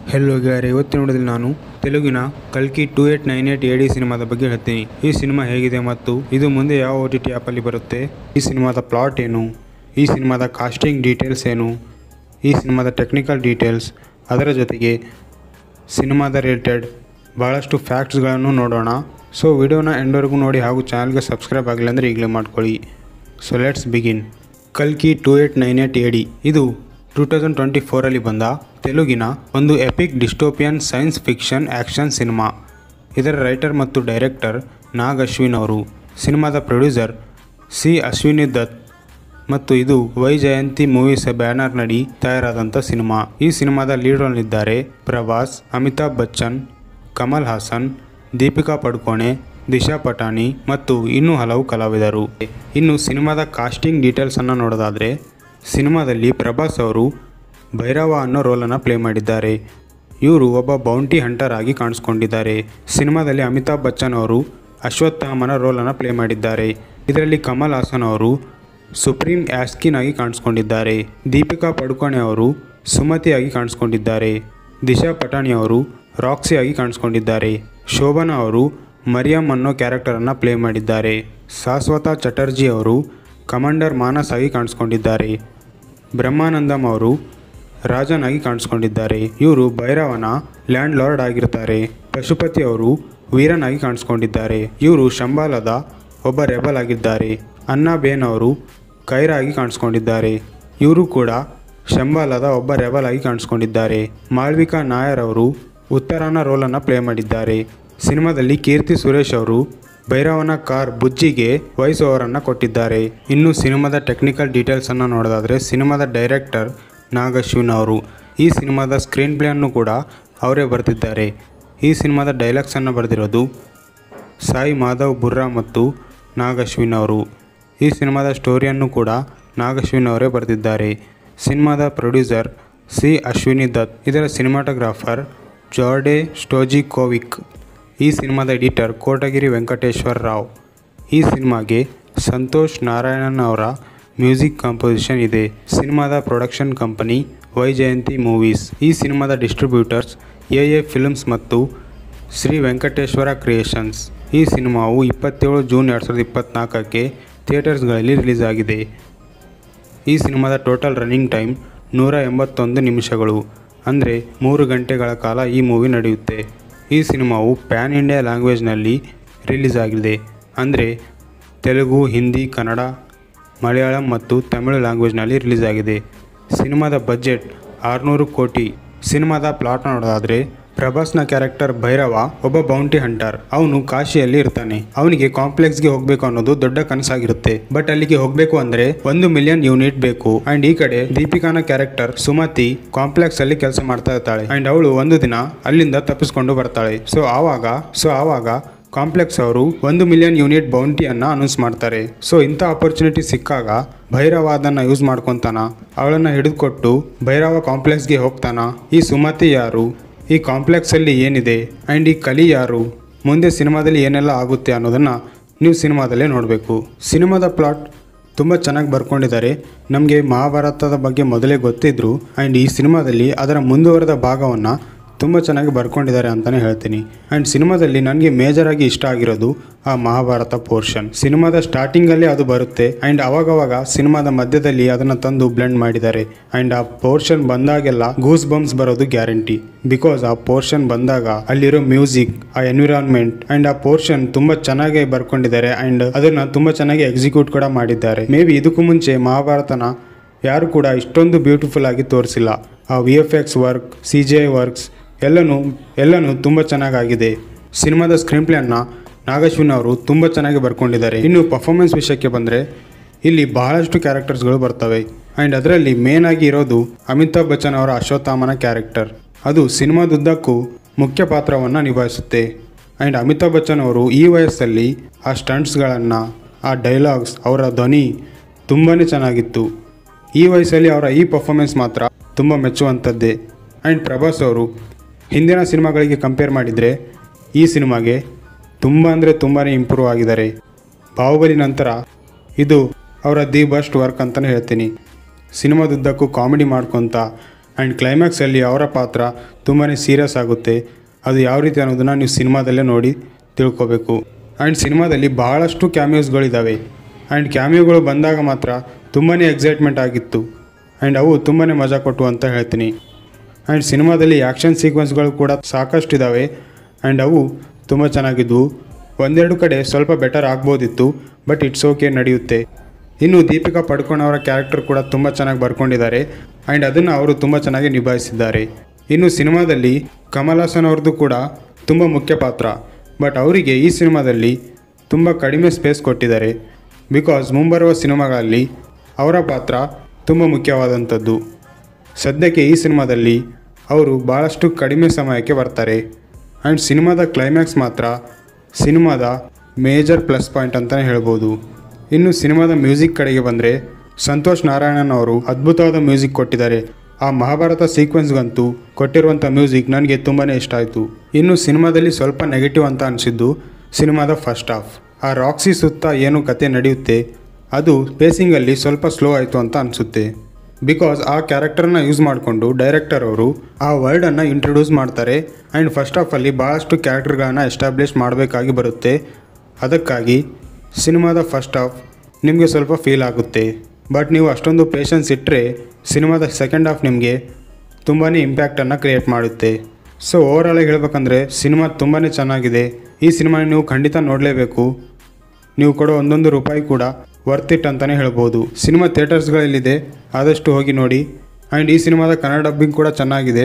hello ಗೆಳೆಯರೆ ಇವತ್ತಿನ ನೋಡಿದಲ್ಲಿ ನಾನು ತೆಲುಗಿನ ಕಲ್ಕಿ ಟೂ ಏಟ್ ನೈನ್ ಏಟ್ ಎಡಿ ಸಿನಿಮಾದ ಬಗ್ಗೆ ಹೇಳ್ತೀನಿ ಈ ಸಿನಿಮಾ ಹೇಗಿದೆ ಮತ್ತು ಇದು ಮುಂದೆ ಯಾವ ಓ ಟಿ ಟಿ ಆ್ಯಪಲ್ಲಿ ಬರುತ್ತೆ ಈ ಸಿನಿಮಾದ ಪ್ಲಾಟ್ ಏನು ಈ ಸಿನಿಮಾದ ಕಾಸ್ಟಿಂಗ್ ಡೀಟೇಲ್ಸ್ ಏನು ಈ ಸಿನಿಮಾದ ಟೆಕ್ನಿಕಲ್ ಡೀಟೇಲ್ಸ್ ಅದರ ಜೊತೆಗೆ ಸಿನಿಮಾದ ರಿಲೇಟೆಡ್ ಭಾಳಷ್ಟು ಫ್ಯಾಕ್ಟ್ಸ್ಗಳನ್ನು ನೋಡೋಣ ಸೊ ವಿಡಿಯೋನ ಎಂಡ್ವರೆಗೂ ನೋಡಿ ಹಾಗೂ ಚಾನಲ್ಗೆ ಸಬ್ಸ್ಕ್ರೈಬ್ ಆಗಿಲ್ಲ ಅಂದರೆ ಈಗಲೇ ಮಾಡ್ಕೊಳ್ಳಿ ಸೊ ಲೆಟ್ಸ್ ಬಿಗಿನ್ ಕಲ್ಕಿ ಟೂ ಏಟ್ ನೈನ್ ಏಟ್ ಎಡಿ ಇದು ಟೂ ತೌಸಂಡ್ ಟ್ವೆಂಟಿ ಫೋರಲ್ಲಿ ಬಂದ ತೆಲುಗಿನ ಒಂದು epic dystopian science fiction action cinema ಇದರ ರೈಟರ್ ಮತ್ತು ಡೈರೆಕ್ಟರ್ ನಾಗ್ ಅಶ್ವಿನ್ ಅವರು ಸಿನಿಮಾದ ಪ್ರೊಡ್ಯೂಸರ್ ಸಿ ಅಶ್ವಿನಿ ದತ್ ಮತ್ತು ಇದು ವೈ ಜಯಂತಿ ಮೂವೀಸ್ ಬ್ಯಾನರ್ನಡಿ ತಯಾರಾದಂಥ ಸಿನಿಮಾ ಈ ಸಿನಿಮಾದ ಲೀಡ್ ರೋಲ್ನಿದ್ದಾರೆ ಪ್ರಭಾಸ್ ಅಮಿತಾಬ್ ಬಚ್ಚನ್ ಕಮಲ್ ಹಾಸನ್ ದೀಪಿಕಾ ಪಡುಕೋಣೆ ದಿಶಾ ಪಟಾಣಿ ಮತ್ತು ಇನ್ನೂ ಹಲವು ಕಲಾವಿದರು ಇನ್ನು ಸಿನಿಮಾದ ಕಾಸ್ಟಿಂಗ್ ಡೀಟೇಲ್ಸನ್ನು ನೋಡೋದಾದರೆ ಸಿನಿಮಾದಲ್ಲಿ ಪ್ರಭಾಸ್ ಅವರು ಭೈರವ ಅನ್ನೋ ರೋಲನ್ನು ಪ್ಲೇ ಮಾಡಿದ್ದಾರೆ ಇವರು ಒಬ್ಬ ಬೌಂಟಿ ಹಂಟರ್ ಆಗಿ ಕಾಣಿಸ್ಕೊಂಡಿದ್ದಾರೆ ಸಿನಿಮಾದಲ್ಲಿ ಅಮಿತಾಬ್ ಬಚ್ಚನ್ ಅವರು ಅಶ್ವತ್ಥಾಮನ ರೋಲನ್ನು ಪ್ಲೇ ಮಾಡಿದ್ದಾರೆ ಇದರಲ್ಲಿ ಕಮಲ್ ಹಾಸನ್ ಅವರು ಸುಪ್ರೀಂ ಆಸ್ಕಿನ್ ಆಗಿ ಕಾಣಿಸ್ಕೊಂಡಿದ್ದಾರೆ ದೀಪಿಕಾ ಪಡುಕೋಣೆ ಅವರು ಸುಮತಿಯಾಗಿ ಕಾಣಿಸ್ಕೊಂಡಿದ್ದಾರೆ ದಿಶಾ ಪಟಾಣಿ ಅವರು ರಾಕ್ಸಿ ಆಗಿ ಕಾಣಿಸ್ಕೊಂಡಿದ್ದಾರೆ ಶೋಭನಾ ಅವರು ಮರಿಯಂ ಅನ್ನೋ ಕ್ಯಾರೆಕ್ಟರನ್ನು ಪ್ಲೇ ಮಾಡಿದ್ದಾರೆ ಶಾಶ್ವತ ಚಟರ್ಜಿ ಅವರು ಕಮಾಂಡರ್ ಮಾನಸ್ ಆಗಿ ಕಾಣಿಸ್ಕೊಂಡಿದ್ದಾರೆ ಬ್ರಹ್ಮಾನಂದಂ ಅವರು ರಾಜನ್ ಆಗಿ ಕಾಣಿಸ್ಕೊಂಡಿದ್ದಾರೆ ಇವರು ಭೈರವನ ಲ್ಯಾಂಡ್ ಲಾರ್ಡ್ ಆಗಿರ್ತಾರೆ ಪಶುಪತಿ ಅವರು ವೀರನ್ ಆಗಿ ಕಾಣಿಸ್ಕೊಂಡಿದ್ದಾರೆ ಇವರು ಶಂಬಾಲದ ಒಬ್ಬ ರೆಬಲ್ ಆಗಿದ್ದಾರೆ ಅನ್ನಬೇನ್ ಅವರು ಕೈರ ಆಗಿ ಕಾಣಿಸ್ಕೊಂಡಿದ್ದಾರೆ ಇವರು ಕೂಡ ಶಂಬಾಲದ ಒಬ್ಬ ರೆಬಲ್ ಆಗಿ ಕಾಣಿಸ್ಕೊಂಡಿದ್ದಾರೆ ಮಾಳ್ವಿಕಾ ನಾಯರ್ ಅವರು ಉತ್ತರಾನ ರೋಲನ್ನು ಪ್ಲೇ ಮಾಡಿದ್ದಾರೆ ಸಿನಿಮಾದಲ್ಲಿ ಕೀರ್ತಿ ಸುರೇಶ್ ಅವರು ಭೈರವನ ಕಾರ್ ಬುಜ್ಜಿಗೆ ವಾಯ್ಸ್ ಓವರನ್ನು ಕೊಟ್ಟಿದ್ದಾರೆ ಇನ್ನು ಸಿನಿಮಾದ ಟೆಕ್ನಿಕಲ್ ಡೀಟೇಲ್ಸನ್ನು ನೋಡೋದಾದರೆ ಸಿನಿಮಾದ ಡೈರೆಕ್ಟರ್ ನಾಗಶ್ವಿನ್ ಅವರು ಈ ಸಿನಿಮಾದ ಸ್ಕ್ರೀನ್ ಪ್ಲೇಯನ್ನು ಕೂಡ ಅವರೇ ಬರೆದಿದ್ದಾರೆ ಈ ಸಿನಿಮಾದ ಡೈಲಾಗ್ಸನ್ನು ಬರೆದಿರೋದು ಸಾಯಿ ಮಾಧವ್ ಬುರ್ರಾ ಮತ್ತು ನಾಗಶ್ವಿನ್ ಅವರು ಈ ಸಿನಿಮಾದ ಸ್ಟೋರಿಯನ್ನು ಕೂಡ ನಾಗಶ್ವಿನ್ ಅವರೇ ಬರೆದಿದ್ದಾರೆ ಸಿನಿಮಾದ ಪ್ರೊಡ್ಯೂಸರ್ ಸಿ ಅಶ್ವಿನಿ ದತ್ ಇದರ ಸಿನಿಮಾಟೋಗ್ರಾಫರ್ ಜಾರ್ಡೆ ಸ್ಟೋಜಿಕೋವಿಕ್ ಈ ಸಿನಿಮಾದ ಎಡಿಟರ್ ಕೋಟಗಿರಿ ವೆಂಕಟೇಶ್ವರ ರಾವ್ ಈ ಸಿನಿಮಾಗೆ ಸಂತೋಷ್ ನಾರಾಯಣನ್ ಅವರ ಮ್ಯೂಸಿಕ್ ಕಂಪೋಸಿಷನ್ ಇದೆ ಸಿನಿಮಾದ production company Vyjayanthi movies ಈ ಸಿನಿಮಾದ ಡಿಸ್ಟ್ರಿಬ್ಯೂಟರ್ಸ್ ಎ ಎ ಫಿಲ್ಮ್ಸ್ ಮತ್ತು ಶ್ರೀ ವೆಂಕಟೇಶ್ವರ ಕ್ರಿಯೇಷನ್ಸ್ ಈ ಸಿನಿಮಾವು ಇಪ್ಪತ್ತೇಳು ಜೂನ್ ಎರಡು ಸಾವಿರದ ಇಪ್ಪತ್ತ್ನಾಲ್ಕಕ್ಕೆ ಥಿಯೇಟರ್ಸ್ಗಳಲ್ಲಿ ರಿಲೀಸ್ ಆಗಿದೆ ಈ ಸಿನಿಮಾದ ಟೋಟಲ್ ರನ್ನಿಂಗ್ ಟೈಮ್ ನೂರ ಎಂಬತ್ತೊಂದು ನಿಮಿಷಗಳು ಅಂದರೆ ಮೂರು ಗಂಟೆಗಳ ಕಾಲ ಈ ಮೂವಿ ನಡೆಯುತ್ತೆ ಈ ಸಿನಿಮಾವು ಪ್ಯಾನ್ ಇಂಡಿಯಾ ಲ್ಯಾಂಗ್ವೇಜ್ನಲ್ಲಿ ರಿಲೀಸ್ ಆಗಿದೆ ಅಂದರೆ ತೆಲುಗು ಹಿಂದಿ ಕನ್ನಡ ಮಲಯಾಳಂ ಮತ್ತು ತಮಿಳು ಲ್ಯಾಂಗ್ವೇಜ್ನಲ್ಲಿ ರಿಲೀಸ್ ಆಗಿದೆ ಸಿನಿಮಾದ ಬಜೆಟ್ ಆರುನೂರು ಕೋಟಿ ಸಿನಿಮಾದ ಪ್ಲಾಟ್ ನೋಡೋದಾದರೆ ಪ್ರಭಾಸ್ನ ಕ್ಯಾರೆಕ್ಟರ್ ಭೈರವ ಒಬ್ಬ ಬೌಂಟಿ ಹಂಟರ್ ಅವನು ಕಾಶಿಯಲ್ಲಿ ಇರ್ತಾನೆ ಅವನಿಗೆ ಕಾಂಪ್ಲೆಕ್ಸ್ಗೆ ಹೋಗ್ಬೇಕು ಅನ್ನೋದು ದೊಡ್ಡ ಕನಸಾಗಿರುತ್ತೆ ಬಟ್ ಅಲ್ಲಿಗೆ ಹೋಗ್ಬೇಕು ಅಂದ್ರೆ ಒಂದು ಮಿಲಿಯನ್ ಯೂನಿಟ್ ಬೇಕು ಅಂಡ್ ಈ ಕಡೆ ದೀಪಿಕಾನ ಕ್ಯಾರೆಕ್ಟರ್ ಸುಮತಿ ಕಾಂಪ್ಲೆಕ್ಸ್ ಅಲ್ಲಿ ಕೆಲಸ ಮಾಡ್ತಾ ಇರ್ತಾಳೆ ಅಂಡ್ ಅವಳು ಒಂದು ದಿನ ಅಲ್ಲಿಂದ ತಪ್ಪಿಸ್ಕೊಂಡು ಬರ್ತಾಳೆ ಸೊ ಆವಾಗ ಸೊ ಆವಾಗ ಕಾಂಪ್ಲೆಕ್ಸ್ ಅವರು ಒಂದು ಮಿಲಿಯನ್ ಯೂನಿಟ್ ಬೌಂಟಿಯನ್ನ ಅನೌನ್ಸ್ ಮಾಡ್ತಾರೆ ಸೊ ಇಂಥ ಅಪರ್ಚುನಿಟಿ ಸಿಕ್ಕಾಗ ಭೈರವ ಅದನ್ನ ಯೂಸ್ ಮಾಡ್ಕೊತಾನ ಅವಳನ್ನ ಹಿಡಿದುಕೊಟ್ಟು ಭೈರವ ಕಾಂಪ್ಲೆಕ್ಸ್ಗೆ ಹೋಗ್ತಾನ ಈ ಸುಮತಿ ಯಾರು ಈ ಕಾಂಪ್ಲೆಕ್ಸಲ್ಲಿ ಏನಿದೆ ಆ್ಯಂಡ್ ಈ ಕಲಿ ಯಾರು ಮುಂದೆ ಸಿನಿಮಾದಲ್ಲಿ ಏನೆಲ್ಲ ಆಗುತ್ತೆ ಅನ್ನೋದನ್ನು ನೀವು ಸಿನಿಮಾದಲ್ಲೇ ನೋಡಬೇಕು ಸಿನಿಮಾದ ಪ್ಲಾಟ್ ತುಂಬ ಚೆನ್ನಾಗಿ ಬರ್ಕೊಂಡಿದ್ದಾರೆ ನಮಗೆ ಮಹಾಭಾರತದ ಬಗ್ಗೆ ಮೊದಲೇ ಗೊತ್ತಿದ್ರು ಆ್ಯಂಡ್ ಈ ಸಿನಿಮಾದಲ್ಲಿ ಅದರ ಮುಂದುವರೆದ ಭಾಗವನ್ನು ತುಂಬ ಚೆನ್ನಾಗಿ ಬರ್ಕೊಂಡಿದ್ದಾರೆ ಅಂತಲೇ ಹೇಳ್ತೀನಿ ಆ್ಯಂಡ್ ಸಿನಿಮಾದಲ್ಲಿ ನನಗೆ ಮೇಜರಾಗಿ ಇಷ್ಟ ಆಗಿರೋದು ಆ ಮಹಾಭಾರತ ಪೋರ್ಷನ್ ಸಿನಿಮಾದ ಸ್ಟಾರ್ಟಿಂಗಲ್ಲೇ ಅದು ಬರುತ್ತೆ ಆ್ಯಂಡ್ ಅವಾಗವಾಗ ಸಿನಿಮಾದ ಮಧ್ಯದಲ್ಲಿ ಅದನ್ನು ತಂದು ಬ್ಲೆಂಡ್ ಮಾಡಿದ್ದಾರೆ ಆ್ಯಂಡ್ ಆ ಪೋರ್ಷನ್ ಬಂದಾಗೆಲ್ಲ ಗೂಸ್ ಬಂಪ್ಸ್ ಬರೋದು ಗ್ಯಾರಂಟಿ ಬಿಕಾಸ್ ಆ ಪೋರ್ಷನ್ ಬಂದಾಗ ಅಲ್ಲಿರೋ ಮ್ಯೂಸಿಕ್ ಆ ಎನ್ವಿರಾನ್ಮೆಂಟ್ ಆ್ಯಂಡ್ ಆ ಪೋರ್ಷನ್ ತುಂಬ ಚೆನ್ನಾಗಿ ಬರ್ಕೊಂಡಿದ್ದಾರೆ ಆ್ಯಂಡ್ ಅದನ್ನು ತುಂಬ ಚೆನ್ನಾಗಿ ಎಕ್ಸಿಕ್ಯೂಟ್ ಕೂಡ ಮಾಡಿದ್ದಾರೆ ಮೇ ಬಿ ಇದಕ್ಕೂ ಮುಂಚೆ ಮಹಾಭಾರತನ ಯಾರು ಕೂಡ ಇಷ್ಟೊಂದು ಬ್ಯೂಟಿಫುಲ್ ಆಗಿ ತೋರಿಸಿಲ್ಲ ಆ V F X work C G I works ಎಲ್ಲನೂ ಎಲ್ಲನೂ ತುಂಬ ಚೆನ್ನಾಗಾಗಿದೆ ಸಿನಿಮಾದ ಸ್ಕ್ರೀನ್ ಪ್ಲೇಯನ್ನು ನಾಗಶ್ವಿನ್ ಅವರು ತುಂಬ ಚೆನ್ನಾಗಿ ಬರ್ಕೊಂಡಿದ್ದಾರೆ ಇನ್ನು ಪರ್ಫಾರ್ಮೆನ್ಸ್ ವಿಷಯಕ್ಕೆ ಬಂದರೆ ಇಲ್ಲಿ ಬಹಳಷ್ಟು ಕ್ಯಾರೆಕ್ಟರ್ಸ್ಗಳು ಬರ್ತವೆ ಆ್ಯಂಡ್ ಅದರಲ್ಲಿ ಮೇನ್ ಆಗಿ ಇರೋದು ಅಮಿತಾಬ್ ಬಚ್ಚನ್ ಅವರ ಅಶ್ವತ್ಥಾಮನ ಕ್ಯಾರೆಕ್ಟರ್ ಅದು ಸಿನಿಮಾದುದ್ದಕ್ಕೂ ಮುಖ್ಯ ಪಾತ್ರವನ್ನು ನಿಭಾಯಿಸುತ್ತೆ ಆ್ಯಂಡ್ ಅಮಿತಾಬ್ ಬಚ್ಚನ್ ಅವರು ಈ ವಯಸ್ಸಲ್ಲಿ ಆ ಸ್ಟಂಟ್ಸ್ಗಳನ್ನು ಆ ಡೈಲಾಗ್ಸ್ ಅವರ ಧ್ವನಿ ತುಂಬಾ ಚೆನ್ನಾಗಿತ್ತು ಈ ವಯಸ್ಸಲ್ಲಿ ಅವರ ಈ ಪರ್ಫಾರ್ಮೆನ್ಸ್ ಮಾತ್ರ ತುಂಬ ಮೆಚ್ಚುವಂಥದ್ದೇ ಆ್ಯಂಡ್ ಪ್ರಭಾಸ್ ಅವರು ಹಿಂದಿನ ಸಿನಿಮಾಗಳಿಗೆ ಕಂಪೇರ್ ಮಾಡಿದರೆ ಈ ಸಿನಿಮಾಗೆ ತುಂಬ ಅಂದರೆ ತುಂಬಾ ಇಂಪ್ರೂವ್ ಆಗಿದ್ದಾರೆ ಬಾಹುಬಲಿ ನಂತರ ಇದು ಅವರ ದಿ ಬೆಸ್ಟ್ ವರ್ಕ್ ಅಂತಲೇ ಹೇಳ್ತೀನಿ ಸಿನಿಮಾದುದ್ದಕ್ಕೂ ಕಾಮಿಡಿ ಮಾಡ್ಕೊತ ಆ್ಯಂಡ್ ಕ್ಲೈಮ್ಯಾಕ್ಸಲ್ಲಿ ಅವರ ಪಾತ್ರ ತುಂಬಾ ಸೀರಿಯಸ್ ಆಗುತ್ತೆ ಅದು ಯಾವ ರೀತಿ ಅನ್ನೋದನ್ನು ನೀವು ಸಿನಿಮಾದಲ್ಲೇ ನೋಡಿ ತಿಳ್ಕೊಬೇಕು ಆ್ಯಂಡ್ ಸಿನಿಮಾದಲ್ಲಿ ಬಹಳಷ್ಟು ಕ್ಯಾಮಿಯೋಸ್ಗಳಿದ್ದಾವೆ ಆ್ಯಂಡ್ ಕ್ಯಾಮಿಯೋಗಳು ಬಂದಾಗ ಮಾತ್ರ ತುಂಬಾ ಎಕ್ಸೈಟ್ಮೆಂಟ್ ಆಗಿತ್ತು ಆ್ಯಂಡ್ ಅವು ತುಂಬಾ ಮಜಾ ಕೊಟ್ಟು ಅಂತ ಹೇಳ್ತೀನಿ ಆ್ಯಂಡ್ ಸಿನಿಮಾದಲ್ಲಿ ಆ್ಯಕ್ಷನ್ ಸೀಕ್ವೆನ್ಸ್ಗಳು ಕೂಡ ಸಾಕಷ್ಟು ಇದ್ದಾವೆ ಆ್ಯಂಡ್ ಅವು ತುಂಬ ಚೆನ್ನಾಗಿದ್ವು ಒಂದೆರಡು ಕಡೆ ಸ್ವಲ್ಪ ಬೆಟರ್ ಆಗ್ಬೋದಿತ್ತು ಬಟ್ ಇಟ್ಸ್ ಓಕೆ ನಡೆಯುತ್ತೆ ಇನ್ನು ದೀಪಿಕಾ ಪಡ್ಕೋಣ್ ಅವರ ಕ್ಯಾರೆಕ್ಟರ್ ಕೂಡ ತುಂಬ ಚೆನ್ನಾಗಿ ಬರ್ಕೊಂಡಿದ್ದಾರೆ ಆ್ಯಂಡ್ ಅದನ್ನು ಅವರು ತುಂಬ ಚೆನ್ನಾಗಿ ನಿಭಾಯಿಸಿದ್ದಾರೆ ಇನ್ನು ಸಿನಿಮಾದಲ್ಲಿ ಕಮಲ್ ಹಾಸನ್ ಅವ್ರದ್ದು ಕೂಡ ತುಂಬ ಮುಖ್ಯ ಪಾತ್ರ ಬಟ್ ಅವರಿಗೆ ಈ ಸಿನಿಮಾದಲ್ಲಿ ತುಂಬ ಕಡಿಮೆ ಸ್ಪೇಸ್ ಕೊಟ್ಟಿದ್ದಾರೆ ಬಿಕಾಸ್ ಮುಂಬರುವ ಸಿನಿಮಾಗಳಲ್ಲಿ ಅವರ ಪಾತ್ರ ತುಂಬ ಮುಖ್ಯವಾದಂಥದ್ದು ಸದ್ಯಕ್ಕೆ ಈ ಸಿನಿಮಾದಲ್ಲಿ ಅವರು ಭಾಳಷ್ಟು ಕಡಿಮೆ ಸಮಯಕ್ಕೆ ಬರ್ತಾರೆ ಆ್ಯಂಡ್ ಸಿನಿಮಾದ ಕ್ಲೈಮ್ಯಾಕ್ಸ್ ಮಾತ್ರ ಸಿನಿಮಾದ ಮೇಜರ್ ಪ್ಲಸ್ ಪಾಯಿಂಟ್ ಅಂತಲೇ ಹೇಳ್ಬೋದು ಇನ್ನು ಸಿನಿಮಾದ ಮ್ಯೂಸಿಕ್ ಕಡೆಗೆ ಬಂದರೆ ಸಂತೋಷ್ ನಾರಾಯಣನ್ ಅವರು ಅದ್ಭುತವಾದ ಮ್ಯೂಸಿಕ್ ಕೊಟ್ಟಿದ್ದಾರೆ ಆ ಮಹಾಭಾರತ ಸೀಕ್ವೆನ್ಸ್ಗಂತೂ ಕೊಟ್ಟಿರುವಂಥ ಮ್ಯೂಸಿಕ್ ನನಗೆ ತುಂಬಾ ಇಷ್ಟ ಆಯಿತು ಇನ್ನು ಸಿನಿಮಾದಲ್ಲಿ ಸ್ವಲ್ಪ ನೆಗೆಟಿವ್ ಅಂತ ಅನಿಸಿದ್ದು ಸಿನಿಮಾದ ಫಸ್ಟ್ ಹಾಫ್ ಆ ರಾಕ್ಸಿ ಸುತ್ತ ಏನು ಕತೆ ನಡೆಯುತ್ತೆ ಅದು ಪೇಸಿಂಗಲ್ಲಿ ಸ್ವಲ್ಪ ಸ್ಲೋ ಆಯಿತು ಅಂತ ಅನಿಸುತ್ತೆ ಬಿಕಾಸ್ ಆ ಕ್ಯಾರೆಕ್ಟರ್ನ ಯೂಸ್ ಮಾಡಿಕೊಂಡು ಡೈರೆಕ್ಟರ್ ಅವರು ಆ ವರ್ಡನ್ನು ಇಂಟ್ರೊಡ್ಯೂಸ್ ಮಾಡ್ತಾರೆ ಆ್ಯಂಡ್ ಫಸ್ಟ್ ಆಫಲ್ಲಿ ಭಾಳಷ್ಟು ಕ್ಯಾರೆಕ್ಟರ್ಗಳನ್ನ ಎಸ್ಟಾಬ್ಲಿಷ್ ಮಾಡಬೇಕಾಗಿ ಬರುತ್ತೆ ಅದಕ್ಕಾಗಿ ಸಿನಿಮಾದ ಫಸ್ಟ್ ಹಾಫ್ ನಿಮಗೆ ಸ್ವಲ್ಪ ಫೀಲ್ ಆಗುತ್ತೆ ಬಟ್ ನೀವು ಅಷ್ಟೊಂದು ಪೇಷನ್ಸ್ ಇಟ್ಟರೆ ಸಿನಿಮಾದ ಸೆಕೆಂಡ್ ಹಾಫ್ ನಿಮಗೆ ತುಂಬಾ ಇಂಪ್ಯಾಕ್ಟನ್ನು ಕ್ರಿಯೇಟ್ ಮಾಡುತ್ತೆ ಸೊ ಓವರಾಲ್ ಹೇಳ್ಬೇಕಂದ್ರೆ ಸಿನಿಮಾ ತುಂಬಾ ಚೆನ್ನಾಗಿದೆ ಈ ಸಿನಿಮಾ ನೀವು ಖಂಡಿತ ನೋಡಲೇಬೇಕು ನೀವು ಕೊಡೋ ಒಂದೊಂದು ರೂಪಾಯಿ ಕೂಡ ವರ್ತ್ ಇಟ್ ಅಂತಲೇ ಹೇಳ್ಬೋದು ಸಿನಿಮಾ ಥಿಯೇಟರ್ಸ್ಗಳಲ್ಲಿದೆ ಆದಷ್ಟು ಹೋಗಿ ನೋಡಿ ಆ್ಯಂಡ್ ಈ ಸಿನಿಮಾದ ಕನ್ನಡ ಡಬ್ಬಿಂಗ್ ಕೂಡ ಚೆನ್ನಾಗಿದೆ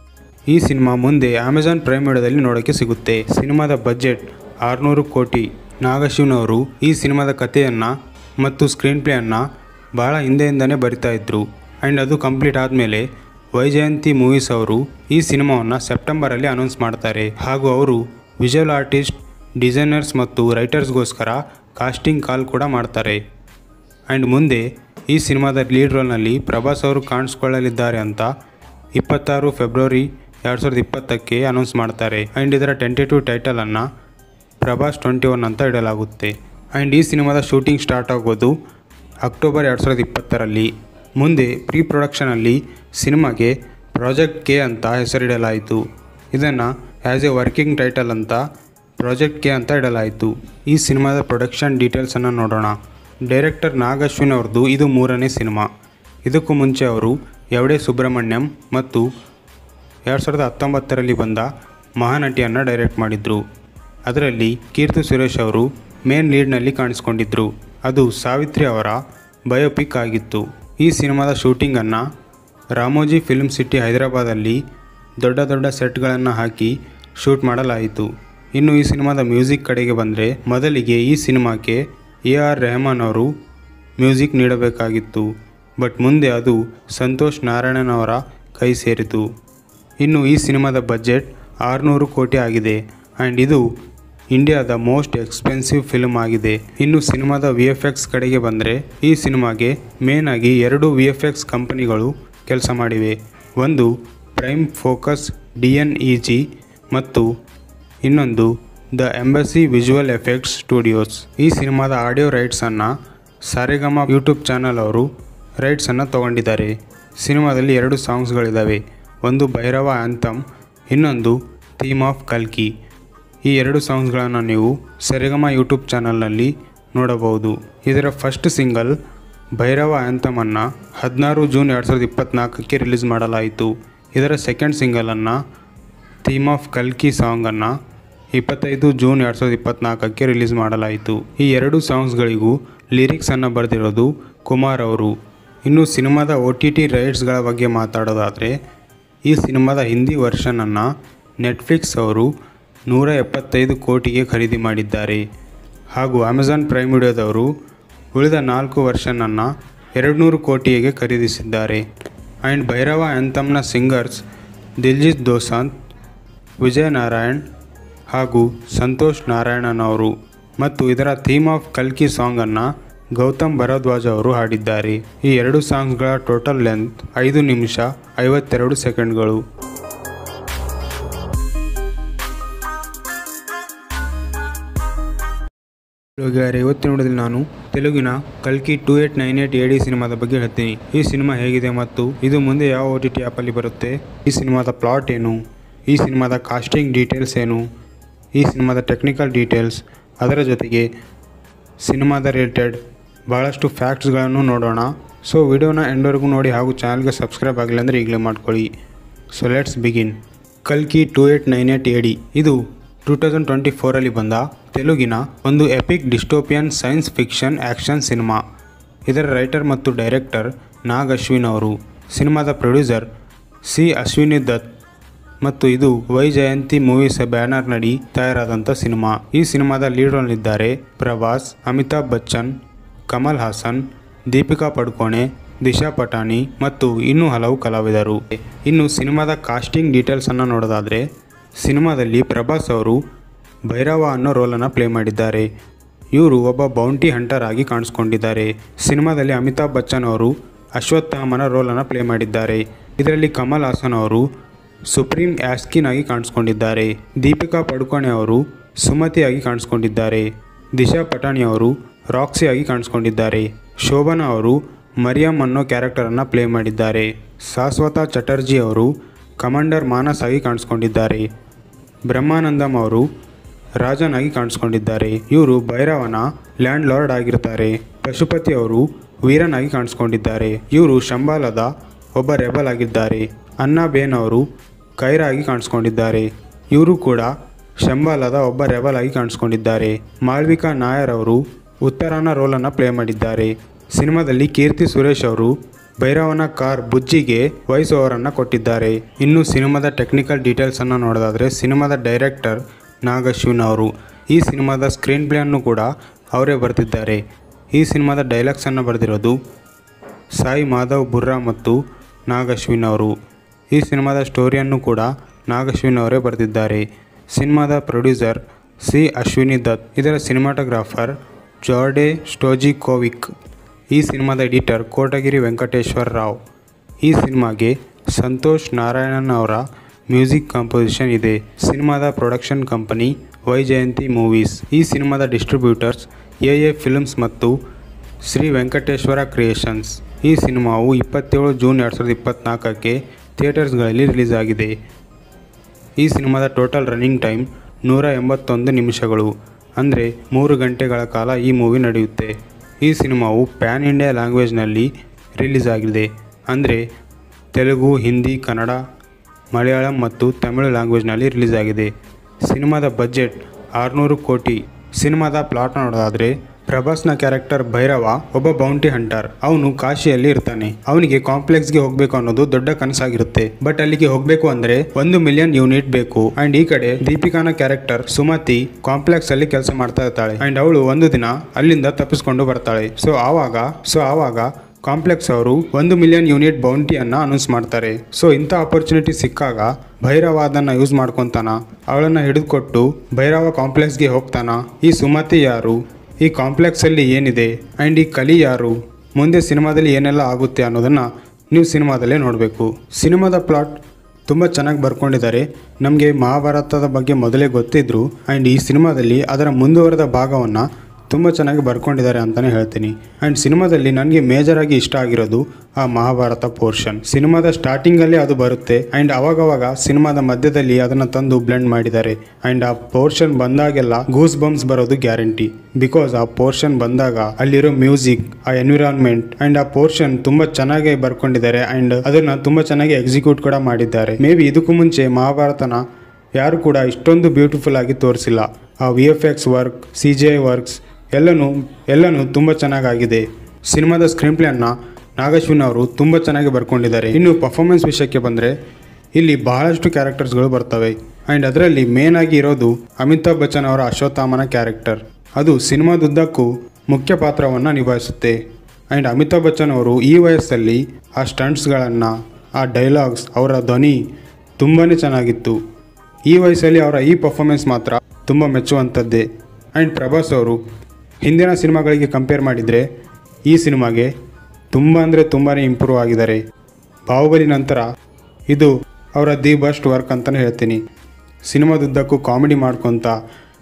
ಈ ಸಿನಿಮಾ ಮುಂದೆ ಅಮೆಜಾನ್ ಪ್ರೈಮ್ ವಿಡಿಯೋದಲ್ಲಿ ನೋಡೋಕ್ಕೆ ಸಿಗುತ್ತೆ ಸಿನಿಮಾದ ಬಜೆಟ್ ಆರುನೂರು ಕೋಟಿ ನಾಗಶಿವ್ನವರು ಈ ಸಿನಿಮಾದ ಕಥೆಯನ್ನು ಮತ್ತು ಸ್ಕ್ರೀನ್ ಪ್ಲೇಯನ್ನು ಭಾಳ ಹಿಂದೆಯಿಂದನೇ ಬರಿತಾ ಇದ್ರು ಆ್ಯಂಡ್ ಅದು ಕಂಪ್ಲೀಟ್ ಆದಮೇಲೆ ವೈಜಯಂತಿ ಮೂವೀಸ್ ಅವರು ಈ ಸಿನಿಮಾವನ್ನು ಸೆಪ್ಟೆಂಬರಲ್ಲಿ ಅನೌನ್ಸ್ ಮಾಡ್ತಾರೆ ಹಾಗೂ ಅವರು ವಿಜುವಲ್ ಆರ್ಟಿಸ್ಟ್ ಡಿಸೈನರ್ಸ್ ಮತ್ತು ರೈಟರ್ಸ್ಗೋಸ್ಕರ ಕಾಸ್ಟಿಂಗ್ ಕಾಲ್ ಕೂಡ ಮಾಡ್ತಾರೆ ಆ್ಯಂಡ್ ಮುಂದೆ ಈ ಸಿನಿಮಾದ ಲೀಡ್ ರೋಲ್ನಲ್ಲಿ ಪ್ರಭಾಸ್ ಅವರು ಕಾಣಿಸ್ಕೊಳ್ಳಲಿದ್ದಾರೆ ಅಂತ ಇಪ್ಪತ್ತಾರು ಫೆಬ್ರವರಿ ಎರಡು ಸಾವಿರದ ಇಪ್ಪತ್ತಕ್ಕೆ ಅನೌನ್ಸ್ ಮಾಡ್ತಾರೆ ಆ್ಯಂಡ್ ಇದರ ಟೆಂಟೇಟಿವ್ ಟೈಟಲನ್ನು ಪ್ರಭಾಸ್ ಟ್ವೆಂಟಿ ಒನ್ ಅಂತ ಇಡಲಾಗುತ್ತೆ ಆ್ಯಂಡ್ ಈ ಸಿನಿಮಾದ ಶೂಟಿಂಗ್ ಸ್ಟಾರ್ಟ್ ಆಗೋದು ಅಕ್ಟೋಬರ್ ಎರಡು ಸಾವಿರದ ಇಪ್ಪತ್ತರಲ್ಲಿ ಮುಂದೆ ಪ್ರೀ ಪ್ರೊಡಕ್ಷನಲ್ಲಿ ಸಿನಿಮಾಗೆ ಪ್ರಾಜೆಕ್ಟ್ ಕೆ ಅಂತ ಹೆಸರಿಡಲಾಯಿತು ಇದನ್ನು ಆ್ಯಸ್ ಎ ವರ್ಕಿಂಗ್ ಟೈಟಲ್ ಅಂತ ಪ್ರಾಜೆಕ್ಟ್ ಕೆ ಅಂತ ಇಡಲಾಯಿತು ಈ ಸಿನಿಮಾದ ಪ್ರೊಡಕ್ಷನ್ ಡೀಟೇಲ್ಸನ್ನು ನೋಡೋಣ ಡೈರೆಕ್ಟರ್ ನಾಗಶ್ವಿನ್ ಅವ್ರದ್ದು ಇದು ಮೂರನೇ ಸಿನಿಮಾ ಇದಕ್ಕೂ ಮುಂಚೆ ಅವರು ಎವಡೆ ಸುಬ್ರಹ್ಮಣ್ಯಂ ಮತ್ತು ಎರಡು ಸಾವಿರದ ಹತ್ತೊಂಬತ್ತರಲ್ಲಿ ಬಂದ ಮಹಾನಟಿಯನ್ನು ಡೈರೆಕ್ಟ್ ಮಾಡಿದರು ಅದರಲ್ಲಿ ಕೀರ್ತಿ ಸುರೇಶ್ ಅವರು ಮೇನ್ ಲೀಡ್ನಲ್ಲಿ ಕಾಣಿಸ್ಕೊಂಡಿದ್ದರು ಅದು ಸಾವಿತ್ರಿ ಅವರ ಬಯೋಪಿಕ್ ಆಗಿತ್ತು ಈ ಸಿನಿಮಾದ ಶೂಟಿಂಗನ್ನು ರಾಮೋಜಿ ಫಿಲ್ಮ್ ಸಿಟಿ ಹೈದರಾಬಾದಲ್ಲಿ ದೊಡ್ಡ ದೊಡ್ಡ ಸೆಟ್ಗಳನ್ನು ಹಾಕಿ ಶೂಟ್ ಮಾಡಲಾಯಿತು ಇನ್ನು ಈ ಸಿನಿಮಾದ ಮ್ಯೂಸಿಕ್ ಕಡೆಗೆ ಬಂದರೆ ಮೊದಲಿಗೆ ಈ ಸಿನಿಮಾಕ್ಕೆ ಎ ಆರ್ ರೆಹಮಾನ್ ಅವರು ಮ್ಯೂಸಿಕ್ ನೀಡಬೇಕಾಗಿತ್ತು ಬಟ್ ಮುಂದೆ ಅದು ಸಂತೋಷ್ ನಾರಾಯಣನ್ ಅವರ ಕೈ ಸೇರಿತು ಇನ್ನು ಈ ಸಿನಿಮಾದ ಬಜೆಟ್ ಆರುನೂರು ಕೋಟಿ ಆಗಿದೆ ಆ್ಯಂಡ್ ಇದು ಇಂಡಿಯಾದ ಮೋಸ್ಟ್ ಎಕ್ಸ್ಪೆನ್ಸಿವ್ ಫಿಲ್ಮ್ ಆಗಿದೆ ಇನ್ನು ಸಿನಿಮಾದ ವಿ ಎಫ್ ಎಕ್ಸ್ ಕಡೆಗೆ ಬಂದರೆ ಈ ಸಿನಿಮಾಗೆ ಮೇನ್ ಆಗಿ ಎರಡು ವಿ ಎಫ್ ಎಕ್ಸ್ ಕಂಪನಿಗಳು ಕೆಲಸ ಮಾಡಿವೆ ಒಂದು prime focus D N E G ಮತ್ತು ಇನ್ನೊಂದು the embassy visual effects studios ಈ ಸಿನಿಮಾದ ಆಡಿಯೋ ರೈಟ್ಸನ್ನು ಸಾರೆಗಮ ಯೂಟ್ಯೂಬ್ ಚಾನಲ್ ಅವರು ರೈಟ್ಸನ್ನು ತಗೊಂಡಿದ್ದಾರೆ ಸಿನಿಮಾದಲ್ಲಿ ಎರಡು ಸಾಂಗ್ಸ್ಗಳಿದ್ದಾವೆ ಒಂದು ಭೈರವ ಆ್ಯಂಥಮ್ ಇನ್ನೊಂದು ಥೀಮ್ ಆಫ್ ಕಲ್ಕಿ ಈ ಎರಡು ಸಾಂಗ್ಸ್ಗಳನ್ನು ನೀವು ಸರಿಗಮ ಯೂಟ್ಯೂಬ್ ಚಾನಲ್ನಲ್ಲಿ ನೋಡಬಹುದು ಇದರ ಫಸ್ಟ್ ಸಿಂಗಲ್ ಭೈರವ ಆ್ಯಂಥಮನ್ನು ಹದಿನಾರು ಜೂನ್ ಎರಡು ಸಾವಿರದ ಇಪ್ಪತ್ತ್ನಾಲ್ಕಕ್ಕೆ ರಿಲೀಸ್ ಮಾಡಲಾಯಿತು ಇದರ ಸೆಕೆಂಡ್ ಸಿಂಗಲನ್ನು ಥೀಮ್ ಆಫ್ ಕಲ್ಕಿ ಸಾಂಗನ್ನು ಇಪ್ಪತ್ತೈದು ಜೂನ್ ಎರಡು ಸಾವಿರದ ಇಪ್ಪತ್ತ್ನಾಲ್ಕಕ್ಕೆ ರಿಲೀಸ್ ಮಾಡಲಾಯಿತು ಈ ಎರಡು ಸಾಂಗ್ಸ್ಗಳಿಗೂ ಲಿರಿಕ್ಸನ್ನು ಬರೆದಿರೋದು ಕುಮಾರ್ ಅವರು ಇನ್ನು ಸಿನಿಮಾದ ಒ ಟಿ ಟಿ ರೈಟ್ಸ್ಗಳ ಬಗ್ಗೆ ಮಾತಾಡೋದಾದರೆ ಈ ಸಿನಿಮಾದ ಹಿಂದಿ ವರ್ಷನನ್ನು ನೆಟ್ಫ್ಲಿಕ್ಸ್ ಅವರು ನೂರ ಎಪ್ಪತ್ತೈದು ಕೋಟಿಗೆ ಖರೀದಿ ಮಾಡಿದ್ದಾರೆ ಹಾಗೂ ಅಮೆಜಾನ್ ಪ್ರೈಮ್ ವಿಡಿಯೋದವರು ಉಳಿದ ನಾಲ್ಕು ವರ್ಷನನ್ನು ಎರಡು ನೂರು ಕೋಟಿಗೆ ಖರೀದಿಸಿದ್ದಾರೆ ಆ್ಯಂಡ್ ಭೈರವ ಆ್ಯಂಥಮ್ನ ಸಿಂಗರ್ಸ್ ದಿಲ್ಜಿತ್ ದೋಸಾಂತ್ ವಿಜಯ್ ನಾರಾಯಣ್ ಹಾಗೂ ಸಂತೋಷ್ ನಾರಾಯಣನ್ ಅವರು ಮತ್ತು ಇದರ ಥೀಮ್ ಆಫ್ ಕಲ್ಕಿ ಸಾಂಗನ್ನು ಗೌತಮ್ ಭರದ್ವಾಜ್ ಅವರು ಹಾಡಿದ್ದಾರೆ ಈ ಎರಡು ಸಾಂಗ್ಸ್ಗಳ ಟೋಟಲ್ ಲೆಂತ್ ಐದು ನಿಮಿಷ ಐವತ್ತೆರಡು ಸೆಕೆಂಡ್ಗಳು ಗೆಳೆಯರೆ ಇವತ್ತಿನ ನೋಡಿದಲ್ಲಿ ನಾನು ತೆಲುಗಿನ ಕಲ್ಕಿ ಟೂ ಏಟ್ ನೈನ್ ಏಟ್ ಎಡಿ ಸಿನಿಮಾದ ಬಗ್ಗೆ ಹೇಳ್ತೀನಿ ಈ ಸಿನಿಮಾ ಹೇಗಿದೆ ಮತ್ತು ಇದು ಮುಂದೆ ಯಾವ ಓ ಟಿ ಟಿ ಆ್ಯಪಲ್ಲಿ ಬರುತ್ತೆ ಈ ಸಿನಿಮಾದ ಪ್ಲಾಟ್ ಏನು ಈ ಸಿನಿಮಾದ ಕಾಸ್ಟಿಂಗ್ ಡೀಟೇಲ್ಸ್ ಏನು ಈ ಸಿನಿಮಾದ ಟೆಕ್ನಿಕಲ್ ಡೀಟೇಲ್ಸ್ ಅದರ ಜೊತೆಗೆ ಸಿನಿಮಾದ ರಿಲೇಟೆಡ್ ಭಾಳಷ್ಟು ಫ್ಯಾಕ್ಟ್ಸ್ಗಳನ್ನು ನೋಡೋಣ ಸೊ ವಿಡಿಯೋನ ಎಂಡ್ವರೆಗೂ ನೋಡಿ ಹಾಗೂ ಚಾನಲ್ಗೆ ಸಬ್ಸ್ಕ್ರೈಬ್ ಆಗಿಲ್ಲ ಅಂದರೆ ಈಗಲೇ ಮಾಡ್ಕೊಳ್ಳಿ ಸೊ ಲೆಟ್ಸ್ ಬಿಗಿನ್ ಕಲ್ಕಿ ಟೂ ಏಟ್ ನೈನ್ ಏಟ್ ಎಡಿ ಇದು ಟೂ ತೌಸಂಡ್ ಟ್ವೆಂಟಿ ಫೋರಲ್ಲಿ ಬಂದ ತೆಲುಗಿನ ಒಂದು epic dystopian science fiction action cinema ಇದರ ರೈಟರ್ ಮತ್ತು ಡೈರೆಕ್ಟರ್ ನಾಗ್ ಅಶ್ವಿನ್ ಅವರು ಸಿನಿಮಾದ ಪ್ರೊಡ್ಯೂಸರ್ ಸಿ ಅಶ್ವಿನಿ ದತ್ ಮತ್ತು ಇದು ವೈ ಜಯಂತಿ ಮೂವೀಸ್ ಬ್ಯಾನರ್ನಡಿ ತಯಾರಾದಂಥ ಸಿನಿಮಾ ಈ ಸಿನಿಮಾದ ಲೀಡ್ ರೋಲ್ನಿದ್ದಾರೆ ಪ್ರಭಾಸ್ ಅಮಿತಾಬ್ ಬಚ್ಚನ್ ಕಮಲ್ ಹಾಸನ್ ದೀಪಿಕಾ ಪಡುಕೋಣೆ ದಿಶಾ ಪಟಾಣಿ ಮತ್ತು ಇನ್ನೂ ಹಲವು ಕಲಾವಿದರು ಇನ್ನು ಸಿನಿಮಾದ ಕಾಸ್ಟಿಂಗ್ ಡೀಟೇಲ್ಸನ್ನು ನೋಡೋದಾದರೆ ಸಿನಿಮಾದಲ್ಲಿ ಪ್ರಭಾಸ್ ಅವರು ಭೈರವ ಅನ್ನೋ ರೋಲನ್ನು ಪ್ಲೇ ಮಾಡಿದ್ದಾರೆ ಇವರು ಒಬ್ಬ ಬೌಂಟಿ ಹಂಟರ್ ಆಗಿ ಕಾಣಿಸ್ಕೊಂಡಿದ್ದಾರೆ ಸಿನಿಮಾದಲ್ಲಿ ಅಮಿತಾಬ್ ಬಚ್ಚನ್ ಅವರು ಅಶ್ವತ್ಥಾಮನ ರೋಲನ್ನು ಪ್ಲೇ ಮಾಡಿದ್ದಾರೆ ಇದರಲ್ಲಿ ಕಮಲ್ ಹಾಸನ್ ಅವರು ಸುಪ್ರೀಂ ಆಸ್ಕಿನ್ ಆಗಿ ಕಾಣಿಸ್ಕೊಂಡಿದ್ದಾರೆ ದೀಪಿಕಾ ಪಡುಕೋಣೆ ಅವರು ಸುಮತಿಯಾಗಿ ಕಾಣಿಸ್ಕೊಂಡಿದ್ದಾರೆ ದಿಶಾ ಪಟಾಣಿ ಅವರು ರಾಕ್ಸಿ ಆಗಿ ಕಾಣಿಸ್ಕೊಂಡಿದ್ದಾರೆ ಶೋಭನಾ ಅವರು ಮರಿಯಂ ಅನ್ನೋ ಕ್ಯಾರೆಕ್ಟರನ್ನು ಪ್ಲೇ ಮಾಡಿದ್ದಾರೆ ಶಾಶ್ವತ ಚಟರ್ಜಿ ಅವರು ಕಮಾಂಡರ್ ಮಾನಸ್ ಆಗಿ ಕಾಣಿಸ್ಕೊಂಡಿದ್ದಾರೆ ಬ್ರಹ್ಮಾನಂದಂ ಅವರು ರಾಜನ್ ಆಗಿ ಕಾಣಿಸ್ಕೊಂಡಿದ್ದಾರೆ ಇವರು ಭೈರವನ ಲ್ಯಾಂಡ್ ಲಾರ್ಡ್ ಆಗಿರ್ತಾರೆ ಪಶುಪತಿ ಅವರು ವೀರನ್ ಆಗಿ ಕಾಣಿಸ್ಕೊಂಡಿದ್ದಾರೆ ಇವರು ಶಂಬಾಲದ ಒಬ್ಬ ರೆಬಲ್ ಆಗಿದ್ದಾರೆ ಅನ್ನಬೇನ್ ಅವರು ಕೈರ ಆಗಿ ಕಾಣಿಸ್ಕೊಂಡಿದ್ದಾರೆ ಇವರು ಕೂಡ ಶಂಬಾಲದ ಒಬ್ಬ ರೆಬಲ್ ಆಗಿ ಕಾಣಿಸ್ಕೊಂಡಿದ್ದಾರೆ ಮಾಳ್ವಿಕಾ ನಾಯರ್ ಅವರು ಉತ್ತರಾನ ರೋಲನ್ನು ಪ್ಲೇ ಮಾಡಿದ್ದಾರೆ ಸಿನಿಮಾದಲ್ಲಿ ಕೀರ್ತಿ ಸುರೇಶ್ ಅವರು ಭೈರವನ ಕಾರ್ ಬುಜ್ಜಿಗೆ ವಾಯ್ಸ್ ಓವರನ್ನು ಕೊಟ್ಟಿದ್ದಾರೆ ಇನ್ನು ಸಿನಿಮಾದ ಟೆಕ್ನಿಕಲ್ ಡೀಟೇಲ್ಸನ್ನು ನೋಡೋದಾದರೆ ಸಿನಿಮಾದ ಡೈರೆಕ್ಟರ್ ನಾಗ್ ಅಶ್ವಿನ್ ಅವರು ಈ ಸಿನಿಮಾದ ಸ್ಕ್ರೀನ್ ಪ್ಲೇಯನ್ನು ಕೂಡ ಅವರೇ ಬರೆದಿದ್ದಾರೆ ಈ ಸಿನಿಮಾದ ಡೈಲಾಗ್ಸನ್ನು ಬರೆದಿರೋದು ಸಾಯಿ ಮಾಧವ್ ಬುರ್ರಾ ಮತ್ತು ನಾಗ್ ಅಶ್ವಿನ್ ಅವರು ಈ ಸಿನಿಮಾದ ಸ್ಟೋರಿಯನ್ನು ಕೂಡ ನಾಗ್ ಅಶ್ವಿನ್ ಅವರೇ ಬರೆದಿದ್ದಾರೆ ಸಿನಿಮಾದ ಪ್ರೊಡ್ಯೂಸರ್ ಸಿ ಅಶ್ವಿನಿ ದತ್ ಇದರ ಸಿನಿಮಾಟೋಗ್ರಾಫರ್ ಜಾರ್ಡೆ ಸ್ಟೋಜಿಕೋವಿಕ್ ಈ ಸಿನಿಮಾದ ಎಡಿಟರ್ ಕೋಟಗಿರಿ ವೆಂಕಟೇಶ್ವರ ರಾವ್ ಈ ಸಿನಿಮಾಗೆ ಸಂತೋಷ್ ನಾರಾಯಣನ್ ಅವರ ಮ್ಯೂಸಿಕ್ ಕಂಪೋಸಿಷನ್ ಇದೆ ಸಿನಿಮಾದ production company Vyjayanthi movies ಈ ಸಿನಿಮಾದ ಡಿಸ್ಟ್ರಿಬ್ಯೂಟರ್ಸ್ ಎ ಎ ಫಿಲ್ಮ್ಸ್ ಮತ್ತು ಶ್ರೀ ವೆಂಕಟೇಶ್ವರ ಕ್ರಿಯೇಷನ್ಸ್ ಈ ಸಿನಿಮಾವು ಇಪ್ಪತ್ತೇಳು ಜೂನ್ ಎರಡು ಸಾವಿರದ ಇಪ್ಪತ್ತ್ನಾಲ್ಕಕ್ಕೆ ಥಿಯೇಟರ್ಸ್ಗಳಲ್ಲಿ ರಿಲೀಸ್ ಆಗಿದೆ ಈ ಸಿನಿಮಾದ ಟೋಟಲ್ ರನ್ನಿಂಗ್ ಟೈಮ್ ನೂರ ಎಂಬತ್ತೊಂದು ನಿಮಿಷಗಳು ಅಂದರೆ ಮೂರು ಗಂಟೆಗಳ ಕಾಲ ಈ ಮೂವಿ ನಡೆಯುತ್ತೆ ಈ ಸಿನಿಮಾವು ಪ್ಯಾನ್ ಇಂಡಿಯಾ ಲ್ಯಾಂಗ್ವೇಜ್ನಲ್ಲಿ ರಿಲೀಸ್ ಆಗಿದೆ ಅಂದರೆ ತೆಲುಗು ಹಿಂದಿ ಕನ್ನಡ ಮಲಯಾಳಂ ಮತ್ತು ತಮಿಳು ಲ್ಯಾಂಗ್ವೇಜ್ನಲ್ಲಿ ರಿಲೀಸ್ ಆಗಿದೆ ಸಿನಿಮಾದ ಬಜೆಟ್ ಆರುನೂರು ಕೋಟಿ ಸಿನಿಮಾದ ಪ್ಲಾಟ್ ನೋಡೋದಾದರೆ ಪ್ರಭಾಸ್ನ ಕ್ಯಾರೆಕ್ಟರ್ ಭೈರವ ಒಬ್ಬ ಬೌಂಟಿ ಹಂಟರ್ ಅವನು ಕಾಶಿಯಲ್ಲಿ ಇರ್ತಾನೆ ಅವನಿಗೆ ಕಾಂಪ್ಲೆಕ್ಸ್ಗೆ ಹೋಗ್ಬೇಕು ಅನ್ನೋದು ದೊಡ್ಡ ಕನಸಾಗಿರುತ್ತೆ ಬಟ್ ಅಲ್ಲಿಗೆ ಹೋಗ್ಬೇಕು ಅಂದ್ರೆ ಒಂದು ಮಿಲಿಯನ್ ಯೂನಿಟ್ ಬೇಕು ಅಂಡ್ ಈ ಕಡೆ ದೀಪಿಕಾನ ಕ್ಯಾರೆಕ್ಟರ್ ಸುಮತಿ ಕಾಂಪ್ಲೆಕ್ಸ್ ಅಲ್ಲಿ ಕೆಲಸ ಮಾಡ್ತಾ ಇರ್ತಾಳೆ ಅಂಡ್ ಅವಳು ಒಂದು ದಿನ ಅಲ್ಲಿಂದ ತಪ್ಪಿಸ್ಕೊಂಡು ಬರ್ತಾಳೆ ಸೊ ಆವಾಗ ಸೊ ಆವಾಗ ಕಾಂಪ್ಲೆಕ್ಸ್ ಅವರು ಒಂದು ಮಿಲಿಯನ್ ಯೂನಿಟ್ ಬೌಂಟಿಯನ್ನ ಅನೌನ್ಸ್ ಮಾಡ್ತಾರೆ ಸೊ ಇಂಥ ಆಪರ್ಚುನಿಟಿ ಸಿಕ್ಕಾಗ ಭೈರವ ಅದನ್ನ ಯೂಸ್ ಮಾಡ್ಕೊತಾನ ಅವಳನ್ನ ಹಿಡಿದುಕೊಟ್ಟು ಭೈರವ ಕಾಂಪ್ಲೆಕ್ಸ್ಗೆ ಹೋಗ್ತಾನ ಈ ಸುಮತಿ ಯಾರು ಈ ಕಾಂಪ್ಲೆಕ್ಸಲ್ಲಿ ಏನಿದೆ ಆ್ಯಂಡ್ ಈ ಕಲಿ ಯಾರು ಮುಂದೆ ಸಿನಿಮಾದಲ್ಲಿ ಏನೆಲ್ಲ ಆಗುತ್ತೆ ಅನ್ನೋದನ್ನು ನೀವು ಸಿನಿಮಾದಲ್ಲೇ ನೋಡಬೇಕು ಸಿನಿಮಾದ ಪ್ಲಾಟ್ ತುಂಬ ಚೆನ್ನಾಗಿ ಬರ್ಕೊಂಡಿದ್ದಾರೆ ನಮಗೆ ಮಹಾಭಾರತದ ಬಗ್ಗೆ ಮೊದಲೇ ಗೊತ್ತಿದ್ರು ಆ್ಯಂಡ್ ಈ ಸಿನಿಮಾದಲ್ಲಿ ಅದರ ಮುಂದುವರೆದ ಭಾಗವನ್ನು ತುಂಬ ಚೆನ್ನಾಗಿ ಬರ್ಕೊಂಡಿದ್ದಾರೆ ಅಂತಲೇ ಹೇಳ್ತೀನಿ ಆ್ಯಂಡ್ ಸಿನಿಮಾದಲ್ಲಿ ನನಗೆ ಮೇಜರಾಗಿ ಇಷ್ಟ ಆಗಿರೋದು ಆ ಮಹಾಭಾರತ ಪೋರ್ಷನ್ ಸಿನಿಮಾದ ಸ್ಟಾರ್ಟಿಂಗಲ್ಲೇ ಅದು ಬರುತ್ತೆ ಆ್ಯಂಡ್ ಅವಾಗವಾಗ ಸಿನಿಮಾದ ಮಧ್ಯದಲ್ಲಿ ಅದನ್ನು ತಂದು ಬ್ಲೆಂಡ್ ಮಾಡಿದ್ದಾರೆ ಆ್ಯಂಡ್ ಆ ಪೋರ್ಷನ್ ಬಂದಾಗೆಲ್ಲ ಗೂಸ್ ಬಂಪ್ಸ್ ಬರೋದು ಗ್ಯಾರಂಟಿ ಬಿಕಾಸ್ ಆ ಪೋರ್ಷನ್ ಬಂದಾಗ ಅಲ್ಲಿರೋ ಮ್ಯೂಸಿಕ್ ಆ ಎನ್ವಿರಾನ್ಮೆಂಟ್ ಆ್ಯಂಡ್ ಆ ಪೋರ್ಷನ್ ತುಂಬ ಚೆನ್ನಾಗಿ ಬರ್ಕೊಂಡಿದ್ದಾರೆ ಆ್ಯಂಡ್ ಅದನ್ನು ತುಂಬ ಚೆನ್ನಾಗಿ ಎಕ್ಸಿಕ್ಯೂಟ್ ಕೂಡ ಮಾಡಿದ್ದಾರೆ ಮೇ ಬಿ ಇದಕ್ಕೂ ಮುಂಚೆ ಮಹಾಭಾರತನ ಯಾರು ಕೂಡ ಇಷ್ಟೊಂದು ಬ್ಯೂಟಿಫುಲ್ ಆಗಿ ತೋರಿಸಿಲ್ಲ ಆ V F X work C G I works ಎಲ್ಲನೂ ಎಲ್ಲನೂ ತುಂಬ ಚೆನ್ನಾಗಾಗಿದೆ ಸಿನಿಮಾದ ಸ್ಕ್ರೀನ್ ಪ್ಲೇಯನ್ನು ನಾಗಶ್ವಿನ್ ಅವರು ತುಂಬ ಚೆನ್ನಾಗಿ ಬರ್ಕೊಂಡಿದ್ದಾರೆ ಇನ್ನು ಪರ್ಫಾರ್ಮೆನ್ಸ್ ವಿಷಯಕ್ಕೆ ಬಂದರೆ ಇಲ್ಲಿ ಬಹಳಷ್ಟು ಕ್ಯಾರೆಕ್ಟರ್ಸ್ಗಳು ಬರ್ತವೆ ಆ್ಯಂಡ್ ಅದರಲ್ಲಿ ಮೇನ್ ಆಗಿ ಇರೋದು ಅಮಿತಾಬ್ ಬಚ್ಚನ್ ಅವರ ಅಶ್ವತ್ಥಾಮನ ಕ್ಯಾರೆಕ್ಟರ್ ಅದು ಸಿನಿಮಾದುದ್ದಕ್ಕೂ ಮುಖ್ಯ ಪಾತ್ರವನ್ನು ನಿಭಾಯಿಸುತ್ತೆ ಆ್ಯಂಡ್ ಅಮಿತಾಬ್ ಬಚ್ಚನ್ ಅವರು ಈ ವಯಸ್ಸಲ್ಲಿ ಆ ಸ್ಟಂಟ್ಸ್ಗಳನ್ನು ಆ ಡೈಲಾಗ್ಸ್ ಅವರ ಧ್ವನಿ ತುಂಬಾ ಚೆನ್ನಾಗಿತ್ತು ಈ ವಯಸ್ಸಲ್ಲಿ ಅವರ ಈ ಪರ್ಫಾರ್ಮೆನ್ಸ್ ಮಾತ್ರ ತುಂಬ ಮೆಚ್ಚುವಂಥದ್ದೇ ಆ್ಯಂಡ್ ಪ್ರಭಾಸ್ ಅವರು ಹಿಂದಿನ ಸಿನಿಮಾಗಳಿಗೆ ಕಂಪೇರ್ ಮಾಡಿದರೆ ಈ ಸಿನಿಮಾಗೆ ತುಂಬ ಅಂದರೆ ತುಂಬಾ ಇಂಪ್ರೂವ್ ಆಗಿದ್ದಾರೆ ಬಾಹುಬಲಿ ನಂತರ ಇದು ಅವರ ದಿ ಬೆಸ್ಟ್ ವರ್ಕ್ ಅಂತಲೇ ಹೇಳ್ತೀನಿ ಸಿನಿಮಾದುದ್ದಕ್ಕೂ ಕಾಮಿಡಿ ಮಾಡ್ಕೊತ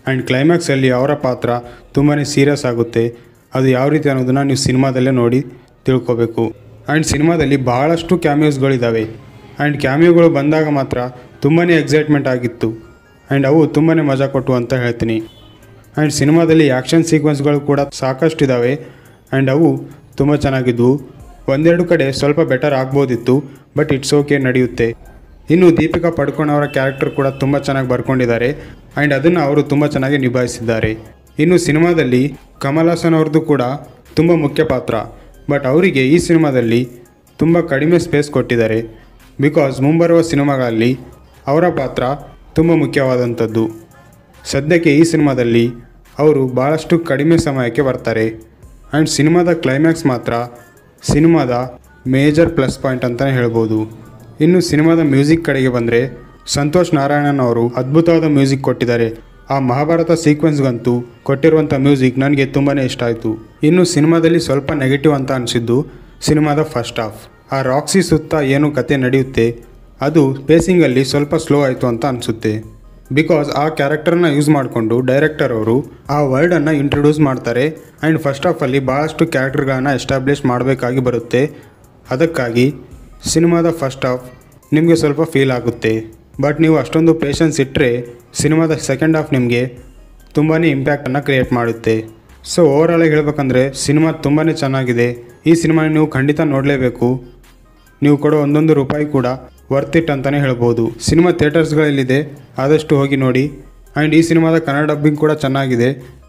ಆ್ಯಂಡ್ ಕ್ಲೈಮ್ಯಾಕ್ಸಲ್ಲಿ ಅವರ ಪಾತ್ರ ತುಂಬಾ ಸೀರಿಯಸ್ ಆಗುತ್ತೆ ಅದು ಯಾವ ರೀತಿ ಅನ್ನೋದನ್ನು ನೀವು ಸಿನಿಮಾದಲ್ಲೇ ನೋಡಿ ತಿಳ್ಕೊಬೇಕು ಆ್ಯಂಡ್ ಸಿನಿಮಾದಲ್ಲಿ ಬಹಳಷ್ಟು ಕ್ಯಾಮಿಯೋಸ್ಗಳಿದ್ದಾವೆ ಆ್ಯಂಡ್ ಕ್ಯಾಮಿಯೋಗಳು ಬಂದಾಗ ಮಾತ್ರ ತುಂಬಾ ಎಕ್ಸೈಟ್ಮೆಂಟ್ ಆಗಿತ್ತು ಆ್ಯಂಡ್ ಅವು ತುಂಬಾ ಮಜಾ ಕೊಟ್ಟು ಅಂತ ಹೇಳ್ತೀನಿ ಆ್ಯಂಡ್ ಸಿನಿಮಾದಲ್ಲಿ ಆ್ಯಕ್ಷನ್ ಸೀಕ್ವೆನ್ಸ್ಗಳು ಕೂಡ ಸಾಕಷ್ಟು ಇದ್ದಾವೆ ಆ್ಯಂಡ್ ಅವು ತುಂಬ ಚೆನ್ನಾಗಿದ್ವು ಒಂದೆರಡು ಕಡೆ ಸ್ವಲ್ಪ ಬೆಟರ್ ಆಗ್ಬೋದಿತ್ತು ಬಟ್ ಇಟ್ಸ್ ಓಕೆ ನಡೆಯುತ್ತೆ ಇನ್ನು ದೀಪಿಕಾ ಪಡ್ಕೋಣ್ ಅವರ ಕ್ಯಾರೆಕ್ಟರ್ ಕೂಡ ತುಂಬ ಚೆನ್ನಾಗಿ ಬರ್ಕೊಂಡಿದ್ದಾರೆ ಆ್ಯಂಡ್ ಅದನ್ನು ಅವರು ತುಂಬ ಚೆನ್ನಾಗಿ ನಿಭಾಯಿಸಿದ್ದಾರೆ ಇನ್ನು ಸಿನಿಮಾದಲ್ಲಿ ಕಮಲ್ ಹಾಸನ್ ಅವ್ರದ್ದು ಕೂಡ ತುಂಬ ಮುಖ್ಯ ಪಾತ್ರ ಬಟ್ ಅವರಿಗೆ ಈ ಸಿನಿಮಾದಲ್ಲಿ ತುಂಬ ಕಡಿಮೆ ಸ್ಪೇಸ್ ಕೊಟ್ಟಿದ್ದಾರೆ ಬಿಕಾಸ್ ಮುಂಬರುವ ಸಿನಿಮಾಗಳಲ್ಲಿ ಅವರ ಪಾತ್ರ ತುಂಬ ಮುಖ್ಯವಾದಂಥದ್ದು ಸದ್ಯಕ್ಕೆ ಈ ಸಿನಿಮಾದಲ್ಲಿ ಅವರು ಭಾಳಷ್ಟು ಕಡಿಮೆ ಸಮಯಕ್ಕೆ ಬರ್ತಾರೆ ಆ್ಯಂಡ್ ಸಿನಿಮಾದ ಕ್ಲೈಮ್ಯಾಕ್ಸ್ ಮಾತ್ರ ಸಿನಿಮಾದ ಮೇಜರ್ ಪ್ಲಸ್ ಪಾಯಿಂಟ್ ಅಂತಲೇ ಹೇಳ್ಬೋದು ಇನ್ನು ಸಿನಿಮಾದ ಮ್ಯೂಸಿಕ್ ಕಡೆಗೆ ಬಂದರೆ ಸಂತೋಷ್ ನಾರಾಯಣನ್ ಅವರು ಅದ್ಭುತವಾದ ಮ್ಯೂಸಿಕ್ ಕೊಟ್ಟಿದ್ದಾರೆ ಆ ಮಹಾಭಾರತ ಸೀಕ್ವೆನ್ಸ್ಗಂತೂ ಕೊಟ್ಟಿರುವಂಥ ಮ್ಯೂಸಿಕ್ ನನಗೆ ತುಂಬಾ ಇಷ್ಟ ಆಯಿತು ಇನ್ನು ಸಿನಿಮಾದಲ್ಲಿ ಸ್ವಲ್ಪ ನೆಗೆಟಿವ್ ಅಂತ ಅನಿಸಿದ್ದು ಸಿನಿಮಾದ ಫಸ್ಟ್ ಹಾಫ್ ಆ ರಾಕ್ಸಿ ಸುತ್ತ ಏನು ಕತೆ ನಡೆಯುತ್ತೆ ಅದು ಪೇಸಿಂಗಲ್ಲಿ ಸ್ವಲ್ಪ ಸ್ಲೋ ಆಯಿತು ಅಂತ ಅನಿಸುತ್ತೆ ಬಿಕಾಸ್ ಆ ಕ್ಯಾರೆಕ್ಟರ್ನ ಯೂಸ್ ಮಾಡಿಕೊಂಡು ಡೈರೆಕ್ಟರ್ ಅವರು ಆ ವರ್ಡನ್ನು ಇಂಟ್ರೊಡ್ಯೂಸ್ ಮಾಡ್ತಾರೆ ಆ್ಯಂಡ್ ಫಸ್ಟ್ ಆಫಲ್ಲಿ ಭಾಳಷ್ಟು ಕ್ಯಾರೆಕ್ಟರ್ಗಳನ್ನು ಎಸ್ಟಾಬ್ಲಿಷ್ ಮಾಡಬೇಕಾಗಿ ಬರುತ್ತೆ ಅದಕ್ಕಾಗಿ ಸಿನಿಮಾದ ಫಸ್ಟ್ ಹಾಫ್ ನಿಮಗೆ ಸ್ವಲ್ಪ ಫೀಲ್ ಆಗುತ್ತೆ ಬಟ್ ನೀವು ಅಷ್ಟೊಂದು ಪೇಷನ್ಸ್ ಇಟ್ಟರೆ ಸಿನಿಮಾದ ಸೆಕೆಂಡ್ ಹಾಫ್ ನಿಮಗೆ ತುಂಬಾ ಇಂಪ್ಯಾಕ್ಟನ್ನು ಕ್ರಿಯೇಟ್ ಮಾಡುತ್ತೆ ಸೊ ಓವರಾಲಾಗಿ ಹೇಳ್ಬೇಕಂದ್ರೆ ಸಿನಿಮಾ ತುಂಬಾ ಚೆನ್ನಾಗಿದೆ ಈ ಸಿನಿಮಾ ನೀವು ಖಂಡಿತ ನೋಡಲೇಬೇಕು ನೀವು ಕೊಡೋ ಒಂದೊಂದು ರೂಪಾಯಿ ಕೂಡ ವರ್ತ್ ಇಟ್ ಅಂತಲೇ ಹೇಳ್ಬೋದು ಸಿನಿಮಾ ಥಿಯೇಟರ್ಸ್ಗಳಲ್ಲಿದೆ ಆದಷ್ಟು ಹೋಗಿ ನೋಡಿ ಆ್ಯಂಡ್ ಈ ಸಿನಿಮಾದ ಕನ್ನಡ ಡಬ್ಬಿಂಗ್ ಕೂಡ ಚೆನ್ನಾಗಿದೆ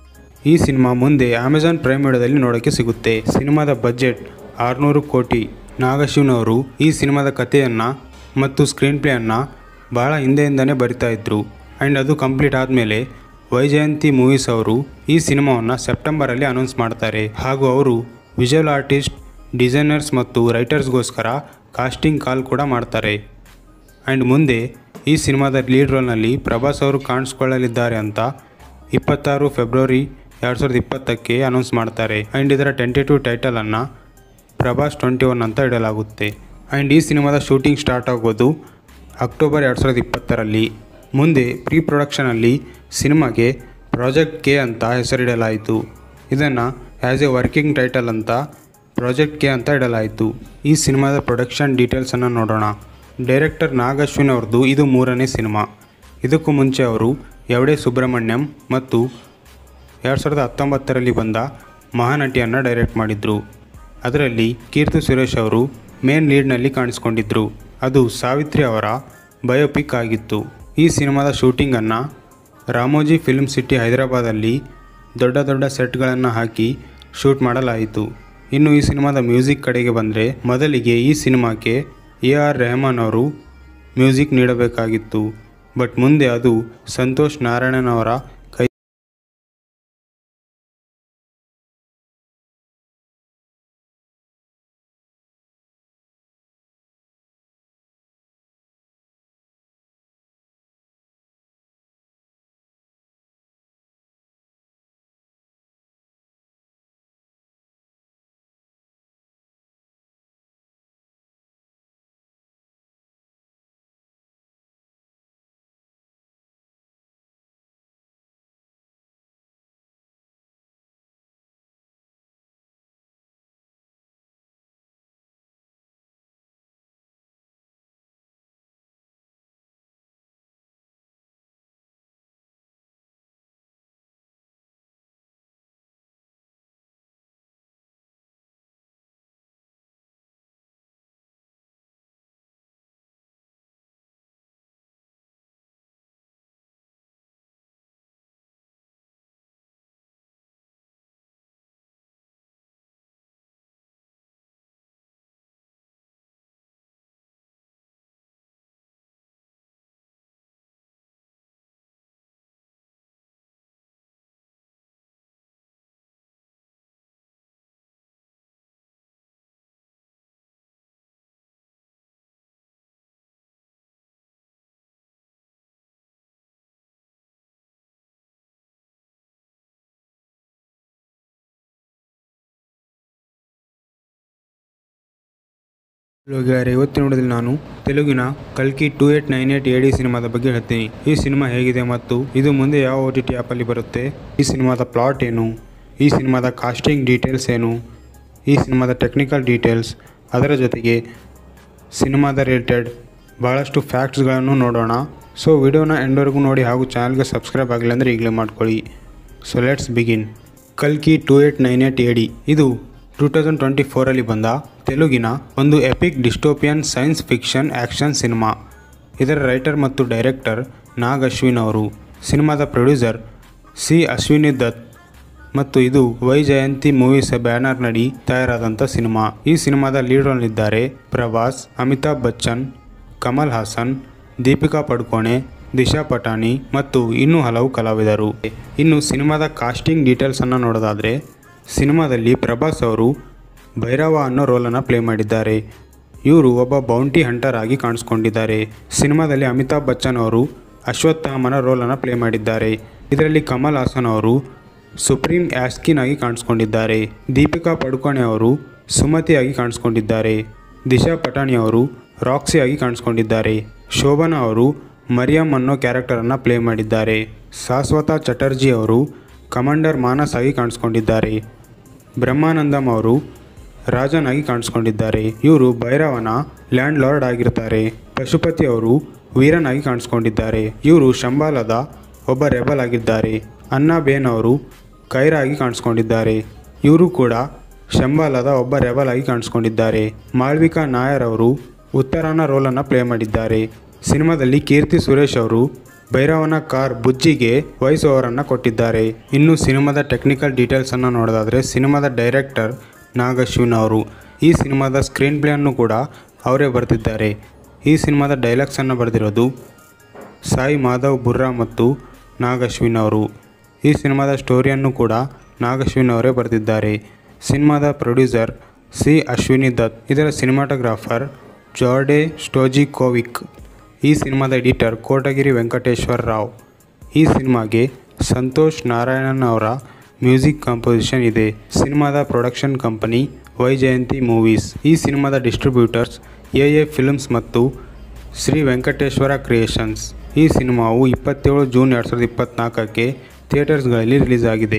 ಈ ಸಿನಿಮಾ ಮುಂದೆ ಅಮೆಜಾನ್ ಪ್ರೈಮ್ ವಿಡಿಯೋದಲ್ಲಿ ನೋಡೋಕ್ಕೆ ಸಿಗುತ್ತೆ ಸಿನಿಮಾದ ಬಜೆಟ್ ಆರುನೂರು ಕೋಟಿ ನಾಗಶಿವ್ನವರು ಈ ಸಿನಿಮಾದ ಕಥೆಯನ್ನು ಮತ್ತು ಸ್ಕ್ರೀನ್ ಪ್ಲೇಯನ್ನು ಭಾಳ ಹಿಂದೆಯಿಂದನೇ ಬರಿತಾ ಇದ್ರು ಆ್ಯಂಡ್ ಅದು ಕಂಪ್ಲೀಟ್ ಆದಮೇಲೆ ವೈಜಯಂತಿ ಮೂವೀಸ್ ಅವರು ಈ ಸಿನಿಮಾವನ್ನು ಸೆಪ್ಟೆಂಬರಲ್ಲಿ ಅನೌನ್ಸ್ ಮಾಡ್ತಾರೆ ಹಾಗೂ ಅವರು ವಿಜುವಲ್ ಆರ್ಟಿಸ್ಟ್ ಡಿಸೈನರ್ಸ್ ಮತ್ತು ರೈಟರ್ಸ್ಗೋಸ್ಕರ ಕಾಸ್ಟಿಂಗ್ ಕಾಲ್ ಕೂಡ ಮಾಡ್ತಾರೆ ಆ್ಯಂಡ್ ಮುಂದೆ ಈ ಸಿನಿಮಾದ ಲೀಡ್ ರೋಲ್ನಲ್ಲಿ ಪ್ರಭಾಸ್ ಅವರು ಕಾಣಿಸ್ಕೊಳ್ಳಲಿದ್ದಾರೆ ಅಂತ ಇಪ್ಪತ್ತಾರು ಫೆಬ್ರವರಿ ಎರಡು ಸಾವಿರದ ಇಪ್ಪತ್ತಕ್ಕೆ ಅನೌನ್ಸ್ ಮಾಡ್ತಾರೆ ಆ್ಯಂಡ್ ಇದರ ಟೆಂಟೇಟಿವ್ ಟೈಟಲನ್ನು ಪ್ರಭಾಸ್ ಟ್ವೆಂಟಿ ಒನ್ ಅಂತ ಇಡಲಾಗುತ್ತೆ ಆ್ಯಂಡ್ ಈ ಸಿನಿಮಾದ ಶೂಟಿಂಗ್ ಸ್ಟಾರ್ಟ್ ಆಗೋದು ಅಕ್ಟೋಬರ್ ಎರಡು ಸಾವಿರದ ಇಪ್ಪತ್ತರಲ್ಲಿ ಮುಂದೆ ಪ್ರೀ ಪ್ರೊಡಕ್ಷನಲ್ಲಿ ಸಿನಿಮಾಗೆ ಪ್ರಾಜೆಕ್ಟ್ ಕೆ ಅಂತ ಹೆಸರಿಡಲಾಯಿತು ಇದನ್ನು ಆ್ಯಸ್ ಎ ವರ್ಕಿಂಗ್ ಟೈಟಲ್ ಅಂತ ಪ್ರಾಜೆಕ್ಟ್ ಕೆ ಅಂತ ಇಡಲಾಯಿತು ಈ ಸಿನಿಮಾದ ಪ್ರೊಡಕ್ಷನ್ ಡೀಟೇಲ್ಸನ್ನು ನೋಡೋಣ ಡೈರೆಕ್ಟರ್ ನಾಗ್ ಅಶ್ವಿನ್ ಅವ್ರದ್ದು ಇದು ಮೂರನೇ ಸಿನಿಮಾ ಇದಕ್ಕೂ ಮುಂಚೆ ಅವರು ಎವಡೆ ಸುಬ್ರಹ್ಮಣ್ಯಂ ಮತ್ತು ಎರಡು ಸಾವಿರದ ಹತ್ತೊಂಬತ್ತರಲ್ಲಿ ಬಂದ ಮಹಾನಟಿಯನ್ನು ಡೈರೆಕ್ಟ್ ಮಾಡಿದರು ಅದರಲ್ಲಿ ಕೀರ್ತಿ ಸುರೇಶ್ ಅವರು ಮೇನ್ ಲೀಡ್ನಲ್ಲಿ ಕಾಣಿಸ್ಕೊಂಡಿದ್ದರು ಅದು ಸಾವಿತ್ರಿ ಅವರ ಬಯೋಪಿಕ್ ಆಗಿತ್ತು ಈ ಸಿನಿಮಾದ ಶೂಟಿಂಗನ್ನು ರಾಮೋಜಿ ಫಿಲ್ಮ್ ಸಿಟಿ ಹೈದರಾಬಾದಲ್ಲಿ ದೊಡ್ಡ ದೊಡ್ಡ ಸೆಟ್ಗಳನ್ನು ಹಾಕಿ ಶೂಟ್ ಮಾಡಲಾಯಿತು ಇನ್ನು ಈ ಸಿನಿಮಾದ ಮ್ಯೂಸಿಕ್ ಕಡೆಗೆ ಬಂದರೆ ಮೊದಲಿಗೆ ಈ ಸಿನಿಮಾಕ್ಕೆ ಎ ಆರ್ ರೆಹಮಾನ್ ಅವರು ಮ್ಯೂಸಿಕ್ ನೀಡಬೇಕಾಗಿತ್ತು ಬಟ್ ಮುಂದೆ ಅದು ಸಂತೋಷ್ ನಾರಾಯಣನ್ ಅವರ ಗೆಳೆಯರೆ ಇವತ್ತಿನ ನೋಡಿದಲ್ಲಿ ನಾನು ತೆಲುಗಿನ ಕಲ್ಕಿ two eight nine eight A D ಸಿನಿಮಾದ ಬಗ್ಗೆ ಹೇಳ್ತೀನಿ ಈ ಸಿನಿಮಾ ಹೇಗಿದೆ ಮತ್ತು ಇದು ಮುಂದೆ ಯಾವ ಓ ಟಿ ಟಿ ಆ್ಯಪಲ್ಲಿ ಬರುತ್ತೆ ಈ ಸಿನಿಮಾದ ಪ್ಲಾಟ್ ಏನು ಈ ಸಿನಿಮಾದ ಕಾಸ್ಟಿಂಗ್ ಡೀಟೇಲ್ಸ್ ಏನು ಈ ಸಿನಿಮಾದ ಟೆಕ್ನಿಕಲ್ ಡೀಟೇಲ್ಸ್ ಅದರ ಜೊತೆಗೆ ಸಿನಿಮಾದ ರಿಲೇಟೆಡ್ ಭಾಳಷ್ಟು ಫ್ಯಾಕ್ಟ್ಸ್ಗಳನ್ನು ನೋಡೋಣ ಸೊ ವಿಡಿಯೋನ ಎಂಡ್ವರೆಗೂ ನೋಡಿ ಹಾಗೂ ಚಾನಲ್ಗೆ ಸಬ್ಸ್ಕ್ರೈಬ್ ಆಗಿಲ್ಲ ಅಂದರೆ ಈಗಲೇ ಮಾಡ್ಕೊಳ್ಳಿ ಸೊ ಲೆಟ್ಸ್ ಬಿಗಿನ್ ಕಲ್ಕಿ two eight nine eight A D ಇದು ಟೂ ತೌಸಂಡ್ ಟ್ವೆಂಟಿ ಫೋರಲ್ಲಿ ಬಂದ ತೆಲುಗಿನ ಒಂದು epic dystopian science fiction action cinema ಇದರ ರೈಟರ್ ಮತ್ತು ಡೈರೆಕ್ಟರ್ ನಾಗ್ ಅಶ್ವಿನ್ ಅವರು ಸಿನಿಮಾದ ಪ್ರೊಡ್ಯೂಸರ್ ಸಿ ಅಶ್ವಿನಿ ದತ್ ಮತ್ತು ಇದು ವೈ ಜಯಂತಿ ಮೂವೀಸ್ ಬ್ಯಾನರ್ ನಡಿ ತಯಾರಾದಂಥ ಸಿನಿಮಾ ಈ ಸಿನಿಮಾದ ಲೀಡ್ ರೋಲ್ನಿದ್ದಾರೆ ಪ್ರಭಾಸ್ ಅಮಿತಾಬ್ ಬಚ್ಚನ್ ಕಮಲ್ ಹಾಸನ್ ದೀಪಿಕಾ ಪಡುಕೋಣೆ ದಿಶಾ ಪಟಾಣಿ ಮತ್ತು ಇನ್ನೂ ಹಲವು ಕಲಾವಿದರು ಇನ್ನು ಸಿನಿಮಾದ ಕಾಸ್ಟಿಂಗ್ ಡೀಟೇಲ್ಸನ್ನು ನೋಡೋದಾದರೆ ಸಿನಿಮಾದಲ್ಲಿ ಪ್ರಭಾಸ್ ಅವರು ಭೈರವ ಅನ್ನೋ ರೋಲನ್ನು ಪ್ಲೇ ಮಾಡಿದ್ದಾರೆ ಇವರು ಒಬ್ಬ ಬೌಂಟಿ ಹಂಟರ್ ಆಗಿ ಕಾಣಿಸ್ಕೊಂಡಿದ್ದಾರೆ ಸಿನಿಮಾದಲ್ಲಿ ಅಮಿತಾಬ್ ಬಚ್ಚನ್ ಅವರು ಅಶ್ವತ್ಥಾಮನ ರೋಲನ್ನು ಪ್ಲೇ ಮಾಡಿದ್ದಾರೆ ಇದರಲ್ಲಿ ಕಮಲ್ ಹಾಸನ್ ಅವರು ಸುಪ್ರೀಂ ಆಸ್ಕಿನ್ ಆಗಿ ಕಾಣಿಸ್ಕೊಂಡಿದ್ದಾರೆ ದೀಪಿಕಾ ಪಡುಕೋಣೆ ಅವರು ಸುಮತಿಯಾಗಿ ಕಾಣಿಸ್ಕೊಂಡಿದ್ದಾರೆ ದಿಶಾ ಪಟಾಣಿ ಅವರು ರಾಕ್ಸಿ ಆಗಿ ಕಾಣಿಸ್ಕೊಂಡಿದ್ದಾರೆ ಶೋಭನಾ ಅವರು ಮರಿಯಂ ಅನ್ನೋ ಕ್ಯಾರೆಕ್ಟರನ್ನು ಪ್ಲೇ ಮಾಡಿದ್ದಾರೆ ಶಾಶ್ವತ ಚಟರ್ಜಿ ಅವರು ಕಮಾಂಡರ್ ಮಾನಸ್ ಆಗಿ ಕಾಣಿಸ್ಕೊಂಡಿದ್ದಾರೆ ಬ್ರಹ್ಮಾನಂದಂ ಅವರು ರಾಜನ್ ಆಗಿ ಕಾಣಿಸ್ಕೊಂಡಿದ್ದಾರೆ ಇವರು ಭೈರವನ ಲ್ಯಾಂಡ್ ಲಾರ್ಡ್ ಆಗಿರ್ತಾರೆ ಪಶುಪತಿ ಅವರು ವೀರನ್ ಆಗಿ ಕಾಣಿಸ್ಕೊಂಡಿದ್ದಾರೆ ಇವರು ಶಂಬಾಲದ ಒಬ್ಬ ರೆಬಲ್ ಆಗಿದ್ದಾರೆ ಅನ್ನಬೇನ್ ಅವರು ಕೈರ ಆಗಿ ಕಾಣಿಸ್ಕೊಂಡಿದ್ದಾರೆ ಇವರು ಕೂಡ ಶಂಬಾಲದ ಒಬ್ಬ ರೆಬಲ್ ಆಗಿ ಕಾಣಿಸ್ಕೊಂಡಿದ್ದಾರೆ ಮಾಳ್ವಿಕಾ ನಾಯರ್ ಅವರು ಉತ್ತರಾನ ರೋಲನ್ನು ಪ್ಲೇ ಮಾಡಿದ್ದಾರೆ ಸಿನಿಮಾದಲ್ಲಿ ಕೀರ್ತಿ ಸುರೇಶ್ ಅವರು ಭೈರವನ ಕಾರ್ ಬುಜ್ಜಿಗೆ ವಾಯ್ಸ್ ಓವರನ್ನು ಕೊಟ್ಟಿದ್ದಾರೆ ಇನ್ನು ಸಿನಿಮಾದ ಟೆಕ್ನಿಕಲ್ ಡೀಟೇಲ್ಸನ್ನು ನೋಡೋದಾದರೆ ಸಿನಿಮಾದ ಡೈರೆಕ್ಟರ್ ನಾಗ್ ಅಶ್ವಿನ್ ಅವರು ಈ ಸಿನಿಮಾದ ಸ್ಕ್ರೀನ್ ಪ್ಲೇಯನ್ನು ಕೂಡ ಅವರೇ ಬರೆದಿದ್ದಾರೆ ಈ ಸಿನಿಮಾದ ಡೈಲಾಗ್ಸನ್ನು ಬರೆದಿರೋದು ಸಾಯಿ ಮಾಧವ್ ಬುರ್ರಾ ಮತ್ತು ನಾಗ್ ಅಶ್ವಿನ್ ಅವರು ಈ ಸಿನಿಮಾದ ಸ್ಟೋರಿಯನ್ನು ಕೂಡ ನಾಗ್ ಅಶ್ವಿನ್ ಅವರೇ ಬರೆದಿದ್ದಾರೆ ಸಿನಿಮಾದ ಪ್ರೊಡ್ಯೂಸರ್ ಸಿ ಅಶ್ವಿನಿ ದತ್ ಇದರ ಸಿನಿಮಾಟೋಗ್ರಾಫರ್ ಜಾರ್ಡೆ ಸ್ಟೋಜಿಕೋವಿಕ್ ಈ ಸಿನಿಮಾದ ಎಡಿಟರ್ ಕೋಟಗಿರಿ ವೆಂಕಟೇಶ್ವರ ರಾವ್ ಈ ಸಿನಿಮಾಗೆ ಸಂತೋಷ್ ನಾರಾಯಣನ್ ಅವರ ಮ್ಯೂಸಿಕ್ ಕಂಪೋಸಿಷನ್ ಇದೆ ಸಿನಿಮಾದ production company Vyjayanthi movies ಈ ಸಿನಿಮಾದ ಡಿಸ್ಟ್ರಿಬ್ಯೂಟರ್ಸ್ ಎ ಎ ಫಿಲ್ಮ್ಸ್ ಮತ್ತು ಶ್ರೀ ವೆಂಕಟೇಶ್ವರ ಕ್ರಿಯೇಷನ್ಸ್ ಈ ಸಿನಿಮಾವು ಇಪ್ಪತ್ತೇಳು ಜೂನ್ ಎರಡು ಸಾವಿರದ ಇಪ್ಪತ್ತ್ನಾಲ್ಕಕ್ಕೆ ಥಿಯೇಟರ್ಸ್ಗಳಲ್ಲಿ ರಿಲೀಸ್ ಆಗಿದೆ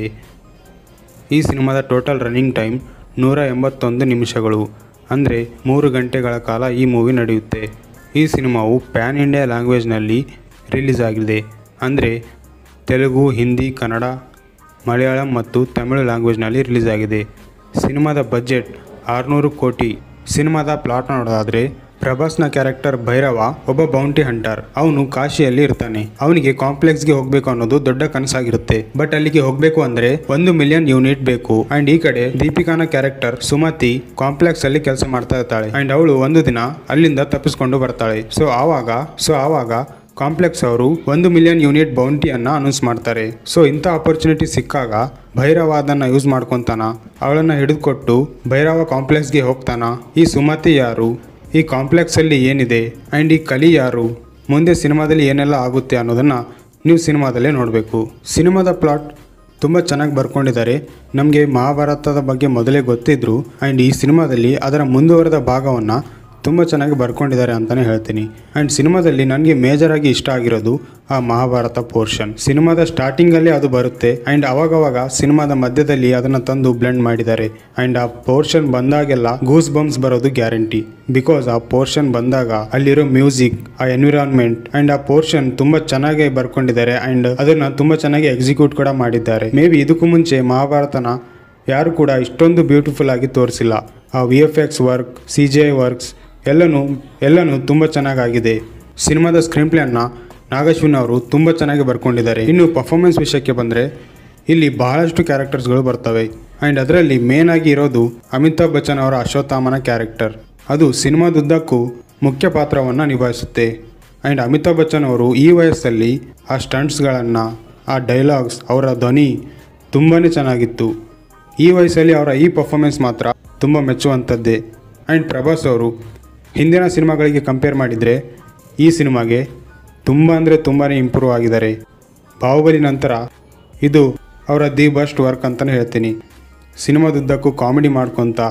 ಈ ಸಿನಿಮಾದ ಟೋಟಲ್ ರನ್ನಿಂಗ್ ಟೈಮ್ ನೂರ ಎಂಬತ್ತೊಂದು ನಿಮಿಷಗಳು ಅಂದರೆ ಮೂರು ಗಂಟೆಗಳ ಕಾಲ ಈ ಮೂವಿ ನಡೆಯುತ್ತೆ ಈ ಸಿನಿಮಾವು ಪ್ಯಾನ್ ಇಂಡಿಯಾ ಲ್ಯಾಂಗ್ವೇಜ್ನಲ್ಲಿ ರಿಲೀಸ್ ಆಗಿದೆ ಅಂದರೆ ತೆಲುಗು ಹಿಂದಿ ಕನ್ನಡ ಮಲಯಾಳಂ ಮತ್ತು ತಮಿಳು ಲ್ಯಾಂಗ್ವೇಜ್ನಲ್ಲಿ ರಿಲೀಸ್ ಆಗಿದೆ ಸಿನಿಮಾದ ಬಜೆಟ್ ಆರುನೂರು ಕೋಟಿ ಸಿನಿಮಾದ ಪ್ಲಾಟ್ ನೋಡೋದಾದರೆ ಪ್ರಭಾಸ್ನ ಕ್ಯಾರೆಕ್ಟರ್ ಭೈರವ ಒಬ್ಬ ಬೌಂಟಿ ಹಂಟರ್ ಅವನು ಕಾಶಿಯಲ್ಲಿ ಇರ್ತಾನೆ ಅವನಿಗೆ ಕಾಂಪ್ಲೆಕ್ಸ್ಗೆ ಹೋಗ್ಬೇಕು ಅನ್ನೋದು ದೊಡ್ಡ ಕನಸಾಗಿರುತ್ತೆ ಬಟ್ ಅಲ್ಲಿಗೆ ಹೋಗ್ಬೇಕು ಅಂದ್ರೆ ಒಂದು ಮಿಲಿಯನ್ ಯೂನಿಟ್ ಬೇಕು ಅಂಡ್ ಈ ಕಡೆ ದೀಪಿಕಾನ ಕ್ಯಾರೆಕ್ಟರ್ ಸುಮತಿ ಕಾಂಪ್ಲೆಕ್ಸ್ ಅಲ್ಲಿ ಕೆಲಸ ಮಾಡ್ತಾ ಇರ್ತಾಳೆ ಅಂಡ್ ಅವಳು ಒಂದು ದಿನ ಅಲ್ಲಿಂದ ತಪ್ಪಿಸ್ಕೊಂಡು ಬರ್ತಾಳೆ ಸೊ ಆವಾಗ ಸೊ ಆವಾಗ ಕಾಂಪ್ಲೆಕ್ಸ್ ಅವರು ಒಂದು ಮಿಲಿಯನ್ ಯೂನಿಟ್ ಬೌಂಟಿಯನ್ನ ಅನೌನ್ಸ್ ಮಾಡ್ತಾರೆ ಸೊ ಇಂಥ ಆಪರ್ಚುನಿಟಿ ಸಿಕ್ಕಾಗ ಭೈರವ ಅದನ್ನ ಯೂಸ್ ಮಾಡ್ಕೊತಾನ ಅವಳನ್ನ ಹಿಡಿದುಕೊಟ್ಟು ಭೈರವ ಕಾಂಪ್ಲೆಕ್ಸ್ಗೆ ಹೋಗ್ತಾನ ಈ ಸುಮತಿ ಯಾರು ಈ ಕಾಂಪ್ಲೆಕ್ಸಲ್ಲಿ ಏನಿದೆ ಆ್ಯಂಡ್ ಈ ಕಲಿ ಯಾರು ಮುಂದೆ ಸಿನಿಮಾದಲ್ಲಿ ಏನೆಲ್ಲ ಆಗುತ್ತೆ ಅನ್ನೋದನ್ನು ನೀವು ಸಿನಿಮಾದಲ್ಲೇ ನೋಡಬೇಕು ಸಿನಿಮಾದ ಪ್ಲಾಟ್ ತುಂಬ ಚೆನ್ನಾಗಿ ಬರ್ಕೊಂಡಿದ್ದಾರೆ ನಮಗೆ ಮಹಾಭಾರತದ ಬಗ್ಗೆ ಮೊದಲೇ ಗೊತ್ತಿದ್ರು ಆ್ಯಂಡ್ ಈ ಸಿನಿಮಾದಲ್ಲಿ ಅದರ ಮುಂದುವರೆದ ಭಾಗವನ್ನು ತುಂಬ ಚೆನ್ನಾಗಿ ಬರ್ಕೊಂಡಿದ್ದಾರೆ ಅಂತಲೇ ಹೇಳ್ತೀನಿ ಆ್ಯಂಡ್ ಸಿನಿಮಾದಲ್ಲಿ ನನಗೆ ಮೇಜರಾಗಿ ಇಷ್ಟ ಆಗಿರೋದು ಆ ಮಹಾಭಾರತ ಪೋರ್ಷನ್ ಸಿನಿಮಾದ ಸ್ಟಾರ್ಟಿಂಗಲ್ಲೇ ಅದು ಬರುತ್ತೆ ಆ್ಯಂಡ್ ಅವಾಗವಾಗ ಸಿನಿಮಾದ ಮಧ್ಯದಲ್ಲಿ ಅದನ್ನು ತಂದು ಬ್ಲೆಂಡ್ ಮಾಡಿದ್ದಾರೆ ಆ್ಯಂಡ್ ಆ ಪೋರ್ಷನ್ ಬಂದಾಗೆಲ್ಲ ಗೂಸ್ ಬಂಪ್ಸ್ ಬರೋದು ಗ್ಯಾರಂಟಿ ಬಿಕಾಸ್ ಆ ಪೋರ್ಷನ್ ಬಂದಾಗ ಅಲ್ಲಿರೋ ಮ್ಯೂಸಿಕ್ ಆ ಎನ್ವಿರಾನ್ಮೆಂಟ್ ಆ್ಯಂಡ್ ಆ ಪೋರ್ಷನ್ ತುಂಬ ಚೆನ್ನಾಗಿ ಬರ್ಕೊಂಡಿದ್ದಾರೆ ಆ್ಯಂಡ್ ಅದನ್ನು ತುಂಬ ಚೆನ್ನಾಗಿ ಎಕ್ಸಿಕ್ಯೂಟ್ ಕೂಡ ಮಾಡಿದ್ದಾರೆ ಮೇ ಬಿ ಇದಕ್ಕೂ ಮುಂಚೆ ಮಹಾಭಾರತನ ಯಾರು ಕೂಡ ಇಷ್ಟೊಂದು ಬ್ಯೂಟಿಫುಲ್ ಆಗಿ ತೋರಿಸಿಲ್ಲ ಆ V F X work C G I works ಎಲ್ಲನೂ ಎಲ್ಲನೂ ತುಂಬ ಚೆನ್ನಾಗಾಗಿದೆ ಸಿನಿಮಾದ ಸ್ಕ್ರೀನ್ ಪ್ಲೇಯನ್ನು ನಾಗಶ್ವಿನ್ ಅವರು ತುಂಬ ಚೆನ್ನಾಗಿ ಬರ್ಕೊಂಡಿದ್ದಾರೆ ಇನ್ನು ಪರ್ಫಾರ್ಮೆನ್ಸ್ ವಿಷಯಕ್ಕೆ ಬಂದರೆ ಇಲ್ಲಿ ಬಹಳಷ್ಟು ಕ್ಯಾರೆಕ್ಟರ್ಸ್ಗಳು ಬರ್ತವೆ ಆ್ಯಂಡ್ ಅದರಲ್ಲಿ ಮೇನ್ ಆಗಿ ಇರೋದು ಅಮಿತಾಬ್ ಬಚ್ಚನ್ ಅವರ ಅಶ್ವತ್ಥಾಮನ ಕ್ಯಾರೆಕ್ಟರ್ ಅದು ಸಿನಿಮಾದುದ್ದಕ್ಕೂ ಮುಖ್ಯ ಪಾತ್ರವನ್ನು ನಿಭಾಯಿಸುತ್ತೆ ಆ್ಯಂಡ್ ಅಮಿತಾಬ್ ಬಚ್ಚನ್ ಅವರು ಈ ವಯಸ್ಸಲ್ಲಿ ಆ ಸ್ಟಂಟ್ಸ್ಗಳನ್ನು ಆ ಡೈಲಾಗ್ಸ್ ಅವರ ಧ್ವನಿ ತುಂಬಾ ಚೆನ್ನಾಗಿತ್ತು ಈ ವಯಸ್ಸಲ್ಲಿ ಅವರ ಈ ಪರ್ಫಾರ್ಮೆನ್ಸ್ ಮಾತ್ರ ತುಂಬ ಮೆಚ್ಚುವಂಥದ್ದೇ ಆ್ಯಂಡ್ ಪ್ರಭಾಸ್ ಅವರು ಹಿಂದಿನ ಸಿನಿಮಾಗಳಿಗೆ ಕಂಪೇರ್ ಮಾಡಿದರೆ ಈ ಸಿನಿಮಾಗೆ ತುಂಬ ಅಂದರೆ ತುಂಬಾ ಇಂಪ್ರೂವ್ ಆಗಿದ್ದಾರೆ ಬಾಹುಬಲಿ ನಂತರ ಇದು ಅವರ ದಿ ಬೆಸ್ಟ್ ವರ್ಕ್ ಅಂತಲೇ ಹೇಳ್ತೀನಿ ಸಿನಿಮಾದುದ್ದಕ್ಕೂ ಕಾಮಿಡಿ ಮಾಡ್ಕೊತ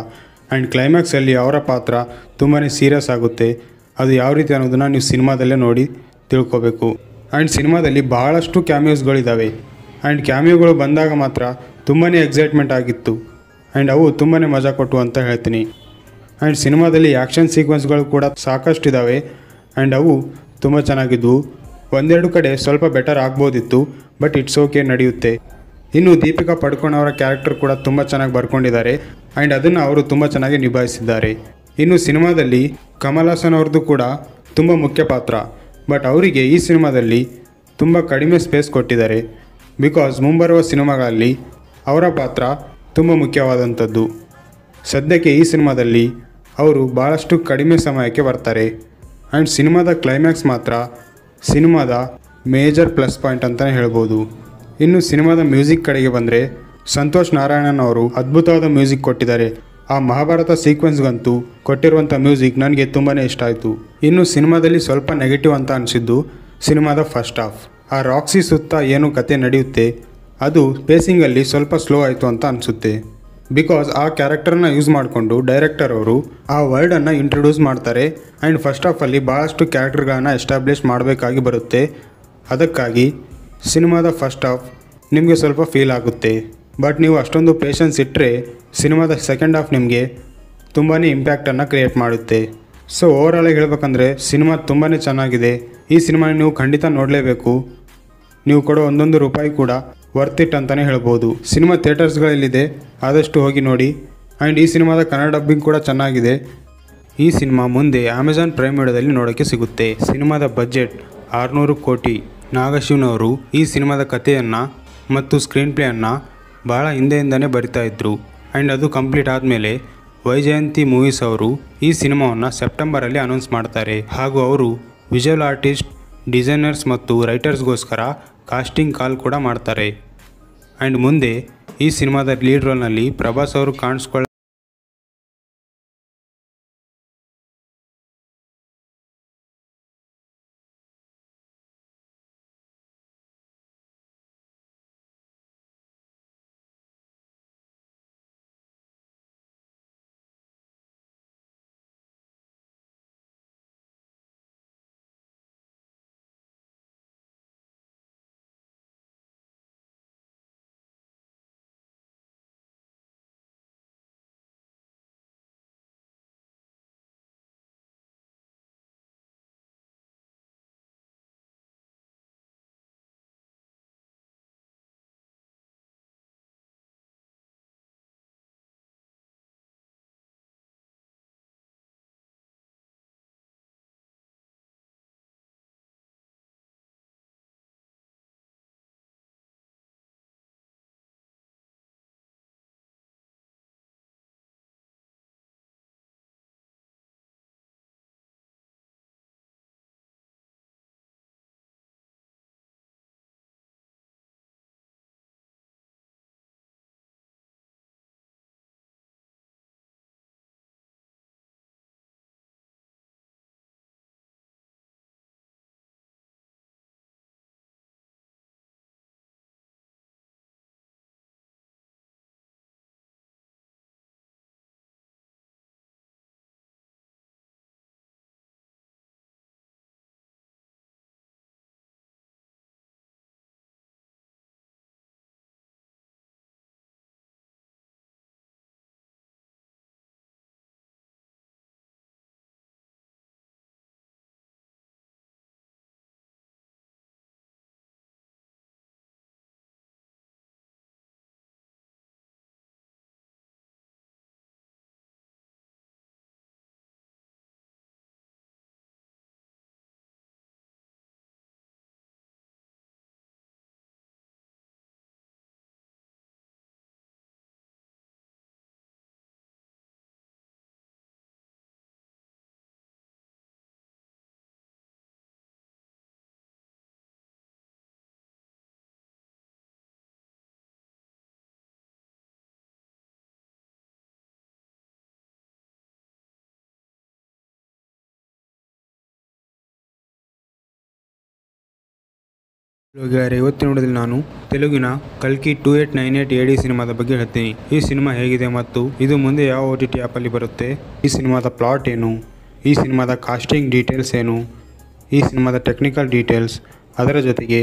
ಆ್ಯಂಡ್ ಕ್ಲೈಮ್ಯಾಕ್ಸಲ್ಲಿ ಅವರ ಪಾತ್ರ ತುಂಬಾ ಸೀರಿಯಸ್ ಆಗುತ್ತೆ ಅದು ಯಾವ ರೀತಿ ಅನ್ನೋದನ್ನು ನೀವು ಸಿನಿಮಾದಲ್ಲೇ ನೋಡಿ ತಿಳ್ಕೊಬೇಕು ಆ್ಯಂಡ್ ಸಿನಿಮಾದಲ್ಲಿ ಬಹಳಷ್ಟು ಕ್ಯಾಮಿಯೋಸ್ಗಳಿದ್ದಾವೆ ಆ್ಯಂಡ್ ಕ್ಯಾಮಿಯೋಗಳು ಬಂದಾಗ ಮಾತ್ರ ತುಂಬಾ ಎಕ್ಸೈಟ್ಮೆಂಟ್ ಆಗಿತ್ತು ಆ್ಯಂಡ್ ಅವು ತುಂಬಾ ಮಜಾ ಕೊಟ್ಟು ಅಂತ ಹೇಳ್ತೀನಿ ಆ್ಯಂಡ್ ಸಿನಿಮಾದಲ್ಲಿ ಆ್ಯಕ್ಷನ್ ಸೀಕ್ವೆನ್ಸ್ಗಳು ಕೂಡ ಸಾಕಷ್ಟು ಇದ್ದಾವೆ ಆ್ಯಂಡ್ ಅವು ತುಂಬ ಚೆನ್ನಾಗಿದ್ವು ಒಂದೆರಡು ಕಡೆ ಸ್ವಲ್ಪ ಬೆಟರ್ ಆಗ್ಬೋದಿತ್ತು ಬಟ್ ಇಟ್ಸ್ ಓಕೆ ನಡೆಯುತ್ತೆ ಇನ್ನು ದೀಪಿಕಾ ಪಡ್ಕೋಣ್ ಅವರ ಕ್ಯಾರೆಕ್ಟರ್ ಕೂಡ ತುಂಬ ಚೆನ್ನಾಗಿ ಬರ್ಕೊಂಡಿದ್ದಾರೆ ಆ್ಯಂಡ್ ಅದನ್ನು ಅವರು ತುಂಬ ಚೆನ್ನಾಗಿ ನಿಭಾಯಿಸಿದ್ದಾರೆ ಇನ್ನು ಸಿನಿಮಾದಲ್ಲಿ ಕಮಲ್ ಹಾಸನ್ ಅವ್ರದ್ದು ಕೂಡ ತುಂಬ ಮುಖ್ಯ ಪಾತ್ರ ಬಟ್ ಅವರಿಗೆ ಈ ಸಿನಿಮಾದಲ್ಲಿ ತುಂಬ ಕಡಿಮೆ ಸ್ಪೇಸ್ ಕೊಟ್ಟಿದ್ದಾರೆ ಬಿಕಾಸ್ ಮುಂಬರುವ ಸಿನಿಮಾಗಳಲ್ಲಿ ಅವರ ಪಾತ್ರ ತುಂಬ ಮುಖ್ಯವಾದಂಥದ್ದು ಸದ್ಯಕ್ಕೆ ಈ ಸಿನಿಮಾದಲ್ಲಿ ಅವರು ಭಾಳಷ್ಟು ಕಡಿಮೆ ಸಮಯಕ್ಕೆ ಬರ್ತಾರೆ ಆ್ಯಂಡ್ ಸಿನಿಮಾದ ಕ್ಲೈಮ್ಯಾಕ್ಸ್ ಮಾತ್ರ ಸಿನಿಮಾದ ಮೇಜರ್ ಪ್ಲಸ್ ಪಾಯಿಂಟ್ ಅಂತಲೇ ಹೇಳ್ಬೋದು ಇನ್ನು ಸಿನಿಮಾದ ಮ್ಯೂಸಿಕ್ ಕಡೆಗೆ ಬಂದರೆ ಸಂತೋಷ್ ನಾರಾಯಣನ್ ಅವರು ಅದ್ಭುತವಾದ ಮ್ಯೂಸಿಕ್ ಕೊಟ್ಟಿದ್ದಾರೆ ಆ ಮಹಾಭಾರತ ಸೀಕ್ವೆನ್ಸ್ಗಂತೂ ಕೊಟ್ಟಿರುವಂಥ ಮ್ಯೂಸಿಕ್ ನನಗೆ ತುಂಬಾ ಇಷ್ಟ ಆಯಿತು ಇನ್ನು ಸಿನಿಮಾದಲ್ಲಿ ಸ್ವಲ್ಪ ನೆಗೆಟಿವ್ ಅಂತ ಅನಿಸಿದ್ದು ಸಿನಿಮಾದ ಫಸ್ಟ್ ಹಾಫ್ ಆ ರಾಕ್ಸಿ ಸುತ್ತ ಏನು ಕತೆ ನಡೆಯುತ್ತೆ ಅದು ಪೇಸಿಂಗಲ್ಲಿ ಸ್ವಲ್ಪ ಸ್ಲೋ ಆಯಿತು ಅಂತ ಅನಿಸುತ್ತೆ ಬಿಕಾಸ್ ಆ ಕ್ಯಾರೆಕ್ಟರ್ನ ಯೂಸ್ ಮಾಡಿಕೊಂಡು ಡೈರೆಕ್ಟರ್ ಅವರು ಆ ವರ್ಡನ್ನು ಇಂಟ್ರೊಡ್ಯೂಸ್ ಮಾಡ್ತಾರೆ ಆ್ಯಂಡ್ ಫಸ್ಟ್ ಆಫಲ್ಲಿ ಭಾಳಷ್ಟು ಕ್ಯಾರೆಕ್ಟರ್ಗಳನ್ನ ಎಸ್ಟಾಬ್ಲಿಷ್ ಮಾಡಬೇಕಾಗಿ ಬರುತ್ತೆ ಅದಕ್ಕಾಗಿ ಸಿನಿಮಾದ ಫಸ್ಟ್ ಹಾಫ್ ನಿಮಗೆ ಸ್ವಲ್ಪ ಫೀಲ್ ಆಗುತ್ತೆ ಬಟ್ ನೀವು ಅಷ್ಟೊಂದು ಪೇಷನ್ಸ್ ಇಟ್ಟರೆ ಸಿನಿಮಾದ ಸೆಕೆಂಡ್ ಹಾಫ್ ನಿಮಗೆ ತುಂಬಾ ಇಂಪ್ಯಾಕ್ಟನ್ನು ಕ್ರಿಯೇಟ್ ಮಾಡುತ್ತೆ ಸೊ ಓವರಾಲಾಗಿ ಹೇಳ್ಬೇಕಂದ್ರೆ ಸಿನಿಮಾ ತುಂಬಾ ಚೆನ್ನಾಗಿದೆ ಈ ಸಿನಿಮಾ ನೀವು ಖಂಡಿತ ನೋಡಲೇಬೇಕು ನೀವು ಕೊಡೋ ಒಂದೊಂದು ರೂಪಾಯಿ ಕೂಡ ವರ್ತ್ ಇಟ್ ಅಂತಲೇ ಹೇಳ್ಬೋದು ಸಿನಿಮಾ ಥಿಯೇಟರ್ಸ್ಗಳಲ್ಲಿದೆ ಆದಷ್ಟು ಹೋಗಿ ನೋಡಿ ಆ್ಯಂಡ್ ಈ ಸಿನಿಮಾದ ಕನ್ನಡ ಡಬ್ಬಿಂಗ್ ಕೂಡ ಚೆನ್ನಾಗಿದೆ ಈ ಸಿನಿಮಾ ಮುಂದೆ ಅಮೆಜಾನ್ ಪ್ರೈಮ್ ವಿಡಿಯೋದಲ್ಲಿ ನೋಡೋಕ್ಕೆ ಸಿಗುತ್ತೆ ಸಿನಿಮಾದ ಬಜೆಟ್ ಆರುನೂರು ಕೋಟಿ ನಾಗಶಿವ್ನವರು ಈ ಸಿನಿಮಾದ ಕಥೆಯನ್ನು ಮತ್ತು ಸ್ಕ್ರೀನ್ ಪ್ಲೇಯನ್ನು ಭಾಳ ಹಿಂದೆಯಿಂದನೇ ಬರಿತಾ ಇದ್ರು ಆ್ಯಂಡ್ ಅದು ಕಂಪ್ಲೀಟ್ ಆದಮೇಲೆ ವೈಜಯಂತಿ ಮೂವೀಸ್ ಅವರು ಈ ಸಿನಿಮಾವನ್ನು ಸೆಪ್ಟೆಂಬರಲ್ಲಿ ಅನೌನ್ಸ್ ಮಾಡ್ತಾರೆ ಹಾಗೂ ಅವರು ವಿಜುವಲ್ ಆರ್ಟಿಸ್ಟ್ ಡಿಸೈನರ್ಸ್ ಮತ್ತು ರೈಟರ್ಸ್ಗೋಸ್ಕರ ಕಾಸ್ಟಿಂಗ್ ಕಾಲ್ ಕೂಡ ಮಾಡ್ತಾರೆ ಆ್ಯಂಡ್ ಮುಂದೆ ಈ ಸಿನಿಮಾದ ಲೀಡ್ ರೋಲ್ನಲ್ಲಿ ಪ್ರಭಾಸ್ ಅವರು ಕಾಣಿಸ್ಕೊಳ್ಳ ಗೆಳೆಯರೆ ಇವತ್ತಿನ ನೋಡಿದಲ್ಲಿ ನಾನು ತೆಲುಗಿನ ಕಲ್ಕಿ ಟೂ ಏಟ್ ನೈನ್ ಏಟ್ ಎಡಿ ಸಿನಿಮಾದ ಬಗ್ಗೆ ಹೇಳ್ತೀನಿ ಈ ಸಿನಿಮಾ ಹೇಗಿದೆ ಮತ್ತು ಇದು ಮುಂದೆ ಯಾವ ಓ ಟಿ ಟಿ ಆ್ಯಪಲ್ಲಿ ಬರುತ್ತೆ ಈ ಸಿನಿಮಾದ ಪ್ಲಾಟ್ ಏನು ಈ ಸಿನಿಮಾದ ಕಾಸ್ಟಿಂಗ್ ಡೀಟೇಲ್ಸ್ ಏನು ಈ ಸಿನಿಮಾದ ಟೆಕ್ನಿಕಲ್ ಡೀಟೇಲ್ಸ್ ಅದರ ಜೊತೆಗೆ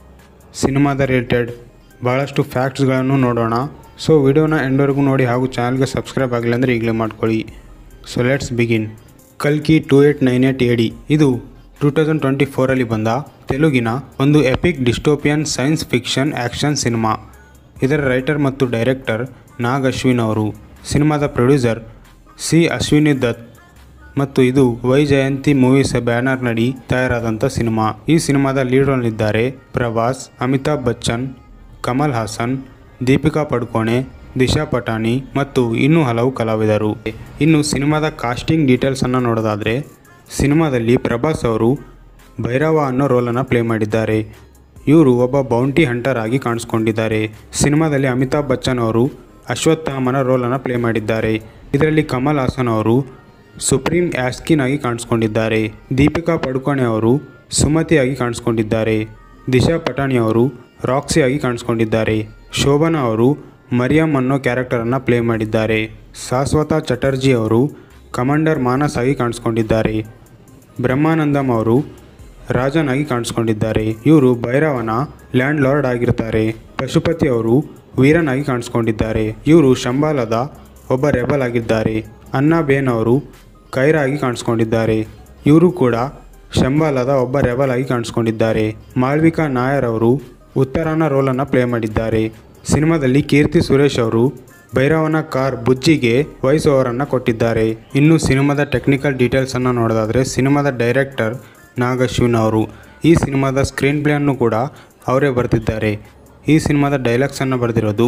ಸಿನಿಮಾದ ರಿಲೇಟೆಡ್ ಭಾಳಷ್ಟು ಫ್ಯಾಕ್ಟ್ಸ್ಗಳನ್ನು ನೋಡೋಣ ಸೊ ವಿಡಿಯೋನ ಎಂಡ್ವರೆಗೂ ನೋಡಿ ಹಾಗೂ ಚಾನಲ್ಗೆ ಸಬ್ಸ್ಕ್ರೈಬ್ ಆಗಿಲ್ಲ ಅಂದರೆ ಈಗಲೇ ಮಾಡ್ಕೊಳ್ಳಿ ಸೊ ಲೆಟ್ಸ್ ಬಿಗಿನ್ ಕಲ್ಕಿ ಟೂ ಏಟ್ ನೈನ್ ಏಟ್ ಎಡಿ ಇದು ಟೂ ತೌಸಂಡ್ ಟ್ವೆಂಟಿ ಫೋರಲ್ಲಿ ಬಂದ ತೆಲುಗಿನ ಒಂದು epic dystopian science fiction action cinema ಇದರ ರೈಟರ್ ಮತ್ತು ಡೈರೆಕ್ಟರ್ ನಾಗ್ ಅಶ್ವಿನ್ ಅವರು ಸಿನಿಮಾದ ಪ್ರೊಡ್ಯೂಸರ್ ಸಿ ಅಶ್ವಿನಿ ದತ್ ಮತ್ತು ಇದು ವೈ ಜಯಂತಿ ಮೂವೀಸ್ ಬ್ಯಾನರ್ನಡಿ ತಯಾರಾದಂಥ ಸಿನಿಮಾ ಈ ಸಿನಿಮಾದ ಲೀಡ್ ರೋಲ್ನಿದ್ದಾರೆ ಪ್ರಭಾಸ್ ಅಮಿತಾಬ್ ಬಚ್ಚನ್ ಕಮಲ್ ಹಾಸನ್ ದೀಪಿಕಾ ಪಡುಕೋಣೆ ದಿಶಾ ಪಟಾಣಿ ಮತ್ತು ಇನ್ನೂ ಹಲವು ಕಲಾವಿದರು ಇನ್ನು ಸಿನಿಮಾದ ಕಾಸ್ಟಿಂಗ್ ಡೀಟೇಲ್ಸನ್ನು ನೋಡೋದಾದರೆ ಸಿನಿಮಾದಲ್ಲಿ ಪ್ರಭಾಸ್ ಅವರು ಭೈರವ ಅನ್ನೋ ರೋಲನ್ನು ಪ್ಲೇ ಮಾಡಿದ್ದಾರೆ ಇವರು ಒಬ್ಬ ಬೌಂಟಿ ಹಂಟರ್ ಆಗಿ ಕಾಣಿಸ್ಕೊಂಡಿದ್ದಾರೆ ಸಿನಿಮಾದಲ್ಲಿ ಅಮಿತಾಬ್ ಬಚ್ಚನ್ ಅವರು ಅಶ್ವತ್ಥಾಮನ ರೋಲನ್ನು ಪ್ಲೇ ಮಾಡಿದ್ದಾರೆ ಇದರಲ್ಲಿ ಕಮಲ್ ಹಾಸನ್ ಅವರು ಸುಪ್ರೀಂ ಆಸ್ಕಿನ್ ಆಗಿ ಕಾಣಿಸ್ಕೊಂಡಿದ್ದಾರೆ ದೀಪಿಕಾ ಪಡುಕೋಣೆ ಅವರು ಸುಮತಿಯಾಗಿ ಕಾಣಿಸ್ಕೊಂಡಿದ್ದಾರೆ ದಿಶಾ ಪಟಾಣಿ ಅವರು ರಾಕ್ಸಿ ಆಗಿ ಕಾಣಿಸ್ಕೊಂಡಿದ್ದಾರೆ ಶೋಭನಾ ಅವರು ಮರಿಯಂ ಅನ್ನೋ ಕ್ಯಾರೆಕ್ಟರನ್ನು ಪ್ಲೇ ಮಾಡಿದ್ದಾರೆ ಶಾಶ್ವತ ಚಟರ್ಜಿ ಅವರು ಕಮಾಂಡರ್ ಮಾನಸ್ ಆಗಿ ಕಾಣಿಸ್ಕೊಂಡಿದ್ದಾರೆ ಬ್ರಹ್ಮಾನಂದಂ ಅವರು ರಾಜನ್ ಆಗಿ ಕಾಣಿಸ್ಕೊಂಡಿದ್ದಾರೆ ಇವರು ಭೈರವನ ಲ್ಯಾಂಡ್ ಲಾರ್ಡ್ ಆಗಿರ್ತಾರೆ ಪಶುಪತಿ ಅವರು ವೀರನ್ ಆಗಿ ಕಾಣಿಸ್ಕೊಂಡಿದ್ದಾರೆ ಇವರು ಶಂಬಾಲದ ಒಬ್ಬ ರೆಬಲ್ ಆಗಿದ್ದಾರೆ ಅನ್ನಬೇನ್ ಅವರು ಕೈರ ಆಗಿ ಕಾಣಿಸ್ಕೊಂಡಿದ್ದಾರೆ ಇವರು ಕೂಡ ಶಂಬಾಲದ ಒಬ್ಬ ರೆಬಲ್ ಆಗಿ ಕಾಣಿಸ್ಕೊಂಡಿದ್ದಾರೆ ಮಾಳ್ವಿಕಾ ನಾಯರ್ ಅವರು ಉತ್ತರಾನ ರೋಲನ್ನು ಪ್ಲೇ ಮಾಡಿದ್ದಾರೆ ಸಿನಿಮಾದಲ್ಲಿ ಕೀರ್ತಿ ಸುರೇಶ್ ಅವರು ಭೈರವನ ಕಾರ್ ಬುಜ್ಜಿಗೆ ವಾಯ್ಸ್ ಓವರನ್ನು ಕೊಟ್ಟಿದ್ದಾರೆ ಇನ್ನು ಸಿನಿಮಾದ ಟೆಕ್ನಿಕಲ್ ಡೀಟೇಲ್ಸನ್ನು ನೋಡೋದಾದರೆ ಸಿನಿಮಾದ ಡೈರೆಕ್ಟರ್ ನಾಗ್ ಅಶ್ವಿನ್ ಅವರು ಈ ಸಿನಿಮಾದ ಸ್ಕ್ರೀನ್ ಪ್ಲೇಯನ್ನು ಕೂಡ ಅವರೇ ಬರೆದಿದ್ದಾರೆ ಈ ಸಿನಿಮಾದ ಡೈಲಾಗ್ಸನ್ನು ಬರೆದಿರೋದು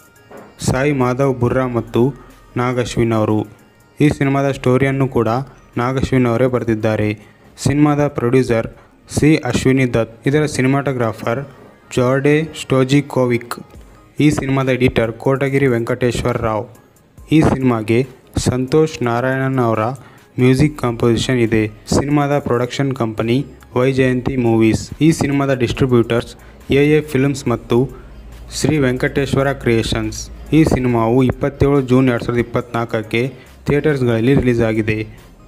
ಸಾಯಿ ಮಾಧವ್ ಬುರ್ರಾ ಮತ್ತು ನಾಗ್ ಅಶ್ವಿನ್ ಅವರು ಈ ಸಿನಿಮಾದ ಸ್ಟೋರಿಯನ್ನು ಕೂಡ ನಾಗ್ ಅಶ್ವಿನ್ ಅವರೇ ಬರೆದಿದ್ದಾರೆ ಸಿನಿಮಾದ ಪ್ರೊಡ್ಯೂಸರ್ ಸಿ ಅಶ್ವಿನಿ ದತ್ ಇದರ ಸಿನಿಮಾಟೋಗ್ರಾಫರ್ ಜಾರ್ಡೆ ಸ್ಟೋಜಿಕೋವಿಕ್ ಈ ಸಿನಿಮಾದ ಎಡಿಟರ್ ಕೋಟಗಿರಿ ವೆಂಕಟೇಶ್ವರ ರಾವ್ ಈ ಸಿನಿಮಾಗೆ ಸಂತೋಷ್ ನಾರಾಯಣನ್ ಅವರ ಮ್ಯೂಸಿಕ್ ಕಾಂಪೋಸಿಷನ್ ಇದೆ ಸಿನಿಮಾದ production company Vyjayanthi movies ಈ ಸಿನಿಮಾದ ಡಿಸ್ಟ್ರಿಬ್ಯೂಟರ್ಸ್ ಎ ಎ ಫಿಲ್ಮ್ಸ್ ಮತ್ತು ಶ್ರೀ ವೆಂಕಟೇಶ್ವರ ಕ್ರಿಯೇಷನ್ಸ್ ಈ ಸಿನಿಮಾವು ಇಪ್ಪತ್ತೇಳು ಜೂನ್ ಎರಡು ಸಾವಿರದ ಇಪ್ಪತ್ತ್ನಾಲ್ಕಕ್ಕೆ ಥಿಯೇಟರ್ಸ್ಗಳಲ್ಲಿ ರಿಲೀಸ್ ಆಗಿದೆ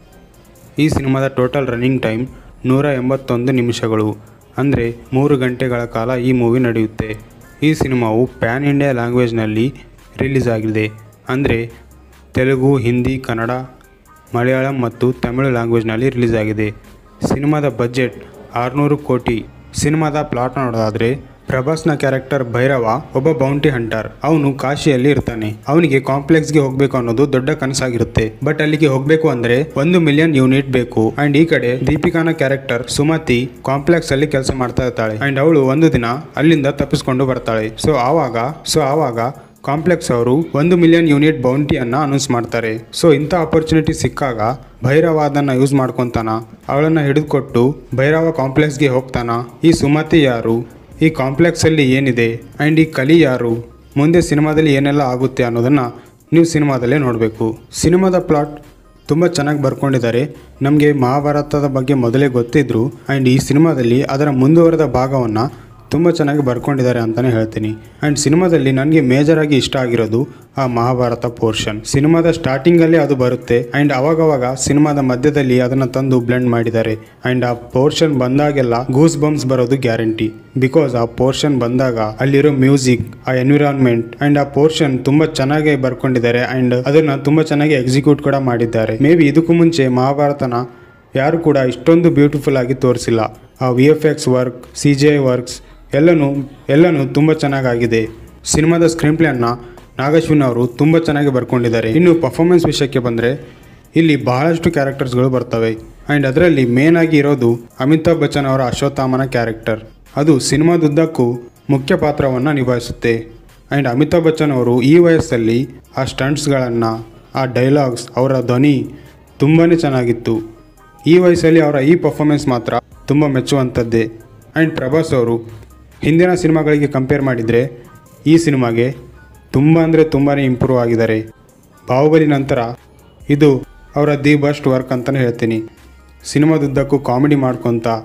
ಈ ಸಿನಿಮಾದ ಟೋಟಲ್ ರನ್ನಿಂಗ್ ಟೈಮ್ ನೂರ ಎಂಬತ್ತೊಂದು ನಿಮಿಷಗಳು ಅಂದರೆ ಮೂರು ಗಂಟೆಗಳ ಕಾಲ ಈ ಮೂವಿ ನಡೆಯುತ್ತೆ ಈ ಸಿನಿಮಾವು ಪ್ಯಾನ್ ಇಂಡಿಯಾ ಲ್ಯಾಂಗ್ವೇಜ್ನಲ್ಲಿ ರಿಲೀಸ್ ಆಗಿದೆ ಅಂದರೆ ತೆಲುಗು ಹಿಂದಿ ಕನ್ನಡ ಮಲಯಾಳಂ ಮತ್ತು ತಮಿಳು ಲ್ಯಾಂಗ್ವೇಜ್ನಲ್ಲಿ ರಿಲೀಸ್ ಆಗಿದೆ ಸಿನಿಮಾದ ಬಜೆಟ್ ಆರುನೂರು ಕೋಟಿ ಸಿನಿಮಾದ ಪ್ಲಾಟ್ ನೋಡೋದಾದರೆ ಪ್ರಭಾಸ್ನ ಕ್ಯಾರೆಕ್ಟರ್ ಭೈರವ ಒಬ್ಬ ಬೌಂಟಿ ಹಂಟರ್ ಅವನು ಕಾಶಿಯಲ್ಲಿ ಇರ್ತಾನೆ ಅವನಿಗೆ ಕಾಂಪ್ಲೆಕ್ಸ್ಗೆ ಹೋಗ್ಬೇಕು ಅನ್ನೋದು ದೊಡ್ಡ ಕನಸಾಗಿರುತ್ತೆ ಬಟ್ ಅಲ್ಲಿಗೆ ಹೋಗ್ಬೇಕು ಅಂದ್ರೆ ಒಂದು ಮಿಲಿಯನ್ ಯೂನಿಟ್ ಬೇಕು ಅಂಡ್ ಈ ಕಡೆ ದೀಪಿಕಾನ ಕ್ಯಾರೆಕ್ಟರ್ ಸುಮತಿ ಕಾಂಪ್ಲೆಕ್ಸ್ ಅಲ್ಲಿ ಕೆಲಸ ಮಾಡ್ತಾ ಇರ್ತಾಳೆ ಅಂಡ್ ಅವಳು ಒಂದು ದಿನ ಅಲ್ಲಿಂದ ತಪ್ಪಿಸ್ಕೊಂಡು ಬರ್ತಾಳೆ ಸೊ ಆವಾಗ ಸೊ ಆವಾಗ ಕಾಂಪ್ಲೆಕ್ಸ್ ಅವರು ಒಂದು ಮಿಲಿಯನ್ ಯೂನಿಟ್ ಬೌಂಟಿಯನ್ನ ಅನೌನ್ಸ್ ಮಾಡ್ತಾರೆ ಸೊ ಇಂಥ ಆಪರ್ಚುನಿಟಿ ಸಿಕ್ಕಾಗ ಭೈರವ ಅದನ್ನ ಯೂಸ್ ಮಾಡ್ಕೊತಾನ ಅವಳನ್ನ ಹಿಡಿದುಕೊಟ್ಟು ಭೈರವ ಕಾಂಪ್ಲೆಕ್ಸ್ಗೆ ಹೋಗ್ತಾನ ಈ ಸುಮತಿ ಯಾರು ಈ ಕಾಂಪ್ಲೆಕ್ಸಲ್ಲಿ ಏನಿದೆ ಆ್ಯಂಡ್ ಈ ಕಲಿ ಯಾರು ಮುಂದೆ ಸಿನಿಮಾದಲ್ಲಿ ಏನೆಲ್ಲ ಆಗುತ್ತೆ ಅನ್ನೋದನ್ನು ನೀವು ಸಿನಿಮಾದಲ್ಲೇ ನೋಡಬೇಕು ಸಿನಿಮಾದ ಪ್ಲಾಟ್ ತುಂಬ ಚೆನ್ನಾಗಿ ಬರ್ಕೊಂಡಿದ್ದಾರೆ ನಮಗೆ ಮಹಾಭಾರತದ ಬಗ್ಗೆ ಮೊದಲೇ ಗೊತ್ತಿದ್ರು ಆ್ಯಂಡ್ ಈ ಸಿನಿಮಾದಲ್ಲಿ ಅದರ ಮುಂದುವರೆದ ಭಾಗವನ್ನು ತುಂಬ ಚೆನ್ನಾಗಿ ಬರ್ಕೊಂಡಿದ್ದಾರೆ ಅಂತಲೇ ಹೇಳ್ತೀನಿ ಆ್ಯಂಡ್ ಸಿನಿಮಾದಲ್ಲಿ ನನಗೆ ಮೇಜರಾಗಿ ಇಷ್ಟ ಆಗಿರೋದು ಆ ಮಹಾಭಾರತ ಪೋರ್ಷನ್ ಸಿನಿಮಾದ ಸ್ಟಾರ್ಟಿಂಗಲ್ಲೇ ಅದು ಬರುತ್ತೆ ಆ್ಯಂಡ್ ಅವಾಗವಾಗ ಸಿನಿಮಾದ ಮಧ್ಯದಲ್ಲಿ ಅದನ್ನು ತಂದು ಬ್ಲೆಂಡ್ ಮಾಡಿದ್ದಾರೆ ಆ್ಯಂಡ್ ಆ ಪೋರ್ಷನ್ ಬಂದಾಗೆಲ್ಲ ಗೂಸ್ ಬಂಪ್ಸ್ ಬರೋದು ಗ್ಯಾರಂಟಿ ಬಿಕಾಸ್ ಆ ಪೋರ್ಷನ್ ಬಂದಾಗ ಅಲ್ಲಿರೋ ಮ್ಯೂಸಿಕ್ ಆ ಎನ್ವಿರಾನ್ಮೆಂಟ್ ಆ್ಯಂಡ್ ಆ ಪೋರ್ಷನ್ ತುಂಬ ಚೆನ್ನಾಗಿ ಬರ್ಕೊಂಡಿದ್ದಾರೆ ಆ್ಯಂಡ್ ಅದನ್ನು ತುಂಬ ಚೆನ್ನಾಗಿ ಎಕ್ಸಿಕ್ಯೂಟ್ ಕೂಡ ಮಾಡಿದ್ದಾರೆ ಮೇ ಬಿ ಇದಕ್ಕೂ ಮುಂಚೆ ಮಹಾಭಾರತನ ಯಾರು ಕೂಡ ಇಷ್ಟೊಂದು ಬ್ಯೂಟಿಫುಲ್ ಆಗಿ ತೋರಿಸಿಲ್ಲ ಆ V F X work C G works ಎಲ್ಲನೂ ಎಲ್ಲನೂ ತುಂಬ ಚೆನ್ನಾಗಾಗಿದೆ ಸಿನಿಮಾದ ಸ್ಕ್ರೀನ್ ಪ್ಲೇಯನ್ನು ನಾಗಶ್ವಿನ್ ಅವರು ತುಂಬ ಚೆನ್ನಾಗಿ ಬರ್ಕೊಂಡಿದ್ದಾರೆ ಇನ್ನು ಪರ್ಫಾರ್ಮೆನ್ಸ್ ವಿಷಯಕ್ಕೆ ಬಂದರೆ ಇಲ್ಲಿ ಬಹಳಷ್ಟು ಕ್ಯಾರೆಕ್ಟರ್ಸ್ಗಳು ಬರ್ತವೆ ಆ್ಯಂಡ್ ಅದರಲ್ಲಿ ಮೇನ್ ಆಗಿ ಇರೋದು ಅಮಿತಾಬ್ ಬಚ್ಚನ್ ಅವರ ಅಶ್ವತ್ಥಾಮನ ಕ್ಯಾರೆಕ್ಟರ್ ಅದು ಸಿನಿಮಾದುದ್ದಕ್ಕೂ ಮುಖ್ಯ ಪಾತ್ರವನ್ನು ನಿಭಾಯಿಸುತ್ತೆ ಆ್ಯಂಡ್ ಅಮಿತಾಬ್ ಬಚ್ಚನ್ ಅವರು ಈ ವಯಸ್ಸಲ್ಲಿ ಆ ಸ್ಟಂಟ್ಸ್ಗಳನ್ನು ಆ ಡೈಲಾಗ್ಸ್ ಅವರ ಧ್ವನಿ ತುಂಬಾ ಚೆನ್ನಾಗಿತ್ತು ಈ ವಯಸ್ಸಲ್ಲಿ ಅವರ ಈ ಪರ್ಫಾರ್ಮೆನ್ಸ್ ಮಾತ್ರ ತುಂಬ ಮೆಚ್ಚುವಂಥದ್ದೇ ಆ್ಯಂಡ್ ಪ್ರಭಾಸ್ ಅವರು ಹಿಂದಿನ ಸಿನಿಮಾಗಳಿಗೆ ಕಂಪೇರ್ ಮಾಡಿದರೆ ಈ ಸಿನಿಮಾಗೆ ತುಂಬ ಅಂದರೆ ತುಂಬಾ ಇಂಪ್ರೂವ್ ಆಗಿದ್ದಾರೆ ಬಾಹುಬಲಿ ನಂತರ ಇದು ಅವರ ದಿ ಬೆಸ್ಟ್ ವರ್ಕ್ ಅಂತಲೇ ಹೇಳ್ತೀನಿ ಸಿನಿಮಾದುದ್ದಕ್ಕೂ ಕಾಮಿಡಿ ಮಾಡ್ಕೊತ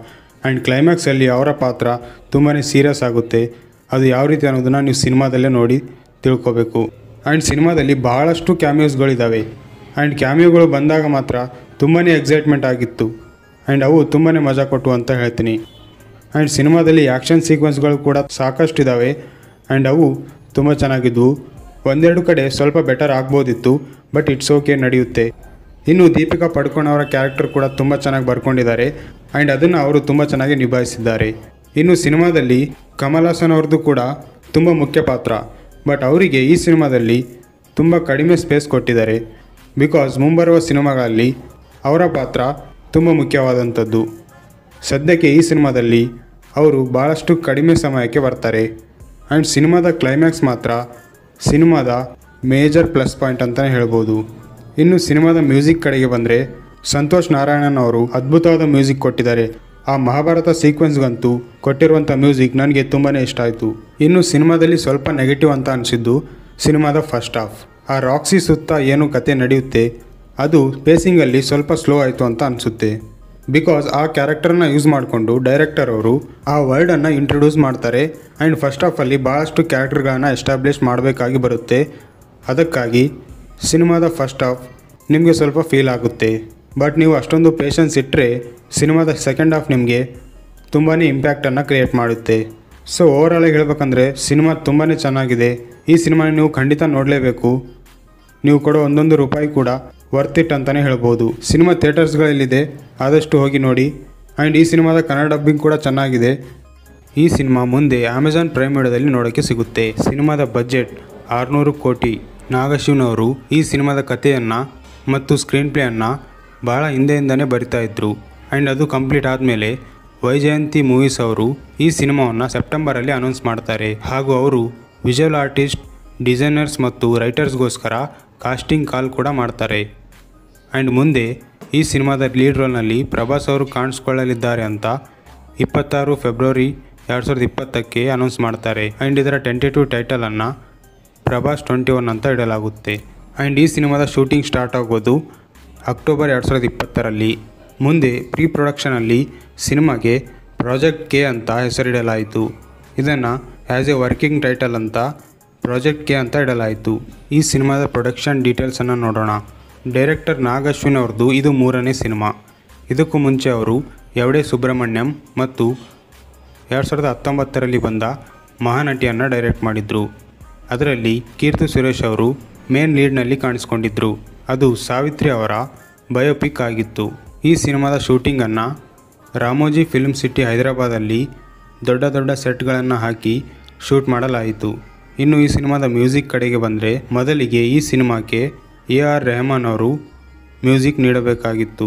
ಆ್ಯಂಡ್ ಕ್ಲೈಮ್ಯಾಕ್ಸಲ್ಲಿ ಅವರ ಪಾತ್ರ ತುಂಬಾ ಸೀರಿಯಸ್ ಆಗುತ್ತೆ ಅದು ಯಾವ ರೀತಿ ಅನ್ನೋದನ್ನು ನೀವು ಸಿನಿಮಾದಲ್ಲೇ ನೋಡಿ ತಿಳ್ಕೊಬೇಕು ಆ್ಯಂಡ್ ಸಿನಿಮಾದಲ್ಲಿ ಬಹಳಷ್ಟು ಕ್ಯಾಮಿಯೋಸ್ಗಳಿದ್ದಾವೆ ಆ್ಯಂಡ್ ಕ್ಯಾಮಿಯೋಗಳು ಬಂದಾಗ ಮಾತ್ರ ತುಂಬಾ ಎಕ್ಸೈಟ್ಮೆಂಟ್ ಆಗಿತ್ತು ಆ್ಯಂಡ್ ಅವು ತುಂಬಾ ಮಜಾ ಕೊಟ್ಟು ಅಂತ ಹೇಳ್ತೀನಿ ಆ್ಯಂಡ್ ಸಿನಿಮಾದಲ್ಲಿ ಆ್ಯಕ್ಷನ್ ಸೀಕ್ವೆನ್ಸ್ಗಳು ಕೂಡ ಸಾಕಷ್ಟು ಇದ್ದಾವೆ ಆ್ಯಂಡ್ ಅವು ತುಂಬ ಚೆನ್ನಾಗಿದ್ವು ಒಂದೆರಡು ಕಡೆ ಸ್ವಲ್ಪ ಬೆಟರ್ ಆಗ್ಬೋದಿತ್ತು ಬಟ್ ಇಟ್ಸ್ ಓಕೆ ನಡೆಯುತ್ತೆ ಇನ್ನು ದೀಪಿಕಾ ಪಡ್ಕೋಣ್ ಅವರ ಕ್ಯಾರೆಕ್ಟರ್ ಕೂಡ ತುಂಬ ಚೆನ್ನಾಗಿ ಬರ್ಕೊಂಡಿದ್ದಾರೆ ಆ್ಯಂಡ್ ಅದನ್ನು ಅವರು ತುಂಬ ಚೆನ್ನಾಗಿ ನಿಭಾಯಿಸಿದ್ದಾರೆ ಇನ್ನು ಸಿನಿಮಾದಲ್ಲಿ ಕಮಲ್ ಹಾಸನ್ ಅವ್ರದ್ದು ಕೂಡ ತುಂಬ ಮುಖ್ಯ ಪಾತ್ರ ಬಟ್ ಅವರಿಗೆ ಈ ಸಿನಿಮಾದಲ್ಲಿ ತುಂಬ ಕಡಿಮೆ ಸ್ಪೇಸ್ ಕೊಟ್ಟಿದ್ದಾರೆ ಬಿಕಾಸ್ ಮುಂಬರುವ ಸಿನಿಮಾಗಳಲ್ಲಿ ಅವರ ಪಾತ್ರ ತುಂಬ ಮುಖ್ಯವಾದಂಥದ್ದು ಸದ್ಯಕ್ಕೆ ಈ ಸಿನಿಮಾದಲ್ಲಿ ಅವರು ಭಾಳಷ್ಟು ಕಡಿಮೆ ಸಮಯಕ್ಕೆ ಬರ್ತಾರೆ ಆ್ಯಂಡ್ ಸಿನಿಮಾದ ಕ್ಲೈಮ್ಯಾಕ್ಸ್ ಮಾತ್ರ ಸಿನಿಮಾದ ಮೇಜರ್ ಪ್ಲಸ್ ಪಾಯಿಂಟ್ ಅಂತಲೇ ಹೇಳ್ಬೋದು ಇನ್ನು ಸಿನಿಮಾದ ಮ್ಯೂಸಿಕ್ ಕಡೆಗೆ ಬಂದರೆ ಸಂತೋಷ್ ನಾರಾಯಣನ್ ಅವರು ಅದ್ಭುತವಾದ ಮ್ಯೂಸಿಕ್ ಕೊಟ್ಟಿದ್ದಾರೆ ಆ ಮಹಾಭಾರತ ಸೀಕ್ವೆನ್ಸ್ಗಂತೂ ಕೊಟ್ಟಿರುವಂಥ ಮ್ಯೂಸಿಕ್ ನನಗೆ ತುಂಬಾ ಇಷ್ಟ ಆಯಿತು ಇನ್ನು ಸಿನಿಮಾದಲ್ಲಿ ಸ್ವಲ್ಪ ನೆಗೆಟಿವ್ ಅಂತ ಅನಿಸಿದ್ದು ಸಿನಿಮಾದ ಫಸ್ಟ್ ಹಾಫ್ ಆ ರಾಕ್ಸಿ ಸುತ್ತ ಏನು ಕತೆ ನಡೆಯುತ್ತೆ ಅದು ಪೇಸಿಂಗಲ್ಲಿ ಸ್ವಲ್ಪ ಸ್ಲೋ ಆಯಿತು ಅಂತ ಅನಿಸುತ್ತೆ ಬಿಕಾಸ್ ಆ ಕ್ಯಾರೆಕ್ಟರ್ನ ಯೂಸ್ ಮಾಡಿಕೊಂಡು ಡೈರೆಕ್ಟರ್ ಅವರು ಆ ವರ್ಡನ್ನು ಇಂಟ್ರೊಡ್ಯೂಸ್ ಮಾಡ್ತಾರೆ ಆ್ಯಂಡ್ ಫಸ್ಟ್ ಆಫಲ್ಲಿ ಭಾಳಷ್ಟು ಕ್ಯಾರೆಕ್ಟರ್ಗಳನ್ನು ಎಸ್ಟಾಬ್ಲಿಷ್ ಮಾಡಬೇಕಾಗಿ ಬರುತ್ತೆ ಅದಕ್ಕಾಗಿ ಸಿನಿಮಾದ ಫಸ್ಟ್ ಹಾಫ್ ನಿಮಗೆ ಸ್ವಲ್ಪ ಫೀಲ್ ಆಗುತ್ತೆ ಬಟ್ ನೀವು ಅಷ್ಟೊಂದು ಪೇಷನ್ಸ್ ಇಟ್ಟರೆ ಸಿನಿಮಾದ ಸೆಕೆಂಡ್ ಹಾಫ್ ನಿಮಗೆ ತುಂಬಾ ಇಂಪ್ಯಾಕ್ಟನ್ನು ಕ್ರಿಯೇಟ್ ಮಾಡುತ್ತೆ ಸೊ ಓವರಾಲಾಗಿ ಹೇಳ್ಬೇಕಂದ್ರೆ ಸಿನಿಮಾ ತುಂಬಾ ಚೆನ್ನಾಗಿದೆ ಈ ಸಿನಿಮಾ ನೀವು ಖಂಡಿತ ನೋಡಲೇಬೇಕು ನೀವು ಕೊಡೋ ಒಂದೊಂದು ರೂಪಾಯಿ ಕೂಡ ವರ್ತ್ ಇಟ್ ಅಂತಲೇ ಹೇಳ್ಬೋದು ಸಿನಿಮಾ ಥಿಯೇಟರ್ಸ್ಗಳಲ್ಲಿದೆ ಆದಷ್ಟು ಹೋಗಿ ನೋಡಿ ಆ್ಯಂಡ್ ಈ ಸಿನಿಮಾದ ಕನ್ನಡ ಡಬ್ಬಿಂಗ್ ಕೂಡ ಚೆನ್ನಾಗಿದೆ ಈ ಸಿನಿಮಾ ಮುಂದೆ ಅಮೆಜಾನ್ ಪ್ರೈಮ್ ವಿಡಿಯೋದಲ್ಲಿ ನೋಡೋಕ್ಕೆ ಸಿಗುತ್ತೆ ಸಿನಿಮಾದ ಬಜೆಟ್ ಆರುನೂರು ಕೋಟಿ ನಾಗಶಿವ್ನವರು ಈ ಸಿನಿಮಾದ ಕಥೆಯನ್ನು ಮತ್ತು ಸ್ಕ್ರೀನ್ ಪ್ಲೇಯನ್ನು ಭಾಳ ಹಿಂದೆಯಿಂದನೇ ಬರಿತಾ ಇದ್ರು ಆ್ಯಂಡ್ ಅದು ಕಂಪ್ಲೀಟ್ ಆದಮೇಲೆ ವೈಜಯಂತಿ ಮೂವೀಸ್ ಅವರು ಈ ಸಿನಿಮಾವನ್ನು ಸೆಪ್ಟೆಂಬರಲ್ಲಿ ಅನೌನ್ಸ್ ಮಾಡ್ತಾರೆ ಹಾಗೂ ಅವರು ವಿಜುವಲ್ ಆರ್ಟಿಸ್ಟ್ ಡಿಸೈನರ್ಸ್ ಮತ್ತು ರೈಟರ್ಸ್ಗೋಸ್ಕರ ಕಾಸ್ಟಿಂಗ್ ಕಾಲ್ ಕೂಡ ಮಾಡ್ತಾರೆ ಆ್ಯಂಡ್ ಮುಂದೆ ಈ ಸಿನಿಮಾದ ಲೀಡ್ ರೋಲ್ನಲ್ಲಿ ಪ್ರಭಾಸ್ ಅವರು ಕಾಣಿಸ್ಕೊಳ್ಳಲಿದ್ದಾರೆ ಅಂತ ಇಪ್ಪತ್ತಾರು ಫೆಬ್ರವರಿ ಎರಡು ಸಾವಿರದ ಇಪ್ಪತ್ತಕ್ಕೆ ಅನೌನ್ಸ್ ಮಾಡ್ತಾರೆ ಆ್ಯಂಡ್ ಇದರ ಟೆಂಟೇಟಿವ್ ಟೈಟಲನ್ನು ಪ್ರಭಾಸ್ ಟ್ವೆಂಟಿ ಒನ್ ಅಂತ ಇಡಲಾಗುತ್ತೆ ಆ್ಯಂಡ್ ಈ ಸಿನಿಮಾದ ಶೂಟಿಂಗ್ ಸ್ಟಾರ್ಟ್ ಆಗೋದು ಅಕ್ಟೋಬರ್ ಎರಡು ಸಾವಿರದ ಇಪ್ಪತ್ತರಲ್ಲಿ ಮುಂದೆ ಪ್ರೀ ಪ್ರೊಡಕ್ಷನಲ್ಲಿ ಸಿನಿಮಾಗೆ ಪ್ರಾಜೆಕ್ಟ್ ಕೆ ಅಂತ ಹೆಸರಿಡಲಾಯಿತು ಇದನ್ನು ಆ್ಯಸ್ ಎ ವರ್ಕಿಂಗ್ ಟೈಟಲ್ ಅಂತ ಪ್ರಾಜೆಕ್ಟ್ ಕೆ ಅಂತ ಇಡಲಾಯಿತು ಈ ಸಿನಿಮಾದ ಪ್ರೊಡಕ್ಷನ್ ಡೀಟೇಲ್ಸನ್ನು ನೋಡೋಣ ಡೈರೆಕ್ಟರ್ ನಾಗಶ್ವಿನ್ ಅವ್ರದ್ದು ಇದು ಮೂರನೇ ಸಿನಿಮಾ ಇದಕ್ಕೂ ಮುಂಚೆ ಅವರು ಎವಡೆ ಸುಬ್ರಹ್ಮಣ್ಯಂ ಮತ್ತು ಎರಡು ಸಾವಿರದ ಹತ್ತೊಂಬತ್ತರಲ್ಲಿ ಬಂದ ಮಹಾನಟಿಯನ್ನು ಡೈರೆಕ್ಟ್ ಮಾಡಿದರು ಅದರಲ್ಲಿ ಕೀರ್ತಿ ಸುರೇಶ್ ಅವರು ಮೇನ್ ಲೀಡ್ನಲ್ಲಿ ಕಾಣಿಸ್ಕೊಂಡಿದ್ದರು ಅದು ಸಾವಿತ್ರಿ ಅವರ ಬಯೋಪಿಕ್ ಆಗಿತ್ತು ಈ ಸಿನಿಮಾದ ಶೂಟಿಂಗನ್ನು ರಾಮೋಜಿ ಫಿಲ್ಮ್ ಸಿಟಿ ಹೈದರಾಬಾದಲ್ಲಿ ದೊಡ್ಡ ದೊಡ್ಡ ಸೆಟ್ಗಳನ್ನು ಹಾಕಿ ಶೂಟ್ ಮಾಡಲಾಯಿತು ಇನ್ನು ಈ ಸಿನಿಮಾದ ಮ್ಯೂಸಿಕ್ ಕಡೆಗೆ ಬಂದರೆ ಮೊದಲಿಗೆ ಈ ಸಿನಿಮಾಕ್ಕೆ ಎ ಆರ್ ರೆಹಮಾನ್ ಅವರು ಮ್ಯೂಸಿಕ್ ನೀಡಬೇಕಾಗಿತ್ತು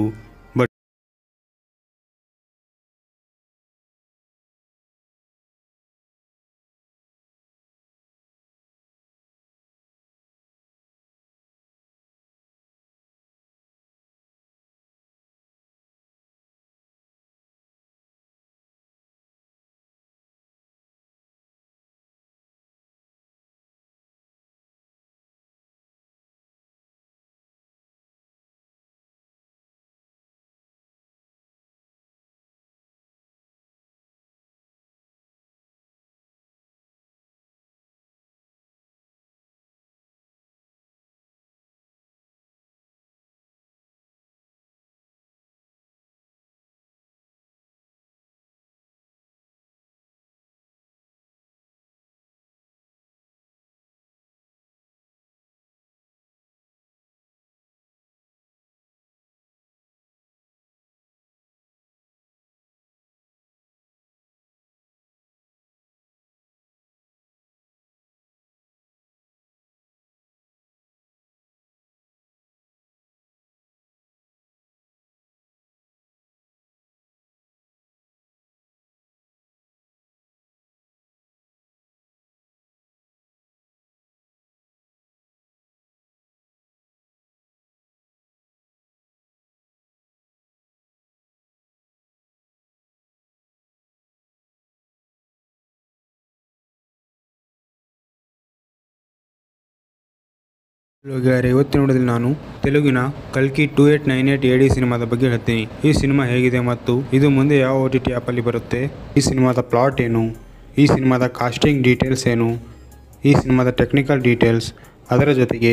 ಗೆಳೆಯರೆ ಇವತ್ತಿನ ನೋಡಿದಲ್ಲಿ ನಾನು ತೆಲುಗಿನ ಕಲ್ಕಿ ಟೂ ಏಟ್ ನೈನ್ ಏಟ್ ಎಡಿ ಸಿನಿಮಾದ ಬಗ್ಗೆ ಹೇಳ್ತೀನಿ ಈ ಸಿನಿಮಾ ಹೇಗಿದೆ ಮತ್ತು ಇದು ಮುಂದೆ ಯಾವ ಓ ಟಿ ಟಿ ಆ್ಯಪಲ್ಲಿ ಬರುತ್ತೆ ಈ ಸಿನಿಮಾದ ಪ್ಲಾಟ್ ಏನು ಈ ಸಿನಿಮಾದ ಕಾಸ್ಟಿಂಗ್ ಡೀಟೇಲ್ಸ್ ಏನು ಈ ಸಿನಿಮಾದ ಟೆಕ್ನಿಕಲ್ ಡೀಟೇಲ್ಸ್ ಅದರ ಜೊತೆಗೆ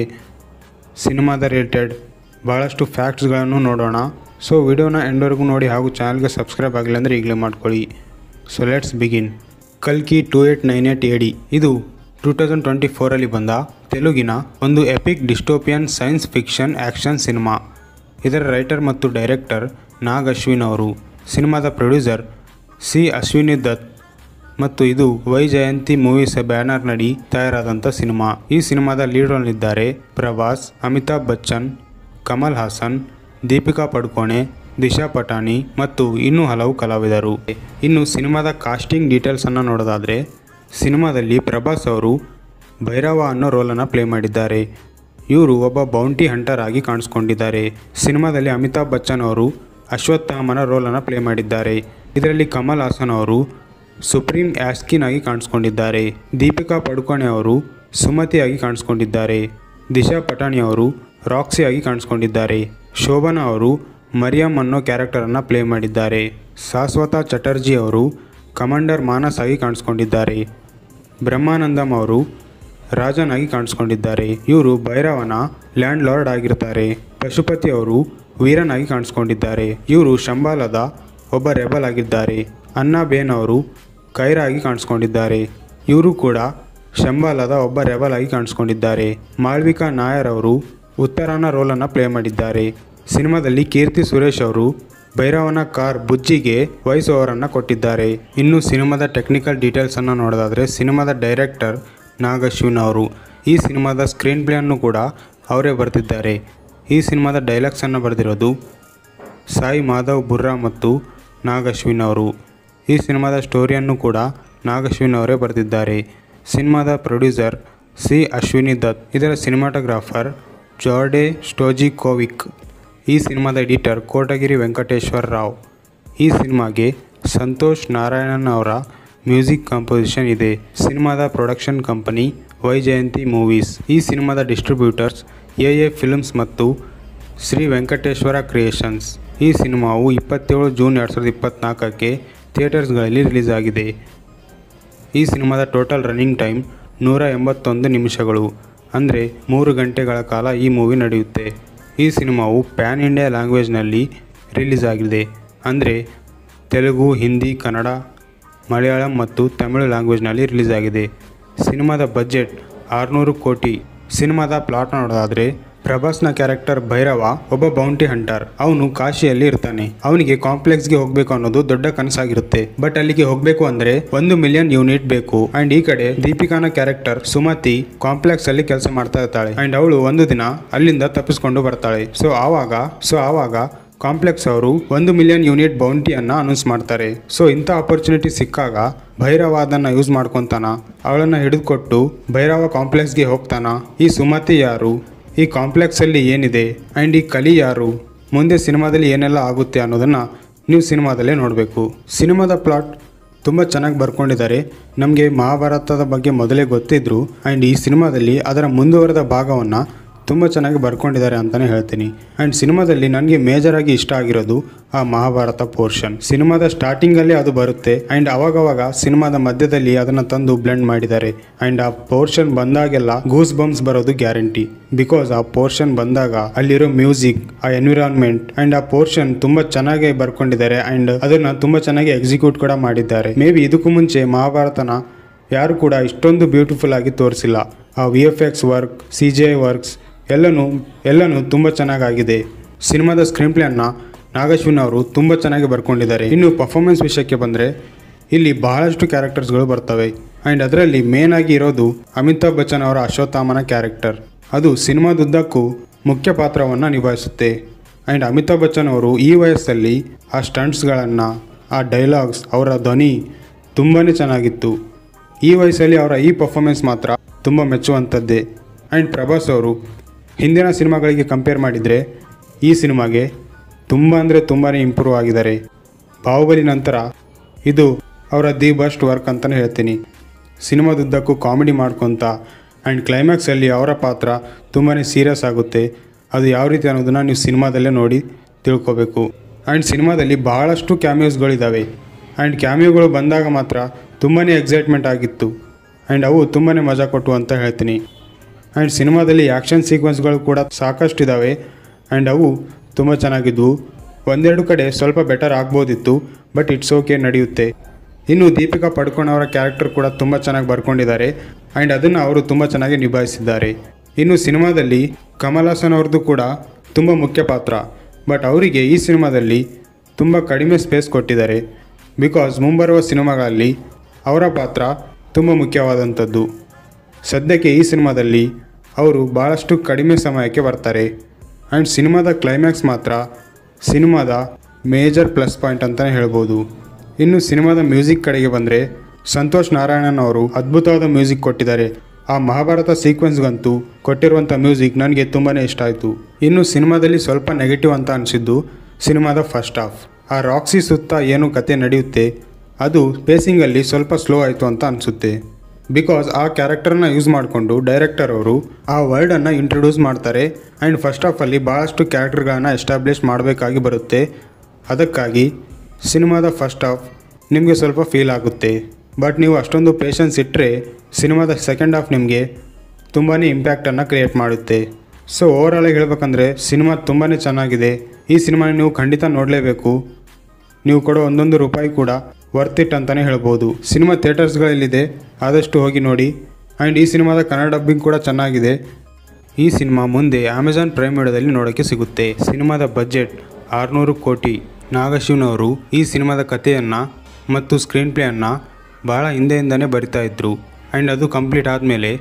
ಸಿನಿಮಾದ ರಿಲೇಟೆಡ್ ಭಾಳಷ್ಟು ಫ್ಯಾಕ್ಟ್ಸ್ಗಳನ್ನು ನೋಡೋಣ ಸೊ ವಿಡಿಯೋನ ಎಂಡ್ವರೆಗೂ ನೋಡಿ ಹಾಗೂ ಚಾನಲ್ಗೆ ಸಬ್ಸ್ಕ್ರೈಬ್ ಆಗಿಲ್ಲ ಅಂದರೆ ಈಗಲೇ ಮಾಡ್ಕೊಳ್ಳಿ ಸೊ ಲೆಟ್ಸ್ ಬಿಗಿನ್ ಕಲ್ಕಿ ಟೂ ಏಟ್ ನೈನ್ ಏಟ್ ಎಡಿ ಇದು ಟೂ ತೌಸಂಡ್ ಟ್ವೆಂಟಿ ಫೋರಲ್ಲಿ ಬಂದ ತೆಲುಗಿನ ಒಂದು epic dystopian science fiction action cinema ಇದರ ರೈಟರ್ ಮತ್ತು ಡೈರೆಕ್ಟರ್ ನಾಗ್ ಅಶ್ವಿನ್ ಅವರು ಸಿನಿಮಾದ ಪ್ರೊಡ್ಯೂಸರ್ ಸಿ ಅಶ್ವಿನಿ ದತ್ ಮತ್ತು ಇದು ವೈ ಜಯಂತಿ ಮೂವೀಸ್ ಬ್ಯಾನರ್ ನಡಿ ತಯಾರಾದಂಥ ಸಿನಿಮಾ ಈ ಸಿನಿಮಾದ ಲೀಡ್ ರೋಲ್ನಿದ್ದಾರೆ ಪ್ರಭಾಸ್ ಅಮಿತಾಬ್ ಬಚ್ಚನ್ ಕಮಲ್ ಹಾಸನ್ ದೀಪಿಕಾ ಪಡುಕೋಣೆ ದಿಶಾ ಪಟಾಣಿ ಮತ್ತು ಇನ್ನೂ ಹಲವು ಕಲಾವಿದರು ಇನ್ನು ಸಿನಿಮಾದ ಕಾಸ್ಟಿಂಗ್ ಡೀಟೇಲ್ಸನ್ನು ನೋಡೋದಾದರೆ ಸಿನಿಮಾದಲ್ಲಿ ಪ್ರಭಾಸ್ ಅವರು ಭೈರವ ಅನ್ನೋ ರೋಲನ್ನು ಪ್ಲೇ ಮಾಡಿದ್ದಾರೆ ಇವರು ಒಬ್ಬ ಬೌಂಟಿ ಹಂಟರ್ ಆಗಿ ಕಾಣಿಸ್ಕೊಂಡಿದ್ದಾರೆ ಸಿನಿಮಾದಲ್ಲಿ ಅಮಿತಾಬ್ ಬಚ್ಚನ್ ಅವರು ಅಶ್ವತ್ಥಾಮನ ರೋಲನ್ನು ಪ್ಲೇ ಮಾಡಿದ್ದಾರೆ ಇದರಲ್ಲಿ ಕಮಲ್ ಹಾಸನ್ ಅವರು ಸುಪ್ರೀಂ ಆಸ್ಕಿನ್ ಆಗಿ ಕಾಣಿಸ್ಕೊಂಡಿದ್ದಾರೆ ದೀಪಿಕಾ ಪಡುಕೋಣೆ ಅವರು ಸುಮತಿಯಾಗಿ ಕಾಣಿಸ್ಕೊಂಡಿದ್ದಾರೆ ದಿಶಾ ಪಟಾಣಿ ಅವರು ರಾಕ್ಸಿ ಆಗಿ ಕಾಣಿಸ್ಕೊಂಡಿದ್ದಾರೆ ಶೋಭನಾ ಅವರು ಮರಿಯಂ ಅನ್ನೋ ಕ್ಯಾರೆಕ್ಟರನ್ನು ಪ್ಲೇ ಮಾಡಿದ್ದಾರೆ ಶಾಶ್ವತ ಚಟರ್ಜಿ ಅವರು ಕಮಾಂಡರ್ ಮಾನಸ್ ಆಗಿ ಕಾಣಿಸ್ಕೊಂಡಿದ್ದಾರೆ ಬ್ರಹ್ಮಾನಂದಂ ಅವರು ರಾಜನ್ ಆಗಿ ಕಾಣಿಸ್ಕೊಂಡಿದ್ದಾರೆ ಇವರು ಭೈರವನ ಲ್ಯಾಂಡ್ ಲಾರ್ಡ್ ಆಗಿರ್ತಾರೆ ಪಶುಪತಿ ಅವರು ವೀರನ್ ಆಗಿ ಕಾಣಿಸ್ಕೊಂಡಿದ್ದಾರೆ ಇವರು ಶಂಬಾಲದ ಒಬ್ಬ ರೆಬಲ್ ಆಗಿದ್ದಾರೆ ಅನ್ನಬೇನ್ ಅವರು ಕೈರ ಆಗಿ ಕಾಣಿಸ್ಕೊಂಡಿದ್ದಾರೆ ಇವರು ಕೂಡ ಶಂಬಾಲದ ಒಬ್ಬ ರೆಬಲ್ ಆಗಿ ಕಾಣಿಸ್ಕೊಂಡಿದ್ದಾರೆ ಮಾಳ್ವಿಕಾ ನಾಯರ್ ಅವರು ಉತ್ತರಾನ ರೋಲನ್ನು ಪ್ಲೇ ಮಾಡಿದ್ದಾರೆ ಸಿನಿಮಾದಲ್ಲಿ ಕೀರ್ತಿ ಸುರೇಶ್ ಅವರು ಭೈರವನ ಕಾರ್ ಬುಜ್ಜಿಗೆ ವಾಯ್ಸ್ ಓವರನ್ನು ಕೊಟ್ಟಿದ್ದಾರೆ ಇನ್ನು ಸಿನಿಮಾದ ಟೆಕ್ನಿಕಲ್ ಡೀಟೇಲ್ಸನ್ನು ನೋಡೋದಾದರೆ ಸಿನಿಮಾದ ಡೈರೆಕ್ಟರ್ ನಾಗ್ ಅಶ್ವಿನ್ ಅವರು ಈ ಸಿನಿಮಾದ ಸ್ಕ್ರೀನ್ ಪ್ಲೇಯನ್ನು ಕೂಡ ಅವರೇ ಬರೆದಿದ್ದಾರೆ ಈ ಸಿನಿಮಾದ ಡೈಲಾಗ್ಸನ್ನು ಬರೆದಿರೋದು ಸಾಯಿ ಮಾಧವ್ ಬುರ್ರಾ ಮತ್ತು ನಾಗ್ ಅಶ್ವಿನ್ ಅವರು ಈ ಸಿನಿಮಾದ ಸ್ಟೋರಿಯನ್ನು ಕೂಡ ನಾಗ್ ಅಶ್ವಿನ್ ಅವರೇ ಬರೆದಿದ್ದಾರೆ ಸಿನಿಮಾದ ಪ್ರೊಡ್ಯೂಸರ್ ಸಿ ಅಶ್ವಿನಿ ದತ್ ಇದರ ಸಿನಿಮಾಟೋಗ್ರಾಫರ್ ಜಾರ್ಡೆ ಸ್ಟೋಜಿಕೋವಿಕ್ ಈ ಸಿನಿಮಾದ ಎಡಿಟರ್ ಕೋಟಗಿರಿ ವೆಂಕಟೇಶ್ವರ ರಾವ್ ಈ ಸಿನಿಮಾಗೆ ಸಂತೋಷ್ ನಾರಾಯಣನ್ ಅವರ ಮ್ಯೂಸಿಕ್ ಕಂಪೋಸಿಷನ್ ಇದೆ ಸಿನಿಮಾದ production company Vyjayanthi movies ಈ ಸಿನಿಮಾದ ಡಿಸ್ಟ್ರಿಬ್ಯೂಟರ್ಸ್ ಎ ಎ ಫಿಲ್ಮ್ಸ್ ಮತ್ತು ಶ್ರೀ ವೆಂಕಟೇಶ್ವರ ಕ್ರಿಯೇಷನ್ಸ್ ಈ ಸಿನಿಮಾವು ಇಪ್ಪತ್ತೇಳು ಜೂನ್ ಎರಡು ಸಾವಿರದ ಇಪ್ಪತ್ತ್ನಾಲ್ಕಕ್ಕೆ ಥಿಯೇಟರ್ಸ್ಗಳಲ್ಲಿ ರಿಲೀಸ್ ಆಗಿದೆ ಈ ಸಿನಿಮಾದ ಟೋಟಲ್ ರನ್ನಿಂಗ್ ಟೈಮ್ ನೂರ ಎಂಬತ್ತೊಂದು ನಿಮಿಷಗಳು ಅಂದರೆ ಮೂರು ಗಂಟೆಗಳ ಕಾಲ ಈ ಮೂವಿ ನಡೆಯುತ್ತೆ ಈ ಸಿನಿಮಾವು ಪ್ಯಾನ್ ಇಂಡಿಯಾ ಲ್ಯಾಂಗ್ವೇಜ್ನಲ್ಲಿ ರಿಲೀಸ್ ಆಗಿದೆ ಅಂದರೆ ತೆಲುಗು ಹಿಂದಿ ಕನ್ನಡ ಮಲಯಾಳಂ ಮತ್ತು ತಮಿಳು ಲ್ಯಾಂಗ್ವೇಜ್ನಲ್ಲಿ ರಿಲೀಸ್ ಆಗಿದೆ ಸಿನಿಮಾದ ಬಜೆಟ್ ಆರುನೂರು ಕೋಟಿ ಸಿನಿಮಾದ ಪ್ಲಾಟ್ ನೋಡೋದಾದರೆ ಪ್ರಭಾಸ್ನ ಕ್ಯಾರೆಕ್ಟರ್ ಭೈರವ ಒಬ್ಬ ಬೌಂಟಿ ಹಂಟರ್ ಅವನು ಕಾಶಿಯಲ್ಲಿ ಇರ್ತಾನೆ ಅವನಿಗೆ ಕಾಂಪ್ಲೆಕ್ಸ್ಗೆ ಹೋಗ್ಬೇಕು ಅನ್ನೋದು ದೊಡ್ಡ ಕನಸಾಗಿರುತ್ತೆ ಬಟ್ ಅಲ್ಲಿಗೆ ಹೋಗ್ಬೇಕು ಅಂದ್ರೆ ಒಂದು ಮಿಲಿಯನ್ ಯೂನಿಟ್ ಬೇಕು ಅಂಡ್ ಈ ಕಡೆ ದೀಪಿಕಾನ ಕ್ಯಾರೆಕ್ಟರ್ ಸುಮತಿ ಕಾಂಪ್ಲೆಕ್ಸ್ ಅಲ್ಲಿ ಕೆಲಸ ಮಾಡ್ತಾ ಇರ್ತಾಳೆ ಅಂಡ್ ಅವಳು ಒಂದು ದಿನ ಅಲ್ಲಿಂದ ತಪ್ಪಿಸ್ಕೊಂಡು ಬರ್ತಾಳೆ ಸೊ ಆವಾಗ ಸೊ ಆವಾಗ ಕಾಂಪ್ಲೆಕ್ಸ್ ಅವರು ಒಂದು ಮಿಲಿಯನ್ ಯೂನಿಟ್ ಬೌಂಟಿಯನ್ನ ಅನೌನ್ಸ್ ಮಾಡ್ತಾರೆ ಸೊ ಇಂಥ ಆಪರ್ಚುನಿಟಿ ಸಿಕ್ಕಾಗ ಭೈರವ ಅದನ್ನ ಯೂಸ್ ಮಾಡ್ಕೊತಾನ ಅವಳನ್ನ ಹಿಡಿದುಕೊಟ್ಟು ಭೈರವ ಕಾಂಪ್ಲೆಕ್ಸ್ಗೆ ಹೋಗ್ತಾನ ಈ ಸುಮತಿ ಯಾರು ಈ ಕಾಂಪ್ಲೆಕ್ಸಲ್ಲಿ ಏನಿದೆ ಆ್ಯಂಡ್ ಈ ಕಲಿ ಯಾರು ಮುಂದೆ ಸಿನಿಮಾದಲ್ಲಿ ಏನೆಲ್ಲ ಆಗುತ್ತೆ ಅನ್ನೋದನ್ನು ನೀವು ಸಿನಿಮಾದಲ್ಲೇ ನೋಡಬೇಕು ಸಿನಿಮಾದ ಪ್ಲಾಟ್ ತುಂಬ ಚೆನ್ನಾಗಿ ಬರ್ಕೊಂಡಿದ್ದಾರೆ ನಮಗೆ ಮಹಾಭಾರತದ ಬಗ್ಗೆ ಮೊದಲೇ ಗೊತ್ತಿದ್ರು ಆ್ಯಂಡ್ ಈ ಸಿನಿಮಾದಲ್ಲಿ ಅದರ ಮುಂದುವರೆದ ಭಾಗವನ್ನು ತುಂಬ ಚೆನ್ನಾಗಿ ಬರ್ಕೊಂಡಿದ್ದಾರೆ ಅಂತಲೇ ಹೇಳ್ತೀನಿ ಆ್ಯಂಡ್ ಸಿನಿಮಾದಲ್ಲಿ ನನಗೆ ಮೇಜರಾಗಿ ಇಷ್ಟ ಆಗಿರೋದು ಆ ಮಹಾಭಾರತ ಪೋರ್ಷನ್ ಸಿನಿಮಾದ ಸ್ಟಾರ್ಟಿಂಗಲ್ಲೇ ಅದು ಬರುತ್ತೆ ಆ್ಯಂಡ್ ಅವಾಗವಾಗ ಸಿನಿಮಾದ ಮಧ್ಯದಲ್ಲಿ ಅದನ್ನು ತಂದು ಬ್ಲೆಂಡ್ ಮಾಡಿದ್ದಾರೆ ಆ್ಯಂಡ್ ಆ ಪೋರ್ಷನ್ ಬಂದಾಗೆಲ್ಲ ಗೂಸ್ ಬಂಪ್ಸ್ ಬರೋದು ಗ್ಯಾರಂಟಿ ಬಿಕಾಸ್ ಆ ಪೋರ್ಷನ್ ಬಂದಾಗ ಅಲ್ಲಿರೋ ಮ್ಯೂಸಿಕ್ ಆ ಎನ್ವಿರಾನ್ಮೆಂಟ್ ಆ್ಯಂಡ್ ಆ ಪೋರ್ಷನ್ ತುಂಬ ಚೆನ್ನಾಗಿ ಬರ್ಕೊಂಡಿದ್ದಾರೆ ಆ್ಯಂಡ್ ಅದನ್ನು ತುಂಬ ಚೆನ್ನಾಗಿ ಎಕ್ಸಿಕ್ಯೂಟ್ ಕೂಡ ಮಾಡಿದ್ದಾರೆ ಮೇ ಬಿ ಇದಕ್ಕೂ ಮುಂಚೆ ಮಹಾಭಾರತನ ಯಾರು ಕೂಡ ಇಷ್ಟೊಂದು ಬ್ಯೂಟಿಫುಲ್ ಆಗಿ ತೋರಿಸಿಲ್ಲ ಆ V F X work C G works ಎಲ್ಲನೂ ಎಲ್ಲನೂ ತುಂಬ ಚೆನ್ನಾಗಾಗಿದೆ ಸಿನಿಮಾದ ಸ್ಕ್ರೀನ್ ಪ್ಲೇಯನ್ನು ನಾಗಶ್ವಿನ್ ಅವರು ತುಂಬ ಚೆನ್ನಾಗಿ ಬರ್ಕೊಂಡಿದ್ದಾರೆ ಇನ್ನು ಪರ್ಫಾರ್ಮೆನ್ಸ್ ವಿಷಯಕ್ಕೆ ಬಂದರೆ ಇಲ್ಲಿ ಬಹಳಷ್ಟು ಕ್ಯಾರೆಕ್ಟರ್ಸ್ಗಳು ಬರ್ತವೆ ಆ್ಯಂಡ್ ಅದರಲ್ಲಿ ಮೇನ್ ಆಗಿ ಇರೋದು ಅಮಿತಾಬ್ ಬಚ್ಚನ್ ಅವರ ಅಶ್ವತ್ಥಾಮನ ಕ್ಯಾರೆಕ್ಟರ್ ಅದು ಸಿನಿಮಾದುದ್ದಕ್ಕೂ ಮುಖ್ಯ ಪಾತ್ರವನ್ನು ನಿಭಾಯಿಸುತ್ತೆ ಆ್ಯಂಡ್ ಅಮಿತಾಬ್ ಬಚ್ಚನ್ ಅವರು ಈ ವಯಸ್ಸಲ್ಲಿ ಆ ಸ್ಟಂಟ್ಸ್ಗಳನ್ನು ಆ ಡೈಲಾಗ್ಸ್ ಅವರ ಧ್ವನಿ ತುಂಬಾ ಚೆನ್ನಾಗಿತ್ತು ಈ ವಯಸ್ಸಲ್ಲಿ ಅವರ ಈ ಪರ್ಫಾರ್ಮೆನ್ಸ್ ಮಾತ್ರ ತುಂಬ ಮೆಚ್ಚುವಂಥದ್ದೇ ಆ್ಯಂಡ್ ಪ್ರಭಾಸ್ ಅವರು ಹಿಂದಿನ ಸಿನಿಮಾಗಳಿಗೆ ಕಂಪೇರ್ ಮಾಡಿದರೆ ಈ ಸಿನಿಮಾಗೆ ತುಂಬ ಅಂದರೆ ತುಂಬಾ ಇಂಪ್ರೂವ್ ಆಗಿದ್ದಾರೆ ಬಾಹುಬಲಿ ನಂತರ ಇದು ಅವರ ದಿ ಬೆಸ್ಟ್ ವರ್ಕ್ ಅಂತಲೇ ಹೇಳ್ತೀನಿ ಸಿನಿಮಾದುದ್ದಕ್ಕೂ ಕಾಮಿಡಿ ಮಾಡ್ಕೊತ ಆ್ಯಂಡ್ ಕ್ಲೈಮ್ಯಾಕ್ಸಲ್ಲಿ ಅವರ ಪಾತ್ರ ತುಂಬಾ ಸೀರಿಯಸ್ ಆಗುತ್ತೆ ಅದು ಯಾವ ರೀತಿ ಅನ್ನೋದನ್ನು ನೀವು ಸಿನಿಮಾದಲ್ಲೇ ನೋಡಿ ತಿಳ್ಕೊಬೇಕು ಆ್ಯಂಡ್ ಸಿನಿಮಾದಲ್ಲಿ ಬಹಳಷ್ಟು ಕ್ಯಾಮಿಯೋಸ್ಗಳಿದ್ದಾವೆ ಆ್ಯಂಡ್ ಕ್ಯಾಮಿಯೋಗಳು ಬಂದಾಗ ಮಾತ್ರ ತುಂಬಾ ಎಕ್ಸೈಟ್ಮೆಂಟ್ ಆಗಿತ್ತು ಆ್ಯಂಡ್ ಅವು ತುಂಬಾ ಮಜಾ ಕೊಟ್ಟು ಅಂತ ಹೇಳ್ತೀನಿ ಆ್ಯಂಡ್ ಸಿನಿಮಾದಲ್ಲಿ ಆ್ಯಕ್ಷನ್ ಸೀಕ್ವೆನ್ಸ್ಗಳು ಕೂಡ ಸಾಕಷ್ಟು ಇದ್ದಾವೆ ಆ್ಯಂಡ್ ಅವು ತುಂಬ ಚೆನ್ನಾಗಿದ್ವು ಒಂದೆರಡು ಕಡೆ ಸ್ವಲ್ಪ ಬೆಟರ್ ಆಗ್ಬೋದಿತ್ತು ಬಟ್ ಇಟ್ಸ್ ಓಕೆ ನಡೆಯುತ್ತೆ ಇನ್ನು ದೀಪಿಕಾ ಪಡ್ಕೋಣ್ ಅವರ ಕ್ಯಾರೆಕ್ಟರ್ ಕೂಡ ತುಂಬ ಚೆನ್ನಾಗಿ ಬರ್ಕೊಂಡಿದ್ದಾರೆ ಆ್ಯಂಡ್ ಅದನ್ನು ಅವರು ತುಂಬ ಚೆನ್ನಾಗಿ ನಿಭಾಯಿಸಿದ್ದಾರೆ ಇನ್ನು ಸಿನಿಮಾದಲ್ಲಿ ಕಮಲ್ ಹಾಸನ್ ಅವ್ರದ್ದು ಕೂಡ ತುಂಬ ಮುಖ್ಯ ಪಾತ್ರ ಬಟ್ ಅವರಿಗೆ ಈ ಸಿನಿಮಾದಲ್ಲಿ ತುಂಬ ಕಡಿಮೆ ಸ್ಪೇಸ್ ಕೊಟ್ಟಿದ್ದಾರೆ ಬಿಕಾಸ್ ಮುಂಬರುವ ಸಿನಿಮಾಗಳಲ್ಲಿ ಅವರ ಪಾತ್ರ ತುಂಬ ಮುಖ್ಯವಾದಂಥದ್ದು ಸದ್ಯಕ್ಕೆ ಈ ಸಿನಿಮಾದಲ್ಲಿ ಅವರು ಭಾಳಷ್ಟು ಕಡಿಮೆ ಸಮಯಕ್ಕೆ ಬರ್ತಾರೆ ಆ್ಯಂಡ್ ಸಿನಿಮಾದ ಕ್ಲೈಮ್ಯಾಕ್ಸ್ ಮಾತ್ರ ಸಿನಿಮಾದ ಮೇಜರ್ ಪ್ಲಸ್ ಪಾಯಿಂಟ್ ಅಂತಲೇ ಹೇಳ್ಬೋದು ಇನ್ನು ಸಿನಿಮಾದ ಮ್ಯೂಸಿಕ್ ಕಡೆಗೆ ಬಂದರೆ ಸಂತೋಷ್ ನಾರಾಯಣನ್ ಅವರು ಅದ್ಭುತವಾದ ಮ್ಯೂಸಿಕ್ ಕೊಟ್ಟಿದ್ದಾರೆ ಆ ಮಹಾಭಾರತ ಸೀಕ್ವೆನ್ಸ್ಗಂತೂ ಕೊಟ್ಟಿರುವಂಥ ಮ್ಯೂಸಿಕ್ ನನಗೆ ತುಂಬಾ ಇಷ್ಟ ಆಯಿತು ಇನ್ನು ಸಿನಿಮಾದಲ್ಲಿ ಸ್ವಲ್ಪ ನೆಗೆಟಿವ್ ಅಂತ ಅನಿಸಿದ್ದು ಸಿನಿಮಾದ ಫಸ್ಟ್ ಹಾಫ್ ಆ ರಾಕ್ಸಿ ಸುತ್ತ ಏನು ಕತೆ ನಡೆಯುತ್ತೆ ಅದು ಪೇಸಿಂಗಲ್ಲಿ ಸ್ವಲ್ಪ ಸ್ಲೋ ಆಯಿತು ಅಂತ ಅನಿಸುತ್ತೆ ಬಿಕಾಸ್ ಆ ಕ್ಯಾರೆಕ್ಟರ್ನ ಯೂಸ್ ಮಾಡಿಕೊಂಡು ಡೈರೆಕ್ಟರ್ ಅವರು ಆ ವರ್ಡನ್ನು ಇಂಟ್ರೊಡ್ಯೂಸ್ ಮಾಡ್ತಾರೆ ಆ್ಯಂಡ್ ಫಸ್ಟ್ ಆಫಲ್ಲಿ ಭಾಳಷ್ಟು ಕ್ಯಾರೆಕ್ಟರ್ಗಳನ್ನ ಎಸ್ಟಾಬ್ಲಿಷ್ ಮಾಡಬೇಕಾಗಿ ಬರುತ್ತೆ ಅದಕ್ಕಾಗಿ ಸಿನಿಮಾದ ಫಸ್ಟ್ ಹಾಫ್ ನಿಮಗೆ ಸ್ವಲ್ಪ ಫೀಲ್ ಆಗುತ್ತೆ ಬಟ್ ನೀವು ಅಷ್ಟೊಂದು ಪೇಷನ್ಸ್ ಇಟ್ಟರೆ ಸಿನಿಮಾದ ಸೆಕೆಂಡ್ ಹಾಫ್ ನಿಮಗೆ ತುಂಬಾ ಇಂಪ್ಯಾಕ್ಟನ್ನು ಕ್ರಿಯೇಟ್ ಮಾಡುತ್ತೆ ಸೊ ಓವರಾಲಾಗಿ ಹೇಳ್ಬೇಕಂದ್ರೆ ಸಿನಿಮಾ ತುಂಬಾ ಚೆನ್ನಾಗಿದೆ ಈ ಸಿನಿಮಾ ನೀವು ಖಂಡಿತ ನೋಡಲೇಬೇಕು ನೀವು ಕೊಡೋ ಒಂದೊಂದು ರೂಪಾಯಿ ಕೂಡ ವರ್ತ್ ಇಟ್ ಅಂತಲೇ ಹೇಳ್ಬೋದು ಸಿನಿಮಾ ಥಿಯೇಟರ್ಸ್ಗಳಲ್ಲಿದೆ ಆದಷ್ಟು ಹೋಗಿ ನೋಡಿ ಆ್ಯಂಡ್ ಈ ಸಿನಿಮಾದ ಕನ್ನಡ ಡಬ್ಬಿಂಗ್ ಕೂಡ ಚೆನ್ನಾಗಿದೆ ಈ ಸಿನಿಮಾ ಮುಂದೆ ಅಮೆಜಾನ್ ಪ್ರೈಮ್ ವಿಡಿಯೋದಲ್ಲಿ ನೋಡೋಕ್ಕೆ ಸಿಗುತ್ತೆ ಸಿನಿಮಾದ ಬಜೆಟ್ ಆರುನೂರು ಕೋಟಿ ನಾಗಶಿವ್ನವರು ಈ ಸಿನಿಮಾದ ಕಥೆಯನ್ನು ಮತ್ತು ಸ್ಕ್ರೀನ್ ಪ್ಲೇಯನ್ನು ಭಾಳ ಹಿಂದೆಯಿಂದನೇ ಬರಿತಾ ಇದ್ರು ಆ್ಯಂಡ್ ಅದು ಕಂಪ್ಲೀಟ್ ಆದಮೇಲೆ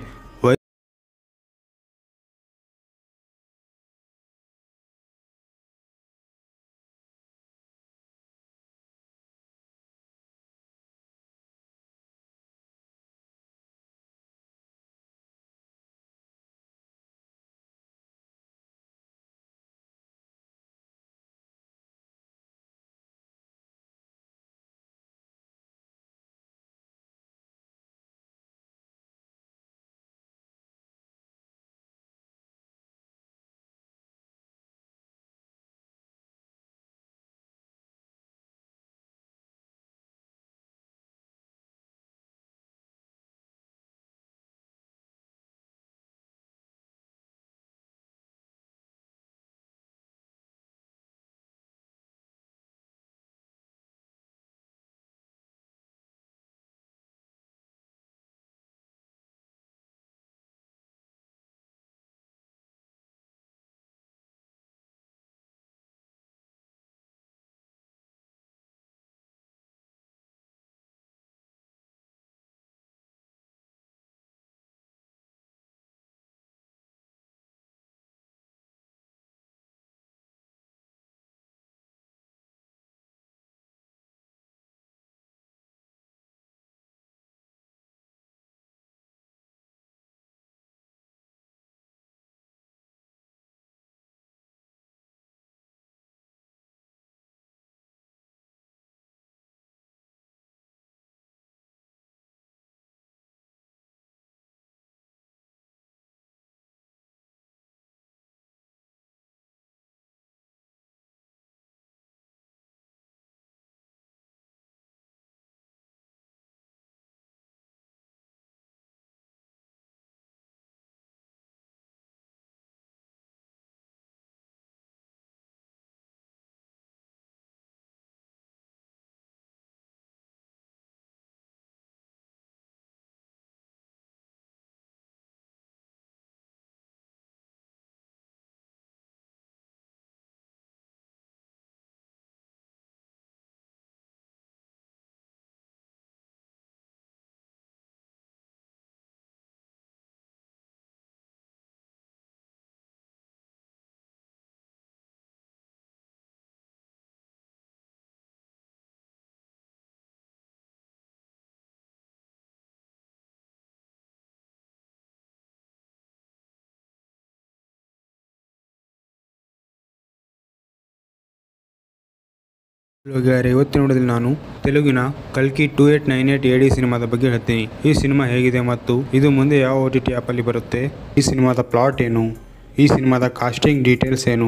ಗೆಳೆಯರೆ ಇವತ್ತಿನ ನೋಡಿದಲ್ಲಿ ನಾನು ತೆಲುಗಿನ ಕಲ್ಕಿ two eight nine eight A D ಸಿನಿಮಾದ ಬಗ್ಗೆ ಹೇಳ್ತೀನಿ ಈ ಸಿನಿಮಾ ಹೇಗಿದೆ ಮತ್ತು ಇದು ಮುಂದೆ ಯಾವ ಓ ಟಿ ಟಿ ಆ್ಯಪಲ್ಲಿ ಬರುತ್ತೆ ಈ ಸಿನಿಮಾದ ಪ್ಲಾಟ್ ಏನು ಈ ಸಿನಿಮಾದ ಕಾಸ್ಟಿಂಗ್ ಡೀಟೇಲ್ಸ್ ಏನು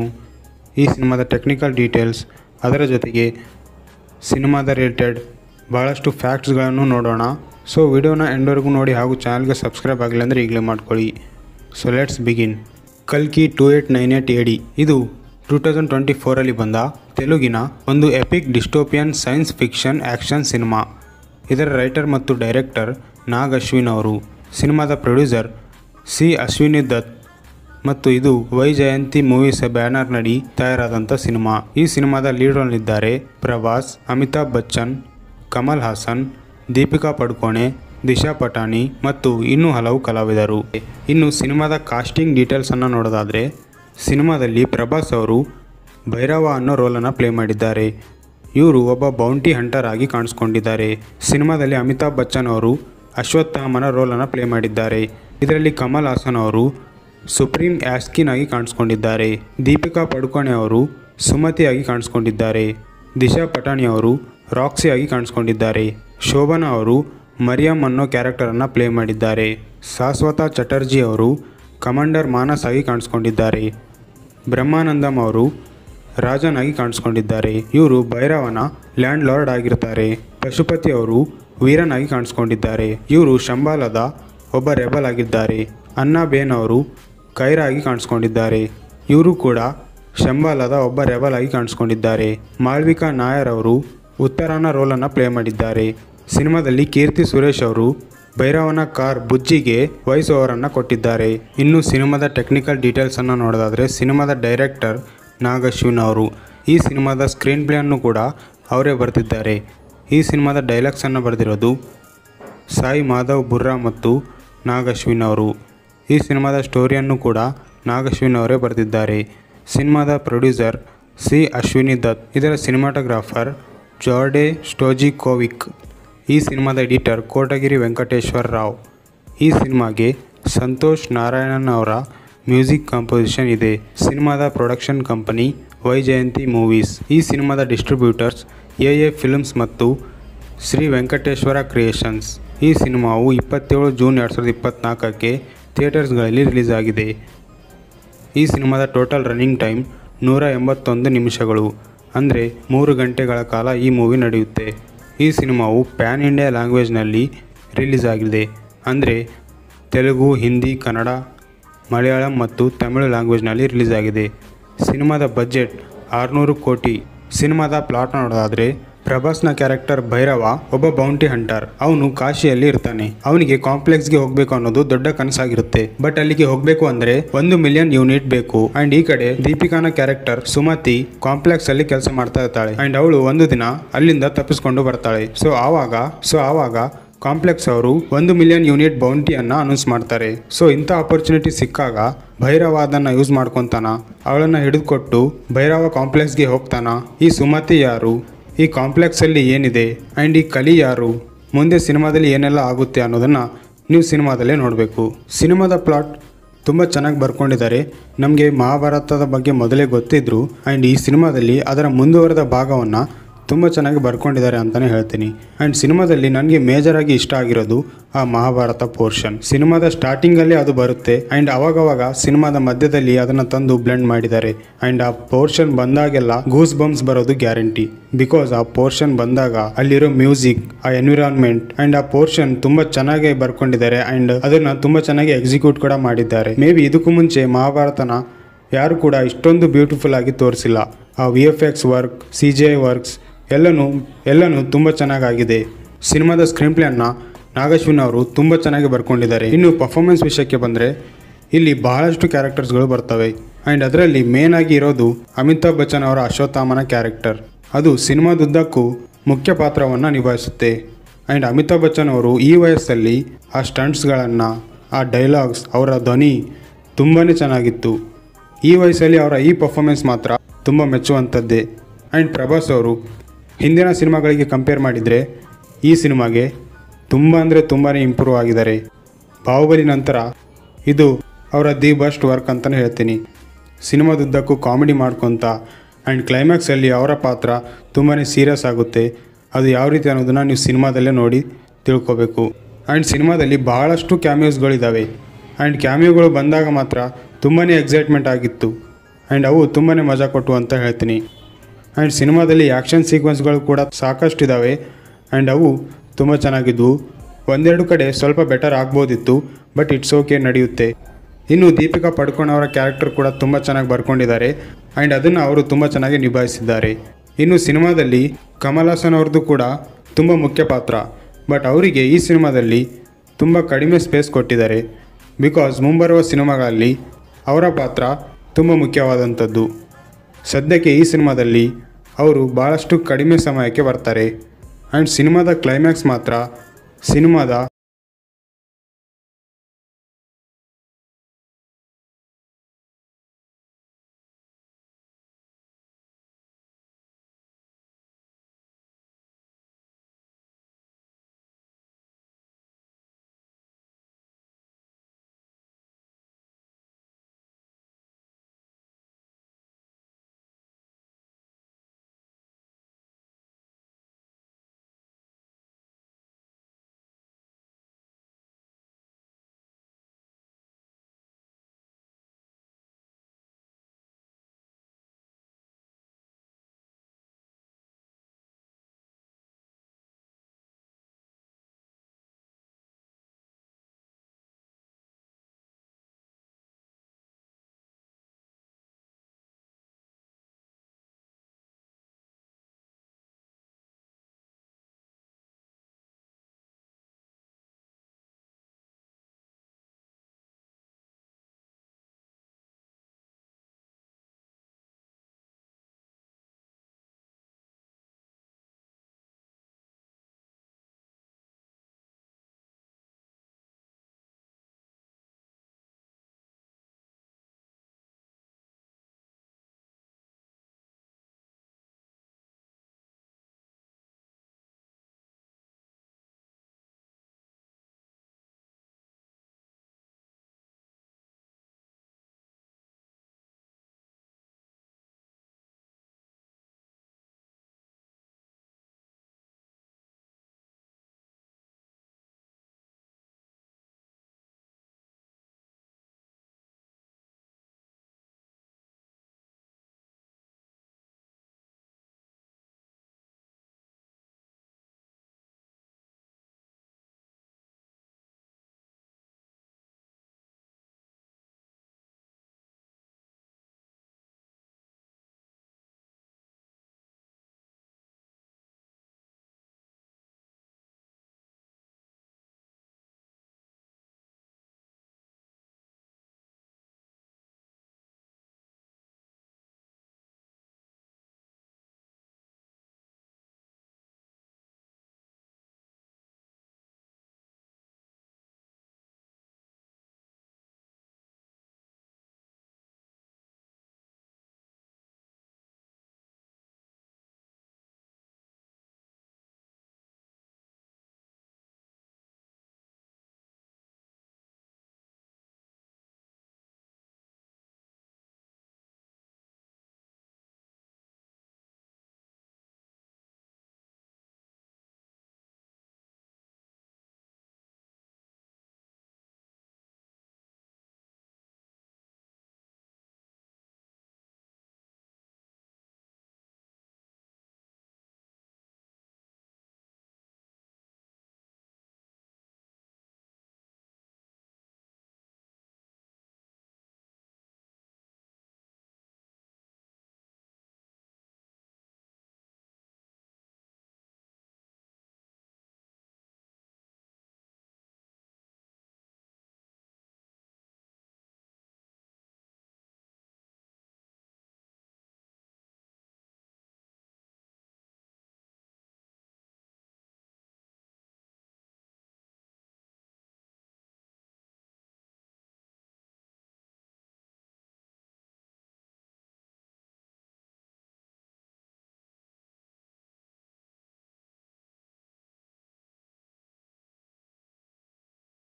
ಈ ಸಿನಿಮಾದ ಟೆಕ್ನಿಕಲ್ ಡೀಟೇಲ್ಸ್ ಅದರ ಜೊತೆಗೆ ಸಿನಿಮಾದ ರಿಲೇಟೆಡ್ ಭಾಳಷ್ಟು ಫ್ಯಾಕ್ಟ್ಸ್ಗಳನ್ನು ನೋಡೋಣ ಸೊ ವಿಡಿಯೋನ ಎಂಡ್ವರೆಗೂ ನೋಡಿ ಹಾಗೂ ಚಾನಲ್ಗೆ ಸಬ್ಸ್ಕ್ರೈಬ್ ಆಗಿಲ್ಲ ಅಂದರೆ ಈಗಲೇ ಮಾಡ್ಕೊಳ್ಳಿ ಸೊ ಲೆಟ್ಸ್ ಬಿಗಿನ್ ಕಲ್ಕಿ two eight nine eight A D ಇದು ಟೂ ತೌಸಂಡ್ ಟ್ವೆಂಟಿ ಫೋರಲ್ಲಿ ಬಂದ ತೆಲುಗಿನ ಒಂದು epic dystopian science fiction action cinema ಇದರ ರೈಟರ್ ಮತ್ತು ಡೈರೆಕ್ಟರ್ ನಾಗ್ ಅಶ್ವಿನ್ ಅವರು ಸಿನಿಮಾದ ಪ್ರೊಡ್ಯೂಸರ್ ಸಿ ಅಶ್ವಿನಿ ದತ್ ಮತ್ತು ಇದು ವೈ ಜಯಂತಿ ಮೂವೀಸ್ ಬ್ಯಾನರ್ನಡಿ ತಯಾರಾದಂಥ ಸಿನಿಮಾ ಈ ಸಿನಿಮಾದ ಲೀಡ್ ರೋಲ್ನಿದ್ದಾರೆ ಪ್ರಭಾಸ್ ಅಮಿತಾಬ್ ಬಚ್ಚನ್ ಕಮಲ್ ಹಾಸನ್ ದೀಪಿಕಾ ಪಡುಕೋಣೆ ದಿಶಾ ಪಟಾಣಿ ಮತ್ತು ಇನ್ನೂ ಹಲವು ಕಲಾವಿದರು ಇನ್ನು ಸಿನಿಮಾದ ಕಾಸ್ಟಿಂಗ್ ಡೀಟೇಲ್ಸನ್ನು ನೋಡೋದಾದರೆ ಸಿನಿಮಾದಲ್ಲಿ ಪ್ರಭಾಸ್ ಅವರು ಭೈರವ ಅನ್ನೋ ರೋಲನ್ನು ಪ್ಲೇ ಮಾಡಿದ್ದಾರೆ ಇವರು ಒಬ್ಬ ಬೌಂಟಿ ಹಂಟರ್ ಆಗಿ ಕಾಣಿಸ್ಕೊಂಡಿದ್ದಾರೆ ಸಿನಿಮಾದಲ್ಲಿ ಅಮಿತಾಬ್ ಬಚ್ಚನ್ ಅವರು ಅಶ್ವತ್ಥಾಮನ ರೋಲನ್ನು ಪ್ಲೇ ಮಾಡಿದ್ದಾರೆ ಇದರಲ್ಲಿ ಕಮಲ್ ಹಾಸನ್ ಅವರು ಸುಪ್ರೀಂ ಆಸ್ಕಿನ್ ಆಗಿ ಕಾಣಿಸ್ಕೊಂಡಿದ್ದಾರೆ ದೀಪಿಕಾ ಪಡುಕೋಣೆ ಅವರು ಸುಮತಿಯಾಗಿ ಕಾಣಿಸ್ಕೊಂಡಿದ್ದಾರೆ ದಿಶಾ ಪಟಾಣಿ ಅವರು ರಾಕ್ಸಿ ಆಗಿ ಕಾಣಿಸ್ಕೊಂಡಿದ್ದಾರೆ ಶೋಭನಾ ಅವರು ಮರಿಯಂ ಅನ್ನೋ ಕ್ಯಾರೆಕ್ಟರನ್ನು ಪ್ಲೇ ಮಾಡಿದ್ದಾರೆ ಶಾಶ್ವತ ಚಟರ್ಜಿ ಅವರು ಕಮಾಂಡರ್ ಮಾನಸ್ ಆಗಿ ಕಾಣಿಸ್ಕೊಂಡಿದ್ದಾರೆ ಬ್ರಹ್ಮಾನಂದಂ ಅವರು ರಾಜನ್ ಆಗಿ ಕಾಣಿಸ್ಕೊಂಡಿದ್ದಾರೆ ಇವರು ಭೈರವನ ಲ್ಯಾಂಡ್ ಲಾರ್ಡ್ ಆಗಿರ್ತಾರೆ ಪಶುಪತಿ ಅವರು ವೀರನ್ ಆಗಿ ಕಾಣಿಸ್ಕೊಂಡಿದ್ದಾರೆ ಇವರು ಶಂಬಾಲದ ಒಬ್ಬ ರೆಬಲ್ ಆಗಿದ್ದಾರೆ ಅನ್ನಬೇನ್ ಅವರು ಕೈರಾ ಆಗಿ ಕಾಣಿಸ್ಕೊಂಡಿದ್ದಾರೆ ಇವರು ಕೂಡ ಶಂಬಾಲದ ಒಬ್ಬ ರೆಬಲ್ ಆಗಿ ಕಾಣಿಸ್ಕೊಂಡಿದ್ದಾರೆ ಮಾಳ್ವಿಕಾ ನಾಯರ್ ಅವರು ಉತ್ತರಾನ ರೋಲನ್ನು ಪ್ಲೇ ಮಾಡಿದ್ದಾರೆ ಸಿನಿಮಾದಲ್ಲಿ ಕೀರ್ತಿ ಸುರೇಶ್ ಅವರು ಭೈರವನ ಕಾರ್ ಬುಜ್ಜಿಗೆ ವಾಯ್ಸ್ ಓವರನ್ನು ಕೊಟ್ಟಿದ್ದಾರೆ ಇನ್ನು ಸಿನಿಮಾದ ಟೆಕ್ನಿಕಲ್ ಡೀಟೇಲ್ಸನ್ನು ನೋಡೋದಾದರೆ ಸಿನಿಮಾದ ಡೈರೆಕ್ಟರ್ ನಾಗ್ ಅಶ್ವಿನ್ ಅವರು ಈ ಸಿನಿಮಾದ ಸ್ಕ್ರೀನ್ ಪ್ಲೇಯನ್ನು ಕೂಡ ಅವರೇ ಬರೆದಿದ್ದಾರೆ ಈ ಸಿನಿಮಾದ ಡೈಲಾಗ್ಸನ್ನು ಬರೆದಿರೋದು ಸಾಯಿ ಮಾಧವ್ ಬುರ್ರಾ ಮತ್ತು ನಾಗ್ ಅಶ್ವಿನ್ ಅವರು ಈ ಸಿನಿಮಾದ ಸ್ಟೋರಿಯನ್ನು ಕೂಡ ನಾಗ್ ಅಶ್ವಿನ್ ಅವರೇ ಬರೆದಿದ್ದಾರೆ ಸಿನಿಮಾದ ಪ್ರೊಡ್ಯೂಸರ್ ಸಿ ಅಶ್ವಿನಿ ದತ್ ಇದರ ಸಿನಿಮಾಟೋಗ್ರಾಫರ್ ಜಾರ್ಡೆ ಸ್ಟೋಜಿಕೋವಿಕ್ ಈ ಸಿನಿಮಾದ ಎಡಿಟರ್ ಕೋಟಗಿರಿ ವೆಂಕಟೇಶ್ವರ ರಾವ್ ಈ ಸಿನಿಮಾಗೆ ಸಂತೋಷ್ ನಾರಾಯಣನ್ ಅವರ ಮ್ಯೂಸಿಕ್ ಕಾಂಪೋಸಿಷನ್ ಇದೆ ಸಿನಿಮಾದ production company Vyjayanthi movies ಈ ಸಿನಿಮಾದ ಡಿಸ್ಟ್ರಿಬ್ಯೂಟರ್ಸ್ ಎ ಎ ಫಿಲ್ಮ್ಸ್ ಮತ್ತು ಶ್ರೀ ವೆಂಕಟೇಶ್ವರ ಕ್ರಿಯೇಷನ್ಸ್ ಈ ಸಿನಿಮಾವು ಇಪ್ಪತ್ತೇಳು ಜೂನ್ ಎರಡು ಸಾವಿರದ ಇಪ್ಪತ್ತ್ನಾಲ್ಕಕ್ಕೆ ಥಿಯೇಟರ್ಸ್ಗಳಲ್ಲಿ ರಿಲೀಸ್ ಆಗಿದೆ ಈ ಸಿನಿಮಾದ ಟೋಟಲ್ ರನ್ನಿಂಗ್ ಟೈಮ್ ನೂರ ಎಂಬತ್ತೊಂದು ನಿಮಿಷಗಳು ಅಂದರೆ ಮೂರು ಗಂಟೆಗಳ ಕಾಲ ಈ ಮೂವಿ ನಡೆಯುತ್ತೆ ಈ ಸಿನಿಮಾವು ಪ್ಯಾನ್ ಇಂಡಿಯಾ ಲ್ಯಾಂಗ್ವೇಜ್ನಲ್ಲಿ ರಿಲೀಸ್ ಆಗಿದೆ ಅಂದರೆ ತೆಲುಗು ಹಿಂದಿ ಕನ್ನಡ ಮಲಯಾಳಂ ಮತ್ತು ತಮಿಳು ಲ್ಯಾಂಗ್ವೇಜ್ನಲ್ಲಿ ರಿಲೀಸ್ ಆಗಿದೆ ಸಿನಿಮಾದ ಬಜೆಟ್ ಆರುನೂರು ಕೋಟಿ ಸಿನಿಮಾದ ಪ್ಲಾಟ್ ನೋಡೋದಾದರೆ ಪ್ರಭಾಸ್ನ ಕ್ಯಾರೆಕ್ಟರ್ ಭೈರವ ಒಬ್ಬ ಬೌಂಟಿ ಹಂಟರ್ ಅವನು ಕಾಶಿಯಲ್ಲಿ ಇರ್ತಾನೆ ಅವನಿಗೆ ಕಾಂಪ್ಲೆಕ್ಸ್ಗೆ ಹೋಗ್ಬೇಕು ಅನ್ನೋದು ದೊಡ್ಡ ಕನಸಾಗಿರುತ್ತೆ ಬಟ್ ಅಲ್ಲಿಗೆ ಹೋಗ್ಬೇಕು ಅಂದ್ರೆ ಒಂದು ಮಿಲಿಯನ್ ಯೂನಿಟ್ ಬೇಕು ಅಂಡ್ ಈ ಕಡೆ ದೀಪಿಕಾನ ಕ್ಯಾರೆಕ್ಟರ್ ಸುಮತಿ ಕಾಂಪ್ಲೆಕ್ಸ್ ಅಲ್ಲಿ ಕೆಲಸ ಮಾಡ್ತಾ ಇರ್ತಾಳೆ ಅಂಡ್ ಅವಳು ಒಂದು ದಿನ ಅಲ್ಲಿಂದ ತಪ್ಪಿಸ್ಕೊಂಡು ಬರ್ತಾಳೆ ಸೊ ಆವಾಗ ಸೊ ಆವಾಗ ಕಾಂಪ್ಲೆಕ್ಸ್ ಅವರು ಒಂದು ಮಿಲಿಯನ್ ಯೂನಿಟ್ ಬೌಂಟಿಯನ್ನ ಅನೌನ್ಸ್ ಮಾಡ್ತಾರೆ ಸೊ ಇಂಥ ಆಪರ್ಚುನಿಟಿ ಸಿಕ್ಕಾಗ ಭೈರವ ಅದನ್ನ ಯೂಸ್ ಮಾಡ್ಕೊತಾನ ಅವಳನ್ನ ಹಿಡಿದುಕೊಟ್ಟು ಭೈರವ ಕಾಂಪ್ಲೆಕ್ಸ್ಗೆ ಹೋಗ್ತಾನ ಈ ಸುಮತಿ ಯಾರು ಈ ಕಾಂಪ್ಲೆಕ್ಸಲ್ಲಿ ಏನಿದೆ ಆ್ಯಂಡ್ ಈ ಕಲಿ ಯಾರು ಮುಂದೆ ಸಿನಿಮಾದಲ್ಲಿ ಏನೆಲ್ಲ ಆಗುತ್ತೆ ಅನ್ನೋದನ್ನು ನೀವು ಸಿನಿಮಾದಲ್ಲೇ ನೋಡಬೇಕು ಸಿನಿಮಾದ ಪ್ಲಾಟ್ ತುಂಬ ಚೆನ್ನಾಗಿ ಬರ್ಕೊಂಡಿದ್ದಾರೆ ನಮಗೆ ಮಹಾಭಾರತದ ಬಗ್ಗೆ ಮೊದಲೇ ಗೊತ್ತಿದ್ರು ಆ್ಯಂಡ್ ಈ ಸಿನಿಮಾದಲ್ಲಿ ಅದರ ಮುಂದುವರೆದ ಭಾಗವನ್ನು ತುಂಬ ಚೆನ್ನಾಗಿ ಬರ್ಕೊಂಡಿದ್ದಾರೆ ಅಂತಲೇ ಹೇಳ್ತೀನಿ ಆ್ಯಂಡ್ ಸಿನಿಮಾದಲ್ಲಿ ನನಗೆ ಮೇಜರಾಗಿ ಇಷ್ಟ ಆಗಿರೋದು ಆ ಮಹಾಭಾರತ ಪೋರ್ಷನ್ ಸಿನಿಮಾದ ಸ್ಟಾರ್ಟಿಂಗಲ್ಲೇ ಅದು ಬರುತ್ತೆ ಆ್ಯಂಡ್ ಅವಾಗವಾಗ ಸಿನಿಮಾದ ಮಧ್ಯದಲ್ಲಿ ಅದನ್ನು ತಂದು ಬ್ಲೆಂಡ್ ಮಾಡಿದ್ದಾರೆ ಆ್ಯಂಡ್ ಆ ಪೋರ್ಷನ್ ಬಂದಾಗೆಲ್ಲ ಗೂಸ್ ಬಂಪ್ಸ್ ಬರೋದು ಗ್ಯಾರಂಟಿ ಬಿಕಾಸ್ ಆ ಪೋರ್ಷನ್ ಬಂದಾಗ ಅಲ್ಲಿರೋ ಮ್ಯೂಸಿಕ್ ಆ ಎನ್ವಿರಾನ್ಮೆಂಟ್ ಆ್ಯಂಡ್ ಆ ಪೋರ್ಷನ್ ತುಂಬ ಚೆನ್ನಾಗಿ ಬರ್ಕೊಂಡಿದ್ದಾರೆ ಆ್ಯಂಡ್ ಅದನ್ನು ತುಂಬ ಚೆನ್ನಾಗಿ ಎಕ್ಸಿಕ್ಯೂಟ್ ಕೂಡ ಮಾಡಿದ್ದಾರೆ ಮೇ ಬಿ ಇದಕ್ಕೂ ಮುಂಚೆ ಮಹಾಭಾರತನ ಯಾರು ಕೂಡ ಇಷ್ಟೊಂದು ಬ್ಯೂಟಿಫುಲ್ ಆಗಿ ತೋರಿಸಿಲ್ಲ ಆ V F X work C G works ಎಲ್ಲನೂ ಎಲ್ಲನೂ ತುಂಬ ಚೆನ್ನಾಗಾಗಿದೆ ಸಿನಿಮಾದ ಸ್ಕ್ರೀನ್ ಪ್ಲೇಯನ್ನು ನಾಗಶ್ವಿನ್ ಅವರು ತುಂಬ ಚೆನ್ನಾಗಿ ಬರ್ಕೊಂಡಿದ್ದಾರೆ ಇನ್ನು ಪರ್ಫಾರ್ಮೆನ್ಸ್ ವಿಷಯಕ್ಕೆ ಬಂದರೆ ಇಲ್ಲಿ ಬಹಳಷ್ಟು ಕ್ಯಾರೆಕ್ಟರ್ಸ್ಗಳು ಬರ್ತವೆ ಆ್ಯಂಡ್ ಅದರಲ್ಲಿ ಮೇನ್ ಆಗಿ ಇರೋದು ಅಮಿತಾಬ್ ಬಚ್ಚನ್ ಅವರ ಅಶ್ವತ್ಥಾಮನ ಕ್ಯಾರೆಕ್ಟರ್ ಅದು ಸಿನಿಮಾದುದ್ದಕ್ಕೂ ಮುಖ್ಯ ಪಾತ್ರವನ್ನು ನಿಭಾಯಿಸುತ್ತೆ ಆ್ಯಂಡ್ ಅಮಿತಾಬ್ ಬಚ್ಚನ್ ಅವರು ಈ ವಯಸ್ಸಲ್ಲಿ ಆ ಸ್ಟಂಟ್ಸ್ಗಳನ್ನು ಆ ಡೈಲಾಗ್ಸ್ ಅವರ ಧ್ವನಿ ತುಂಬಾ ಚೆನ್ನಾಗಿತ್ತು ಈ ವಯಸ್ಸಲ್ಲಿ ಅವರ ಈ ಪರ್ಫಾರ್ಮೆನ್ಸ್ ಮಾತ್ರ ತುಂಬ ಮೆಚ್ಚುವಂಥದ್ದೇ ಆ್ಯಂಡ್ ಪ್ರಭಾಸ್ ಅವರು ಹಿಂದಿನ ಸಿನಿಮಾಗಳಿಗೆ ಕಂಪೇರ್ ಮಾಡಿದರೆ ಈ ಸಿನಿಮಾಗೆ ತುಂಬ ಅಂದರೆ ತುಂಬಾ ಇಂಪ್ರೂವ್ ಆಗಿದ್ದಾರೆ ಬಾಹುಬಲಿ ನಂತರ ಇದು ಅವರ ದಿ ಬೆಸ್ಟ್ ವರ್ಕ್ ಅಂತಲೇ ಹೇಳ್ತೀನಿ ಸಿನಿಮಾದುದ್ದಕ್ಕೂ ಕಾಮಿಡಿ ಮಾಡ್ಕೊತ ಆ್ಯಂಡ್ ಕ್ಲೈಮ್ಯಾಕ್ಸಲ್ಲಿ ಅವರ ಪಾತ್ರ ತುಂಬಾ ಸೀರಿಯಸ್ ಆಗುತ್ತೆ ಅದು ಯಾವ ರೀತಿ ಅನ್ನೋದನ್ನು ನೀವು ಸಿನಿಮಾದಲ್ಲೇ ನೋಡಿ ತಿಳ್ಕೊಬೇಕು ಆ್ಯಂಡ್ ಸಿನಿಮಾದಲ್ಲಿ ಬಹಳಷ್ಟು ಕ್ಯಾಮಿಯೋಸ್ಗಳಿದ್ದಾವೆ ಆ್ಯಂಡ್ ಕ್ಯಾಮಿಯೋಗಳು ಬಂದಾಗ ಮಾತ್ರ ತುಂಬಾ ಎಕ್ಸೈಟ್ಮೆಂಟ್ ಆಗಿತ್ತು ಆ್ಯಂಡ್ ಅವು ತುಂಬಾ ಮಜಾ ಕೊಟ್ಟು ಅಂತ ಹೇಳ್ತೀನಿ ಆ್ಯಂಡ್ ಸಿನಿಮಾದಲ್ಲಿ ಆ್ಯಕ್ಷನ್ ಸೀಕ್ವೆನ್ಸ್ಗಳು ಕೂಡ ಸಾಕಷ್ಟು ಇದ್ದಾವೆ ಆ್ಯಂಡ್ ಅವು ತುಂಬ ಚೆನ್ನಾಗಿದ್ವು ಒಂದೆರಡು ಕಡೆ ಸ್ವಲ್ಪ ಬೆಟರ್ ಆಗ್ಬೋದಿತ್ತು ಬಟ್ ಇಟ್ಸ್ ಓಕೆ ನಡೆಯುತ್ತೆ ಇನ್ನು ದೀಪಿಕಾ ಪಡ್ಕೋಣ್ ಅವರ ಕ್ಯಾರೆಕ್ಟರ್ ಕೂಡ ತುಂಬ ಚೆನ್ನಾಗಿ ಬರ್ಕೊಂಡಿದ್ದಾರೆ ಆ್ಯಂಡ್ ಅದನ್ನು ಅವರು ತುಂಬ ಚೆನ್ನಾಗಿ ನಿಭಾಯಿಸಿದ್ದಾರೆ ಇನ್ನು ಸಿನಿಮಾದಲ್ಲಿ ಕಮಲ್ ಹಾಸನ್ ಅವ್ರದ್ದು ಕೂಡ ತುಂಬ ಮುಖ್ಯ ಪಾತ್ರ ಬಟ್ ಅವರಿಗೆ ಈ ಸಿನಿಮಾದಲ್ಲಿ ತುಂಬ ಕಡಿಮೆ ಸ್ಪೇಸ್ ಕೊಟ್ಟಿದ್ದಾರೆ ಬಿಕಾಸ್ ಮುಂಬರುವ ಸಿನಿಮಾಗಳಲ್ಲಿ ಅವರ ಪಾತ್ರ ತುಂಬ ಮುಖ್ಯವಾದಂಥದ್ದು ಸದ್ಯಕ್ಕೆ ಈ ಸಿನಿಮಾದಲ್ಲಿ ಅವರು ಭಾಳಷ್ಟು ಕಡಿಮೆ ಸಮಯಕ್ಕೆ ಬರ್ತಾರೆ ಆ್ಯಂಡ್ ಸಿನಿಮಾದ ಕ್ಲೈಮ್ಯಾಕ್ಸ್ ಮಾತ್ರ ಸಿನಿಮಾದ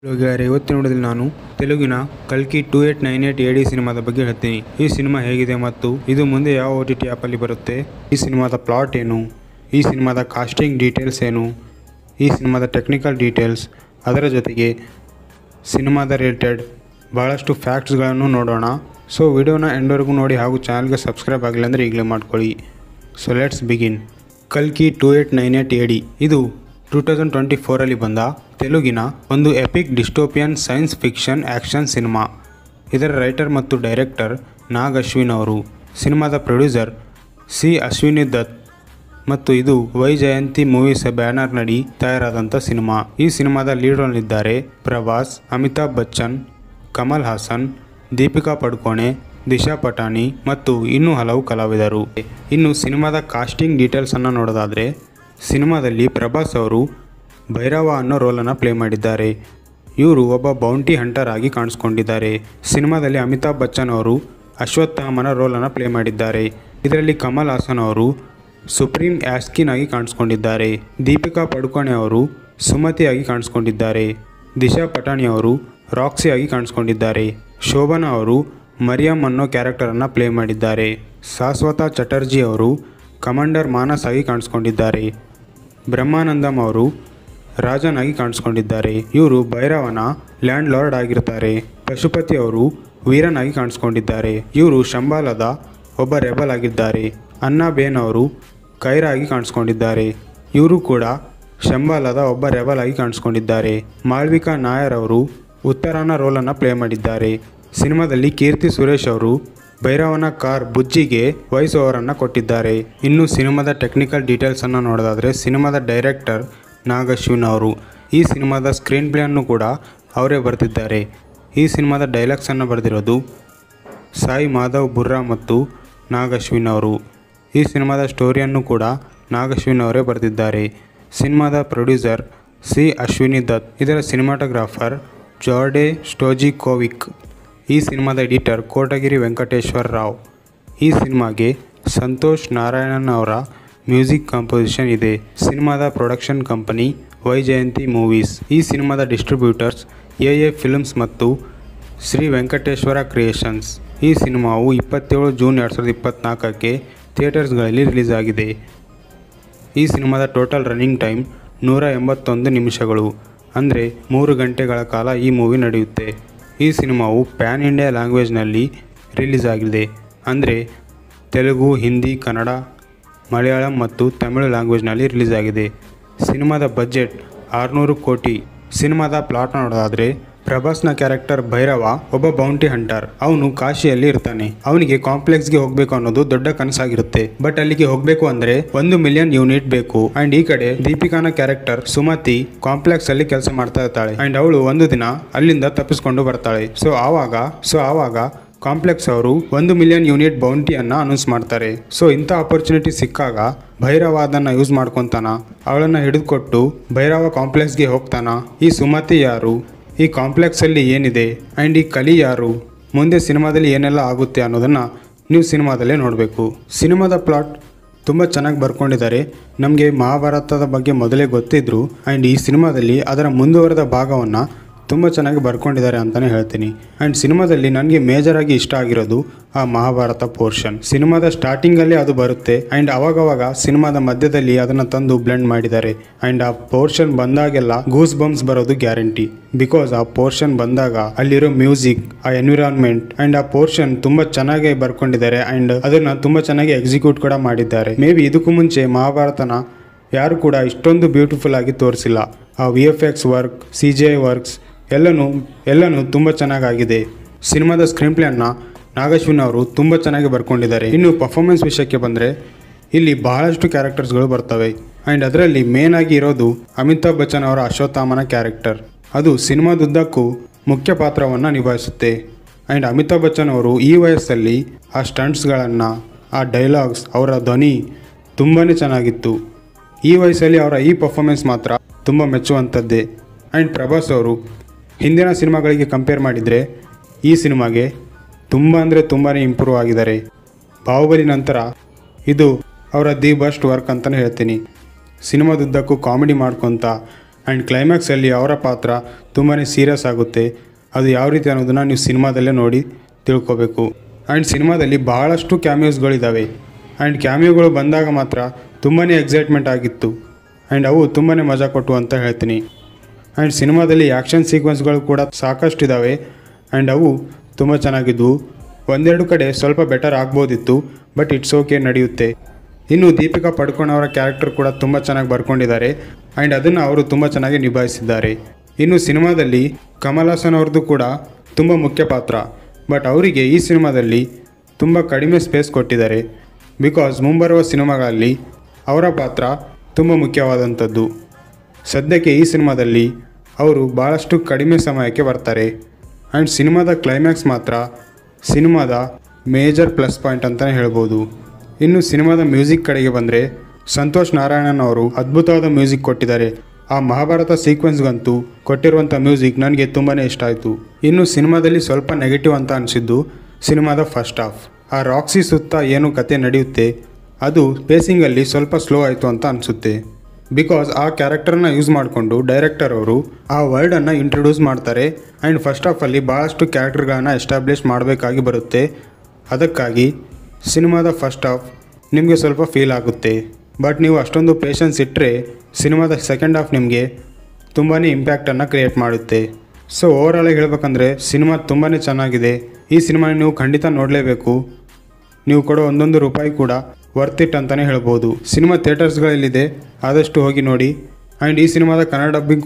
ಗೆಳೆಯರೆ ಇವತ್ತಿನ ನೋಡಿದಲ್ಲಿ ನಾನು ತೆಲುಗಿನ ಕಲ್ಕಿ ಟೂ ಏಟ್ ನೈನ್ ಏಟ್ ಎಡಿ ಸಿನಿಮಾದ ಬಗ್ಗೆ ಹೇಳ್ತೀನಿ ಈ ಸಿನಿಮಾ ಹೇಗಿದೆ ಮತ್ತು ಇದು ಮುಂದೆ ಯಾವ ಓ ಟಿ ಟಿ ಆ್ಯಪಲ್ಲಿ ಬರುತ್ತೆ ಈ ಸಿನಿಮಾದ ಪ್ಲಾಟ್ ಏನು ಈ ಸಿನಿಮಾದ ಕಾಸ್ಟಿಂಗ್ ಡೀಟೇಲ್ಸ್ ಏನು ಈ ಸಿನಿಮಾದ ಟೆಕ್ನಿಕಲ್ ಡೀಟೇಲ್ಸ್ ಅದರ ಜೊತೆಗೆ ಸಿನಿಮಾದ ರಿಲೇಟೆಡ್ ಭಾಳಷ್ಟು ಫ್ಯಾಕ್ಟ್ಸ್ಗಳನ್ನು ನೋಡೋಣ ಸೊ ವಿಡಿಯೋನ ಎಂಡ್ವರೆಗೂ ನೋಡಿ ಹಾಗೂ ಚಾನಲ್ಗೆ ಸಬ್ಸ್ಕ್ರೈಬ್ ಆಗಿಲ್ಲ ಅಂದರೆ ಈಗಲೇ ಮಾಡ್ಕೊಳ್ಳಿ ಸೊ ಲೆಟ್ಸ್ ಬಿಗಿನ್ ಕಲ್ಕಿ ಟೂ ಏಟ್ ನೈನ್ ಏಟ್ ಎಡಿ ಇದು ಟೂ ತೌಸಂಡ್ ಟ್ವೆಂಟಿ ಫೋರಲ್ಲಿ ಬಂದ ತೆಲುಗಿನ ಒಂದು epic dystopian science fiction action cinema ಇದರ ರೈಟರ್ ಮತ್ತು ಡೈರೆಕ್ಟರ್ ನಾಗ್ ಅಶ್ವಿನ್ ಅವರು ಸಿನಿಮಾದ ಪ್ರೊಡ್ಯೂಸರ್ ಸಿ ಅಶ್ವಿನಿ ದತ್ ಮತ್ತು ಇದು ವೈ ಜಯಂತಿ ಮೂವೀಸ್ ಬ್ಯಾನರ್ನಡಿ ತಯಾರಾದಂಥ ಸಿನಿಮಾ ಈ ಸಿನಿಮಾದ ಲೀಡ್ ರೋಲ್ನಿದ್ದಾರೆ ಪ್ರಭಾಸ್ ಅಮಿತಾಬ್ ಬಚ್ಚನ್ ಕಮಲ್ ಹಾಸನ್ ದೀಪಿಕಾ ಪಡುಕೋಣೆ ದಿಶಾ ಪಟಾಣಿ ಮತ್ತು ಇನ್ನೂ ಹಲವು ಕಲಾವಿದರು ಇನ್ನು ಸಿನಿಮಾದ ಕಾಸ್ಟಿಂಗ್ ಡೀಟೇಲ್ಸನ್ನು ನೋಡೋದಾದರೆ ಸಿನಿಮಾದಲ್ಲಿ ಪ್ರಭಾಸ್ ಅವರು ಭೈರವ ಅನ್ನೋ ರೋಲನ್ನು ಪ್ಲೇ ಮಾಡಿದ್ದಾರೆ ಇವರು ಒಬ್ಬ ಬೌಂಟಿ ಹಂಟರ್ ಆಗಿ ಕಾಣಿಸ್ಕೊಂಡಿದ್ದಾರೆ ಸಿನಿಮಾದಲ್ಲಿ ಅಮಿತಾಬ್ ಬಚ್ಚನ್ ಅವರು ಅಶ್ವತ್ಥಾಮನ ರೋಲನ್ನು ಪ್ಲೇ ಮಾಡಿದ್ದಾರೆ ಇದರಲ್ಲಿ ಕಮಲ್ ಹಾಸನ್ ಅವರು ಸುಪ್ರೀಂ ಆಸ್ಕಿನ್ ಆಗಿ ಕಾಣಿಸ್ಕೊಂಡಿದ್ದಾರೆ ದೀಪಿಕಾ ಪಡುಕೋಣೆ ಅವರು ಸುಮತಿಯಾಗಿ ಕಾಣಿಸ್ಕೊಂಡಿದ್ದಾರೆ ದಿಶಾ ಪಟಾಣಿ ಅವರು ರಾಕ್ಸಿ ಆಗಿ ಕಾಣಿಸ್ಕೊಂಡಿದ್ದಾರೆ ಶೋಭನಾ ಅವರು ಮರಿಯಂ ಅನ್ನೋ ಕ್ಯಾರೆಕ್ಟರನ್ನು ಪ್ಲೇ ಮಾಡಿದ್ದಾರೆ ಶಾಶ್ವತ ಚಟರ್ಜಿ ಅವರು ಕಮಾಂಡರ್ ಮಾನಸ್ ಆಗಿ ಕಾಣಿಸ್ಕೊಂಡಿದ್ದಾರೆ ಬ್ರಹ್ಮಾನಂದಂ ಅವರು ರಾಜನ್ ಆಗಿ ಕಾಣಿಸ್ಕೊಂಡಿದ್ದಾರೆ ಇವರು ಭೈರವನ ಲ್ಯಾಂಡ್ ಲಾರ್ಡ್ ಆಗಿರ್ತಾರೆ ಪಶುಪತಿ ಅವರು ವೀರನ್ ಆಗಿ ಕಾಣಿಸ್ಕೊಂಡಿದ್ದಾರೆ ಇವರು ಶಂಬಾಲದ ಒಬ್ಬ ರೆಬಲ್ ಆಗಿದ್ದಾರೆ ಅನ್ನಬೇನ್ ಅವರು ಕೈರ ಆಗಿ ಕಾಣಿಸ್ಕೊಂಡಿದ್ದಾರೆ ಇವರು ಕೂಡ ಶಂಬಾಲದ ಒಬ್ಬ ರೆಬಲ್ ಆಗಿ ಕಾಣಿಸ್ಕೊಂಡಿದ್ದಾರೆ ಮಾಳ್ವಿಕಾ ನಾಯರ್ ಅವರು ಉತ್ತರಾನ ರೋಲನ್ನು ಪ್ಲೇ ಮಾಡಿದ್ದಾರೆ ಸಿನಿಮಾದಲ್ಲಿ ಕೀರ್ತಿ ಸುರೇಶ್ ಅವರು ಭೈರವನ ಕಾರ್ ಬುಜ್ಜಿಗೆ ವಾಯ್ಸ್ ಓವರನ್ನು ಕೊಟ್ಟಿದ್ದಾರೆ ಇನ್ನು ಸಿನಿಮಾದ ಟೆಕ್ನಿಕಲ್ ಡೀಟೇಲ್ಸನ್ನು ನೋಡೋದಾದರೆ ಸಿನಿಮಾದ ಡೈರೆಕ್ಟರ್ ನಾಗ್ ಅಶ್ವಿನ್ ಅವರು ಈ ಸಿನಿಮಾದ ಸ್ಕ್ರೀನ್ ಪ್ಲೇಯನ್ನು ಕೂಡ ಅವರೇ ಬರೆದಿದ್ದಾರೆ ಈ ಸಿನಿಮಾದ ಡೈಲಾಗ್ಸನ್ನು ಬರೆದಿರೋದು ಸಾಯಿ ಮಾಧವ್ ಬುರ್ರಾ ಮತ್ತು ನಾಗ್ ಅಶ್ವಿನ್ ಅವರು ಈ ಸಿನಿಮಾದ ಸ್ಟೋರಿಯನ್ನು ಕೂಡ ನಾಗ್ ಅಶ್ವಿನ್ ಅವರೇ ಬರೆದಿದ್ದಾರೆ ಸಿನಿಮಾದ ಪ್ರೊಡ್ಯೂಸರ್ ಸಿ ಅಶ್ವಿನಿ ದತ್ ಇದರ ಸಿನಿಮಾಟೋಗ್ರಾಫರ್ ಜಾರ್ಡೆ ಸ್ಟೋಜಿಕೋವಿಕ್ ಈ ಸಿನಿಮಾದ ಎಡಿಟರ್ ಕೋಟಗಿರಿ ವೆಂಕಟೇಶ್ವರ ರಾವ್ ಈ ಸಿನಿಮಾಗೆ ಸಂತೋಷ್ ನಾರಾಯಣನ್ ಅವರ ಮ್ಯೂಸಿಕ್ ಕಂಪೋಸಿಷನ್ ಇದೆ ಸಿನಿಮಾದ production company Vyjayanthi movies ಈ ಸಿನಿಮಾದ ಡಿಸ್ಟ್ರಿಬ್ಯೂಟರ್ಸ್ ಎ ಎ ಫಿಲ್ಮ್ಸ್ ಮತ್ತು ಶ್ರೀ ವೆಂಕಟೇಶ್ವರ ಕ್ರಿಯೇಷನ್ಸ್ ಈ ಸಿನಿಮಾವು ಇಪ್ಪತ್ತೇಳು ಜೂನ್ ಎರಡು ಸಾವಿರದ ಇಪ್ಪತ್ತ್ನಾಲ್ಕಕ್ಕೆ ಥಿಯೇಟರ್ಸ್ಗಳಲ್ಲಿ ರಿಲೀಸ್ ಆಗಿದೆ ಈ ಸಿನಿಮಾದ ಟೋಟಲ್ ರನ್ನಿಂಗ್ ಟೈಮ್ ನೂರ ಎಂಬತ್ತೊಂದು ನಿಮಿಷಗಳು ಅಂದರೆ ಮೂರು ಗಂಟೆಗಳ ಕಾಲ ಈ ಮೂವಿ ನಡೆಯುತ್ತೆ ಈ ಸಿನಿಮಾವು ಪ್ಯಾನ್ ಇಂಡಿಯಾ ಲ್ಯಾಂಗ್ವೇಜ್ನಲ್ಲಿ ರಿಲೀಸ್ ಆಗಿದೆ ಅಂದರೆ ತೆಲುಗು ಹಿಂದಿ ಕನ್ನಡ ಮಲಯಾಳಂ ಮತ್ತು ತಮಿಳು ಲ್ಯಾಂಗ್ವೇಜ್ನಲ್ಲಿ ರಿಲೀಸ್ ಆಗಿದೆ ಸಿನಿಮಾದ ಬಜೆಟ್ ಆರುನೂರು ಕೋಟಿ ಸಿನಿಮಾದ ಪ್ಲಾಟ್ ನೋಡೋದಾದರೆ ಪ್ರಭಾಸ್ನ ಕ್ಯಾರೆಕ್ಟರ್ ಭೈರವ ಒಬ್ಬ ಬೌಂಟಿ ಹಂಟರ್ ಅವನು ಕಾಶಿಯಲ್ಲಿ ಇರ್ತಾನೆ ಅವನಿಗೆ ಕಾಂಪ್ಲೆಕ್ಸ್ಗೆ ಹೋಗ್ಬೇಕು ಅನ್ನೋದು ದೊಡ್ಡ ಕನಸಾಗಿರುತ್ತೆ ಬಟ್ ಅಲ್ಲಿಗೆ ಹೋಗ್ಬೇಕು ಅಂದ್ರೆ ಒಂದು ಮಿಲಿಯನ್ ಯೂನಿಟ್ ಬೇಕು ಅಂಡ್ ಈ ಕಡೆ ದೀಪಿಕಾನ ಕ್ಯಾರೆಕ್ಟರ್ ಸುಮತಿ ಕಾಂಪ್ಲೆಕ್ಸ್ ಅಲ್ಲಿ ಕೆಲಸ ಮಾಡ್ತಾ ಇರ್ತಾಳೆ ಅಂಡ್ ಅವಳು ಒಂದು ದಿನ ಅಲ್ಲಿಂದ ತಪ್ಪಿಸ್ಕೊಂಡು ಬರ್ತಾಳೆ ಸೊ ಆವಾಗ ಸೊ ಆವಾಗ ಕಾಂಪ್ಲೆಕ್ಸ್ ಅವರು ಒಂದು ಮಿಲಿಯನ್ ಯೂನಿಟ್ ಬೌಂಟಿಯನ್ನ ಅನೌನ್ಸ್ ಮಾಡ್ತಾರೆ ಸೊ ಇಂಥ ಅಪರ್ಚುನಿಟಿ ಸಿಕ್ಕಾಗ ಭೈರವ ಅದನ್ನ ಯೂಸ್ ಮಾಡ್ಕೊತಾನ ಅವಳನ್ನ ಹಿಡಿದುಕೊಟ್ಟು ಭೈರವ ಕಾಂಪ್ಲೆಕ್ಸ್ಗೆ ಹೋಗ್ತಾನ ಈ ಸುಮತಿ ಯಾರು ಈ ಕಾಂಪ್ಲೆಕ್ಸಲ್ಲಿ ಏನಿದೆ ಆ್ಯಂಡ್ ಈ ಕಲಿ ಯಾರು ಮುಂದೆ ಸಿನಿಮಾದಲ್ಲಿ ಏನೆಲ್ಲ ಆಗುತ್ತೆ ಅನ್ನೋದನ್ನು ನೀವು ಸಿನಿಮಾದಲ್ಲೇ ನೋಡಬೇಕು ಸಿನಿಮಾದ ಪ್ಲಾಟ್ ತುಂಬ ಚೆನ್ನಾಗಿ ಬರ್ಕೊಂಡಿದ್ದಾರೆ ನಮಗೆ ಮಹಾಭಾರತದ ಬಗ್ಗೆ ಮೊದಲೇ ಗೊತ್ತಿದ್ರು ಆ್ಯಂಡ್ ಈ ಸಿನಿಮಾದಲ್ಲಿ ಅದರ ಮುಂದುವರೆದ ಭಾಗವನ್ನು ತುಂಬ ಚೆನ್ನಾಗಿ ಬರ್ಕೊಂಡಿದ್ದಾರೆ ಅಂತಲೇ ಹೇಳ್ತೀನಿ ಆ್ಯಂಡ್ ಸಿನಿಮಾದಲ್ಲಿ ನನಗೆ ಮೇಜರಾಗಿ ಇಷ್ಟ ಆಗಿರೋದು ಆ ಮಹಾಭಾರತ ಪೋರ್ಷನ್ ಸಿನಿಮಾದ ಸ್ಟಾರ್ಟಿಂಗಲ್ಲೇ ಅದು ಬರುತ್ತೆ ಆ್ಯಂಡ್ ಅವಾಗವಾಗ ಸಿನಿಮಾದ ಮಧ್ಯದಲ್ಲಿ ಅದನ್ನು ತಂದು ಬ್ಲೆಂಡ್ ಮಾಡಿದ್ದಾರೆ ಆ್ಯಂಡ್ ಆ ಪೋರ್ಷನ್ ಬಂದಾಗೆಲ್ಲ ಗೂಸ್ ಬಂಪ್ಸ್ ಬರೋದು ಗ್ಯಾರಂಟಿ ಬಿಕಾಸ್ ಆ ಪೋರ್ಷನ್ ಬಂದಾಗ ಅಲ್ಲಿರೋ ಮ್ಯೂಸಿಕ್ ಆ ಎನ್ವಿರಾನ್ಮೆಂಟ್ ಆ್ಯಂಡ್ ಆ ಪೋರ್ಷನ್ ತುಂಬ ಚೆನ್ನಾಗಿ ಬರ್ಕೊಂಡಿದ್ದಾರೆ ಆ್ಯಂಡ್ ಅದನ್ನು ತುಂಬ ಚೆನ್ನಾಗಿ ಎಕ್ಸಿಕ್ಯೂಟ್ ಕೂಡ ಮಾಡಿದ್ದಾರೆ ಮೇ ಬಿ ಇದಕ್ಕೂ ಮುಂಚೆ ಮಹಾಭಾರತನ ಯಾರು ಕೂಡ ಇಷ್ಟೊಂದು ಬ್ಯೂಟಿಫುಲ್ ಆಗಿ ತೋರಿಸಿಲ್ಲ ಆ V F X work C G I works ಎಲ್ಲನೂ ಎಲ್ಲನೂ ತುಂಬ ಚೆನ್ನಾಗಾಗಿದೆ ಸಿನಿಮಾದ ಸ್ಕ್ರೀನ್ ಪ್ಲೇಯನ್ನು ನಾಗಶ್ವಿನ್ ಅವರು ತುಂಬ ಚೆನ್ನಾಗಿ ಬರ್ಕೊಂಡಿದ್ದಾರೆ ಇನ್ನು ಪರ್ಫಾರ್ಮೆನ್ಸ್ ವಿಷಯಕ್ಕೆ ಬಂದರೆ ಇಲ್ಲಿ ಬಹಳಷ್ಟು ಕ್ಯಾರೆಕ್ಟರ್ಸ್ಗಳು ಬರ್ತವೆ ಆ್ಯಂಡ್ ಅದರಲ್ಲಿ ಮೇನ್ ಆಗಿ ಇರೋದು ಅಮಿತಾಬ್ ಬಚ್ಚನ್ ಅವರ ಅಶ್ವತ್ಥಾಮನ ಕ್ಯಾರೆಕ್ಟರ್ ಅದು ಸಿನಿಮಾದುದ್ದಕ್ಕೂ ಮುಖ್ಯ ಪಾತ್ರವನ್ನು ನಿಭಾಯಿಸುತ್ತೆ ಆ್ಯಂಡ್ ಅಮಿತಾಬ್ ಬಚ್ಚನ್ ಅವರು ಈ ವಯಸ್ಸಲ್ಲಿ ಆ ಸ್ಟಂಟ್ಸ್ಗಳನ್ನು ಆ ಡೈಲಾಗ್ಸ್ ಅವರ ಧ್ವನಿ ತುಂಬಾ ಚೆನ್ನಾಗಿತ್ತು ಈ ವಯಸ್ಸಲ್ಲಿ ಅವರ ಈ ಪರ್ಫಾರ್ಮೆನ್ಸ್ ಮಾತ್ರ ತುಂಬ ಮೆಚ್ಚುವಂಥದ್ದೇ ಆ್ಯಂಡ್ ಪ್ರಭಾಸ್ ಅವರು ಹಿಂದಿನ ಸಿನಿಮಾಗಳಿಗೆ ಕಂಪೇರ್ ಮಾಡಿದರೆ ಈ ಸಿನಿಮಾಗೆ ತುಂಬ ಅಂದರೆ ತುಂಬಾ ಇಂಪ್ರೂವ್ ಆಗಿದ್ದಾರೆ ಬಾಹುಬಲಿ ನಂತರ ಇದು ಅವರ ದಿ ಬೆಸ್ಟ್ ವರ್ಕ್ ಅಂತಲೇ ಹೇಳ್ತೀನಿ ಸಿನಿಮಾದುದ್ದಕ್ಕೂ ಕಾಮಿಡಿ ಮಾಡ್ಕೊತ ಆ್ಯಂಡ್ ಕ್ಲೈಮ್ಯಾಕ್ಸಲ್ಲಿ ಅವರ ಪಾತ್ರ ತುಂಬಾ ಸೀರಿಯಸ್ ಆಗುತ್ತೆ ಅದು ಯಾವ ರೀತಿ ಅನ್ನೋದನ್ನು ನೀವು ಸಿನಿಮಾದಲ್ಲೇ ನೋಡಿ ತಿಳ್ಕೊಬೇಕು ಆ್ಯಂಡ್ ಸಿನಿಮಾದಲ್ಲಿ ಬಹಳಷ್ಟು ಕ್ಯಾಮಿಯೋಸ್ಗಳಿದ್ದಾವೆ ಆ್ಯಂಡ್ ಕ್ಯಾಮಿಯೋಗಳು ಬಂದಾಗ ಮಾತ್ರ ತುಂಬಾ ಎಕ್ಸೈಟ್ಮೆಂಟ್ ಆಗಿತ್ತು ಆ್ಯಂಡ್ ಅವು ತುಂಬಾ ಮಜಾ ಕೊಟ್ಟು ಅಂತ ಹೇಳ್ತೀನಿ ಆ್ಯಂಡ್ ಸಿನಿಮಾದಲ್ಲಿ ಆ್ಯಕ್ಷನ್ ಸೀಕ್ವೆನ್ಸ್ಗಳು ಕೂಡ ಸಾಕಷ್ಟು ಇದ್ದಾವೆ ಆ್ಯಂಡ್ ಅವು ತುಂಬ ಚೆನ್ನಾಗಿದ್ವು ಒಂದೆರಡು ಕಡೆ ಸ್ವಲ್ಪ ಬೆಟರ್ ಆಗ್ಬೋದಿತ್ತು ಬಟ್ ಇಟ್ಸ್ ಓಕೆ ನಡೆಯುತ್ತೆ ಇನ್ನು ದೀಪಿಕಾ ಪಡ್ಕೋಣ್ ಅವರ ಕ್ಯಾರೆಕ್ಟರ್ ಕೂಡ ತುಂಬ ಚೆನ್ನಾಗಿ ಬರ್ಕೊಂಡಿದ್ದಾರೆ ಆ್ಯಂಡ್ ಅದನ್ನು ಅವರು ತುಂಬ ಚೆನ್ನಾಗಿ ನಿಭಾಯಿಸಿದ್ದಾರೆ ಇನ್ನು ಸಿನಿಮಾದಲ್ಲಿ ಕಮಲ್ ಹಾಸನ್ ಅವ್ರದ್ದು ಕೂಡ ತುಂಬ ಮುಖ್ಯ ಪಾತ್ರ ಬಟ್ ಅವರಿಗೆ ಈ ಸಿನಿಮಾದಲ್ಲಿ ತುಂಬ ಕಡಿಮೆ ಸ್ಪೇಸ್ ಕೊಟ್ಟಿದ್ದಾರೆ ಬಿಕಾಸ್ ಮುಂಬರುವ ಸಿನಿಮಾಗಳಲ್ಲಿ ಅವರ ಪಾತ್ರ ತುಂಬ ಮುಖ್ಯವಾದಂಥದ್ದು ಸದ್ಯಕ್ಕೆ ಈ ಸಿನಿಮಾದಲ್ಲಿ ಅವರು ಭಾಳಷ್ಟು ಕಡಿಮೆ ಸಮಯಕ್ಕೆ ಬರ್ತಾರೆ ಆ್ಯಂಡ್ ಸಿನಿಮಾದ ಕ್ಲೈಮ್ಯಾಕ್ಸ್ ಮಾತ್ರ ಸಿನಿಮಾದ ಮೇಜರ್ ಪ್ಲಸ್ ಪಾಯಿಂಟ್ ಅಂತಲೇ ಹೇಳ್ಬೋದು ಇನ್ನು ಸಿನಿಮಾದ ಮ್ಯೂಸಿಕ್ ಕಡೆಗೆ ಬಂದರೆ ಸಂತೋಷ್ ನಾರಾಯಣನ್ ಅವರು ಅದ್ಭುತವಾದ ಮ್ಯೂಸಿಕ್ ಕೊಟ್ಟಿದ್ದಾರೆ ಆ ಮಹಾಭಾರತ ಸೀಕ್ವೆನ್ಸ್ಗಂತೂ ಕೊಟ್ಟಿರುವಂಥ ಮ್ಯೂಸಿಕ್ ನನಗೆ ತುಂಬಾ ಇಷ್ಟ ಆಯಿತು ಇನ್ನು ಸಿನಿಮಾದಲ್ಲಿ ಸ್ವಲ್ಪ ನೆಗೆಟಿವ್ ಅಂತ ಅನಿಸಿದ್ದು ಸಿನಿಮಾದ ಫಸ್ಟ್ ಹಾಫ್ ಆ ರಾಕ್ಸಿ ಸುತ್ತ ಏನು ಕತೆ ನಡೆಯುತ್ತೆ ಅದು ಪೇಸಿಂಗಲ್ಲಿ ಸ್ವಲ್ಪ ಸ್ಲೋ ಆಯಿತು ಅಂತ ಅನಿಸುತ್ತೆ ಬಿಕಾಸ್ ಆ ಕ್ಯಾರೆಕ್ಟರ್ನ ಯೂಸ್ ಮಾಡಿಕೊಂಡು ಡೈರೆಕ್ಟರ್ ಅವರು ಆ ವರ್ಡನ್ನು ಇಂಟ್ರೊಡ್ಯೂಸ್ ಮಾಡ್ತಾರೆ ಆ್ಯಂಡ್ ಫಸ್ಟ್ ಆಫಲ್ಲಿ ಭಾಳಷ್ಟು ಕ್ಯಾರೆಕ್ಟರ್ಗಳನ್ನು ಎಸ್ಟಾಬ್ಲಿಷ್ ಮಾಡಬೇಕಾಗಿ ಬರುತ್ತೆ ಅದಕ್ಕಾಗಿ ಸಿನಿಮಾದ ಫಸ್ಟ್ ಹಾಫ್ ನಿಮಗೆ ಸ್ವಲ್ಪ ಫೀಲ್ ಆಗುತ್ತೆ ಬಟ್ ನೀವು ಅಷ್ಟೊಂದು ಪೇಷನ್ಸ್ ಇಟ್ಟರೆ ಸಿನಿಮಾದ ಸೆಕೆಂಡ್ ಹಾಫ್ ನಿಮಗೆ ತುಂಬಾ ಇಂಪ್ಯಾಕ್ಟನ್ನು ಕ್ರಿಯೇಟ್ ಮಾಡುತ್ತೆ ಸೊ ಓವರಾಲಾಗಿ ಹೇಳ್ಬೇಕಂದ್ರೆ ಸಿನಿಮಾ ತುಂಬಾ ಚೆನ್ನಾಗಿದೆ ಈ ಸಿನಿಮಾ ನೀವು ಖಂಡಿತ ನೋಡಲೇಬೇಕು ನೀವು ಕೊಡೋ ಒಂದೊಂದು ರೂಪಾಯಿ ಕೂಡ ವರ್ತ್ ಇಟ್ ಅಂತಲೇ ಹೇಳ್ಬೋದು ಸಿನಿಮಾ ಥಿಯೇಟರ್ಸ್ಗಳಲ್ಲಿದೆ ಆದಷ್ಟು ಹೋಗಿ ನೋಡಿ ಆ್ಯಂಡ್ ಈ ಸಿನಿಮಾದ ಕನ್ನಡ ಡಬ್ಬಿಂಗ್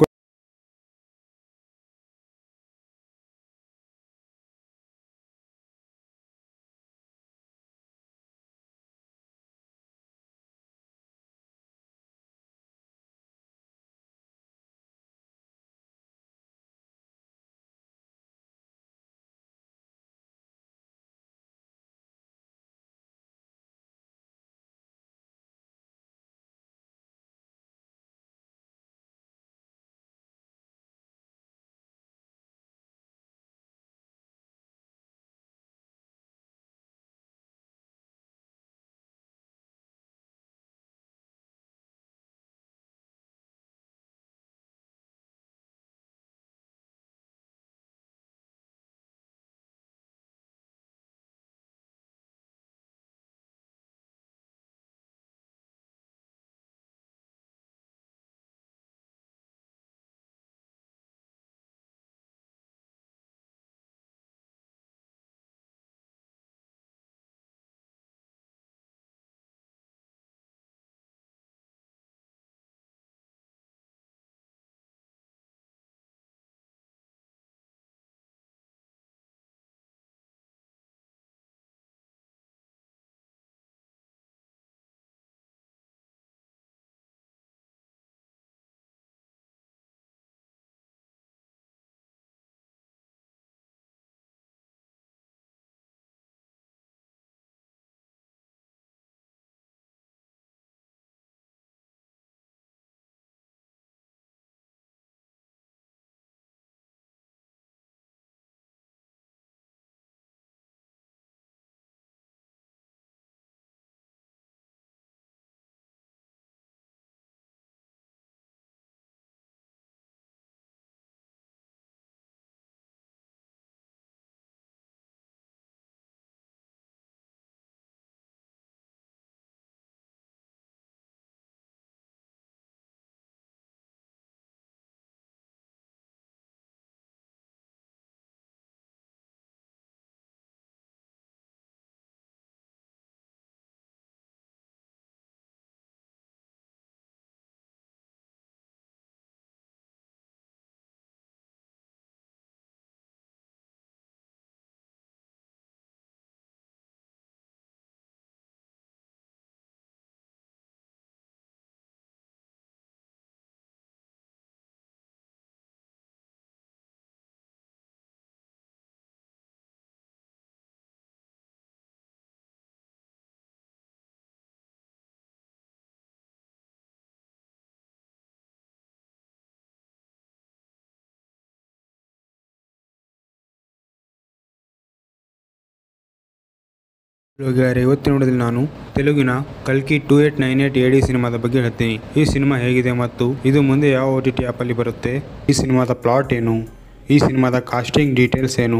ಗೆಳೆಯರೆ ಇವತ್ತಿನ ನೋಡಿದಲ್ಲಿ ನಾನು ತೆಲುಗಿನ ಕಲ್ಕಿ two eight nine eight A D ಸಿನಿಮಾದ ಬಗ್ಗೆ ಹೇಳ್ತೀನಿ ಈ ಸಿನಿಮಾ ಹೇಗಿದೆ ಮತ್ತು ಇದು ಮುಂದೆ ಯಾವ ಓ ಟಿ ಟಿ ಆ್ಯಪಲ್ಲಿ ಬರುತ್ತೆ ಈ ಸಿನಿಮಾದ ಪ್ಲಾಟ್ ಏನು ಈ ಸಿನಿಮಾದ ಕಾಸ್ಟಿಂಗ್ ಡೀಟೇಲ್ಸ್ ಏನು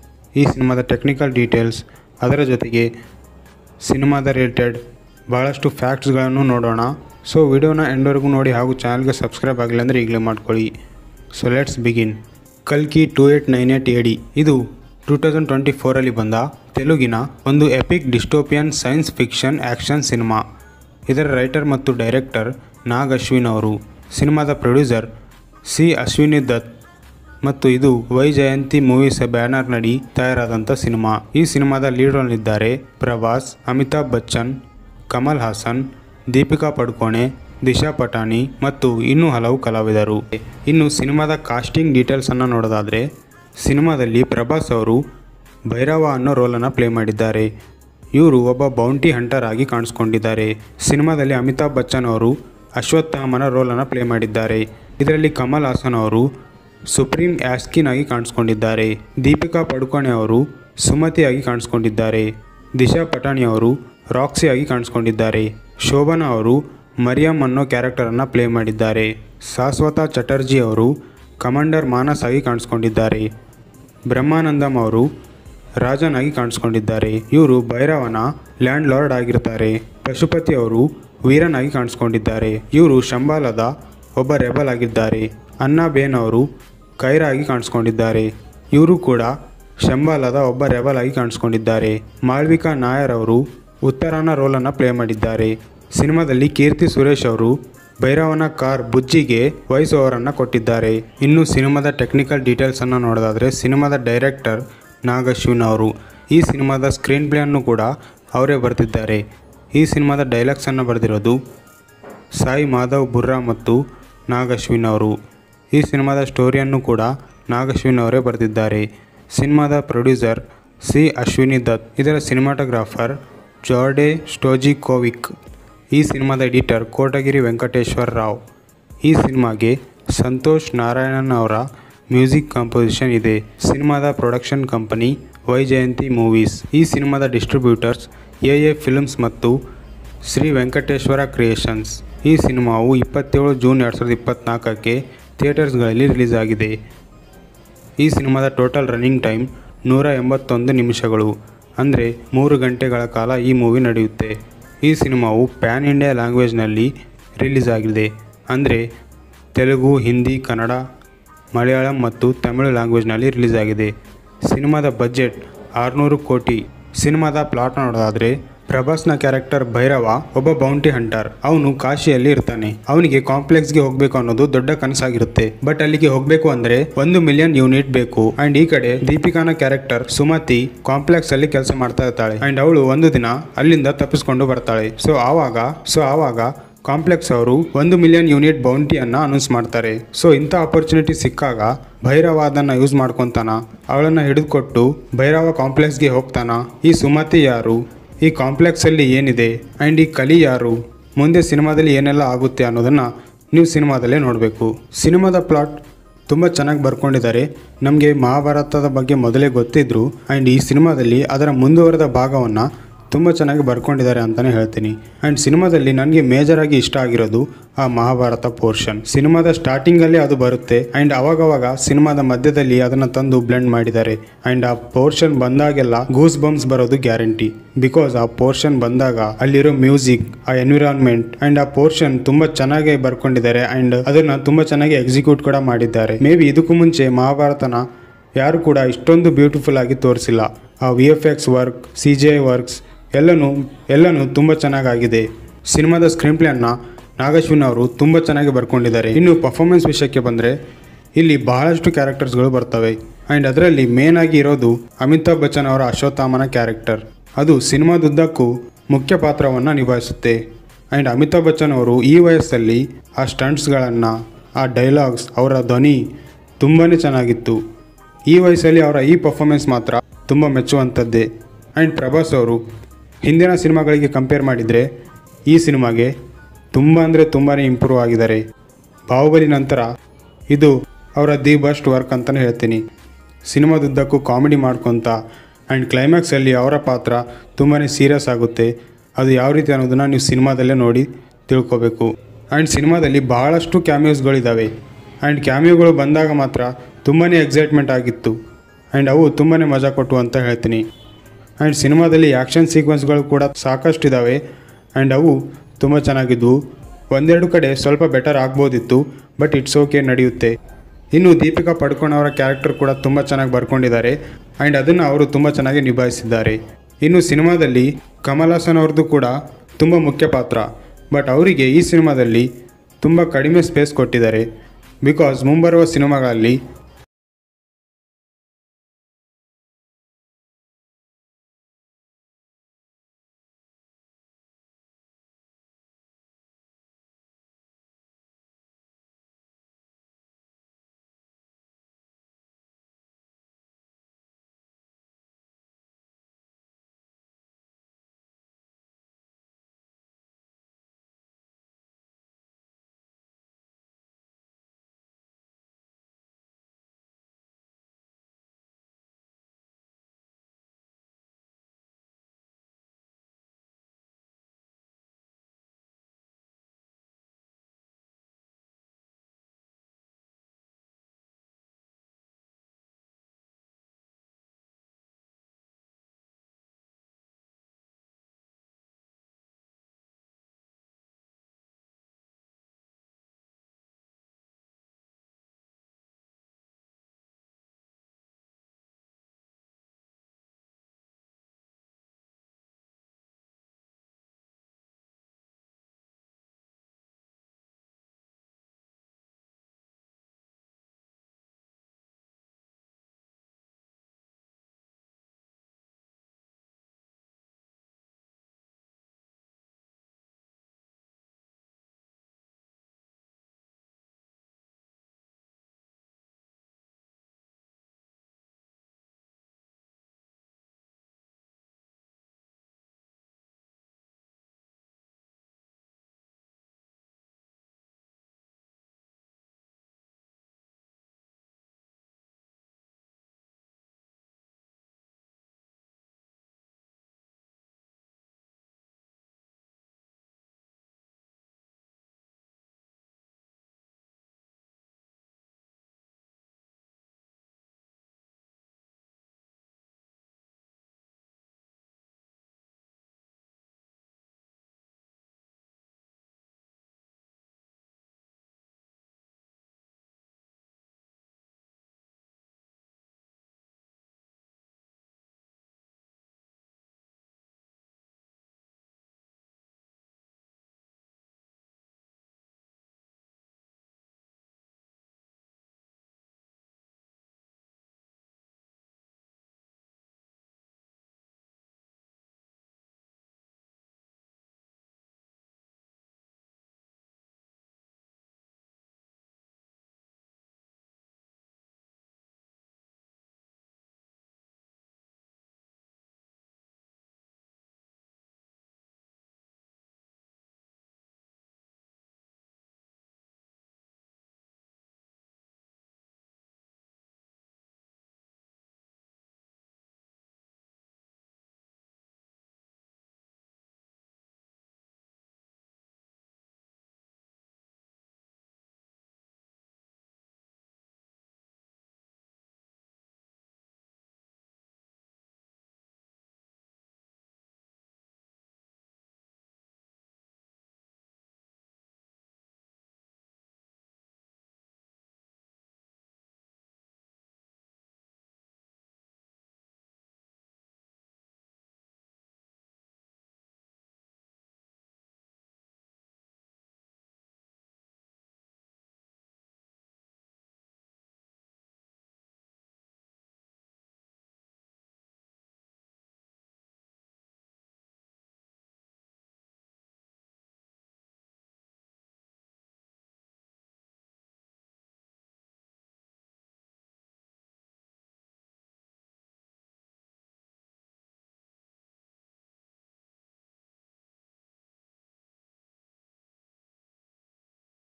ಈ ಸಿನಿಮಾದ ಟೆಕ್ನಿಕಲ್ ಡೀಟೇಲ್ಸ್ ಅದರ ಜೊತೆಗೆ ಸಿನಿಮಾದ ರಿಲೇಟೆಡ್ ಭಾಳಷ್ಟು ಫ್ಯಾಕ್ಟ್ಸ್ಗಳನ್ನು ನೋಡೋಣ ಸೊ ವಿಡಿಯೋನ ಎಂಡ್ವರೆಗೂ ನೋಡಿ ಹಾಗೂ ಚಾನಲ್ಗೆ ಸಬ್ಸ್ಕ್ರೈಬ್ ಆಗಿಲ್ಲ ಅಂದರೆ ಈಗಲೇ ಮಾಡ್ಕೊಳ್ಳಿ ಸೊ ಲೆಟ್ಸ್ ಬಿಗಿನ್ ಕಲ್ಕಿ two eight nine eight A D ಇದು ಟೂ ತೌಸಂಡ್ ಟ್ವೆಂಟಿ ಫೋರಲ್ಲಿ ಬಂದ ತೆಲುಗಿನ ಒಂದು epic dystopian science fiction action cinema ಇದರ ರೈಟರ್ ಮತ್ತು ಡೈರೆಕ್ಟರ್ ನಾಗ್ ಅಶ್ವಿನ್ ಅವರು ಸಿನಿಮಾದ ಪ್ರೊಡ್ಯೂಸರ್ ಸಿ ಅಶ್ವಿನಿ ದತ್ ಮತ್ತು ಇದು ವೈ ಜಯಂತಿ ಮೂವೀಸ್ ಬ್ಯಾನರ್ ನಡಿ ತಯಾರಾದಂಥ ಸಿನಿಮಾ ಈ ಸಿನಿಮಾದ ಲೀಡ್ ರೋಲ್ನಿದ್ದಾರೆ ಪ್ರಭಾಸ್ ಅಮಿತಾಬ್ ಬಚ್ಚನ್ ಕಮಲ್ ಹಾಸನ್ ದೀಪಿಕಾ ಪಡುಕೋಣೆ ದಿಶಾ ಪಟಾಣಿ ಮತ್ತು ಇನ್ನೂ ಹಲವು ಕಲಾವಿದರು ಇನ್ನು ಸಿನಿಮಾದ ಕಾಸ್ಟಿಂಗ್ ಡೀಟೇಲ್ಸನ್ನು ನೋಡೋದಾದರೆ ಸಿನಿಮಾದಲ್ಲಿ ಪ್ರಭಾಸ್ ಅವರು ಭೈರವ ಅನ್ನೋ ರೋಲನ್ನು ಪ್ಲೇ ಮಾಡಿದ್ದಾರೆ ಇವರು ಒಬ್ಬ ಬೌಂಟಿ ಹಂಟರ್ ಆಗಿ ಕಾಣಿಸ್ಕೊಂಡಿದ್ದಾರೆ ಸಿನಿಮಾದಲ್ಲಿ ಅಮಿತಾಬ್ ಬಚ್ಚನ್ ಅವರು ಅಶ್ವತ್ಥಾಮನ ರೋಲನ್ನು ಪ್ಲೇ ಮಾಡಿದ್ದಾರೆ ಇದರಲ್ಲಿ ಕಮಲ್ ಹಾಸನ್ ಅವರು ಸುಪ್ರೀಂ ಆಸ್ಕಿನ್ ಆಗಿ ಕಾಣಿಸ್ಕೊಂಡಿದ್ದಾರೆ ದೀಪಿಕಾ ಪಡುಕೋಣೆ ಅವರು ಸುಮತಿಯಾಗಿ ಕಾಣಿಸ್ಕೊಂಡಿದ್ದಾರೆ ದಿಶಾ ಪಟಾಣಿ ಅವರು ರಾಕ್ಸಿ ಆಗಿ ಕಾಣಿಸ್ಕೊಂಡಿದ್ದಾರೆ ಶೋಭನಾ ಅವರು ಮರಿಯಂ ಅನ್ನೋ ಕ್ಯಾರೆಕ್ಟರನ್ನು ಪ್ಲೇ ಮಾಡಿದ್ದಾರೆ ಶಾಶ್ವತ ಚಟರ್ಜಿ ಅವರು ಕಮಾಂಡರ್ ಮಾನಸ್ ಆಗಿ ಕಾಣಿಸ್ಕೊಂಡಿದ್ದಾರೆ ಬ್ರಹ್ಮಾನಂದಂ ಅವರು ರಾಜನ್ ಆಗಿ ಕಾಣಿಸ್ಕೊಂಡಿದ್ದಾರೆ ಇವರು ಭೈರವನ ಲ್ಯಾಂಡ್ ಲಾರ್ಡ್ ಆಗಿರ್ತಾರೆ ಪಶುಪತಿ ಅವರು ವೀರನ್ ಆಗಿ ಕಾಣಿಸ್ಕೊಂಡಿದ್ದಾರೆ ಇವರು ಶಂಬಾಲದ ಒಬ್ಬ ರೆಬಲ್ ಆಗಿದ್ದಾರೆ ಅನ್ನಬೇನ್ ಅವರು ಕೈರಾ ಆಗಿ ಕಾಣಿಸ್ಕೊಂಡಿದ್ದಾರೆ ಇವರು ಕೂಡ ಶಂಬಾಲದ ಒಬ್ಬ ರೆಬಲ್ ಆಗಿ ಕಾಣಿಸ್ಕೊಂಡಿದ್ದಾರೆ ಮಾಳ್ವಿಕಾ ನಾಯರ್ ಅವರು ಉತ್ತರಾನ ರೋಲನ್ನು ಪ್ಲೇ ಮಾಡಿದ್ದಾರೆ ಸಿನಿಮಾದಲ್ಲಿ ಕೀರ್ತಿ ಸುರೇಶ್ ಅವರು ಭೈರವನ ಕಾರ್ ಬುಜ್ಜಿಗೆ ವಾಯ್ಸ್ ಓವರನ್ನು ಕೊಟ್ಟಿದ್ದಾರೆ ಇನ್ನು ಸಿನಿಮಾದ ಟೆಕ್ನಿಕಲ್ ಡೀಟೇಲ್ಸನ್ನು ನೋಡೋದಾದರೆ ಸಿನಿಮಾದ ಡೈರೆಕ್ಟರ್ ನಾಗ್ ಅಶ್ವಿನ್ ಅವರು ಈ ಸಿನಿಮಾದ ಸ್ಕ್ರೀನ್ ಪ್ಲೇಯನ್ನು ಕೂಡ ಅವರೇ ಬರೆದಿದ್ದಾರೆ ಈ ಸಿನಿಮಾದ ಡೈಲಾಗ್ಸನ್ನು ಬರೆದಿರೋದು ಸಾಯಿ ಮಾಧವ್ ಬುರ್ರಾ ಮತ್ತು ನಾಗ್ ಅಶ್ವಿನ್ ಅವರು ಈ ಸಿನಿಮಾದ ಸ್ಟೋರಿಯನ್ನು ಕೂಡ ನಾಗ್ ಅಶ್ವಿನ್ ಅವರೇ ಬರೆದಿದ್ದಾರೆ ಸಿನಿಮಾದ ಪ್ರೊಡ್ಯೂಸರ್ ಸಿ ಅಶ್ವಿನಿ ದತ್ ಇದರ ಸಿನಿಮಾಟೋಗ್ರಾಫರ್ ಜಾರ್ಡೆ ಸ್ಟೋಜಿಕೋವಿಕ್ ಈ ಸಿನಿಮಾದ ಎಡಿಟರ್ ಕೋಟಗಿರಿ ವೆಂಕಟೇಶ್ವರ ರಾವ್ ಈ ಸಿನಿಮಾಗೆ ಸಂತೋಷ್ ನಾರಾಯಣನ್ ಅವರ ಮ್ಯೂಸಿಕ್ ಕಂಪೋಸಿಷನ್ ಇದೆ ಸಿನಿಮಾದ production company Vyjayanthi movies ಈ ಸಿನಿಮಾದ ಡಿಸ್ಟ್ರಿಬ್ಯೂಟರ್ಸ್ ಎ ಎ ಫಿಲ್ಮ್ಸ್ ಮತ್ತು ಶ್ರೀ ವೆಂಕಟೇಶ್ವರ ಕ್ರಿಯೇಷನ್ಸ್ ಈ ಸಿನಿಮಾವು ಇಪ್ಪತ್ತೇಳು ಜೂನ್ ಎರಡು ಸಾವಿರದ ಇಪ್ಪತ್ತ್ನಾಲ್ಕಕ್ಕೆ ಥಿಯೇಟರ್ಸ್ಗಳಲ್ಲಿ ರಿಲೀಸ್ ಆಗಿದೆ ಈ ಸಿನಿಮಾದ ಟೋಟಲ್ ರನ್ನಿಂಗ್ ಟೈಮ್ ನೂರ ಎಂಬತ್ತೊಂದು ನಿಮಿಷಗಳು ಅಂದರೆ ಮೂರು ಗಂಟೆಗಳ ಕಾಲ ಈ ಮೂವಿ ನಡೆಯುತ್ತೆ ಈ ಸಿನಿಮಾವು ಪ್ಯಾನ್ ಇಂಡಿಯಾ ಲ್ಯಾಂಗ್ವೇಜ್ನಲ್ಲಿ ರಿಲೀಸ್ ಆಗಿದೆ ಅಂದರೆ ತೆಲುಗು ಹಿಂದಿ ಕನ್ನಡ ಮಲಯಾಳಂ ಮತ್ತು ತಮಿಳು ಲ್ಯಾಂಗ್ವೇಜ್ನಲ್ಲಿ ರಿಲೀಸ್ ಆಗಿದೆ ಸಿನಿಮಾದ ಬಜೆಟ್ ಆರುನೂರು ಕೋಟಿ ಸಿನಿಮಾದ ಪ್ಲಾಟ್ ನೋಡೋದಾದರೆ ಪ್ರಭಾಸ್ನ ಕ್ಯಾರೆಕ್ಟರ್ ಭೈರವ ಒಬ್ಬ ಬೌಂಟಿ ಹಂಟರ್ ಅವನು ಕಾಶಿಯಲ್ಲಿ ಇರ್ತಾನೆ ಅವನಿಗೆ ಕಾಂಪ್ಲೆಕ್ಸ್ಗೆ ಹೋಗ್ಬೇಕು ಅನ್ನೋದು ದೊಡ್ಡ ಕನಸಾಗಿರುತ್ತೆ ಬಟ್ ಅಲ್ಲಿಗೆ ಹೋಗ್ಬೇಕು ಅಂದ್ರೆ ಒಂದು ಮಿಲಿಯನ್ ಯೂನಿಟ್ ಬೇಕು ಅಂಡ್ ಈ ಕಡೆ ದೀಪಿಕಾನ ಕ್ಯಾರೆಕ್ಟರ್ ಸುಮತಿ ಕಾಂಪ್ಲೆಕ್ಸ್ ಅಲ್ಲಿ ಕೆಲಸ ಮಾಡ್ತಾ ಇರ್ತಾಳೆ ಅಂಡ್ ಅವಳು ಒಂದು ದಿನ ಅಲ್ಲಿಂದ ತಪ್ಪಿಸ್ಕೊಂಡು ಬರ್ತಾಳೆ ಸೊ ಆವಾಗ ಸೊ ಆವಾಗ ಕಾಂಪ್ಲೆಕ್ಸ್ ಅವರು ಒಂದು ಮಿಲಿಯನ್ ಯೂನಿಟ್ ಬೌಂಟಿಯನ್ನ ಅನೌನ್ಸ್ ಮಾಡ್ತಾರೆ ಸೊ ಇಂಥ ಆಪರ್ಚುನಿಟಿ ಸಿಕ್ಕಾಗ ಭೈರವ ಅದನ್ನ ಯೂಸ್ ಮಾಡ್ಕೊತಾನ ಅವಳನ್ನ ಹಿಡಿದುಕೊಟ್ಟು ಭೈರವ ಕಾಂಪ್ಲೆಕ್ಸ್ಗೆ ಹೋಗ್ತಾನ ಈ ಸುಮತಿ ಯಾರು ಈ ಕಾಂಪ್ಲೆಕ್ಸಲ್ಲಿ ಏನಿದೆ ಆ್ಯಂಡ್ ಈ ಕಲಿ ಯಾರು ಮುಂದೆ ಸಿನಿಮಾದಲ್ಲಿ ಏನೆಲ್ಲ ಆಗುತ್ತೆ ಅನ್ನೋದನ್ನು ನೀವು ಸಿನಿಮಾದಲ್ಲೇ ನೋಡಬೇಕು ಸಿನಿಮಾದ ಪ್ಲಾಟ್ ತುಂಬ ಚೆನ್ನಾಗಿ ಬರ್ಕೊಂಡಿದ್ದಾರೆ ನಮಗೆ ಮಹಾಭಾರತದ ಬಗ್ಗೆ ಮೊದಲೇ ಗೊತ್ತಿದ್ರು ಆ್ಯಂಡ್ ಈ ಸಿನಿಮಾದಲ್ಲಿ ಅದರ ಮುಂದುವರೆದ ಭಾಗವನ್ನು ತುಂಬ ಚೆನ್ನಾಗಿ ಬರ್ಕೊಂಡಿದ್ದಾರೆ ಅಂತಲೇ ಹೇಳ್ತೀನಿ ಆ್ಯಂಡ್ ಸಿನಿಮಾದಲ್ಲಿ ನನಗೆ ಮೇಜರಾಗಿ ಇಷ್ಟ ಆಗಿರೋದು ಆ ಮಹಾಭಾರತ ಪೋರ್ಷನ್ ಸಿನಿಮಾದ ಸ್ಟಾರ್ಟಿಂಗಲ್ಲೇ ಅದು ಬರುತ್ತೆ ಆ್ಯಂಡ್ ಅವಾಗವಾಗ ಸಿನಿಮಾದ ಮಧ್ಯದಲ್ಲಿ ಅದನ್ನು ತಂದು ಬ್ಲೆಂಡ್ ಮಾಡಿದ್ದಾರೆ ಆ್ಯಂಡ್ ಆ ಪೋರ್ಷನ್ ಬಂದಾಗೆಲ್ಲ ಗೂಸ್ ಬಂಪ್ಸ್ ಬರೋದು ಗ್ಯಾರಂಟಿ ಬಿಕಾಸ್ ಆ ಪೋರ್ಷನ್ ಬಂದಾಗ ಅಲ್ಲಿರೋ ಮ್ಯೂಸಿಕ್ ಆ ಎನ್ವಿರಾನ್ಮೆಂಟ್ ಆ್ಯಂಡ್ ಆ ಪೋರ್ಷನ್ ತುಂಬ ಚೆನ್ನಾಗಿ ಬರ್ಕೊಂಡಿದ್ದಾರೆ ಆ್ಯಂಡ್ ಅದನ್ನು ತುಂಬ ಚೆನ್ನಾಗಿ ಎಕ್ಸಿಕ್ಯೂಟ್ ಕೂಡ ಮಾಡಿದ್ದಾರೆ ಮೇ ಬಿ ಇದಕ್ಕೂ ಮುಂಚೆ ಮಹಾಭಾರತನ ಯಾರು ಕೂಡ ಇಷ್ಟೊಂದು ಬ್ಯೂಟಿಫುಲ್ ಆಗಿ ತೋರಿಸಿಲ್ಲ ಆ V F X work C G I works ಎಲ್ಲನೂ ಎಲ್ಲನೂ ತುಂಬ ಚೆನ್ನಾಗಾಗಿದೆ ಸಿನಿಮಾದ ಸ್ಕ್ರೀನ್ ಪ್ಲೇಯನ್ನು ನಾಗಶ್ವಿನ್ ಅವರು ತುಂಬ ಚೆನ್ನಾಗಿ ಬರ್ಕೊಂಡಿದ್ದಾರೆ ಇನ್ನು ಪರ್ಫಾರ್ಮೆನ್ಸ್ ವಿಷಯಕ್ಕೆ ಬಂದರೆ ಇಲ್ಲಿ ಬಹಳಷ್ಟು ಕ್ಯಾರೆಕ್ಟರ್ಸ್ಗಳು ಬರ್ತವೆ ಆ್ಯಂಡ್ ಅದರಲ್ಲಿ ಮೇನ್ ಆಗಿ ಇರೋದು ಅಮಿತಾಬ್ ಬಚ್ಚನ್ ಅವರ ಅಶ್ವತ್ಥಾಮನ ಕ್ಯಾರೆಕ್ಟರ್ ಅದು ಸಿನಿಮಾದುದ್ದಕ್ಕೂ ಮುಖ್ಯ ಪಾತ್ರವನ್ನು ನಿಭಾಯಿಸುತ್ತೆ ಆ್ಯಂಡ್ ಅಮಿತಾಬ್ ಬಚ್ಚನ್ ಅವರು ಈ ವಯಸ್ಸಲ್ಲಿ ಆ ಸ್ಟಂಟ್ಸ್ಗಳನ್ನು ಆ ಡೈಲಾಗ್ಸ್ ಅವರ ಧ್ವನಿ ತುಂಬಾ ಚೆನ್ನಾಗಿತ್ತು ಈ ವಯಸ್ಸಲ್ಲಿ ಅವರ ಈ ಪರ್ಫಾರ್ಮೆನ್ಸ್ ಮಾತ್ರ ತುಂಬ ಮೆಚ್ಚುವಂಥದ್ದೇ ಆ್ಯಂಡ್ ಪ್ರಭಾಸ್ ಅವರು ಹಿಂದಿನ ಸಿನಿಮಾಗಳಿಗೆ ಕಂಪೇರ್ ಮಾಡಿದರೆ ಈ ಸಿನಿಮಾಗೆ ತುಂಬ ಅಂದರೆ ತುಂಬಾ ಇಂಪ್ರೂವ್ ಆಗಿದ್ದಾರೆ ಬಾಹುಬಲಿ ನಂತರ ಇದು ಅವರ ದಿ ಬೆಸ್ಟ್ ವರ್ಕ್ ಅಂತಲೇ ಹೇಳ್ತೀನಿ ಸಿನಿಮಾದುದ್ದಕ್ಕೂ ಕಾಮಿಡಿ ಮಾಡ್ಕೊತ ಆ್ಯಂಡ್ ಕ್ಲೈಮ್ಯಾಕ್ಸಲ್ಲಿ ಅವರ ಪಾತ್ರ ತುಂಬಾ ಸೀರಿಯಸ್ ಆಗುತ್ತೆ ಅದು ಯಾವ ರೀತಿ ಅನ್ನೋದನ್ನು ನೀವು ಸಿನಿಮಾದಲ್ಲೇ ನೋಡಿ ತಿಳ್ಕೊಬೇಕು ಆ್ಯಂಡ್ ಸಿನಿಮಾದಲ್ಲಿ ಬಹಳಷ್ಟು ಕ್ಯಾಮಿಯೋಸ್ಗಳಿದ್ದಾವೆ ಆ್ಯಂಡ್ ಕ್ಯಾಮಿಯೋಗಳು ಬಂದಾಗ ಮಾತ್ರ ತುಂಬಾ ಎಕ್ಸೈಟ್ಮೆಂಟ್ ಆಗಿತ್ತು ಆ್ಯಂಡ್ ಅವು ತುಂಬಾ ಮಜಾ ಕೊಟ್ಟು ಅಂತ ಹೇಳ್ತೀನಿ ಆ್ಯಂಡ್ ಸಿನಿಮಾದಲ್ಲಿ ಆ್ಯಕ್ಷನ್ ಸೀಕ್ವೆನ್ಸ್ಗಳು ಕೂಡ ಸಾಕಷ್ಟು ಇದ್ದಾವೆ ಆ್ಯಂಡ್ ಅವು ತುಂಬ ಚೆನ್ನಾಗಿದ್ವು ಒಂದೆರಡು ಕಡೆ ಸ್ವಲ್ಪ ಬೆಟರ್ ಆಗ್ಬೋದಿತ್ತು ಬಟ್ ಇಟ್ಸ್ ಓಕೆ ನಡೆಯುತ್ತೆ ಇನ್ನು ದೀಪಿಕಾ ಪಡ್ಕೋಣ್ ಅವರ ಕ್ಯಾರೆಕ್ಟರ್ ಕೂಡ ತುಂಬ ಚೆನ್ನಾಗಿ ಬರ್ಕೊಂಡಿದ್ದಾರೆ ಆ್ಯಂಡ್ ಅದನ್ನು ಅವರು ತುಂಬ ಚೆನ್ನಾಗಿ ನಿಭಾಯಿಸಿದ್ದಾರೆ ಇನ್ನು ಸಿನಿಮಾದಲ್ಲಿ ಕಮಲ್ ಹಾಸನ್ ಅವ್ರದ್ದು ಕೂಡ ತುಂಬ ಮುಖ್ಯ ಪಾತ್ರ ಬಟ್ ಅವರಿಗೆ ಈ ಸಿನಿಮಾದಲ್ಲಿ ತುಂಬ ಕಡಿಮೆ ಸ್ಪೇಸ್ ಕೊಟ್ಟಿದ್ದಾರೆ ಬಿಕಾಸ್ ಮುಂಬರುವ ಸಿನಿಮಾಗಳಲ್ಲಿ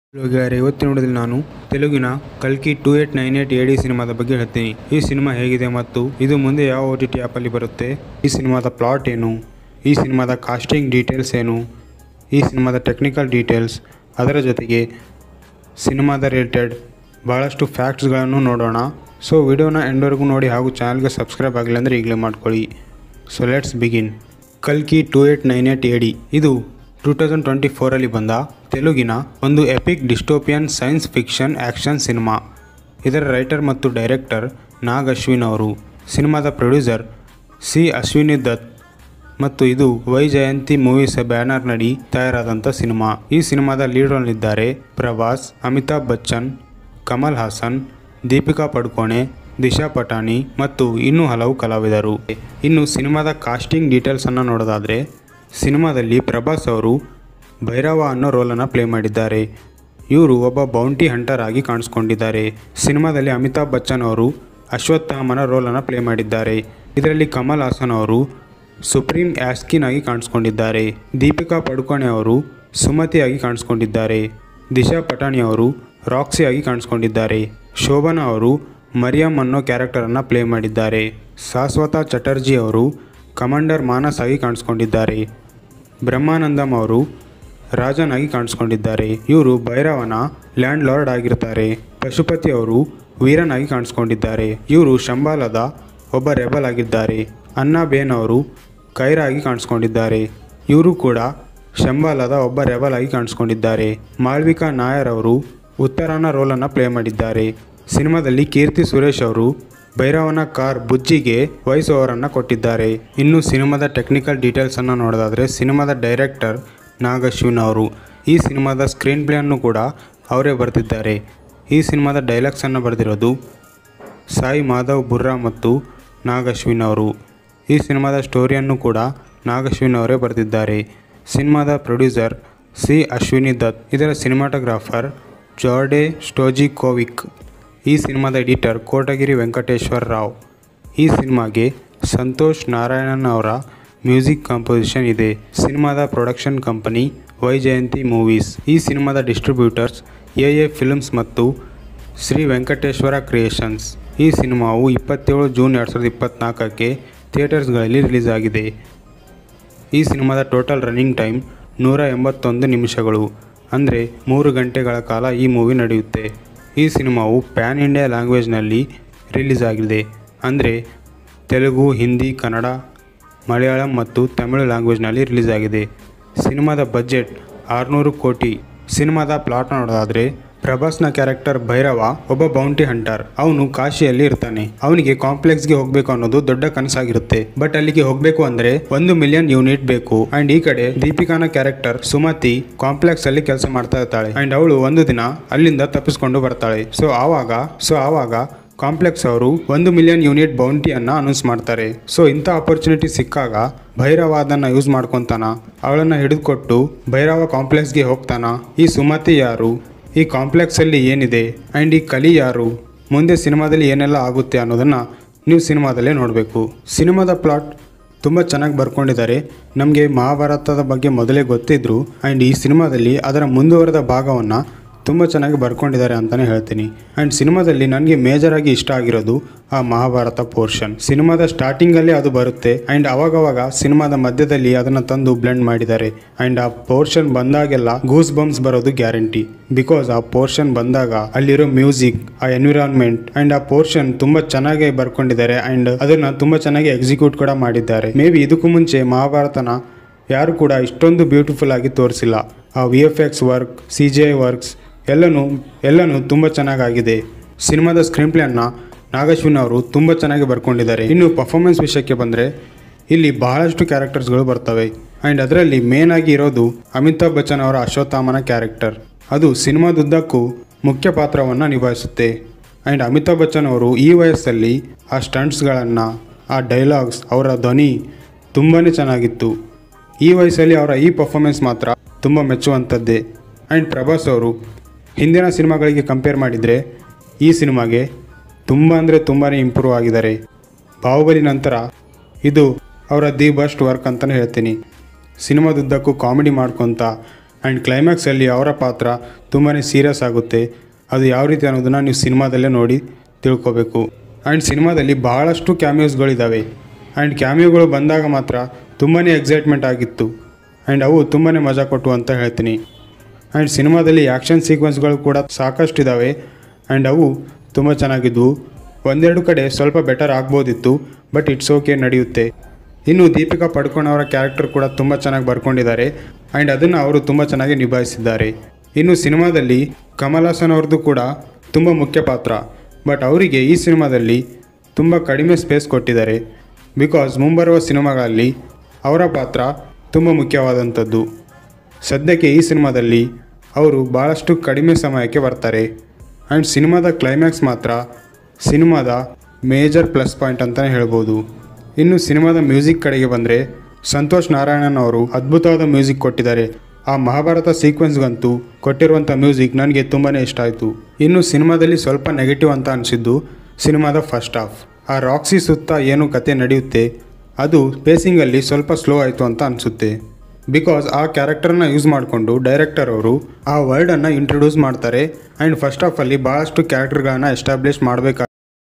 ಗೆಳೆಯರೆ ಇವತ್ತಿನ ನೋಡಿದಲ್ಲಿ ನಾನು ತೆಲುಗಿನ ಕಲ್ಕಿ two eight nine eight A D ಸಿನಿಮಾದ ಬಗ್ಗೆ ಹೇಳ್ತೀನಿ ಈ ಸಿನಿಮಾ ಹೇಗಿದೆ ಮತ್ತು ಇದು ಮುಂದೆ ಯಾವ ಓ ಟಿ ಟಿ ಆ್ಯಪಲ್ಲಿ ಬರುತ್ತೆ ಈ ಸಿನಿಮಾದ ಪ್ಲಾಟ್ ಏನು ಈ ಸಿನಿಮಾದ ಕಾಸ್ಟಿಂಗ್ ಡೀಟೇಲ್ಸ್ ಏನು ಈ ಸಿನಿಮಾದ ಟೆಕ್ನಿಕಲ್ ಡೀಟೇಲ್ಸ್ ಅದರ ಜೊತೆಗೆ ಸಿನಿಮಾದ ರಿಲೇಟೆಡ್ ಭಾಳಷ್ಟು ಫ್ಯಾಕ್ಟ್ಸ್ಗಳನ್ನು ನೋಡೋಣ ಸೊ ವಿಡಿಯೋನ ಎಂಡ್ವರೆಗೂ ನೋಡಿ ಹಾಗೂ ಚಾನಲ್ಗೆ ಸಬ್ಸ್ಕ್ರೈಬ್ ಆಗಿಲ್ಲ ಅಂದರೆ ಈಗಲೇ ಮಾಡ್ಕೊಳ್ಳಿ ಸೊ ಲೆಟ್ಸ್ ಬಿಗಿನ್ ಕಲ್ಕಿ two eight nine eight A D ಇದು ಟೂ ತೌಸಂಡ್ ಟ್ವೆಂಟಿ ಫೋರಲ್ಲಿ ಬಂದ ತೆಲುಗಿನ ಒಂದು epic dystopian science fiction action cinema ಇದರ ರೈಟರ್ ಮತ್ತು ಡೈರೆಕ್ಟರ್ ನಾಗ್ ಅಶ್ವಿನ್ ಅವರು ಸಿನಿಮಾದ ಪ್ರೊಡ್ಯೂಸರ್ ಸಿ ಅಶ್ವಿನಿ ದತ್ ಮತ್ತು ಇದು ವೈ ಜಯಂತಿ ಮೂವೀಸ್ ಬ್ಯಾನರ್ನಡಿ ತಯಾರಾದಂಥ ಸಿನಿಮಾ ಈ ಸಿನಿಮಾದ ಲೀಡ್ ರೋಲ್ನಿದ್ದಾರೆ ಪ್ರಭಾಸ್ ಅಮಿತಾಬ್ ಬಚ್ಚನ್ ಕಮಲ್ ಹಾಸನ್ ದೀಪಿಕಾ ಪಡುಕೋಣೆ ದಿಶಾ ಪಟಾಣಿ ಮತ್ತು ಇನ್ನೂ ಹಲವು ಕಲಾವಿದರು ಇನ್ನು ಸಿನಿಮಾದ ಕಾಸ್ಟಿಂಗ್ ಡೀಟೇಲ್ಸನ್ನು ನೋಡೋದಾದರೆ ಸಿನಿಮಾದಲ್ಲಿ ಪ್ರಭಾಸ್ ಅವರು ಭೈರವ ಅನ್ನೋ ರೋಲನ್ನು ಪ್ಲೇ ಮಾಡಿದ್ದಾರೆ ಇವರು ಒಬ್ಬ ಬೌಂಟಿ ಹಂಟರ್ ಆಗಿ ಕಾಣಿಸ್ಕೊಂಡಿದ್ದಾರೆ ಸಿನಿಮಾದಲ್ಲಿ ಅಮಿತಾಬ್ ಬಚ್ಚನ್ ಅವರು ಅಶ್ವತ್ಥಾಮನ ರೋಲನ್ನು ಪ್ಲೇ ಮಾಡಿದ್ದಾರೆ ಇದರಲ್ಲಿ ಕಮಲ್ ಹಾಸನ್ ಅವರು ಸುಪ್ರೀಂ ಆಸ್ಕಿನ್ ಆಗಿ ಕಾಣಿಸ್ಕೊಂಡಿದ್ದಾರೆ ದೀಪಿಕಾ ಪಡುಕೋಣೆ ಅವರು ಸುಮತಿಯಾಗಿ ಕಾಣಿಸ್ಕೊಂಡಿದ್ದಾರೆ ದಿಶಾ ಪಟಾಣಿ ಅವರು ರಾಕ್ಸಿ ಆಗಿ ಕಾಣಿಸ್ಕೊಂಡಿದ್ದಾರೆ ಶೋಭನಾ ಅವರು ಮರಿಯಂ ಅನ್ನೋ ಕ್ಯಾರೆಕ್ಟರನ್ನು ಪ್ಲೇ ಮಾಡಿದ್ದಾರೆ ಶಾಶ್ವತ ಚಟರ್ಜಿ ಅವರು ಕಮಾಂಡರ್ ಮಾನಸ್ ಆಗಿ ಕಾಣಿಸ್ಕೊಂಡಿದ್ದಾರೆ ಬ್ರಹ್ಮಾನಂದಂ ಅವರು ರಾಜನ್ ಆಗಿ ಕಾಣಿಸ್ಕೊಂಡಿದ್ದಾರೆ ಇವರು ಭೈರವನ ಲ್ಯಾಂಡ್ ಲಾರ್ಡ್ ಆಗಿರ್ತಾರೆ ಪಶುಪತಿ ಅವರು ವೀರನ್ ಆಗಿ ಕಾಣಿಸ್ಕೊಂಡಿದ್ದಾರೆ ಇವರು ಶಂಬಾಲದ ಒಬ್ಬ ರೆಬಲ್ ಆಗಿದ್ದಾರೆ ಅನ್ನಬೇನ್ ಅವರು ಕೈರ ಆಗಿ ಕಾಣಿಸ್ಕೊಂಡಿದ್ದಾರೆ ಇವರು ಕೂಡ ಶಂಬಾಲದ ಒಬ್ಬ ರೆಬಲ್ ಆಗಿ ಕಾಣಿಸ್ಕೊಂಡಿದ್ದಾರೆ ಮಾಳ್ವಿಕಾ ನಾಯರ್ ಅವರು ಉತ್ತರಾನ ರೋಲನ್ನು ಪ್ಲೇ ಮಾಡಿದ್ದಾರೆ ಸಿನಿಮಾದಲ್ಲಿ ಕೀರ್ತಿ ಸುರೇಶ್ ಅವರು ಭೈರವನ ಕಾರ್ ಬುಜ್ಜಿಗೆ ವಾಯ್ಸ್ ಓವರನ್ನು ಕೊಟ್ಟಿದ್ದಾರೆ ಇನ್ನು ಸಿನಿಮಾದ ಟೆಕ್ನಿಕಲ್ ಡೀಟೇಲ್ಸನ್ನು ನೋಡೋದಾದರೆ ಸಿನಿಮಾದ ಡೈರೆಕ್ಟರ್ ನಾಗಶ್ವಿನ್ ಅವರು ಈ ಸಿನಿಮಾದ ಸ್ಕ್ರೀನ್ ಪ್ಲೇಯನ್ನು ಕೂಡ ಅವರೇ ಬರೆದಿದ್ದಾರೆ ಈ ಸಿನಿಮಾದ ಡೈಲಾಗ್ಸನ್ನು ಬರೆದಿರೋದು ಸಾಯಿ ಮಾಧವ್ ಬುರ್ರಾ ಮತ್ತು ನಾಗಶ್ವಿನ್ ಅವರು ಈ ಸಿನಿಮಾದ ಸ್ಟೋರಿಯನ್ನು ಕೂಡ ನಾಗಶ್ವಿನ್ ಅವರೇ ಬರೆದಿದ್ದಾರೆ ಸಿನಿಮಾದ ಪ್ರೊಡ್ಯೂಸರ್ ಸಿ ಅಶ್ವಿನಿ ದತ್ ಇದರ ಸಿನಿಮಾಟೋಗ್ರಾಫರ್ ಜಾರ್ಡೆ ಸ್ಟೋಜಿಕೋವಿಕ್ ಈ ಸಿನಿಮಾದ ಎಡಿಟರ್ ಕೋಟಗಿರಿ ವೆಂಕಟೇಶ್ವರ ರಾವ್ ಈ ಸಿನಿಮಾಗೆ ಸಂತೋಷ್ ನಾರಾಯಣನ್ ಅವರ ಮ್ಯೂಸಿಕ್ ಕಂಪೋಸಿಷನ್ ಇದೆ ಸಿನಿಮಾದ production company Vyjayanthi movies ಈ ಸಿನಿಮಾದ ಡಿಸ್ಟ್ರಿಬ್ಯೂಟರ್ಸ್ ಎ ಎ ಫಿಲ್ಮ್ಸ್ ಮತ್ತು ಶ್ರೀ ವೆಂಕಟೇಶ್ವರ ಕ್ರಿಯೇಷನ್ಸ್ ಈ ಸಿನಿಮಾವು ಇಪ್ಪತ್ತೇಳು ಜೂನ್ ಎರಡು ಸಾವಿರದ ಇಪ್ಪತ್ತ್ನಾಲ್ಕಕ್ಕೆ ಥಿಯೇಟರ್ಸ್ಗಳಲ್ಲಿ ರಿಲೀಸ್ ಆಗಿದೆ ಈ ಸಿನಿಮಾದ ಟೋಟಲ್ ರನ್ನಿಂಗ್ ಟೈಮ್ ನೂರ ಎಂಬತ್ತೊಂದು ನಿಮಿಷಗಳು ಅಂದರೆ ಮೂರು ಗಂಟೆಗಳ ಕಾಲ ಈ ಮೂವಿ ನಡೆಯುತ್ತೆ ಈ ಸಿನಿಮಾವು ಪ್ಯಾನ್ ಇಂಡಿಯಾ ಲ್ಯಾಂಗ್ವೇಜ್ನಲ್ಲಿ ರಿಲೀಸ್ ಆಗಿದೆ ಅಂದರೆ ತೆಲುಗು ಹಿಂದಿ ಕನ್ನಡ ಮಲಯಾಳಂ ಮತ್ತು ತಮಿಳು ಲ್ಯಾಂಗ್ವೇಜ್ನಲ್ಲಿ ರಿಲೀಸ್ ಆಗಿದೆ ಸಿನಿಮಾದ ಬಜೆಟ್ ಆರುನೂರು ಕೋಟಿ ಸಿನಿಮಾದ ಪ್ಲಾಟ್ ನೋಡೋದಾದರೆ ಪ್ರಭಾಸ್ನ ಕ್ಯಾರೆಕ್ಟರ್ ಭೈರವ ಒಬ್ಬ ಬೌಂಟಿ ಹಂಟರ್ ಅವನು ಕಾಶಿಯಲ್ಲಿ ಇರ್ತಾನೆ ಅವನಿಗೆ ಕಾಂಪ್ಲೆಕ್ಸ್ಗೆ ಹೋಗ್ಬೇಕು ಅನ್ನೋದು ದೊಡ್ಡ ಕನಸಾಗಿರುತ್ತೆ ಬಟ್ ಅಲ್ಲಿಗೆ ಹೋಗ್ಬೇಕು ಅಂದ್ರೆ ಒಂದು ಮಿಲಿಯನ್ ಯೂನಿಟ್ ಬೇಕು ಅಂಡ್ ಈ ಕಡೆ ದೀಪಿಕಾನ ಕ್ಯಾರೆಕ್ಟರ್ ಸುಮತಿ ಕಾಂಪ್ಲೆಕ್ಸ್ ಅಲ್ಲಿ ಕೆಲಸ ಮಾಡ್ತಾ ಇರ್ತಾಳೆ ಅಂಡ್ ಅವಳು ಒಂದು ದಿನ ಅಲ್ಲಿಂದ ತಪ್ಪಿಸ್ಕೊಂಡು ಬರ್ತಾಳೆ ಸೊ ಆವಾಗ ಸೊ ಆವಾಗ ಕಾಂಪ್ಲೆಕ್ಸ್ ಅವರು ಒಂದು ಮಿಲಿಯನ್ ಯೂನಿಟ್ ಬೌಂಟಿಯನ್ನ ಅನೌನ್ಸ್ ಮಾಡ್ತಾರೆ ಸೊ ಇಂಥ ಆಪರ್ಚುನಿಟಿ ಸಿಕ್ಕಾಗ ಭೈರವ ಅದನ್ನ ಯೂಸ್ ಮಾಡ್ಕೊತಾನ ಅವಳನ್ನ ಹಿಡಿದುಕೊಟ್ಟು ಭೈರವ ಕಾಂಪ್ಲೆಕ್ಸ್ಗೆ ಹೋಗ್ತಾನ ಈ ಸುಮತಿ ಯಾರು ಈ ಕಾಂಪ್ಲೆಕ್ಸಲ್ಲಿ ಏನಿದೆ ಆ್ಯಂಡ್ ಈ ಕಲಿ ಯಾರು ಮುಂದೆ ಸಿನಿಮಾದಲ್ಲಿ ಏನೆಲ್ಲ ಆಗುತ್ತೆ ಅನ್ನೋದನ್ನು ನೀವು ಸಿನಿಮಾದಲ್ಲೇ ನೋಡಬೇಕು ಸಿನಿಮಾದ ಪ್ಲಾಟ್ ತುಂಬ ಚೆನ್ನಾಗಿ ಬರ್ಕೊಂಡಿದ್ದಾರೆ ನಮಗೆ ಮಹಾಭಾರತದ ಬಗ್ಗೆ ಮೊದಲೇ ಗೊತ್ತಿದ್ರು ಆ್ಯಂಡ್ ಈ ಸಿನಿಮಾದಲ್ಲಿ ಅದರ ಮುಂದುವರೆದ ಭಾಗವನ್ನು ತುಂಬ ಚೆನ್ನಾಗಿ ಬರ್ಕೊಂಡಿದ್ದಾರೆ ಅಂತಲೇ ಹೇಳ್ತೀನಿ ಆ್ಯಂಡ್ ಸಿನಿಮಾದಲ್ಲಿ ನನಗೆ ಮೇಜರಾಗಿ ಇಷ್ಟ ಆಗಿರೋದು ಆ ಮಹಾಭಾರತ ಪೋರ್ಷನ್ ಸಿನಿಮಾದ ಸ್ಟಾರ್ಟಿಂಗಲ್ಲೇ ಅದು ಬರುತ್ತೆ ಆ್ಯಂಡ್ ಅವಾಗವಾಗ ಸಿನಿಮಾದ ಮಧ್ಯದಲ್ಲಿ ಅದನ್ನು ತಂದು ಬ್ಲೆಂಡ್ ಮಾಡಿದ್ದಾರೆ ಆ್ಯಂಡ್ ಆ ಪೋರ್ಷನ್ ಬಂದಾಗೆಲ್ಲ ಗೂಸ್ ಬಂಪ್ಸ್ ಬರೋದು ಗ್ಯಾರಂಟಿ ಬಿಕಾಸ್ ಆ ಪೋರ್ಷನ್ ಬಂದಾಗ ಅಲ್ಲಿರೋ ಮ್ಯೂಸಿಕ್ ಆ ಎನ್ವಿರಾನ್ಮೆಂಟ್ ಆ್ಯಂಡ್ ಆ ಪೋರ್ಷನ್ ತುಂಬ ಚೆನ್ನಾಗಿ ಬರ್ಕೊಂಡಿದ್ದಾರೆ ಆ್ಯಂಡ್ ಅದನ್ನು ತುಂಬ ಚೆನ್ನಾಗಿ ಎಕ್ಸಿಕ್ಯೂಟ್ ಕೂಡ ಮಾಡಿದ್ದಾರೆ ಮೇ ಬಿ ಇದಕ್ಕೂ ಮುಂಚೆ ಮಹಾಭಾರತನ ಯಾರು ಕೂಡ ಇಷ್ಟೊಂದು ಬ್ಯೂಟಿಫುಲ್ ಆಗಿ ತೋರಿಸಿಲ್ಲ ಆ V F X work C G I works ಎಲ್ಲನೂ ಎಲ್ಲನೂ ತುಂಬ ಚೆನ್ನಾಗಾಗಿದೆ ಸಿನಿಮಾದ ಸ್ಕ್ರೀನ್ ಪ್ಲೇಯನ್ನು ನಾಗಶ್ವಿನ್ ಅವರು ತುಂಬ ಚೆನ್ನಾಗಿ ಬರ್ಕೊಂಡಿದ್ದಾರೆ ಇನ್ನು ಪರ್ಫಾರ್ಮೆನ್ಸ್ ವಿಷಯಕ್ಕೆ ಬಂದರೆ ಇಲ್ಲಿ ಬಹಳಷ್ಟು ಕ್ಯಾರೆಕ್ಟರ್ಸ್ಗಳು ಬರ್ತವೆ ಆ್ಯಂಡ್ ಅದರಲ್ಲಿ ಮೇನ್ ಆಗಿ ಇರೋದು ಅಮಿತಾಬ್ ಬಚ್ಚನ್ ಅವರ ಅಶ್ವತ್ಥಾಮನ ಕ್ಯಾರೆಕ್ಟರ್ ಅದು ಸಿನಿಮಾದುದ್ದಕ್ಕೂ ಮುಖ್ಯ ಪಾತ್ರವನ್ನು ನಿಭಾಯಿಸುತ್ತೆ ಆ್ಯಂಡ್ ಅಮಿತಾಬ್ ಬಚ್ಚನ್ ಅವರು ಈ ವಯಸ್ಸಲ್ಲಿ ಆ ಸ್ಟಂಟ್ಸ್ಗಳನ್ನು ಆ ಡೈಲಾಗ್ಸ್ ಅವರ ಧ್ವನಿ ತುಂಬಾ ಚೆನ್ನಾಗಿತ್ತು ಈ ವಯಸ್ಸಲ್ಲಿ ಅವರ ಈ ಪರ್ಫಾರ್ಮೆನ್ಸ್ ಮಾತ್ರ ತುಂಬ ಮೆಚ್ಚುವಂಥದ್ದೇ ಆ್ಯಂಡ್ ಪ್ರಭಾಸ್ ಅವರು ಹಿಂದಿನ ಸಿನಿಮಾಗಳಿಗೆ ಕಂಪೇರ್ ಮಾಡಿದರೆ ಈ ಸಿನಿಮಾಗೆ ತುಂಬ ಅಂದರೆ ತುಂಬಾ ಇಂಪ್ರೂವ್ ಆಗಿದ್ದಾರೆ ಬಾಹುಬಲಿ ನಂತರ ಇದು ಅವರ ದಿ ಬೆಸ್ಟ್ ವರ್ಕ್ ಅಂತಲೇ ಹೇಳ್ತೀನಿ ಸಿನಿಮಾದುದ್ದಕ್ಕೂ ಕಾಮಿಡಿ ಮಾಡ್ಕೊತ ಆ್ಯಂಡ್ ಕ್ಲೈಮ್ಯಾಕ್ಸಲ್ಲಿ ಅವರ ಪಾತ್ರ ತುಂಬಾ ಸೀರಿಯಸ್ ಆಗುತ್ತೆ ಅದು ಯಾವ ರೀತಿ ಅನ್ನೋದನ್ನು ನೀವು ಸಿನಿಮಾದಲ್ಲೇ ನೋಡಿ ತಿಳ್ಕೊಬೇಕು ಆ್ಯಂಡ್ ಸಿನಿಮಾದಲ್ಲಿ ಬಹಳಷ್ಟು ಕ್ಯಾಮಿಯೋಸ್ಗಳಿದ್ದಾವೆ ಆ್ಯಂಡ್ ಕ್ಯಾಮಿಯೋಗಳು ಬಂದಾಗ ಮಾತ್ರ ತುಂಬಾ ಎಕ್ಸೈಟ್ಮೆಂಟ್ ಆಗಿತ್ತು ಆ್ಯಂಡ್ ಅವು ತುಂಬಾ ಮಜಾ ಕೊಟ್ಟು ಅಂತ ಹೇಳ್ತೀನಿ ಆ್ಯಂಡ್ ಸಿನಿಮಾದಲ್ಲಿ ಆ್ಯಕ್ಷನ್ ಸೀಕ್ವೆನ್ಸ್ಗಳು ಕೂಡ ಸಾಕಷ್ಟು ಇದ್ದಾವೆ ಆ್ಯಂಡ್ ಅವು ತುಂಬ ಚೆನ್ನಾಗಿದ್ವು ಒಂದೆರಡು ಕಡೆ ಸ್ವಲ್ಪ ಬೆಟರ್ ಆಗ್ಬೋದಿತ್ತು ಬಟ್ ಇಟ್ಸ್ ಓಕೆ ನಡೆಯುತ್ತೆ ಇನ್ನು ದೀಪಿಕಾ ಪಡ್ಕೋಣ್ ಅವರ ಕ್ಯಾರೆಕ್ಟರ್ ಕೂಡ ತುಂಬ ಚೆನ್ನಾಗಿ ಬರ್ಕೊಂಡಿದ್ದಾರೆ ಆ್ಯಂಡ್ ಅದನ್ನು ಅವರು ತುಂಬ ಚೆನ್ನಾಗಿ ನಿಭಾಯಿಸಿದ್ದಾರೆ ಇನ್ನು ಸಿನಿಮಾದಲ್ಲಿ ಕಮಲ್ ಹಾಸನ್ ಅವ್ರದ್ದು ಕೂಡ ತುಂಬ ಮುಖ್ಯ ಪಾತ್ರ ಬಟ್ ಅವರಿಗೆ ಈ ಸಿನಿಮಾದಲ್ಲಿ ತುಂಬ ಕಡಿಮೆ ಸ್ಪೇಸ್ ಕೊಟ್ಟಿದ್ದಾರೆ ಬಿಕಾಸ್ ಮುಂಬರುವ ಸಿನಿಮಾಗಳಲ್ಲಿ ಅವರ ಪಾತ್ರ ತುಂಬ ಮುಖ್ಯವಾದಂಥದ್ದು ಸದ್ಯಕ್ಕೆ ಈ ಸಿನಿಮಾದಲ್ಲಿ ಅವರು ಭಾಳಷ್ಟು ಕಡಿಮೆ ಸಮಯಕ್ಕೆ ಬರ್ತಾರೆ ಆ್ಯಂಡ್ ಸಿನಿಮಾದ ಕ್ಲೈಮ್ಯಾಕ್ಸ್ ಮಾತ್ರ ಸಿನಿಮಾದ ಮೇಜರ್ ಪ್ಲಸ್ ಪಾಯಿಂಟ್ ಅಂತಲೇ ಹೇಳ್ಬೋದು ಇನ್ನು ಸಿನಿಮಾದ ಮ್ಯೂಸಿಕ್ ಕಡೆಗೆ ಬಂದರೆ ಸಂತೋಷ್ ನಾರಾಯಣನ್ ಅವರು ಅದ್ಭುತವಾದ ಮ್ಯೂಸಿಕ್ ಕೊಟ್ಟಿದ್ದಾರೆ ಆ ಮಹಾಭಾರತ ಸೀಕ್ವೆನ್ಸ್ಗಂತೂ ಕೊಟ್ಟಿರುವಂಥ ಮ್ಯೂಸಿಕ್ ನನಗೆ ತುಂಬಾ ಇಷ್ಟ ಆಯಿತು ಇನ್ನು ಸಿನಿಮಾದಲ್ಲಿ ಸ್ವಲ್ಪ ನೆಗೆಟಿವ್ ಅಂತ ಅನಿಸಿದ್ದು ಸಿನಿಮಾದ ಫಸ್ಟ್ ಹಾಫ್ ಆ ರಾಕ್ಸಿ ಸುತ್ತ ಏನು ಕತೆ ನಡೆಯುತ್ತೆ ಅದು ಪೇಸಿಂಗಲ್ಲಿ ಸ್ವಲ್ಪ ಸ್ಲೋ ಆಯಿತು ಅಂತ ಅನಿಸುತ್ತೆ ಬಿಕಾಸ್ ಆ ಕ್ಯಾರೆಕ್ಟರ್ನ ಯೂಸ್ ಮಾಡಿಕೊಂಡು ಡೈರೆಕ್ಟರ್ ಅವರು ಆ ವರ್ಡನ್ನು ಇಂಟ್ರೊಡ್ಯೂಸ್ ಮಾಡ್ತಾರೆ ಆ್ಯಂಡ್ ಫಸ್ಟ್ ಆಫಲ್ಲಿ ಭಾಳಷ್ಟು ಕ್ಯಾರೆಕ್ಟರ್ಗಳನ್ನ ಎಸ್ಟಾಬ್ಲಿಷ್ ಮಾಡಬೇಕು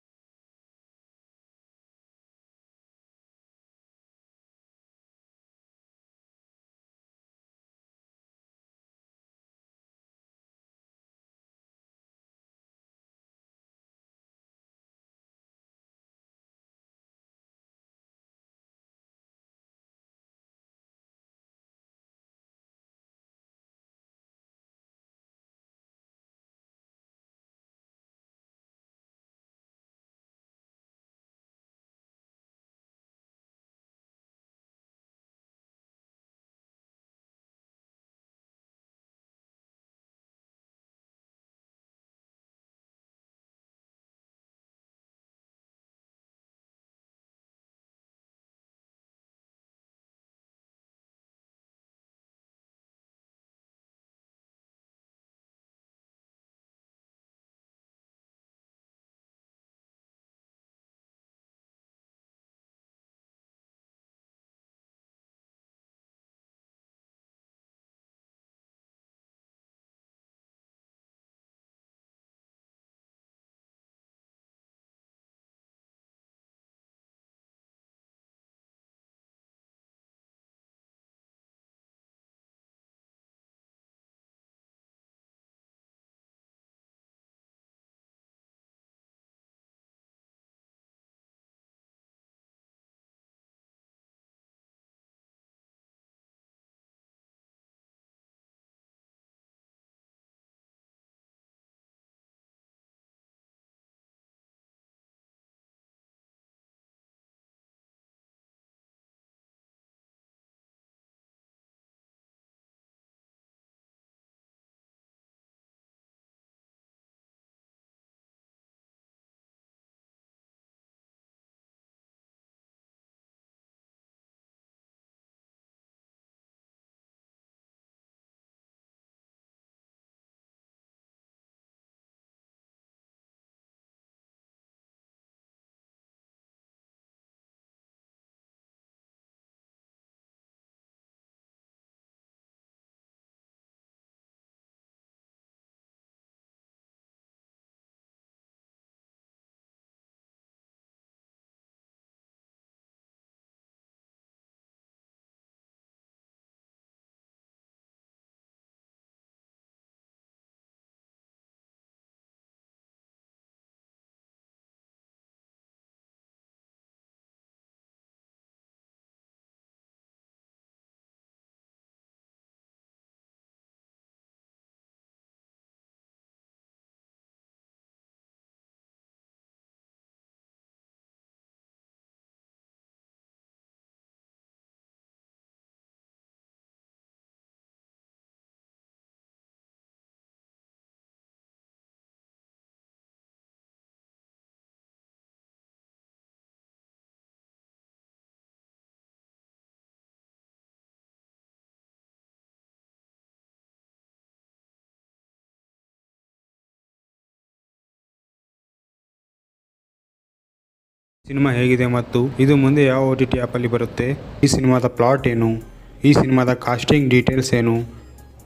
ಸಿನಿಮಾ ಹೇಗಿದೆ ಮತ್ತು ಇದು ಮುಂದೆ ಯಾವ ಓ ಟಿ ಟಿ ಆ್ಯಪಲ್ಲಿ ಬರುತ್ತೆ ಈ ಸಿನಿಮಾದ ಪ್ಲಾಟ್ ಏನು ಈ ಸಿನಿಮಾದ ಕಾಸ್ಟಿಂಗ್ ಡೀಟೇಲ್ಸ್ ಏನು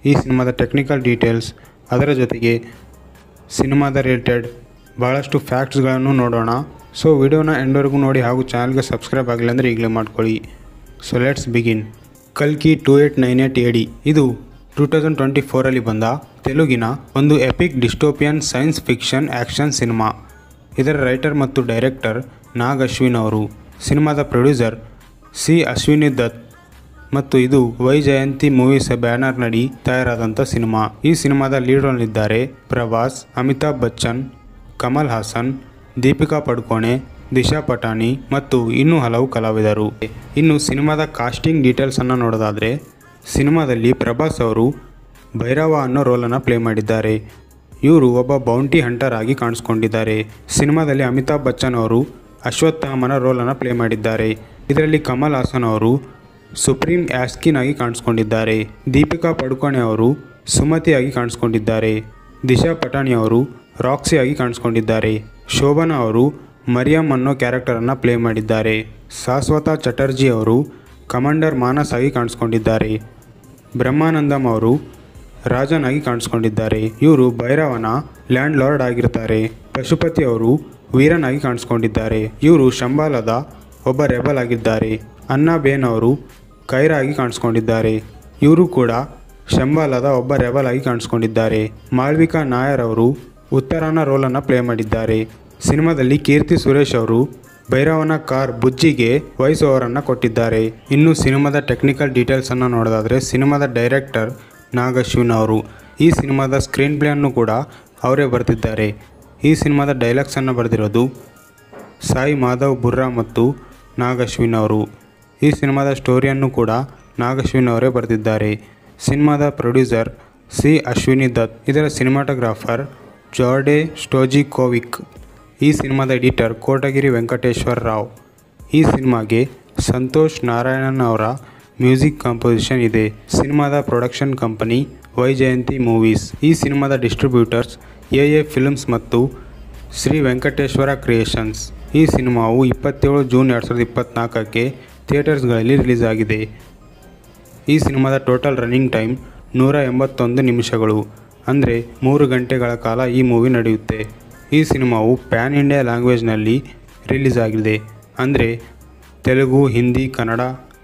ಈ ಸಿನಿಮಾದ ಟೆಕ್ನಿಕಲ್ ಡೀಟೇಲ್ಸ್ ಅದರ ಜೊತೆಗೆ ಸಿನಿಮಾದ ರಿಲೇಟೆಡ್ ಭಾಳಷ್ಟು ಫ್ಯಾಕ್ಟ್ಸ್ಗಳನ್ನು ನೋಡೋಣ ಸೊ ವಿಡಿಯೋನ ಎಂಡ್ವರೆಗೂ ನೋಡಿ ಹಾಗೂ ಚಾನಲ್ಗೆ ಸಬ್ಸ್ಕ್ರೈಬ್ ಆಗಿಲ್ಲ ಅಂದರೆ ಈಗಲೇ ಮಾಡ್ಕೊಳ್ಳಿ ಸೊ ಲೆಟ್ಸ್ ಬಿಗಿನ್ ಕಲ್ಕಿ two eight nine eight A D ಇದು ಟೂ ತೌಸಂಡ್ ಟ್ವೆಂಟಿ ಫೋರಲ್ಲಿ ಬಂದ ತೆಲುಗಿನ ಒಂದು epic dystopian science fiction action cinema ಇದರ ರೈಟರ್ ಮತ್ತು ಡೈರೆಕ್ಟರ್ ನಾಗ್ ಅಶ್ವಿನ್ ಅವರು ಸಿನಿಮಾದ ಪ್ರೊಡ್ಯೂಸರ್ ಸಿ ಅಶ್ವಿನಿ ದತ್ ಮತ್ತು ಇದು ವೈ ಜಯಂತಿ ಮೂವೀಸ್ ಬ್ಯಾನರ್ನಡಿ ತಯಾರಾದಂಥ ಸಿನಿಮಾ ಈ ಸಿನಿಮಾದ ಲೀಡ್ ರೋಲ್ನಿದ್ದಾರೆ ಪ್ರಭಾಸ್ ಅಮಿತಾಬ್ ಬಚ್ಚನ್ ಕಮಲ್ ಹಾಸನ್ ದೀಪಿಕಾ ಪಡುಕೋಣೆ ದಿಶಾ ಪಟಾಣಿ ಮತ್ತು ಇನ್ನೂ ಹಲವು ಕಲಾವಿದರು ಇನ್ನು ಸಿನಿಮಾದ ಕಾಸ್ಟಿಂಗ್ ಡೀಟೇಲ್ಸನ್ನು ನೋಡೋದಾದರೆ ಸಿನಿಮಾದಲ್ಲಿ ಪ್ರಭಾಸ್ ಅವರು ಭೈರವ ಅನ್ನೋ ರೋಲನ್ನು ಪ್ಲೇ ಮಾಡಿದ್ದಾರೆ ಇವರು ಒಬ್ಬ ಬೌಂಟಿ ಹಂಟರ್ ಆಗಿ ಕಾಣಿಸ್ಕೊಂಡಿದ್ದಾರೆ ಸಿನಿಮಾದಲ್ಲಿ ಅಮಿತಾಬ್ ಬಚ್ಚನ್ ಅವರು ಅಶ್ವತ್ಥಾಮನ ರೋಲನ್ನು ಪ್ಲೇ ಮಾಡಿದ್ದಾರೆ ಇದರಲ್ಲಿ ಕಮಲ್ ಹಾಸನ್ ಅವರು ಸುಪ್ರೀಂ ಆಸ್ಕಿನ್ ಆಗಿ ಕಾಣಿಸ್ಕೊಂಡಿದ್ದಾರೆ ದೀಪಿಕಾ ಪಡುಕೋಣೆ ಅವರು ಸುಮತಿಯಾಗಿ ಕಾಣಿಸ್ಕೊಂಡಿದ್ದಾರೆ ದಿಶಾ ಪಟಾಣಿ ಅವರು ರಾಕ್ಸಿ ಆಗಿ ಕಾಣಿಸ್ಕೊಂಡಿದ್ದಾರೆ ಶೋಭನಾ ಅವರು ಮರಿಯಂ ಅನ್ನೋ ಕ್ಯಾರೆಕ್ಟರನ್ನು ಪ್ಲೇ ಮಾಡಿದ್ದಾರೆ ಶಾಶ್ವತ ಚಟರ್ಜಿ ಅವರು ಕಮಾಂಡರ್ ಮಾನಸ್ ಆಗಿ ಕಾಣಿಸ್ಕೊಂಡಿದ್ದಾರೆ ಬ್ರಹ್ಮಾನಂದಂ ಅವರು ರಾಜನ್ ಆಗಿ ಕಾಣಿಸ್ಕೊಂಡಿದ್ದಾರೆ ಇವರು ಭೈರವನ ಲ್ಯಾಂಡ್ ಲಾರ್ಡ್ ಆಗಿರ್ತಾರೆ ಪಶುಪತಿ ಅವರು ವೀರನ್ ಆಗಿ ಕಾಣಿಸ್ಕೊಂಡಿದ್ದಾರೆ ಇವರು ಶಂಬಾಲದ ಒಬ್ಬ ರೆಬಲ್ ಆಗಿದ್ದಾರೆ ಅನ್ನಬೇನ್ ಅವರು ಕೈರ ಆಗಿ ಕಾಣಿಸ್ಕೊಂಡಿದ್ದಾರೆ ಇವರು ಕೂಡ ಶಂಬಾಲದ ಒಬ್ಬ ರೆಬಲ್ ಆಗಿ ಕಾಣಿಸ್ಕೊಂಡಿದ್ದಾರೆ ಮಾಳ್ವಿಕಾ ನಾಯರ್ ಅವರು ಉತ್ತರಾನ ರೋಲನ್ನು ಪ್ಲೇ ಮಾಡಿದ್ದಾರೆ ಸಿನಿಮಾದಲ್ಲಿ ಕೀರ್ತಿ ಸುರೇಶ್ ಅವರು ಭೈರವನ ಕಾರ್ ಬುಜ್ಜಿಗೆ ವಾಯ್ಸ್ ಓವರನ್ನು ಕೊಟ್ಟಿದ್ದಾರೆ ಇನ್ನು ಸಿನಿಮಾದ ಟೆಕ್ನಿಕಲ್ ಡೀಟೇಲ್ಸನ್ನು ನೋಡೋದಾದರೆ ಸಿನಿಮಾದ ಡೈರೆಕ್ಟರ್ ನಾಗ್ ಅಶ್ವಿನ್ ಅವರು ಈ ಸಿನಿಮಾದ ಸ್ಕ್ರೀನ್ ಪ್ಲೇಯನ್ನು ಕೂಡ ಅವರೇ ಬರೆದಿದ್ದಾರೆ ಈ ಸಿನಿಮಾದ ಡೈಲಾಗ್ಸನ್ನು ಬರೆದಿರೋದು ಸಾಯಿ ಮಾಧವ್ ಬುರ್ರಾ ಮತ್ತು ನಾಗ್ ಅಶ್ವಿನ್ ಅವರು ಈ ಸಿನಿಮಾದ ಸ್ಟೋರಿಯನ್ನು ಕೂಡ ನಾಗ್ ಅಶ್ವಿನ್ ಅವರೇ ಬರೆದಿದ್ದಾರೆ ಸಿನಿಮಾದ ಪ್ರೊಡ್ಯೂಸರ್ ಸಿ ಅಶ್ವಿನಿ ದತ್ ಇದರ ಸಿನಿಮಾಟೋಗ್ರಾಫರ್ ಜಾರ್ಡೆ ಸ್ಟೋಜಿಕೋವಿಕ್ ಈ ಸಿನಿಮಾದ ಎಡಿಟರ್ ಕೋಟಗಿರಿ ವೆಂಕಟೇಶ್ವರ ರಾವ್ ಈ ಸಿನಿಮಾಗೆ ಸಂತೋಷ್ ನಾರಾಯಣನ್ ಅವರ ಮ್ಯೂಸಿಕ್ ಕಾಂಪೋಸಿಷನ್ ಇದೆ ಸಿನಿಮಾದ production company Vyjayanthi movies ಈ ಸಿನಿಮಾದ ಡಿಸ್ಟ್ರಿಬ್ಯೂಟರ್ಸ್ ಎ ಎ ಫಿಲ್ಮ್ಸ್ ಮತ್ತು ಶ್ರೀ ವೆಂಕಟೇಶ್ವರ ಕ್ರಿಯೇಷನ್ಸ್ ಈ ಸಿನಿಮಾವು ಇಪ್ಪತ್ತೇಳು ಜೂನ್ ಎರಡು ಸಾವಿರದ ಇಪ್ಪತ್ತ್ನಾಲ್ಕಕ್ಕೆ ಥಿಯೇಟರ್ಸ್ಗಳಲ್ಲಿ ರಿಲೀಸ್ ಆಗಿದೆ ಈ ಸಿನಿಮಾದ ಟೋಟಲ್ ರನ್ನಿಂಗ್ ಟೈಮ್ ನೂರ ಎಂಬತ್ತೊಂದು ನಿಮಿಷಗಳು ಅಂದರೆ ಮೂರು ಗಂಟೆಗಳ ಕಾಲ ಈ ಮೂವಿ ನಡೆಯುತ್ತೆ ಈ ಸಿನಿಮಾವು ಪ್ಯಾನ್ ಇಂಡಿಯಾ ಲ್ಯಾಂಗ್ವೇಜ್ನಲ್ಲಿ ರಿಲೀಸ್ ಆಗಿದೆ ಅಂದರೆ ತೆಲುಗು ಹಿಂದಿ ಕನ್ನಡ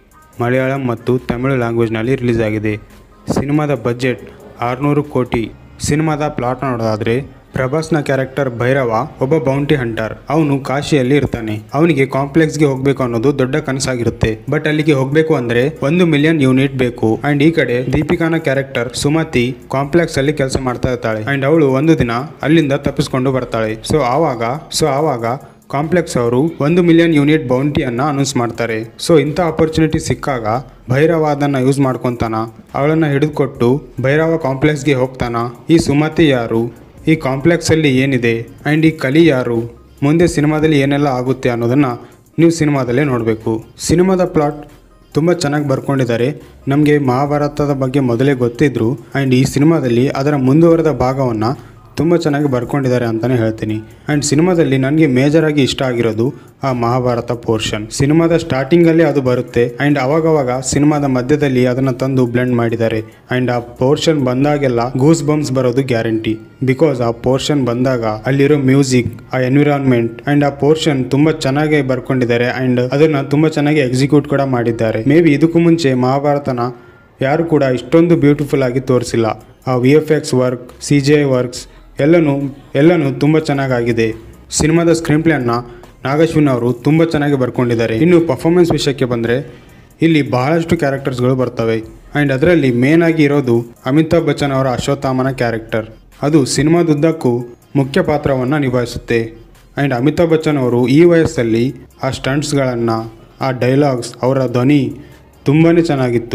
ಮಲಯಾಳಂ ಮತ್ತು ತಮಿಳು ಲ್ಯಾಂಗ್ವೇಜ್ನಲ್ಲಿ ರಿಲೀಸ್ ಆಗಿದೆ ಸಿನಿಮಾದ ಬಜೆಟ್ ಆರುನೂರು ಕೋಟಿ ಸಿನಿಮಾದ ಪ್ಲಾಟ್ ನೋಡೋದಾದರೆ ಪ್ರಭಾಸ್ನ ಕ್ಯಾರೆಕ್ಟರ್ ಭೈರವ ಒಬ್ಬ ಬೌಂಟಿ ಹಂಟರ್ ಅವನು ಕಾಶಿಯಲ್ಲಿ ಇರ್ತಾನೆ ಅವನಿಗೆ ಕಾಂಪ್ಲೆಕ್ಸ್ಗೆ ಹೋಗ್ಬೇಕು ಅನ್ನೋದು ದೊಡ್ಡ ಕನಸಾಗಿರುತ್ತೆ ಬಟ್ ಅಲ್ಲಿಗೆ ಹೋಗ್ಬೇಕು ಅಂದ್ರೆ ಒಂದು ಮಿಲಿಯನ್ ಯೂನಿಟ್ ಬೇಕು ಅಂಡ್ ಈ ಕಡೆ ದೀಪಿಕಾನ ಕ್ಯಾರೆಕ್ಟರ್ ಸುಮತಿ ಕಾಂಪ್ಲೆಕ್ಸ್ ಅಲ್ಲಿ ಕೆಲಸ ಮಾಡ್ತಾ ಇರ್ತಾಳೆ ಅಂಡ್ ಅವಳು ಒಂದು ದಿನ ಅಲ್ಲಿಂದ ತಪ್ಪಿಸ್ಕೊಂಡು ಬರ್ತಾಳೆ ಸೊ ಆವಾಗ ಸೊ ಆವಾಗ ಕಾಂಪ್ಲೆಕ್ಸ್ ಅವರು ಒಂದು ಮಿಲಿಯನ್ ಯೂನಿಟ್ ಬೌಂಟಿಯನ್ನ ಅನೌನ್ಸ್ ಮಾಡ್ತಾರೆ ಸೊ ಇಂಥ ಅಪರ್ಚುನಿಟಿ ಸಿಕ್ಕಾಗ ಭೈರವ ಅದನ್ನ ಯೂಸ್ ಮಾಡ್ಕೊತಾನ ಅವಳನ್ನ ಹಿಡಿದುಕೊಟ್ಟು ಭೈರವ ಕಾಂಪ್ಲೆಕ್ಸ್ಗೆ ಹೋಗ್ತಾನ ಈ ಸುಮತಿ ಯಾರು ಈ ಕಾಂಪ್ಲೆಕ್ಸಲ್ಲಿ ಏನಿದೆ ಆ್ಯಂಡ್ ಈ ಕಲಿ ಯಾರು ಮುಂದೆ ಸಿನಿಮಾದಲ್ಲಿ ಏನೆಲ್ಲ ಆಗುತ್ತೆ ಅನ್ನೋದನ್ನು ನೀವು ಸಿನಿಮಾದಲ್ಲೇ ನೋಡಬೇಕು ಸಿನಿಮಾದ ಪ್ಲಾಟ್ ತುಂಬ ಚೆನ್ನಾಗಿ ಬರ್ಕೊಂಡಿದ್ದಾರೆ ನಮಗೆ ಮಹಾಭಾರತದ ಬಗ್ಗೆ ಮೊದಲೇ ಗೊತ್ತಿದ್ರು ಆ್ಯಂಡ್ ಈ ಸಿನಿಮಾದಲ್ಲಿ ಅದರ ಮುಂದುವರೆದ ಭಾಗವನ್ನು ತುಂಬ ಚೆನ್ನಾಗಿ ಬರ್ಕೊಂಡಿದ್ದಾರೆ ಅಂತಲೇ ಹೇಳ್ತೀನಿ ಆ್ಯಂಡ್ ಸಿನಿಮಾದಲ್ಲಿ ನನಗೆ ಮೇಜರಾಗಿ ಇಷ್ಟ ಆಗಿರೋದು ಆ ಮಹಾಭಾರತ ಪೋರ್ಷನ್ ಸಿನಿಮಾದ ಸ್ಟಾರ್ಟಿಂಗಲ್ಲೇ ಅದು ಬರುತ್ತೆ ಆ್ಯಂಡ್ ಅವಾಗವಾಗ ಸಿನಿಮಾದ ಮಧ್ಯದಲ್ಲಿ ಅದನ್ನು ತಂದು ಬ್ಲೆಂಡ್ ಮಾಡಿದ್ದಾರೆ ಆ್ಯಂಡ್ ಆ ಪೋರ್ಷನ್ ಬಂದಾಗೆಲ್ಲ ಗೂಸ್ ಬಂಪ್ಸ್ ಬರೋದು ಗ್ಯಾರಂಟಿ ಬಿಕಾಸ್ ಆ ಪೋರ್ಷನ್ ಬಂದಾಗ ಅಲ್ಲಿರೋ ಮ್ಯೂಸಿಕ್ ಆ ಎನ್ವಿರಾನ್ಮೆಂಟ್ ಆ್ಯಂಡ್ ಆ ಪೋರ್ಷನ್ ತುಂಬ ಚೆನ್ನಾಗಿ ಬರ್ಕೊಂಡಿದ್ದಾರೆ ಆ್ಯಂಡ್ ಅದನ್ನು ತುಂಬ ಚೆನ್ನಾಗಿ ಎಕ್ಸಿಕ್ಯೂಟ್ ಕೂಡ ಮಾಡಿದ್ದಾರೆ ಮೇ ಬಿ ಇದಕ್ಕೂ ಮುಂಚೆ ಮಹಾಭಾರತನ ಯಾರು ಕೂಡ ಇಷ್ಟೊಂದು ಬ್ಯೂಟಿಫುಲ್ ಆಗಿ ತೋರಿಸಿಲ್ಲ ಆ V F X work C G I works ಎಲ್ಲನೂ ಎಲ್ಲನೂ ತುಂಬ ಚೆನ್ನಾಗಾಗಿದೆ ಸಿನಿಮಾದ ಸ್ಕ್ರೀನ್ ಪ್ಲೇಯನ್ನು ನಾಗಶ್ವಿನ್ ಅವರು ತುಂಬ ಚೆನ್ನಾಗಿ ಬರ್ಕೊಂಡಿದ್ದಾರೆ ಇನ್ನು ಪರ್ಫಾರ್ಮೆನ್ಸ್ ವಿಷಯಕ್ಕೆ ಬಂದರೆ ಇಲ್ಲಿ ಬಹಳಷ್ಟು ಕ್ಯಾರೆಕ್ಟರ್ಸ್ಗಳು ಬರ್ತವೆ ಆ್ಯಂಡ್ ಅದರಲ್ಲಿ ಮೇನ್ ಆಗಿ ಇರೋದು ಅಮಿತಾಬ್ ಬಚ್ಚನ್ ಅವರ ಅಶ್ವತ್ಥಾಮನ ಕ್ಯಾರೆಕ್ಟರ್ ಅದು ಸಿನಿಮಾದುದ್ದಕ್ಕೂ ಮುಖ್ಯ ಪಾತ್ರವನ್ನು ನಿಭಾಯಿಸುತ್ತೆ ಆ್ಯಂಡ್ ಅಮಿತಾಬ್ ಬಚ್ಚನ್ ಅವರು ಈ ವಯಸ್ಸಲ್ಲಿ ಆ ಸ್ಟಂಟ್ಸ್ಗಳನ್ನು ಆ ಡೈಲಾಗ್ಸ್ ಅವರ ಧ್ವನಿ ತುಂಬಾ ಚೆನ್ನಾಗಿತ್ತು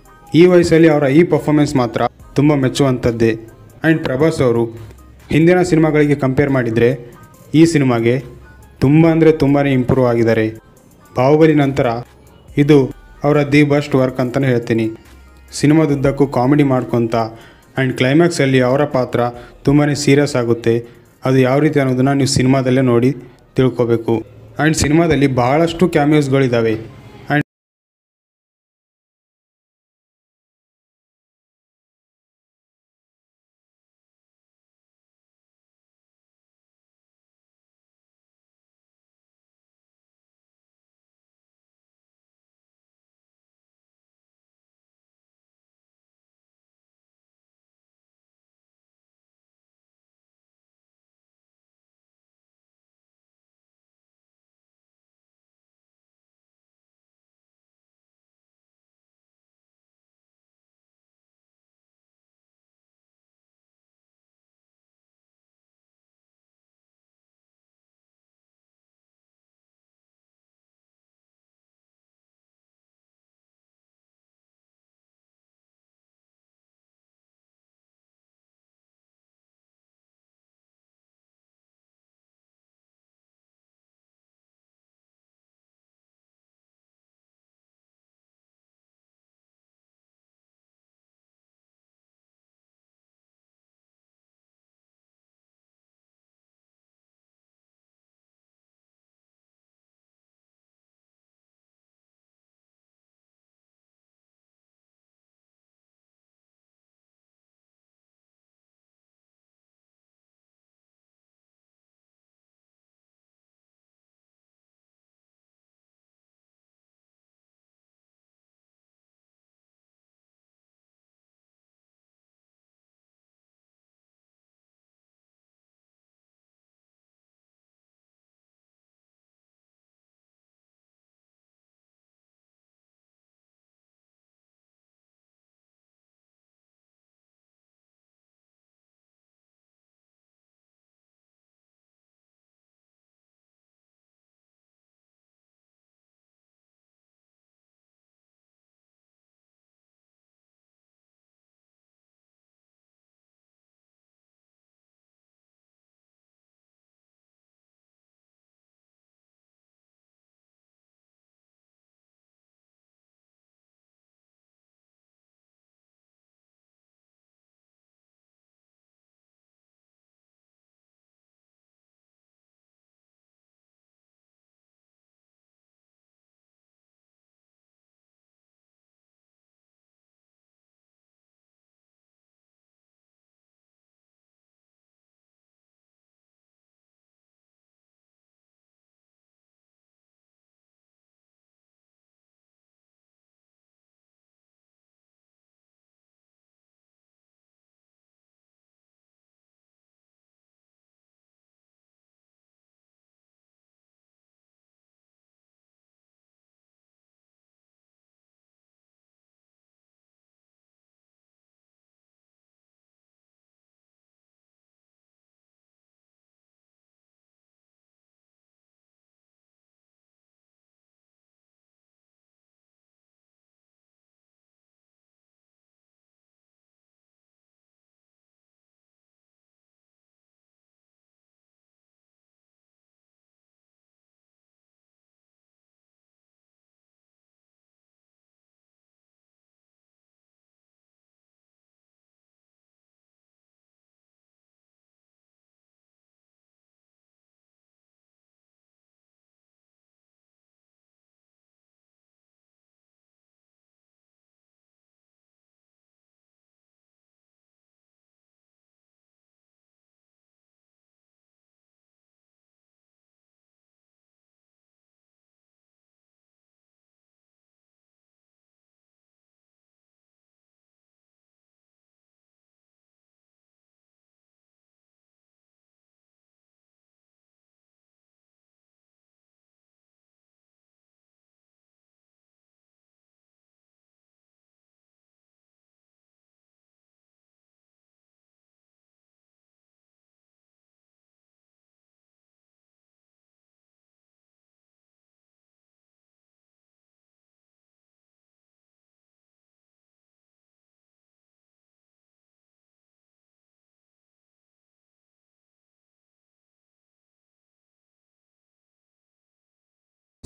ಈ ವಯಸ್ಸಲ್ಲಿ ಅವರ ಈ ಪರ್ಫಾರ್ಮೆನ್ಸ್ ಮಾತ್ರ ತುಂಬ ಮೆಚ್ಚುವಂಥದ್ದೇ ಆ್ಯಂಡ್ ಪ್ರಭಾಸ್ ಅವರು ಹಿಂದಿನ ಸಿನಿಮಾಗಳಿಗೆ ಕಂಪೇರ್ ಮಾಡಿದರೆ ಈ ಸಿನಿಮಾಗೆ ತುಂಬ ಅಂದರೆ ತುಂಬಾ ಇಂಪ್ರೂವ್ ಆಗಿದ್ದಾರೆ ಬಾಹುಬಲಿ ನಂತರ ಇದು ಅವರ ದಿ ಬೆಸ್ಟ್ ವರ್ಕ್ ಅಂತಲೇ ಹೇಳ್ತೀನಿ ಸಿನಿಮಾದುದ್ದಕ್ಕೂ ಕಾಮಿಡಿ ಮಾಡ್ಕೊತ ಆ್ಯಂಡ್ ಕ್ಲೈಮ್ಯಾಕ್ಸಲ್ಲಿ ಅವರ ಪಾತ್ರ ತುಂಬಾ ಸೀರಿಯಸ್ ಆಗುತ್ತೆ ಅದು ಯಾವ ರೀತಿ ಅನ್ನೋದನ್ನು ನೀವು ಸಿನಿಮಾದಲ್ಲೇ ನೋಡಿ ತಿಳ್ಕೊಬೇಕು ಆ್ಯಂಡ್ ಸಿನಿಮಾದಲ್ಲಿ ಬಹಳಷ್ಟು ಕ್ಯಾಮಿಯೋಸ್ಗಳಿದ್ದಾವೆ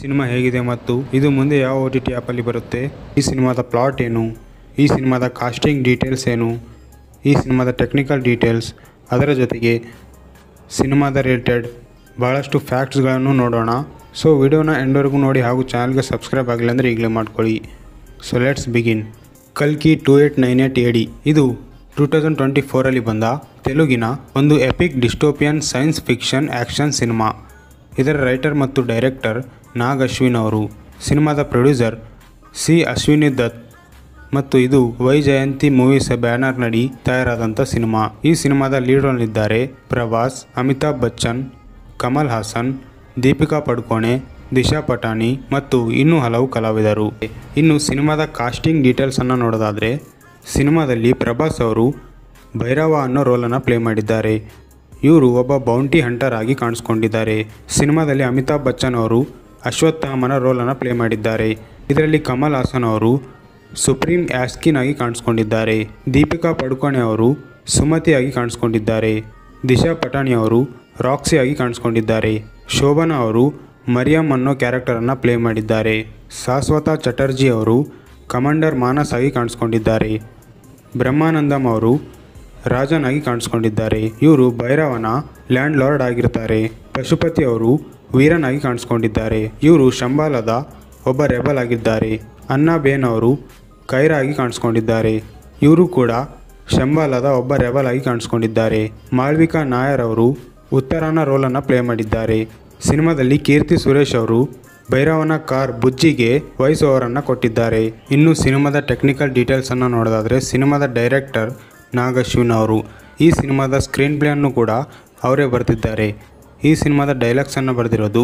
ಸಿನಿಮಾ ಹೇಗಿದೆ ಮತ್ತು ಇದು ಮುಂದೆ ಯಾವ ಓ ಟಿ ಟಿ ಆ್ಯಪಲ್ಲಿ ಬರುತ್ತೆ ಈ ಸಿನಿಮಾದ ಪ್ಲಾಟ್ ಏನು ಈ ಸಿನಿಮಾದ ಕಾಸ್ಟಿಂಗ್ ಡೀಟೇಲ್ಸ್ ಏನು ಈ ಸಿನಿಮಾದ ಟೆಕ್ನಿಕಲ್ ಡೀಟೇಲ್ಸ್ ಅದರ ಜೊತೆಗೆ ಸಿನಿಮಾದ ರಿಲೇಟೆಡ್ ಭಾಳಷ್ಟು ಫ್ಯಾಕ್ಟ್ಸ್ಗಳನ್ನು ನೋಡೋಣ ಸೊ ವಿಡಿಯೋನ ಎಂಡ್ವರೆಗೂ ನೋಡಿ ಹಾಗೂ ಚಾನಲ್ಗೆ ಸಬ್ಸ್ಕ್ರೈಬ್ ಆಗಿಲ್ಲ ಅಂದರೆ ಈಗಲೇ ಮಾಡ್ಕೊಳ್ಳಿ ಸೊ ಲೆಟ್ಸ್ ಬಿಗಿನ್ ಕಲ್ಕಿ ಟೂ ಏಟ್ ನೈನ್ ಏಟ್ ಎಡಿ ಇದು ಟೂ ತೌಸಂಡ್ ಟ್ವೆಂಟಿ ಫೋರಲ್ಲಿ ಬಂದ ತೆಲುಗಿನ ಒಂದು epic dystopian science fiction action cinema ಇದರ ರೈಟರ್ ಮತ್ತು ಡೈರೆಕ್ಟರ್ ನಾಗ್ ಅಶ್ವಿನ್ ಅವರು ಸಿನಿಮಾದ ಪ್ರೊಡ್ಯೂಸರ್ ಸಿ ಅಶ್ವಿನಿ ದತ್ ಮತ್ತು ಇದು ವೈ ಜಯಂತಿ ಮೂವೀಸ್ ಬ್ಯಾನರ್ನಡಿ ತಯಾರಾದಂಥ ಸಿನಿಮಾ ಈ ಸಿನಿಮಾದ ಲೀಡ್ ರೋಲ್ನಿದ್ದಾರೆ ಪ್ರಭಾಸ್ ಅಮಿತಾಬ್ ಬಚ್ಚನ್ ಕಮಲ್ ಹಾಸನ್ ದೀಪಿಕಾ ಪಡುಕೋಣೆ ದಿಶಾ ಪಟಾಣಿ ಮತ್ತು ಇನ್ನೂ ಹಲವು ಕಲಾವಿದರು ಇನ್ನು ಸಿನಿಮಾದ ಕಾಸ್ಟಿಂಗ್ ಡೀಟೇಲ್ಸನ್ನು ನೋಡೋದಾದರೆ ಸಿನಿಮಾದಲ್ಲಿ ಪ್ರಭಾಸ್ ಅವರು ಭೈರವ ಅನ್ನೋ ರೋಲನ್ನು ಪ್ಲೇ ಮಾಡಿದ್ದಾರೆ ಇವರು ಒಬ್ಬ ಬೌಂಟಿ ಹಂಟರ್ ಆಗಿ ಕಾಣಿಸ್ಕೊಂಡಿದ್ದಾರೆ ಸಿನಿಮಾದಲ್ಲಿ ಅಮಿತಾಬ್ ಬಚ್ಚನ್ ಅವರು ಅಶ್ವತ್ಥಾಮನ ರೋಲನ್ನು ಪ್ಲೇ ಮಾಡಿದ್ದಾರೆ ಇದರಲ್ಲಿ ಕಮಲ್ ಹಾಸನ್ ಅವರು ಸುಪ್ರೀಂ ಆಸ್ಕಿನ್ ಆಗಿ ಕಾಣಿಸ್ಕೊಂಡಿದ್ದಾರೆ ದೀಪಿಕಾ ಪಡುಕೋಣೆ ಅವರು ಸುಮತಿಯಾಗಿ ಕಾಣಿಸ್ಕೊಂಡಿದ್ದಾರೆ ದಿಶಾ ಪಟಾಣಿ ಅವರು ರಾಕ್ಸಿ ಆಗಿ ಕಾಣಿಸ್ಕೊಂಡಿದ್ದಾರೆ ಶೋಭನಾ ಅವರು ಮರಿಯಂ ಅನ್ನೋ ಕ್ಯಾರೆಕ್ಟರನ್ನು ಪ್ಲೇ ಮಾಡಿದ್ದಾರೆ ಶಾಶ್ವತ ಚಟರ್ಜಿ ಅವರು ಕಮಾಂಡರ್ ಮಾನಸ್ ಆಗಿ ಕಾಣಿಸ್ಕೊಂಡಿದ್ದಾರೆ ಬ್ರಹ್ಮಾನಂದಂ ಅವರು ರಾಜನ್ ಆಗಿ ಕಾಣಿಸ್ಕೊಂಡಿದ್ದಾರೆ ಇವರು ಭೈರವನ ಲ್ಯಾಂಡ್ ಲಾರ್ಡ್ ಆಗಿರ್ತಾರೆ ಪಶುಪತಿ ಅವರು ವೀರನ್ ಆಗಿ ಕಾಣಿಸ್ಕೊಂಡಿದ್ದಾರೆ ಇವರು ಶಂಬಾಲದ ಒಬ್ಬ ರೆಬಲ್ ಆಗಿದ್ದಾರೆ ಅನ್ನಬೇನ್ ಅವರು ಕೈರ ಆಗಿ ಕಾಣಿಸ್ಕೊಂಡಿದ್ದಾರೆ ಇವರು ಕೂಡ ಶಂಬಾಲದ ಒಬ್ಬ ರೆಬಲ್ ಆಗಿ ಕಾಣಿಸ್ಕೊಂಡಿದ್ದಾರೆ ಮಾಳ್ವಿಕಾ ನಾಯರ್ ಅವರು ಉತ್ತರಾನ ರೋಲನ್ನು ಪ್ಲೇ ಮಾಡಿದ್ದಾರೆ ಸಿನಿಮಾದಲ್ಲಿ ಕೀರ್ತಿ ಸುರೇಶ್ ಅವರು ಭೈರವನ ಕಾರ್ ಬುಜ್ಜಿಗೆ ವಾಯ್ಸ್ ಓವರನ್ನು ಕೊಟ್ಟಿದ್ದಾರೆ ಇನ್ನು ಸಿನಿಮಾದ ಟೆಕ್ನಿಕಲ್ ಡೀಟೇಲ್ಸನ್ನು ನೋಡೋದಾದರೆ ಸಿನಿಮಾದ ಡೈರೆಕ್ಟರ್ ನಾಗ್ ಅಶ್ವಿನ್ ಅವರು ಈ ಸಿನಿಮಾದ ಸ್ಕ್ರೀನ್ ಪ್ಲೇಯನ್ನು ಕೂಡ ಅವರೇ ಬರೆದಿದ್ದಾರೆ ಈ ಸಿನಿಮಾದ ಡೈಲಾಗ್ಸನ್ನು ಬರೆದಿರೋದು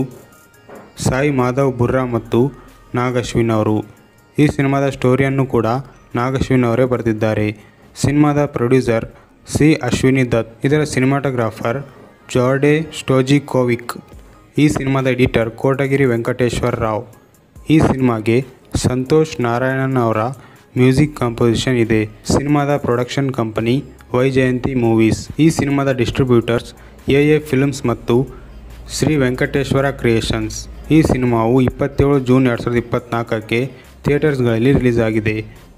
ಸಾಯಿ ಮಾಧವ್ ಬುರ್ರಾ ಮತ್ತು ನಾಗ್ ಅಶ್ವಿನ್ ಅವರು ಈ ಸಿನಿಮಾದ ಸ್ಟೋರಿಯನ್ನು ಕೂಡ ನಾಗ್ ಅಶ್ವಿನ್ ಅವರೇ ಬರೆದಿದ್ದಾರೆ ಸಿನಿಮಾದ ಪ್ರೊಡ್ಯೂಸರ್ ಸಿ ಅಶ್ವಿನಿ ದತ್ ಇದರ ಸಿನಿಮಾಟೋಗ್ರಾಫರ್ ಜಾರ್ಡೆ ಸ್ಟೋಜಿಕೋವಿಕ್ ಈ ಸಿನಿಮಾದ ಎಡಿಟರ್ ಕೋಟಗಿರಿ ವೆಂಕಟೇಶ್ವರ ರಾವ್ ಈ ಸಿನಿಮಾಗೆ ಸಂತೋಷ್ ನಾರಾಯಣನ್ ಅವರ ಮ್ಯೂಸಿಕ್ ಕಾಂಪೋಸಿಷನ್ ಇದೆ ಸಿನಿಮಾದ production company Vyjayanthi movies ಈ ಸಿನಿಮಾದ ಡಿಸ್ಟ್ರಿಬ್ಯೂಟರ್ಸ್ ಎ ಎ ಫಿಲ್ಮ್ಸ್ ಮತ್ತು ಶ್ರೀ ವೆಂಕಟೇಶ್ವರ ಕ್ರಿಯೇಷನ್ಸ್ ಈ ಸಿನಿಮಾವು ಇಪ್ಪತ್ತೇಳು ಜೂನ್ ಎರಡು ಸಾವಿರದ ಇಪ್ಪತ್ತ್ನಾಲ್ಕಕ್ಕೆ ಥಿಯೇಟರ್ಸ್ಗಳಲ್ಲಿ ರಿಲೀಸ್ ಆಗಿದೆ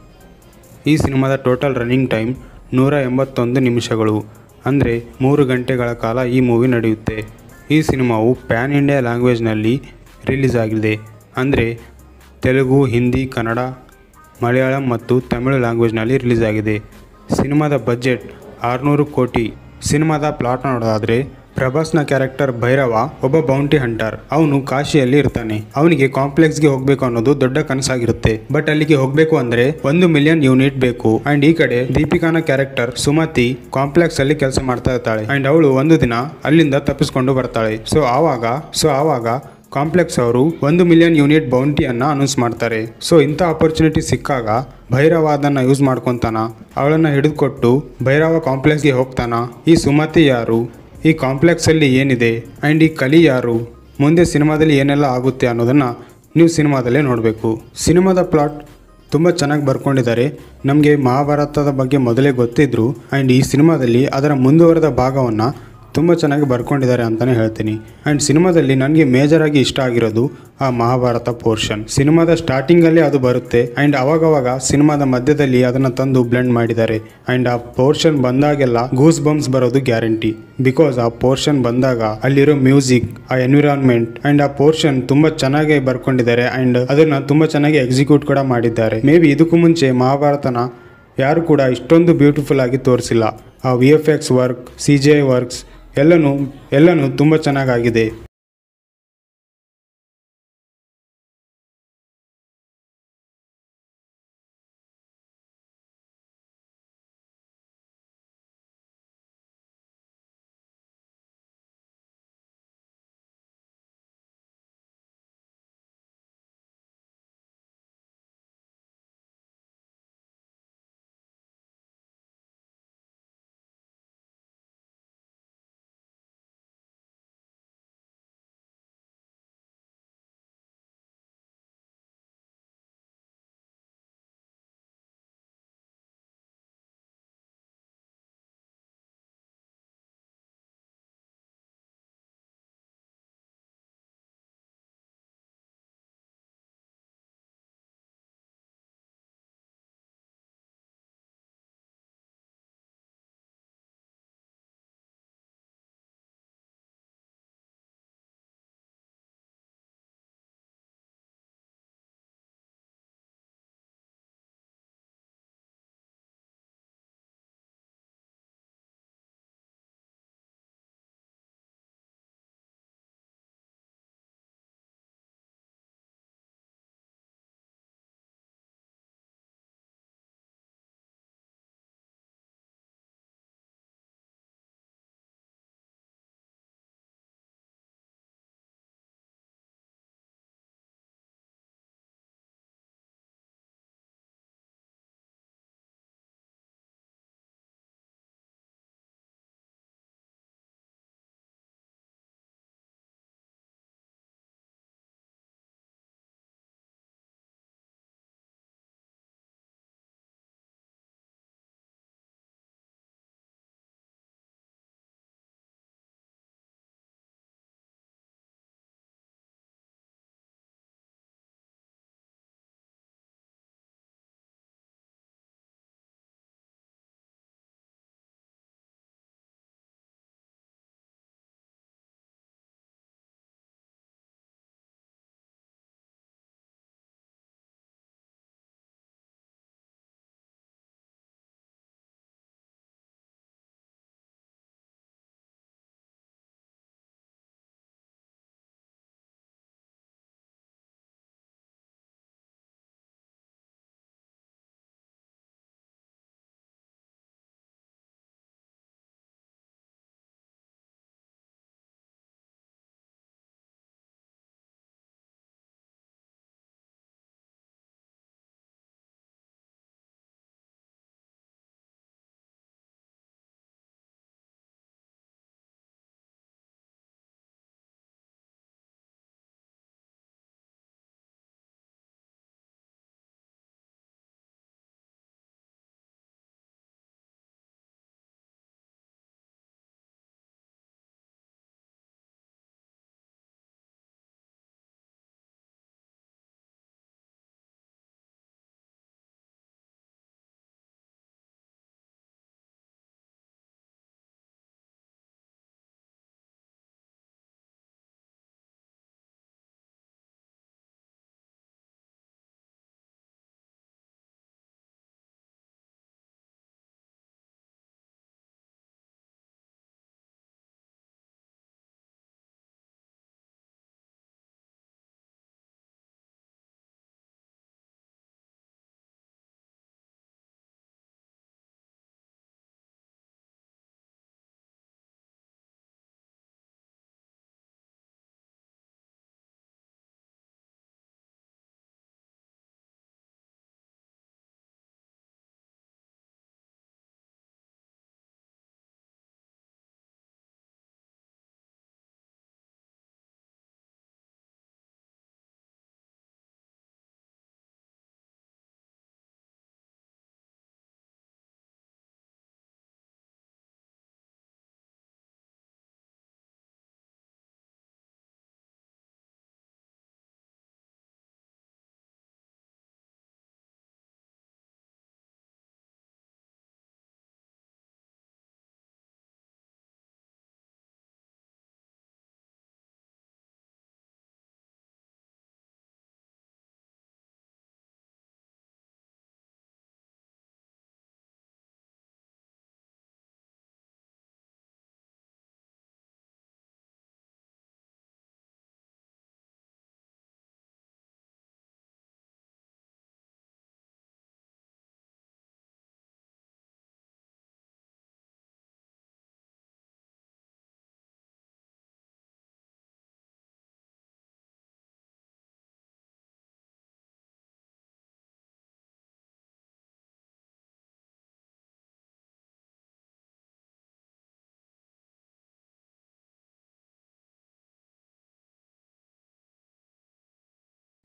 ಈ ಸಿನಿಮಾದ ಟೋಟಲ್ ರನ್ನಿಂಗ್ ಟೈಮ್ ನೂರ ಎಂಬತ್ತೊಂದು ನಿಮಿಷಗಳು ಅಂದರೆ ಮೂರು ಗಂಟೆಗಳ ಕಾಲ ಈ ಮೂವಿ ನಡೆಯುತ್ತೆ ಈ ಸಿನಿಮಾವು ಪ್ಯಾನ್ ಇಂಡಿಯಾ ಲ್ಯಾಂಗ್ವೇಜ್ನಲ್ಲಿ ರಿಲೀಸ್ ಆಗಿದೆ ಅಂದರೆ ತೆಲುಗು ಹಿಂದಿ ಕನ್ನಡ ಮಲಯಾಳಂ ಮತ್ತು ತಮಿಳು ಲ್ಯಾಂಗ್ವೇಜ್ನಲ್ಲಿ ರಿಲೀಸ್ ಆಗಿದೆ ಸಿನಿಮಾದ ಬಜೆಟ್ ಆರುನೂರು ಕೋಟಿ ಸಿನಿಮಾದ ಪ್ಲಾಟ್ ನೋಡೋದಾದರೆ ಪ್ರಭಾಸ್ನ ಕ್ಯಾರೆಕ್ಟರ್ ಭೈರವ ಒಬ್ಬ ಬೌಂಟಿ ಹಂಟರ್ ಅವನು ಕಾಶಿಯಲ್ಲಿ ಇರ್ತಾನೆ ಅವನಿಗೆ ಕಾಂಪ್ಲೆಕ್ಸ್ಗೆ ಹೋಗ್ಬೇಕು ಅನ್ನೋದು ದೊಡ್ಡ ಕನಸಾಗಿರುತ್ತೆ ಬಟ್ ಅಲ್ಲಿಗೆ ಹೋಗ್ಬೇಕು ಅಂದ್ರೆ ಒಂದು ಮಿಲಿಯನ್ ಯೂನಿಟ್ ಬೇಕು ಅಂಡ್ ಈ ಕಡೆ ದೀಪಿಕಾನ ಕ್ಯಾರೆಕ್ಟರ್ ಸುಮತಿ ಕಾಂಪ್ಲೆಕ್ಸ್ ಅಲ್ಲಿ ಕೆಲಸ ಮಾಡ್ತಾ ಇರ್ತಾಳೆ ಅಂಡ್ ಅವಳು ಒಂದು ದಿನ ಅಲ್ಲಿಂದ ತಪ್ಪಿಸ್ಕೊಂಡು ಬರ್ತಾಳೆ ಸೊ ಆವಾಗ ಸೊ ಆವಾಗ ಕಾಂಪ್ಲೆಕ್ಸ್ ಅವರು ಒಂದು ಮಿಲಿಯನ್ ಯೂನಿಟ್ ಬೌಂಟಿಯನ್ನ ಅನೌನ್ಸ್ ಮಾಡ್ತಾರೆ ಸೊ ಇಂಥ ಅಪರ್ಚುನಿಟಿ ಸಿಕ್ಕಾಗ ಭೈರವ ಅದನ್ನ ಯೂಸ್ ಮಾಡ್ಕೊತಾನ ಅವಳನ್ನ ಹಿಡಿದುಕೊಟ್ಟು ಭೈರವ ಕಾಂಪ್ಲೆಕ್ಸ್ಗೆ ಹೋಗ್ತಾನ ಈ ಸುಮತಿ ಯಾರು ಈ ಕಾಂಪ್ಲೆಕ್ಸಲ್ಲಿ ಏನಿದೆ ಆ್ಯಂಡ್ ಈ ಕಲಿ ಯಾರು ಮುಂದೆ ಸಿನಿಮಾದಲ್ಲಿ ಏನೆಲ್ಲ ಆಗುತ್ತೆ ಅನ್ನೋದನ್ನು ನೀವು ಸಿನಿಮಾದಲ್ಲೇ ನೋಡಬೇಕು ಸಿನಿಮಾದ ಪ್ಲಾಟ್ ತುಂಬ ಚೆನ್ನಾಗಿ ಬರ್ಕೊಂಡಿದ್ದಾರೆ ನಮಗೆ ಮಹಾಭಾರತದ ಬಗ್ಗೆ ಮೊದಲೇ ಗೊತ್ತಿದ್ರು ಆ್ಯಂಡ್ ಈ ಸಿನಿಮಾದಲ್ಲಿ ಅದರ ಮುಂದುವರೆದ ಭಾಗವನ್ನು ತುಂಬ ಚೆನ್ನಾಗಿ ಬರ್ಕೊಂಡಿದ್ದಾರೆ ಅಂತಲೇ ಹೇಳ್ತೀನಿ ಆ್ಯಂಡ್ ಸಿನಿಮಾದಲ್ಲಿ ನನಗೆ ಮೇಜರಾಗಿ ಇಷ್ಟ ಆಗಿರೋದು ಆ ಮಹಾಭಾರತ ಪೋರ್ಷನ್ ಸಿನಿಮಾದ ಸ್ಟಾರ್ಟಿಂಗಲ್ಲೇ ಅದು ಬರುತ್ತೆ ಆ್ಯಂಡ್ ಅವಾಗವಾಗ ಸಿನಿಮಾದ ಮಧ್ಯದಲ್ಲಿ ಅದನ್ನು ತಂದು ಬ್ಲೆಂಡ್ ಮಾಡಿದ್ದಾರೆ ಆ್ಯಂಡ್ ಆ ಪೋರ್ಷನ್ ಬಂದಾಗೆಲ್ಲ ಗೂಸ್ ಬಂಪ್ಸ್ ಬರೋದು ಗ್ಯಾರಂಟಿ ಬಿಕಾಸ್ ಆ ಪೋರ್ಷನ್ ಬಂದಾಗ ಅಲ್ಲಿರೋ ಮ್ಯೂಸಿಕ್ ಆ ಎನ್ವಿರಾನ್ಮೆಂಟ್ ಆ್ಯಂಡ್ ಆ ಪೋರ್ಷನ್ ತುಂಬ ಚೆನ್ನಾಗಿ ಬರ್ಕೊಂಡಿದ್ದಾರೆ ಆ್ಯಂಡ್ ಅದನ್ನು ತುಂಬ ಚೆನ್ನಾಗಿ ಎಕ್ಸಿಕ್ಯೂಟ್ ಕೂಡ ಮಾಡಿದ್ದಾರೆ ಮೇ ಬಿ ಇದಕ್ಕೂ ಮುಂಚೆ ಮಹಾಭಾರತನ ಯಾರು ಕೂಡ ಇಷ್ಟೊಂದು ಬ್ಯೂಟಿಫುಲ್ ಆಗಿ ತೋರಿಸಿಲ್ಲ ಆ V F X work C G I works ಎಲ್ಲನೂ ಎಲ್ಲನೂ ತುಂಬ ಚೆನ್ನಾಗಾಗಿದೆ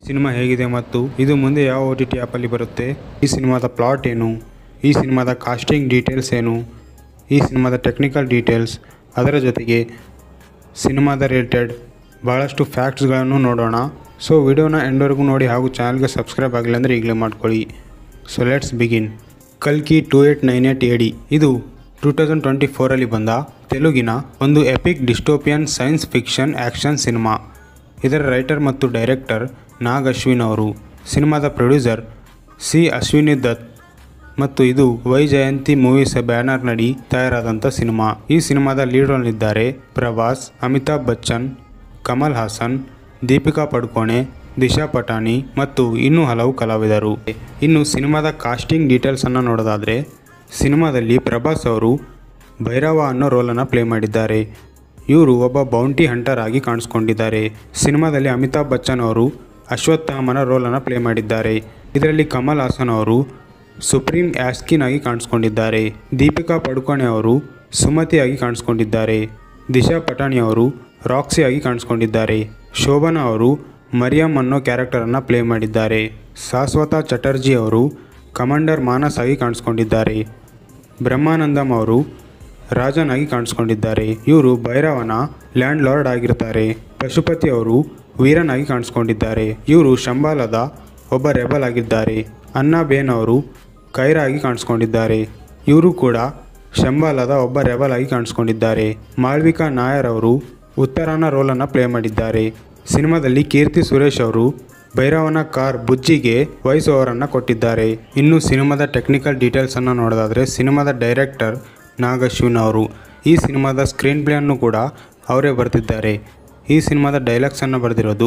ಸಿನಿಮಾ ಹೇಗಿದೆ ಮತ್ತು ಇದು ಮುಂದೆ ಯಾವ ಓ ಟಿ ಟಿ ಆ್ಯಪಲ್ಲಿ ಬರುತ್ತೆ ಈ ಸಿನಿಮಾದ ಪ್ಲಾಟ್ ಏನು ಈ ಸಿನಿಮಾದ ಕಾಸ್ಟಿಂಗ್ ಡೀಟೇಲ್ಸ್ ಏನು ಈ ಸಿನಿಮಾದ ಟೆಕ್ನಿಕಲ್ ಡೀಟೇಲ್ಸ್ ಅದರ ಜೊತೆಗೆ ಸಿನಿಮಾದ ರಿಲೇಟೆಡ್ ಭಾಳಷ್ಟು ಫ್ಯಾಕ್ಟ್ಸ್ಗಳನ್ನು ನೋಡೋಣ ಸೊ ವಿಡಿಯೋನ ಎಂಡ್ವರೆಗೂ ನೋಡಿ ಹಾಗೂ ಚಾನಲ್ಗೆ ಸಬ್ಸ್ಕ್ರೈಬ್ ಆಗಿಲ್ಲ ಅಂದರೆ ಈಗಲೇ ಮಾಡ್ಕೊಳ್ಳಿ ಸೊ ಲೆಟ್ಸ್ ಬಿಗಿನ್ ಕಲ್ಕಿ two eight nine eight A D ಇದು ಟೂ ತೌಸಂಡ್ ಟ್ವೆಂಟಿ ಫೋರಲ್ಲಿ ಬಂದ ತೆಲುಗಿನ ಒಂದು epic dystopian science fiction action cinema ಇದರ ರೈಟರ್ ಮತ್ತು ಡೈರೆಕ್ಟರ್ ನಾಗ್ ಅಶ್ವಿನ್ ಅವರು ಸಿನಿಮಾದ ಪ್ರೊಡ್ಯೂಸರ್ ಸಿ ಅಶ್ವಿನಿ ದತ್ ಮತ್ತು ಇದು ವೈ ಜಯಂತಿ ಮೂವೀಸ್ ಬ್ಯಾನರ್ ನಡಿ ತಯಾರಾದಂಥ ಸಿನಿಮಾ ಈ ಸಿನಿಮಾದ ಲೀಡ್ ರೋಲ್ನಿದ್ದಾರೆ ಪ್ರಭಾಸ್ ಅಮಿತಾಬ್ ಬಚ್ಚನ್ ಕಮಲ್ ಹಾಸನ್ ದೀಪಿಕಾ ಪಡುಕೋಣೆ ದಿಶಾ ಪಟಾಣಿ ಮತ್ತು ಇನ್ನೂ ಹಲವು ಕಲಾವಿದರು ಇನ್ನು ಸಿನಿಮಾದ ಕಾಸ್ಟಿಂಗ್ ಡೀಟೇಲ್ಸನ್ನು ನೋಡೋದಾದರೆ ಸಿನಿಮಾದಲ್ಲಿ ಪ್ರಭಾಸ್ ಅವರು ಭೈರವ ಅನ್ನೋ ರೋಲನ್ನು ಪ್ಲೇ ಮಾಡಿದ್ದಾರೆ ಇವರು ಒಬ್ಬ ಬೌಂಟಿ ಹಂಟರ್ ಆಗಿ ಕಾಣಿಸ್ಕೊಂಡಿದ್ದಾರೆ ಸಿನಿಮಾದಲ್ಲಿ ಅಮಿತಾಬ್ ಬಚ್ಚನ್ ಅವರು ಅಶ್ವತ್ಥಾಮನ ರೋಲನ್ನು ಪ್ಲೇ ಮಾಡಿದ್ದಾರೆ ಇದರಲ್ಲಿ ಕಮಲ್ ಹಾಸನ್ ಅವರು ಸುಪ್ರೀಂ ಆಸ್ಕಿನ್ ಆಗಿ ಕಾಣಿಸ್ಕೊಂಡಿದ್ದಾರೆ ದೀಪಿಕಾ ಪಡುಕೋಣೆ ಅವರು ಸುಮತಿಯಾಗಿ ಕಾಣಿಸ್ಕೊಂಡಿದ್ದಾರೆ ದಿಶಾ ಪಟಾಣಿ ಅವರು ರಾಕ್ಸಿ ಆಗಿ ಕಾಣಿಸ್ಕೊಂಡಿದ್ದಾರೆ ಶೋಭನಾ ಅವರು ಮರಿಯಂ ಅನ್ನೋ ಕ್ಯಾರೆಕ್ಟರನ್ನು ಪ್ಲೇ ಮಾಡಿದ್ದಾರೆ ಶಾಶ್ವತ ಚಟರ್ಜಿ ಅವರು ಕಮಾಂಡರ್ ಮಾನಸ್ ಆಗಿ ಕಾಣಿಸ್ಕೊಂಡಿದ್ದಾರೆ ಬ್ರಹ್ಮಾನಂದಂ ಅವರು ರಾಜನ್ ಆಗಿ ಕಾಣಿಸ್ಕೊಂಡಿದ್ದಾರೆ ಇವರು ಭೈರವನ ಲ್ಯಾಂಡ್ ಲಾರ್ಡ್ ಆಗಿರ್ತಾರೆ ಪಶುಪತಿ ಅವರು ವೀರನ್ ಆಗಿ ಕಾಣಿಸ್ಕೊಂಡಿದ್ದಾರೆ ಇವರು ಶಂಬಾಲದ ಒಬ್ಬ ರೆಬಲ್ ಆಗಿದ್ದಾರೆ ಅನ್ನಬೇನ್ ಅವರು ಕೈರಾ ಆಗಿ ಕಾಣಿಸ್ಕೊಂಡಿದ್ದಾರೆ ಇವರು ಕೂಡ ಶಂಬಾಲದ ಒಬ್ಬ ರೆಬಲ್ ಆಗಿ ಕಾಣಿಸ್ಕೊಂಡಿದ್ದಾರೆ ಮಾಳ್ವಿಕಾ ನಾಯರ್ ಅವರು ಉತ್ತರಾನ ರೋಲನ್ನು ಪ್ಲೇ ಮಾಡಿದ್ದಾರೆ ಸಿನಿಮಾದಲ್ಲಿ ಕೀರ್ತಿ ಸುರೇಶ್ ಅವರು ಭೈರವನ ಕಾರ್ ಬುಜ್ಜಿಗೆ ವಾಯ್ಸ್ ಓವರನ್ನು ಕೊಟ್ಟಿದ್ದಾರೆ ಇನ್ನು ಸಿನಿಮಾದ ಟೆಕ್ನಿಕಲ್ ಡೀಟೇಲ್ಸನ್ನು ನೋಡೋದಾದರೆ ಸಿನಿಮಾದ ಡೈರೆಕ್ಟರ್ ನಾಗ್ ಅಶ್ವಿನ್ ಅವರು ಈ ಸಿನಿಮಾದ ಸ್ಕ್ರೀನ್ ಪ್ಲೇಯನ್ನು ಕೂಡ ಅವರೇ ಬರೆದಿದ್ದಾರೆ ಈ ಸಿನಿಮಾದ ಡೈಲಾಗ್ಸನ್ನು ಬರೆದಿರೋದು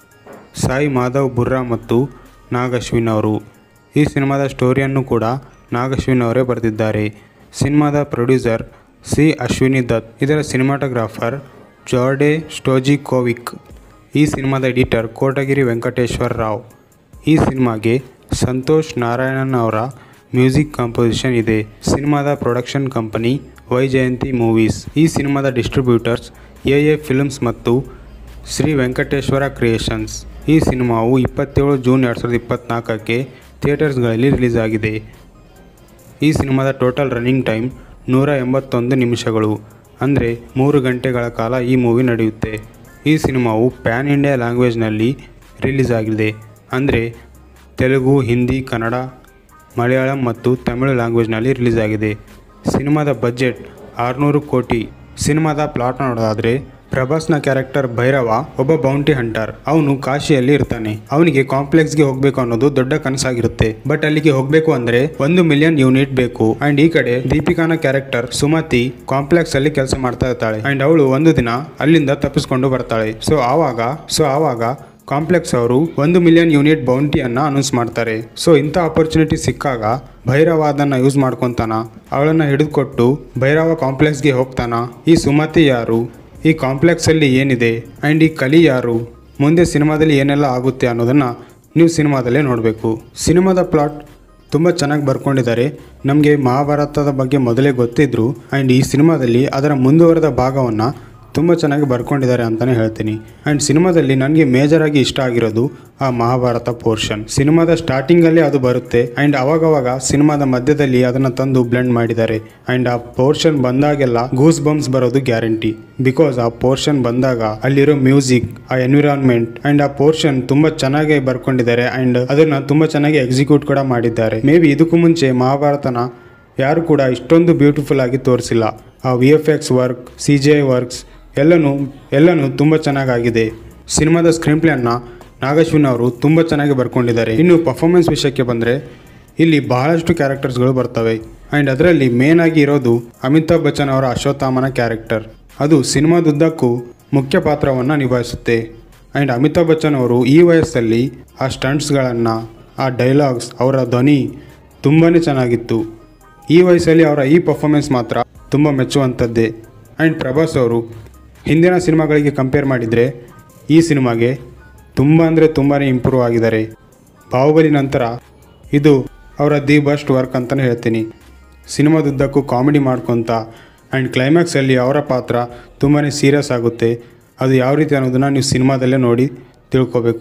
ಸಾಯಿ ಮಾಧವ್ ಬುರ್ರಾ ಮತ್ತು ನಾಗ್ ಅಶ್ವಿನ್ ಅವರು ಈ ಸಿನಿಮಾದ ಸ್ಟೋರಿಯನ್ನು ಕೂಡ ನಾಗ್ ಅಶ್ವಿನ್ ಅವರೇ ಬರೆದಿದ್ದಾರೆ ಸಿನಿಮಾದ ಪ್ರೊಡ್ಯೂಸರ್ ಸಿ ಅಶ್ವಿನಿ ದತ್ ಇದರ ಸಿನಿಮಾಟೋಗ್ರಾಫರ್ ಜಾರ್ಡೆ ಸ್ಟೋಜಿಕೋವಿಕ್ ಈ ಸಿನಿಮಾದ ಎಡಿಟರ್ ಕೋಟಗಿರಿ ವೆಂಕಟೇಶ್ವರ ರಾವ್ ಈ ಸಿನಿಮಾಗೆ ಸಂತೋಷ್ ನಾರಾಯಣನ್ ಅವರ ಮ್ಯೂಸಿಕ್ ಕಂಪೋಸಿಷನ್ ಇದೆ ಸಿನಿಮಾದ production company Vyjayanthi movies ಈ ಸಿನಿಮಾದ ಡಿಸ್ಟ್ರಿಬ್ಯೂಟರ್ಸ್ ಎ ಎ ಫಿಲ್ಮ್ಸ್ ಮತ್ತು ಶ್ರೀ ವೆಂಕಟೇಶ್ವರ ಕ್ರಿಯೇಷನ್ಸ್ ಈ ಸಿನಿಮಾವು ಇಪ್ಪತ್ತೇಳು ಜೂನ್ ಎರಡು ಸಾವಿರದ ಇಪ್ಪತ್ತ್ನಾಲ್ಕಕ್ಕೆ ಥಿಯೇಟರ್ಸ್ಗಳಲ್ಲಿ ರಿಲೀಸ್ ಆಗಿದೆ ಈ ಸಿನಿಮಾದ ಟೋಟಲ್ ರನ್ನಿಂಗ್ ಟೈಮ್ ನೂರ ಎಂಬತ್ತೊಂದು ನಿಮಿಷಗಳು ಅಂದರೆ ಮೂರು ಗಂಟೆಗಳ ಕಾಲ ಈ ಮೂವಿ ನಡೆಯುತ್ತೆ ಈ ಸಿನಿಮಾವು ಪ್ಯಾನ್ ಇಂಡಿಯಾ ಲ್ಯಾಂಗ್ವೇಜ್ನಲ್ಲಿ ರಿಲೀಸ್ ಆಗಿದೆ ಅಂದರೆ ತೆಲುಗು ಹಿಂದಿ ಕನ್ನಡ ಮಲಯಾಳಂ ಮತ್ತು ತಮಿಳು ಲ್ಯಾಂಗ್ವೇಜ್ನಲ್ಲಿ ರಿಲೀಸ್ ಆಗಿದೆ ಸಿನಿಮಾದ ಬಜೆಟ್ ಆರುನೂರು ಕೋಟಿ ಸಿನಿಮಾದ ಪ್ಲಾಟ್ ನೋಡೋದಾದರೆ ಪ್ರಭಾಸ್ನ ಕ್ಯಾರೆಕ್ಟರ್ ಭೈರವ ಒಬ್ಬ ಬೌಂಟಿ ಹಂಟರ್ ಅವನು ಕಾಶಿಯಲ್ಲಿ ಇರ್ತಾನೆ ಅವನಿಗೆ ಕಾಂಪ್ಲೆಕ್ಸ್ಗೆ ಹೋಗ್ಬೇಕು ಅನ್ನೋದು ದೊಡ್ಡ ಕನಸಾಗಿರುತ್ತೆ ಬಟ್ ಅಲ್ಲಿಗೆ ಹೋಗ್ಬೇಕು ಅಂದ್ರೆ ಒಂದು ಮಿಲಿಯನ್ ಯೂನಿಟ್ ಬೇಕು ಅಂಡ್ ಈ ಕಡೆ ದೀಪಿಕಾನ ಕ್ಯಾರೆಕ್ಟರ್ ಸುಮತಿ ಕಾಂಪ್ಲೆಕ್ಸ್ ಅಲ್ಲಿ ಕೆಲಸ ಮಾಡ್ತಾ ಇರ್ತಾಳೆ ಅಂಡ್ ಅವಳು ಒಂದು ದಿನ ಅಲ್ಲಿಂದ ತಪ್ಪಿಸ್ಕೊಂಡು ಬರ್ತಾಳೆ ಸೊ ಆವಾಗ ಸೊ ಆವಾಗ ಕಾಂಪ್ಲೆಕ್ಸ್ ಅವರು ಒಂದು ಮಿಲಿಯನ್ ಯೂನಿಟ್ ಬೌಂಟಿಯನ್ನ ಅನೌನ್ಸ್ ಮಾಡ್ತಾರೆ ಸೊ ಇಂಥ ಆಪರ್ಚುನಿಟಿ ಸಿಕ್ಕಾಗ ಭೈರವ ಅದನ್ನ ಯೂಸ್ ಮಾಡ್ಕೊತಾನ ಅವಳನ್ನ ಹಿಡಿದುಕೊಟ್ಟು ಭೈರವ ಕಾಂಪ್ಲೆಕ್ಸ್ಗೆ ಹೋಗ್ತಾನ ಈ ಸುಮತಿ ಯಾರು ಈ ಕಾಂಪ್ಲೆಕ್ಸ್ ಅಲ್ಲಿ ಏನಿದೆ ಅಂಡ್ ಈ ಕಲಿ ಯಾರು ಮುಂದೆ ಸಿನಿಮಾದಲ್ಲಿ ಏನೆಲ್ಲ ಆಗುತ್ತೆ ಅನ್ನೋದನ್ನ ನೀವು ಸಿನಿಮಾದಲ್ಲೇ ನೋಡಬೇಕು ಸಿನಿಮಾದ ಪ್ಲಾಟ್ ತುಂಬ ಚೆನ್ನಾಗಿ ಬರ್ಕೊಂಡಿದ್ದಾರೆ ನಮಗೆ ಮಹಾಭಾರತದ ಬಗ್ಗೆ ಮೊದಲೇ ಗೊತ್ತಿದ್ರು ಆ್ಯಂಡ್ ಈ ಸಿನಿಮಾದಲ್ಲಿ ಅದರ ಮುಂದುವರೆದ ಭಾಗವನ್ನು ತುಂಬ ಚೆನ್ನಾಗಿ ಬರ್ಕೊಂಡಿದ್ದಾರೆ ಅಂತಲೇ ಹೇಳ್ತೀನಿ ಆ್ಯಂಡ್ ಸಿನಿಮಾದಲ್ಲಿ ನನಗೆ ಮೇಜರಾಗಿ ಇಷ್ಟ ಆಗಿರೋದು ಆ ಮಹಾಭಾರತ ಪೋರ್ಷನ್ ಸಿನಿಮಾದ ಸ್ಟಾರ್ಟಿಂಗಲ್ಲೇ ಅದು ಬರುತ್ತೆ ಆ್ಯಂಡ್ ಅವಾಗವಾಗ ಸಿನಿಮಾದ ಮಧ್ಯದಲ್ಲಿ ಅದನ್ನು ತಂದು ಬ್ಲೆಂಡ್ ಮಾಡಿದ್ದಾರೆ ಆ್ಯಂಡ್ ಆ ಪೋರ್ಷನ್ ಬಂದಾಗೆಲ್ಲ ಗೂಸ್ ಬಂಪ್ಸ್ ಬರೋದು ಗ್ಯಾರಂಟಿ ಬಿಕಾಸ್ ಆ ಪೋರ್ಷನ್ ಬಂದಾಗ ಅಲ್ಲಿರೋ ಮ್ಯೂಸಿಕ್ ಆ ಎನ್ವಿರಾನ್ಮೆಂಟ್ ಆ್ಯಂಡ್ ಆ ಪೋರ್ಷನ್ ತುಂಬ ಚೆನ್ನಾಗಿ ಬರ್ಕೊಂಡಿದ್ದಾರೆ ಆ್ಯಂಡ್ ಅದನ್ನು ತುಂಬ ಚೆನ್ನಾಗಿ ಎಕ್ಸಿಕ್ಯೂಟ್ ಕೂಡ ಮಾಡಿದ್ದಾರೆ ಮೇ ಬಿ ಇದಕ್ಕೂ ಮುಂಚೆ ಮಹಾಭಾರತನ ಯಾರು ಕೂಡ ಇಷ್ಟೊಂದು ಬ್ಯೂಟಿಫುಲ್ ಆಗಿ ತೋರಿಸಿಲ್ಲ ಆ V F X work C G I works ಎಲ್ಲನೂ ಎಲ್ಲನೂ ತುಂಬ ಚೆನ್ನಾಗಾಗಿದೆ ಸಿನಿಮಾದ ಸ್ಕ್ರೀನ್ ಪ್ಲೇಯನ್ನು ನಾಗಶ್ವಿನ್ ಅವರು ತುಂಬ ಚೆನ್ನಾಗಿ ಬರ್ಕೊಂಡಿದ್ದಾರೆ ಇನ್ನು ಪರ್ಫಾರ್ಮೆನ್ಸ್ ವಿಷಯಕ್ಕೆ ಬಂದರೆ ಇಲ್ಲಿ ಬಹಳಷ್ಟು ಕ್ಯಾರೆಕ್ಟರ್ಸ್ಗಳು ಬರ್ತವೆ ಆ್ಯಂಡ್ ಅದರಲ್ಲಿ ಮೇನ್ ಆಗಿ ಇರೋದು ಅಮಿತಾಬ್ ಬಚ್ಚನ್ ಅವರ ಅಶ್ವತ್ಥಾಮನ ಕ್ಯಾರೆಕ್ಟರ್ ಅದು ಸಿನಿಮಾದುದ್ದಕ್ಕೂ ಮುಖ್ಯ ಪಾತ್ರವನ್ನು ನಿಭಾಯಿಸುತ್ತೆ ಆ್ಯಂಡ್ ಅಮಿತಾಬ್ ಬಚ್ಚನ್ ಅವರು ಈ ವಯಸ್ಸಲ್ಲಿ ಆ ಸ್ಟಂಟ್ಸ್ಗಳನ್ನು ಆ ಡೈಲಾಗ್ಸ್ ಅವರ ಧ್ವನಿ ತುಂಬಾ ಚೆನ್ನಾಗಿತ್ತು ಈ ವಯಸ್ಸಲ್ಲಿ ಅವರ ಈ ಪರ್ಫಾರ್ಮೆನ್ಸ್ ಮಾತ್ರ ತುಂಬ ಮೆಚ್ಚುವಂಥದ್ದೇ ಆ್ಯಂಡ್ ಪ್ರಭಾಸ್ ಅವರು ಹಿಂದಿನ ಸಿನಿಮಾಗಳಿಗೆ ಕಂಪೇರ್ ಮಾಡಿದರೆ ಈ ಸಿನಿಮಾಗೆ ತುಂಬ ಅಂದರೆ ತುಂಬಾ ಇಂಪ್ರೂವ್ ಆಗಿದ್ದಾರೆ ಬಾಹುಬಲಿ ನಂತರ ಇದು ಅವರ ದಿ ಬೆಸ್ಟ್ ವರ್ಕ್ ಅಂತಲೇ ಹೇಳ್ತೀನಿ ಸಿನಿಮಾದುದ್ದಕ್ಕೂ ಕಾಮಿಡಿ ಮಾಡ್ಕೊತ ಆ್ಯಂಡ್ ಕ್ಲೈಮ್ಯಾಕ್ಸಲ್ಲಿ ಅವರ ಪಾತ್ರ ತುಂಬಾ ಸೀರಿಯಸ್ ಆಗುತ್ತೆ ಅದು ಯಾವ ರೀತಿ ಅನ್ನೋದನ್ನು ನೀವು ಸಿನಿಮಾದಲ್ಲೇ ನೋಡಿ ತಿಳ್ಕೊಬೇಕು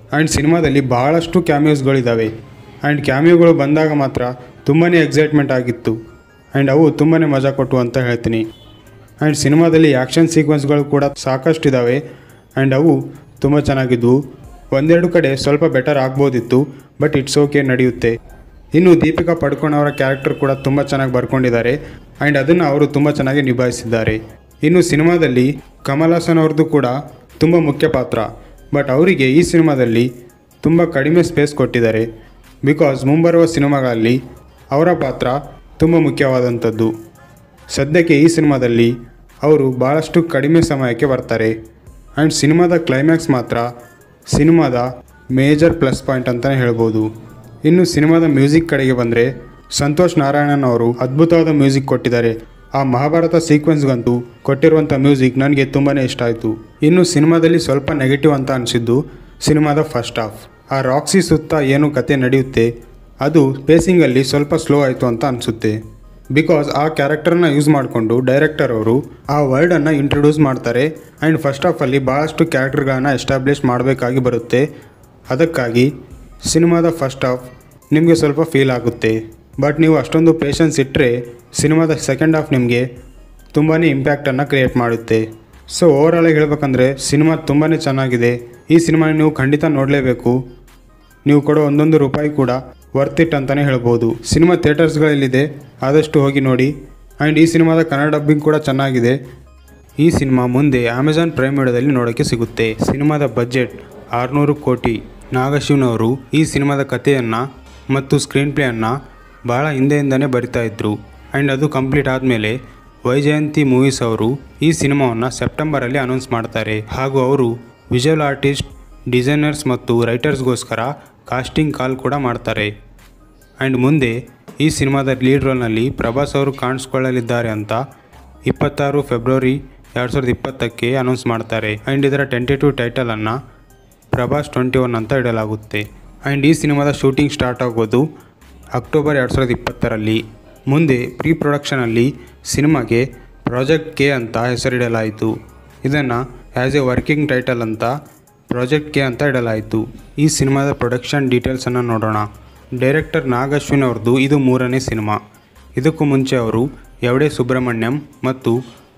ಆ್ಯಂಡ್ ಸಿನಿಮಾದಲ್ಲಿ ಬಹಳಷ್ಟು ಕ್ಯಾಮಿಯೋಸ್ಗಳಿದ್ದಾವೆ ಆ್ಯಂಡ್ ಕ್ಯಾಮಿಯೋಗಳು ಬಂದಾಗ ಮಾತ್ರ ತುಂಬಾ ಎಕ್ಸೈಟ್ಮೆಂಟ್ ಆಗಿತ್ತು ಆ್ಯಂಡ್ ಅವು ತುಂಬಾ ಮಜಾ ಕೊಟ್ಟು ಅಂತ ಹೇಳ್ತೀನಿ ಆ್ಯಂಡ್ ಸಿನಿಮಾದಲ್ಲಿ ಆ್ಯಕ್ಷನ್ ಸೀಕ್ವೆನ್ಸ್ಗಳು ಕೂಡ ಸಾಕಷ್ಟು ಇದ್ದಾವೆ ಆ್ಯಂಡ್ ಅವು ತುಂಬ ಚೆನ್ನಾಗಿದ್ವು ಒಂದೆರಡು ಕಡೆ ಸ್ವಲ್ಪ ಬೆಟರ್ ಆಗ್ಬೋದಿತ್ತು ಬಟ್ ಇಟ್ಸ್ ಓಕೆ ನಡೆಯುತ್ತೆ ಇನ್ನು ದೀಪಿಕಾ ಪಡ್ಕೋಣ್ ಅವರ ಕ್ಯಾರೆಕ್ಟರ್ ಕೂಡ ತುಂಬ ಚೆನ್ನಾಗಿ ಬರ್ಕೊಂಡಿದ್ದಾರೆ ಆ್ಯಂಡ್ ಅದನ್ನು ಅವರು ತುಂಬ ಚೆನ್ನಾಗಿ ನಿಭಾಯಿಸಿದ್ದಾರೆ ಇನ್ನು ಸಿನಿಮಾದಲ್ಲಿ ಕಮಲ್ ಹಾಸನ್ ಅವ್ರದ್ದು ಕೂಡ ತುಂಬ ಮುಖ್ಯ ಪಾತ್ರ ಬಟ್ ಅವರಿಗೆ ಈ ಸಿನಿಮಾದಲ್ಲಿ ತುಂಬ ಕಡಿಮೆ ಸ್ಪೇಸ್ ಕೊಟ್ಟಿದ್ದಾರೆ ಬಿಕಾಸ್ ಮುಂಬರುವ ಸಿನಿಮಾಗಳಲ್ಲಿ ಅವರ ಪಾತ್ರ ತುಂಬ ಮುಖ್ಯವಾದಂಥದ್ದು ಸದ್ಯಕ್ಕೆ ಈ ಸಿನಿಮಾದಲ್ಲಿ ಅವರು ಭಾಳಷ್ಟು ಕಡಿಮೆ ಸಮಯಕ್ಕೆ ಬರ್ತಾರೆ ಆ್ಯಂಡ್ ಸಿನಿಮಾದ ಕ್ಲೈಮ್ಯಾಕ್ಸ್ ಮಾತ್ರ ಸಿನಿಮಾದ ಮೇಜರ್ ಪ್ಲಸ್ ಪಾಯಿಂಟ್ ಅಂತಲೇ ಹೇಳ್ಬೋದು ಇನ್ನು ಸಿನಿಮಾದ ಮ್ಯೂಸಿಕ್ ಕಡೆಗೆ ಬಂದರೆ ಸಂತೋಷ್ ನಾರಾಯಣನ್ ಅವರು ಅದ್ಭುತವಾದ ಮ್ಯೂಸಿಕ್ ಕೊಟ್ಟಿದ್ದಾರೆ ಆ ಮಹಾಭಾರತ ಸೀಕ್ವೆನ್ಸ್ಗಂತೂ ಕೊಟ್ಟಿರುವಂಥ ಮ್ಯೂಸಿಕ್ ನನಗೆ ತುಂಬಾ ಇಷ್ಟ ಆಯಿತು ಇನ್ನು ಸಿನಿಮಾದಲ್ಲಿ ಸ್ವಲ್ಪ ನೆಗೆಟಿವ್ ಅಂತ ಅನಿಸಿದ್ದು ಸಿನಿಮಾದ ಫಸ್ಟ್ ಹಾಫ್ ಆ ರಾಕ್ಸಿ ಸುತ್ತ ಏನು ಕತೆ ನಡೆಯುತ್ತೆ ಅದು ಪೇಸಿಂಗಲ್ಲಿ ಸ್ವಲ್ಪ ಸ್ಲೋ ಆಯಿತು ಅಂತ ಅನಿಸುತ್ತೆ ಬಿಕಾಸ್ ಆ ಕ್ಯಾರೆಕ್ಟರ್ನ ಯೂಸ್ ಮಾಡಿಕೊಂಡು ಡೈರೆಕ್ಟರ್ ಅವರು ಆ ವರ್ಡನ್ನು ಇಂಟ್ರೊಡ್ಯೂಸ್ ಮಾಡ್ತಾರೆ ಆ್ಯಂಡ್ ಫಸ್ಟ್ ಆಫಲ್ಲಿ ಭಾಳಷ್ಟು ಕ್ಯಾರೆಕ್ಟರ್ಗಳನ್ನ ಎಸ್ಟಾಬ್ಲಿಷ್ ಮಾಡಬೇಕಾಗಿ ಬರುತ್ತೆ ಅದಕ್ಕಾಗಿ ಸಿನಿಮಾದ ಫಸ್ಟ್ ಹಾಫ್ ನಿಮಗೆ ಸ್ವಲ್ಪ ಫೀಲ್ ಆಗುತ್ತೆ ಬಟ್ ನೀವು ಅಷ್ಟೊಂದು ಪೇಷನ್ಸ್ ಇಟ್ಟರೆ ಸಿನಿಮಾದ ಸೆಕೆಂಡ್ ಹಾಫ್ ನಿಮಗೆ ತುಂಬಾ ಇಂಪ್ಯಾಕ್ಟನ್ನು ಕ್ರಿಯೇಟ್ ಮಾಡುತ್ತೆ ಸೊ ಓವರಾಲ್ ಹೇಳ್ಬೇಕಂದ್ರೆ ಸಿನಿಮಾ ತುಂಬಾ ಚೆನ್ನಾಗಿದೆ ಈ ಸಿನಿಮಾ ನೀವು ಖಂಡಿತ ನೋಡಲೇಬೇಕು ನೀವು ಕೊಡೋ ಒಂದೊಂದು ರೂಪಾಯಿ ಕೂಡ ವರ್ತ್ ಇಟ್ ಅಂತಲೇ ಹೇಳ್ಬೋದು ಸಿನಿಮಾ ಥಿಯೇಟರ್ಸ್ಗಳಲ್ಲಿದೆ ಆದಷ್ಟು ಹೋಗಿ ನೋಡಿ ಆ್ಯಂಡ್ ಈ ಸಿನಿಮಾದ ಕನ್ನಡ ಡಬ್ಬಿಂಗ್ ಕೂಡ ಚೆನ್ನಾಗಿದೆ ಈ ಸಿನಿಮಾ ಮುಂದೆ ಅಮೆಜಾನ್ ಪ್ರೈಮ್ ವಿಡಿಯೋದಲ್ಲಿ ನೋಡೋಕ್ಕೆ ಸಿಗುತ್ತೆ ಸಿನಿಮಾದ ಬಜೆಟ್ ಆರುನೂರು ಕೋಟಿ ನಾಗಶಿವ್ನವರು ಈ ಸಿನಿಮಾದ ಕಥೆಯನ್ನು ಮತ್ತು ಸ್ಕ್ರೀನ್ ಪ್ಲೇಯನ್ನು ಭಾಳ ಹಿಂದೆಯಿಂದನೇ ಬರಿತಾ ಇದ್ರು ಆ್ಯಂಡ್ ಅದು ಕಂಪ್ಲೀಟ್ ಆದಮೇಲೆ ವೈಜಯಂತಿ ಮೂವೀಸ್ ಅವರು ಈ ಸಿನಿಮಾವನ್ನು ಸೆಪ್ಟೆಂಬರಲ್ಲಿ ಅನೌನ್ಸ್ ಮಾಡ್ತಾರೆ ಹಾಗೂ ಅವರು ವಿಜುವಲ್ ಆರ್ಟಿಸ್ಟ್ ಡಿಸೈನರ್ಸ್ ಮತ್ತು ರೈಟರ್ಸ್ಗೋಸ್ಕರ ಕಾಸ್ಟಿಂಗ್ ಕಾಲ್ ಕೂಡ ಮಾಡ್ತಾರೆ ಆ್ಯಂಡ್ ಮುಂದೆ ಈ ಸಿನಿಮಾದ ಲೀಡ್ ರೋಲ್ನಲ್ಲಿ ಪ್ರಭಾಸ್ ಅವರು ಕಾಣಿಸ್ಕೊಳ್ಳಲಿದ್ದಾರೆ ಅಂತ ಇಪ್ಪತ್ತಾರು ಫೆಬ್ರವರಿ ಎರಡು ಸಾವಿರದ ಇಪ್ಪತ್ತಕ್ಕೆ ಅನೌನ್ಸ್ ಮಾಡ್ತಾರೆ ಆ್ಯಂಡ್ ಇದರ ಟೆಂಟೇಟಿವ್ ಟೈಟಲನ್ನು ಪ್ರಭಾಸ್ ಟ್ವೆಂಟಿ ಒನ್ ಅಂತ ಇಡಲಾಗುತ್ತೆ ಆ್ಯಂಡ್ ಈ ಸಿನಿಮಾದ ಶೂಟಿಂಗ್ ಸ್ಟಾರ್ಟ್ ಆಗೋದು ಅಕ್ಟೋಬರ್ ಎರಡು ಸಾವಿರದ ಇಪ್ಪತ್ತರಲ್ಲಿ ಮುಂದೆ ಪ್ರೀ ಪ್ರೊಡಕ್ಷನಲ್ಲಿ ಸಿನಿಮಾಗೆ ಪ್ರಾಜೆಕ್ಟ್ ಕೆ ಅಂತ ಹೆಸರಿಡಲಾಯಿತು ಇದನ್ನು ಆ್ಯಸ್ ಎ ವರ್ಕಿಂಗ್ ಟೈಟಲ್ ಅಂತ ಪ್ರಾಜೆಕ್ಟ್ ಕೆ ಅಂತ ಇಡಲಾಯಿತು ಈ ಸಿನಿಮಾದ ಪ್ರೊಡಕ್ಷನ್ ಡೀಟೇಲ್ಸನ್ನು ನೋಡೋಣ ಡೈರೆಕ್ಟರ್ ನಾಗಶ್ವಿನ್ ಅವ್ರದ್ದು ಇದು ಮೂರನೇ ಸಿನಿಮಾ ಇದಕ್ಕೂ ಮುಂಚೆ ಅವರು ಎವಡೆ ಸುಬ್ರಹ್ಮಣ್ಯಂ ಮತ್ತು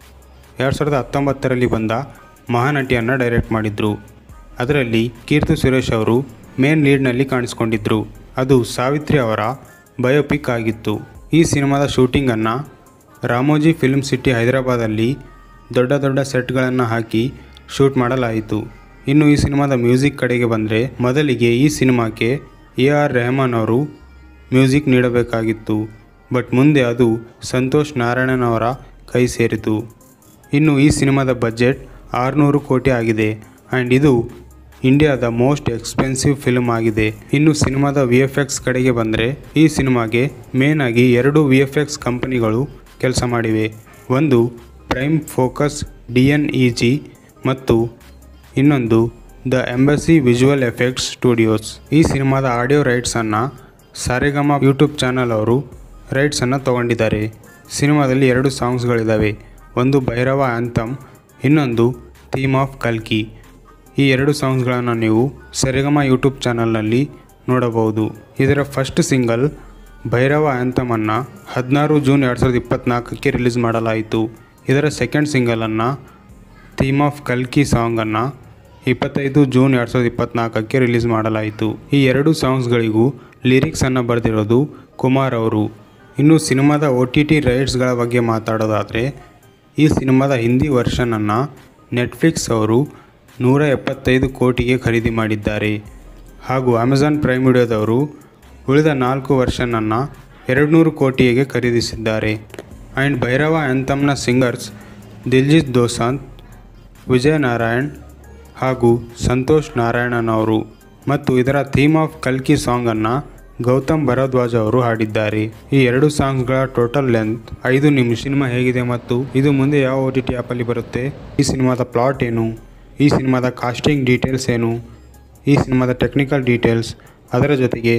ಎರಡು ಸಾವಿರದ ಹತ್ತೊಂಬತ್ತರಲ್ಲಿ ಬಂದ ಮಹಾನಟಿಯನ್ನು ಡೈರೆಕ್ಟ್ ಮಾಡಿದರು ಅದರಲ್ಲಿ ಕೀರ್ತಿ ಸುರೇಶ್ ಅವರು ಮೇನ್ ಲೀಡ್ನಲ್ಲಿ ಕಾಣಿಸ್ಕೊಂಡಿದ್ದರು ಅದು ಸಾವಿತ್ರಿ ಅವರ ಬಯೋಪಿಕ್ ಆಗಿತ್ತು ಈ ಸಿನಿಮಾದ ಶೂಟಿಂಗನ್ನು ರಾಮೋಜಿ ಫಿಲ್ಮ್ ಸಿಟಿ ಹೈದರಾಬಾದಲ್ಲಿ ದೊಡ್ಡ ದೊಡ್ಡ ಸೆಟ್ಗಳನ್ನು ಹಾಕಿ ಶೂಟ್ ಮಾಡಲಾಯಿತು ಇನ್ನು ಈ ಸಿನಿಮಾದ ಮ್ಯೂಸಿಕ್ ಕಡೆಗೆ ಬಂದರೆ ಮೊದಲಿಗೆ ಈ ಸಿನಿಮಾಕ್ಕೆ ಎ ಆರ್ ರೆಹಮಾನ್ ಅವರು ಮ್ಯೂಸಿಕ್ ನೀಡಬೇಕಾಗಿತ್ತು ಬಟ್ ಮುಂದೆ ಅದು ಸಂತೋಷ್ ನಾರಾಯಣನ್ ಅವರ ಕೈ ಸೇರಿತು ಇನ್ನು ಈ ಸಿನಿಮಾದ ಬಜೆಟ್ ಆರುನೂರು ಕೋಟಿ ಆಗಿದೆ ಆ್ಯಂಡ್ ಇದು ಇಂಡಿಯಾದ ಮೋಸ್ಟ್ ಎಕ್ಸ್ಪೆನ್ಸಿವ್ ಫಿಲ್ಮ್ ಆಗಿದೆ ಇನ್ನು ಸಿನಿಮಾದ ವಿ ಎಫ್ ಎಕ್ಸ್ ಕಡೆಗೆ ಬಂದರೆ ಈ ಸಿನಿಮಾಗೆ ಮೇನ್ ಆಗಿ ಎರಡು ವಿ ಎಫ್ ಎಕ್ಸ್ ಕಂಪನಿಗಳು ಕೆಲಸ ಮಾಡಿವೆ ಒಂದು prime focus D N E G ಮತ್ತು ಇನ್ನೊಂದು the embassy visual effects studios ಈ ಸಿನಿಮಾದ ಆಡಿಯೋ ರೈಟ್ಸನ್ನು ಸಾರೆಗಮ ಯೂಟ್ಯೂಬ್ ಚಾನಲ್ ಅವರು ರೈಟ್ಸನ್ನು ತಗೊಂಡಿದ್ದಾರೆ ಸಿನಿಮಾದಲ್ಲಿ ಎರಡು ಸಾಂಗ್ಸ್ಗಳಿದ್ದಾವೆ ಒಂದು ಭೈರವ ಆ್ಯಂಥಮ್ ಇನ್ನೊಂದು ಥೀಮ್ ಆಫ್ ಕಲ್ಕಿ ಈ ಎರಡು ಸಾಂಗ್ಸ್ಗಳನ್ನು ನೀವು ಸರಿಗಮ ಯೂಟ್ಯೂಬ್ ಚಾನಲ್ನಲ್ಲಿ ನೋಡಬಹುದು ಇದರ ಫಸ್ಟ್ ಸಿಂಗಲ್ ಭೈರವ ಆ್ಯಂಥಮನ್ನು ಹದಿನಾರು ಜೂನ್ ಎರಡು ಸಾವಿರದ ಇಪ್ಪತ್ತ್ನಾಲ್ಕಕ್ಕೆ ರಿಲೀಸ್ ಮಾಡಲಾಯಿತು ಇದರ ಸೆಕೆಂಡ್ ಸಿಂಗಲನ್ನು ಥೀಮ್ ಆಫ್ ಕಲ್ಕಿ ಸಾಂಗನ್ನು ಇಪ್ಪತ್ತೈದು ಜೂನ್ ಎರಡು ಸಾವಿರದ ಇಪ್ಪತ್ತ್ನಾಲ್ಕಕ್ಕೆ ರಿಲೀಸ್ ಮಾಡಲಾಯಿತು ಈ ಎರಡು ಸಾಂಗ್ಸ್ಗಳಿಗೂ ಲಿರಿಕ್ಸನ್ನು ಬರೆದಿರೋದು ಕುಮಾರ್ ಅವರು ಇನ್ನು ಸಿನಿಮಾದ ಒ ಟಿ ಟಿ ರೈಟ್ಸ್ಗಳ ಬಗ್ಗೆ ಮಾತಾಡೋದಾದರೆ ಈ ಸಿನಿಮಾದ ಹಿಂದಿ ವರ್ಷನನ್ನು ನೆಟ್ಫ್ಲಿಕ್ಸ್ ಅವರು ನೂರ ಎಪ್ಪತ್ತೈದು ಕೋಟಿಗೆ ಖರೀದಿ ಮಾಡಿದ್ದಾರೆ ಹಾಗೂ ಅಮೆಜಾನ್ ಪ್ರೈಮ್ ವಿಡಿಯೋದವರು ಉಳಿದ ನಾಲ್ಕು ವರ್ಷನನ್ನು ಎರಡು ನೂರು ಕೋಟಿಗೆ ಖರೀದಿಸಿದ್ದಾರೆ ಆ್ಯಂಡ್ ಭೈರವ ಆ್ಯಂಥಮ್ನ ಸಿಂಗರ್ಸ್ ದಿಲ್ಜಿತ್ ದೋಸಾಂತ್ ವಿಜಯ್ ನಾರಾಯಣ್ ಹಾಗೂ ಸಂತೋಷ್ ನಾರಾಯಣನ್ ಅವರು ಮತ್ತು ಇದರ ಥೀಮ್ ಆಫ್ ಕಲ್ಕಿ ಸಾಂಗನ್ನು ಗೌತಮ್ ಭರದ್ವಾಜ್ ಅವರು ಹಾಡಿದ್ದಾರೆ ಈ ಎರಡು ಸಾಂಗ್ಸ್ಗಳ ಟೋಟಲ್ ಲೆಂತ್ ಐದು ನಿಮಿಷ ಸಿನಿಮಾ ಹೇಗಿದೆ ಮತ್ತು ಇದು ಮುಂದೆ ಯಾವ ಓ ಟಿ ಟಿ ಆ್ಯಪಲ್ಲಿ ಬರುತ್ತೆ ಈ ಸಿನಿಮಾದ ಪ್ಲಾಟ್ ಏನು ಈ ಸಿನಿಮಾದ ಕಾಸ್ಟಿಂಗ್ ಡೀಟೇಲ್ಸ್ ಏನು ಈ ಸಿನಿಮಾದ ಟೆಕ್ನಿಕಲ್ ಡೀಟೇಲ್ಸ್ ಅದರ ಜೊತೆಗೆ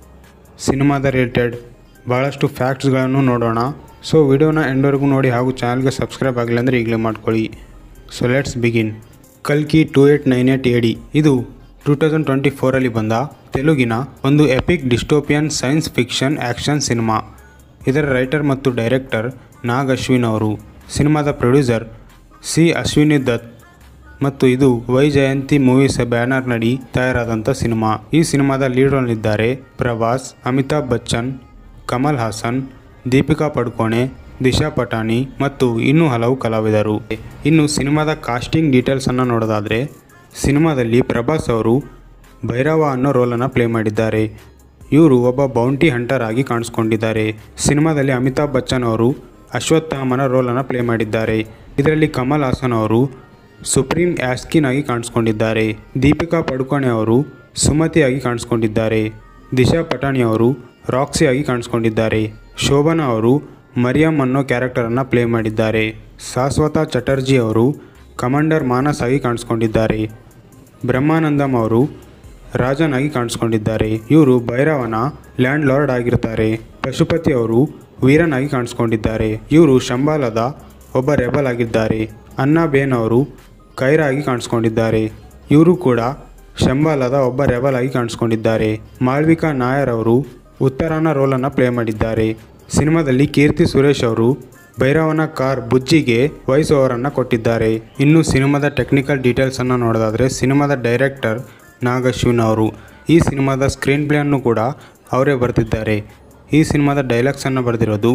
ಸಿನಿಮಾದ ರಿಲೇಟೆಡ್ ಭಾಳಷ್ಟು ಫ್ಯಾಕ್ಟ್ಸ್ಗಳನ್ನು ನೋಡೋಣ ಸೊ ವಿಡಿಯೋನ ಎಂಡ್ವರೆಗೂ ನೋಡಿ ಹಾಗೂ ಚಾನಲ್ಗೆ ಸಬ್ಸ್ಕ್ರೈಬ್ ಆಗಿಲ್ಲ ಅಂದರೆ ಈಗಲೇ ಮಾಡ್ಕೊಳ್ಳಿ ಸೊ ಲೆಟ್ಸ್ ಬಿಗಿನ್ ಕಲ್ಕಿ ಟೂ ಏಟ್ ನೈನ್ ಏಟ್ ಎಡಿ ಇದು ಟೂ ತೌಸಂಡ್ ಟ್ವೆಂಟಿ ಫೋರಲ್ಲಿ ಬಂದ ತೆಲುಗಿನ ಒಂದು epic dystopian science fiction action cinema ಇದರ ರೈಟರ್ ಮತ್ತು ಡೈರೆಕ್ಟರ್ ನಾಗ್ ಅಶ್ವಿನ್ ಅವರು ಸಿನಿಮಾದ ಪ್ರೊಡ್ಯೂಸರ್ ಸಿ ಅಶ್ವಿನಿ ದತ್ ಮತ್ತು ಇದು ವೈ ಜಯಂತಿ ಮೂವೀಸ್ ಬ್ಯಾನರ್ನಡಿ ತಯಾರಾದಂಥ ಸಿನಿಮಾ ಈ ಸಿನಿಮಾದ ಲೀಡ್ ರೋಲ್ನಿದ್ದಾರೆ ಪ್ರಭಾಸ್ ಅಮಿತಾಬ್ ಬಚ್ಚನ್ ಕಮಲ್ ಹಾಸನ್ ದೀಪಿಕಾ ಪಡುಕೋಣೆ ದಿಶಾ ಪಟಾಣಿ ಮತ್ತು ಇನ್ನೂ ಹಲವು ಕಲಾವಿದರು ಇನ್ನು ಸಿನಿಮಾದ ಕಾಸ್ಟಿಂಗ್ ಡೀಟೇಲ್ಸನ್ನು ನೋಡೋದಾದರೆ ಸಿನಿಮಾದಲ್ಲಿ ಪ್ರಭಾಸ್ ಅವರು ಭೈರವ ಅನ್ನೋ ರೋಲನ್ನು ಪ್ಲೇ ಮಾಡಿದ್ದಾರೆ ಇವರು ಒಬ್ಬ ಬೌಂಟಿ ಹಂಟರ್ ಆಗಿ ಕಾಣಿಸ್ಕೊಂಡಿದ್ದಾರೆ ಸಿನಿಮಾದಲ್ಲಿ ಅಮಿತಾಬ್ ಬಚ್ಚನ್ ಅವರು ಅಶ್ವತ್ಥಾಮನ ರೋಲನ್ನು ಪ್ಲೇ ಮಾಡಿದ್ದಾರೆ ಇದರಲ್ಲಿ ಕಮಲ್ ಹಾಸನ್ ಅವರು ಸುಪ್ರೀಂ ಆಸ್ಕಿನ್ ಆಗಿ ಕಾಣಿಸ್ಕೊಂಡಿದ್ದಾರೆ ದೀಪಿಕಾ ಪಡುಕೋಣೆ ಅವರು ಸುಮತಿಯಾಗಿ ಕಾಣಿಸ್ಕೊಂಡಿದ್ದಾರೆ ದಿಶಾ ಪಟಾಣಿ ಅವರು ರಾಕ್ಸಿ ಆಗಿ ಕಾಣಿಸ್ಕೊಂಡಿದ್ದಾರೆ ಶೋಭನಾ ಅವರು ಮರಿಯಂ ಅನ್ನೋ ಕ್ಯಾರೆಕ್ಟರನ್ನು ಪ್ಲೇ ಮಾಡಿದ್ದಾರೆ ಶಾಶ್ವತ ಚಟರ್ಜಿ ಅವರು ಕಮಾಂಡರ್ ಮಾನಸ್ ಆಗಿ ಕಾಣಿಸ್ಕೊಂಡಿದ್ದಾರೆ ಬ್ರಹ್ಮಾನಂದಂ ಅವರು ರಾಜನ್ ಆಗಿ ಕಾಣಿಸ್ಕೊಂಡಿದ್ದಾರೆ ಇವರು ಭೈರವನ ಲ್ಯಾಂಡ್ ಲಾರ್ಡ್ ಆಗಿರ್ತಾರೆ ಪಶುಪತಿ ಅವರು ವೀರನ್ ಆಗಿ ಕಾಣಿಸ್ಕೊಂಡಿದ್ದಾರೆ ಇವರು ಶಂಬಾಲದ ಒಬ್ಬ ರೆಬಲ್ ಆಗಿದ್ದಾರೆ ಅನ್ನಬೇನ್ ಅವರು ಕೈರ ಆಗಿ ಕಾಣಿಸ್ಕೊಂಡಿದ್ದಾರೆ ಇವರು ಕೂಡ ಶಂಬಾಲದ ಒಬ್ಬ ರೆಬಲ್ ಆಗಿ ಕಾಣಿಸ್ಕೊಂಡಿದ್ದಾರೆ ಮಾಳ್ವಿಕಾ ನಾಯರ್ ಅವರು ಉತ್ತರಾನ ರೋಲನ್ನು ಪ್ಲೇ ಮಾಡಿದ್ದಾರೆ ಸಿನಿಮಾದಲ್ಲಿ ಕೀರ್ತಿ ಸುರೇಶ್ ಅವರು ಭೈರವನ ಕಾರ್ ಬುಜ್ಜಿಗೆ ವಾಯ್ಸ್ ಓವರನ್ನು ಕೊಟ್ಟಿದ್ದಾರೆ ಇನ್ನು ಸಿನಿಮಾದ ಟೆಕ್ನಿಕಲ್ ಡೀಟೇಲ್ಸನ್ನು ನೋಡೋದಾದರೆ ಸಿನಿಮಾದ ಡೈರೆಕ್ಟರ್ ನಾಗ್ ಅಶ್ವಿನ್ ಅವರು ಈ ಸಿನಿಮಾದ ಸ್ಕ್ರೀನ್ ಪ್ಲೇಯನ್ನು ಕೂಡ ಅವರೇ ಬರೆದಿದ್ದಾರೆ ಈ ಸಿನಿಮಾದ ಡೈಲಾಗ್ಸನ್ನು ಬರೆದಿರೋದು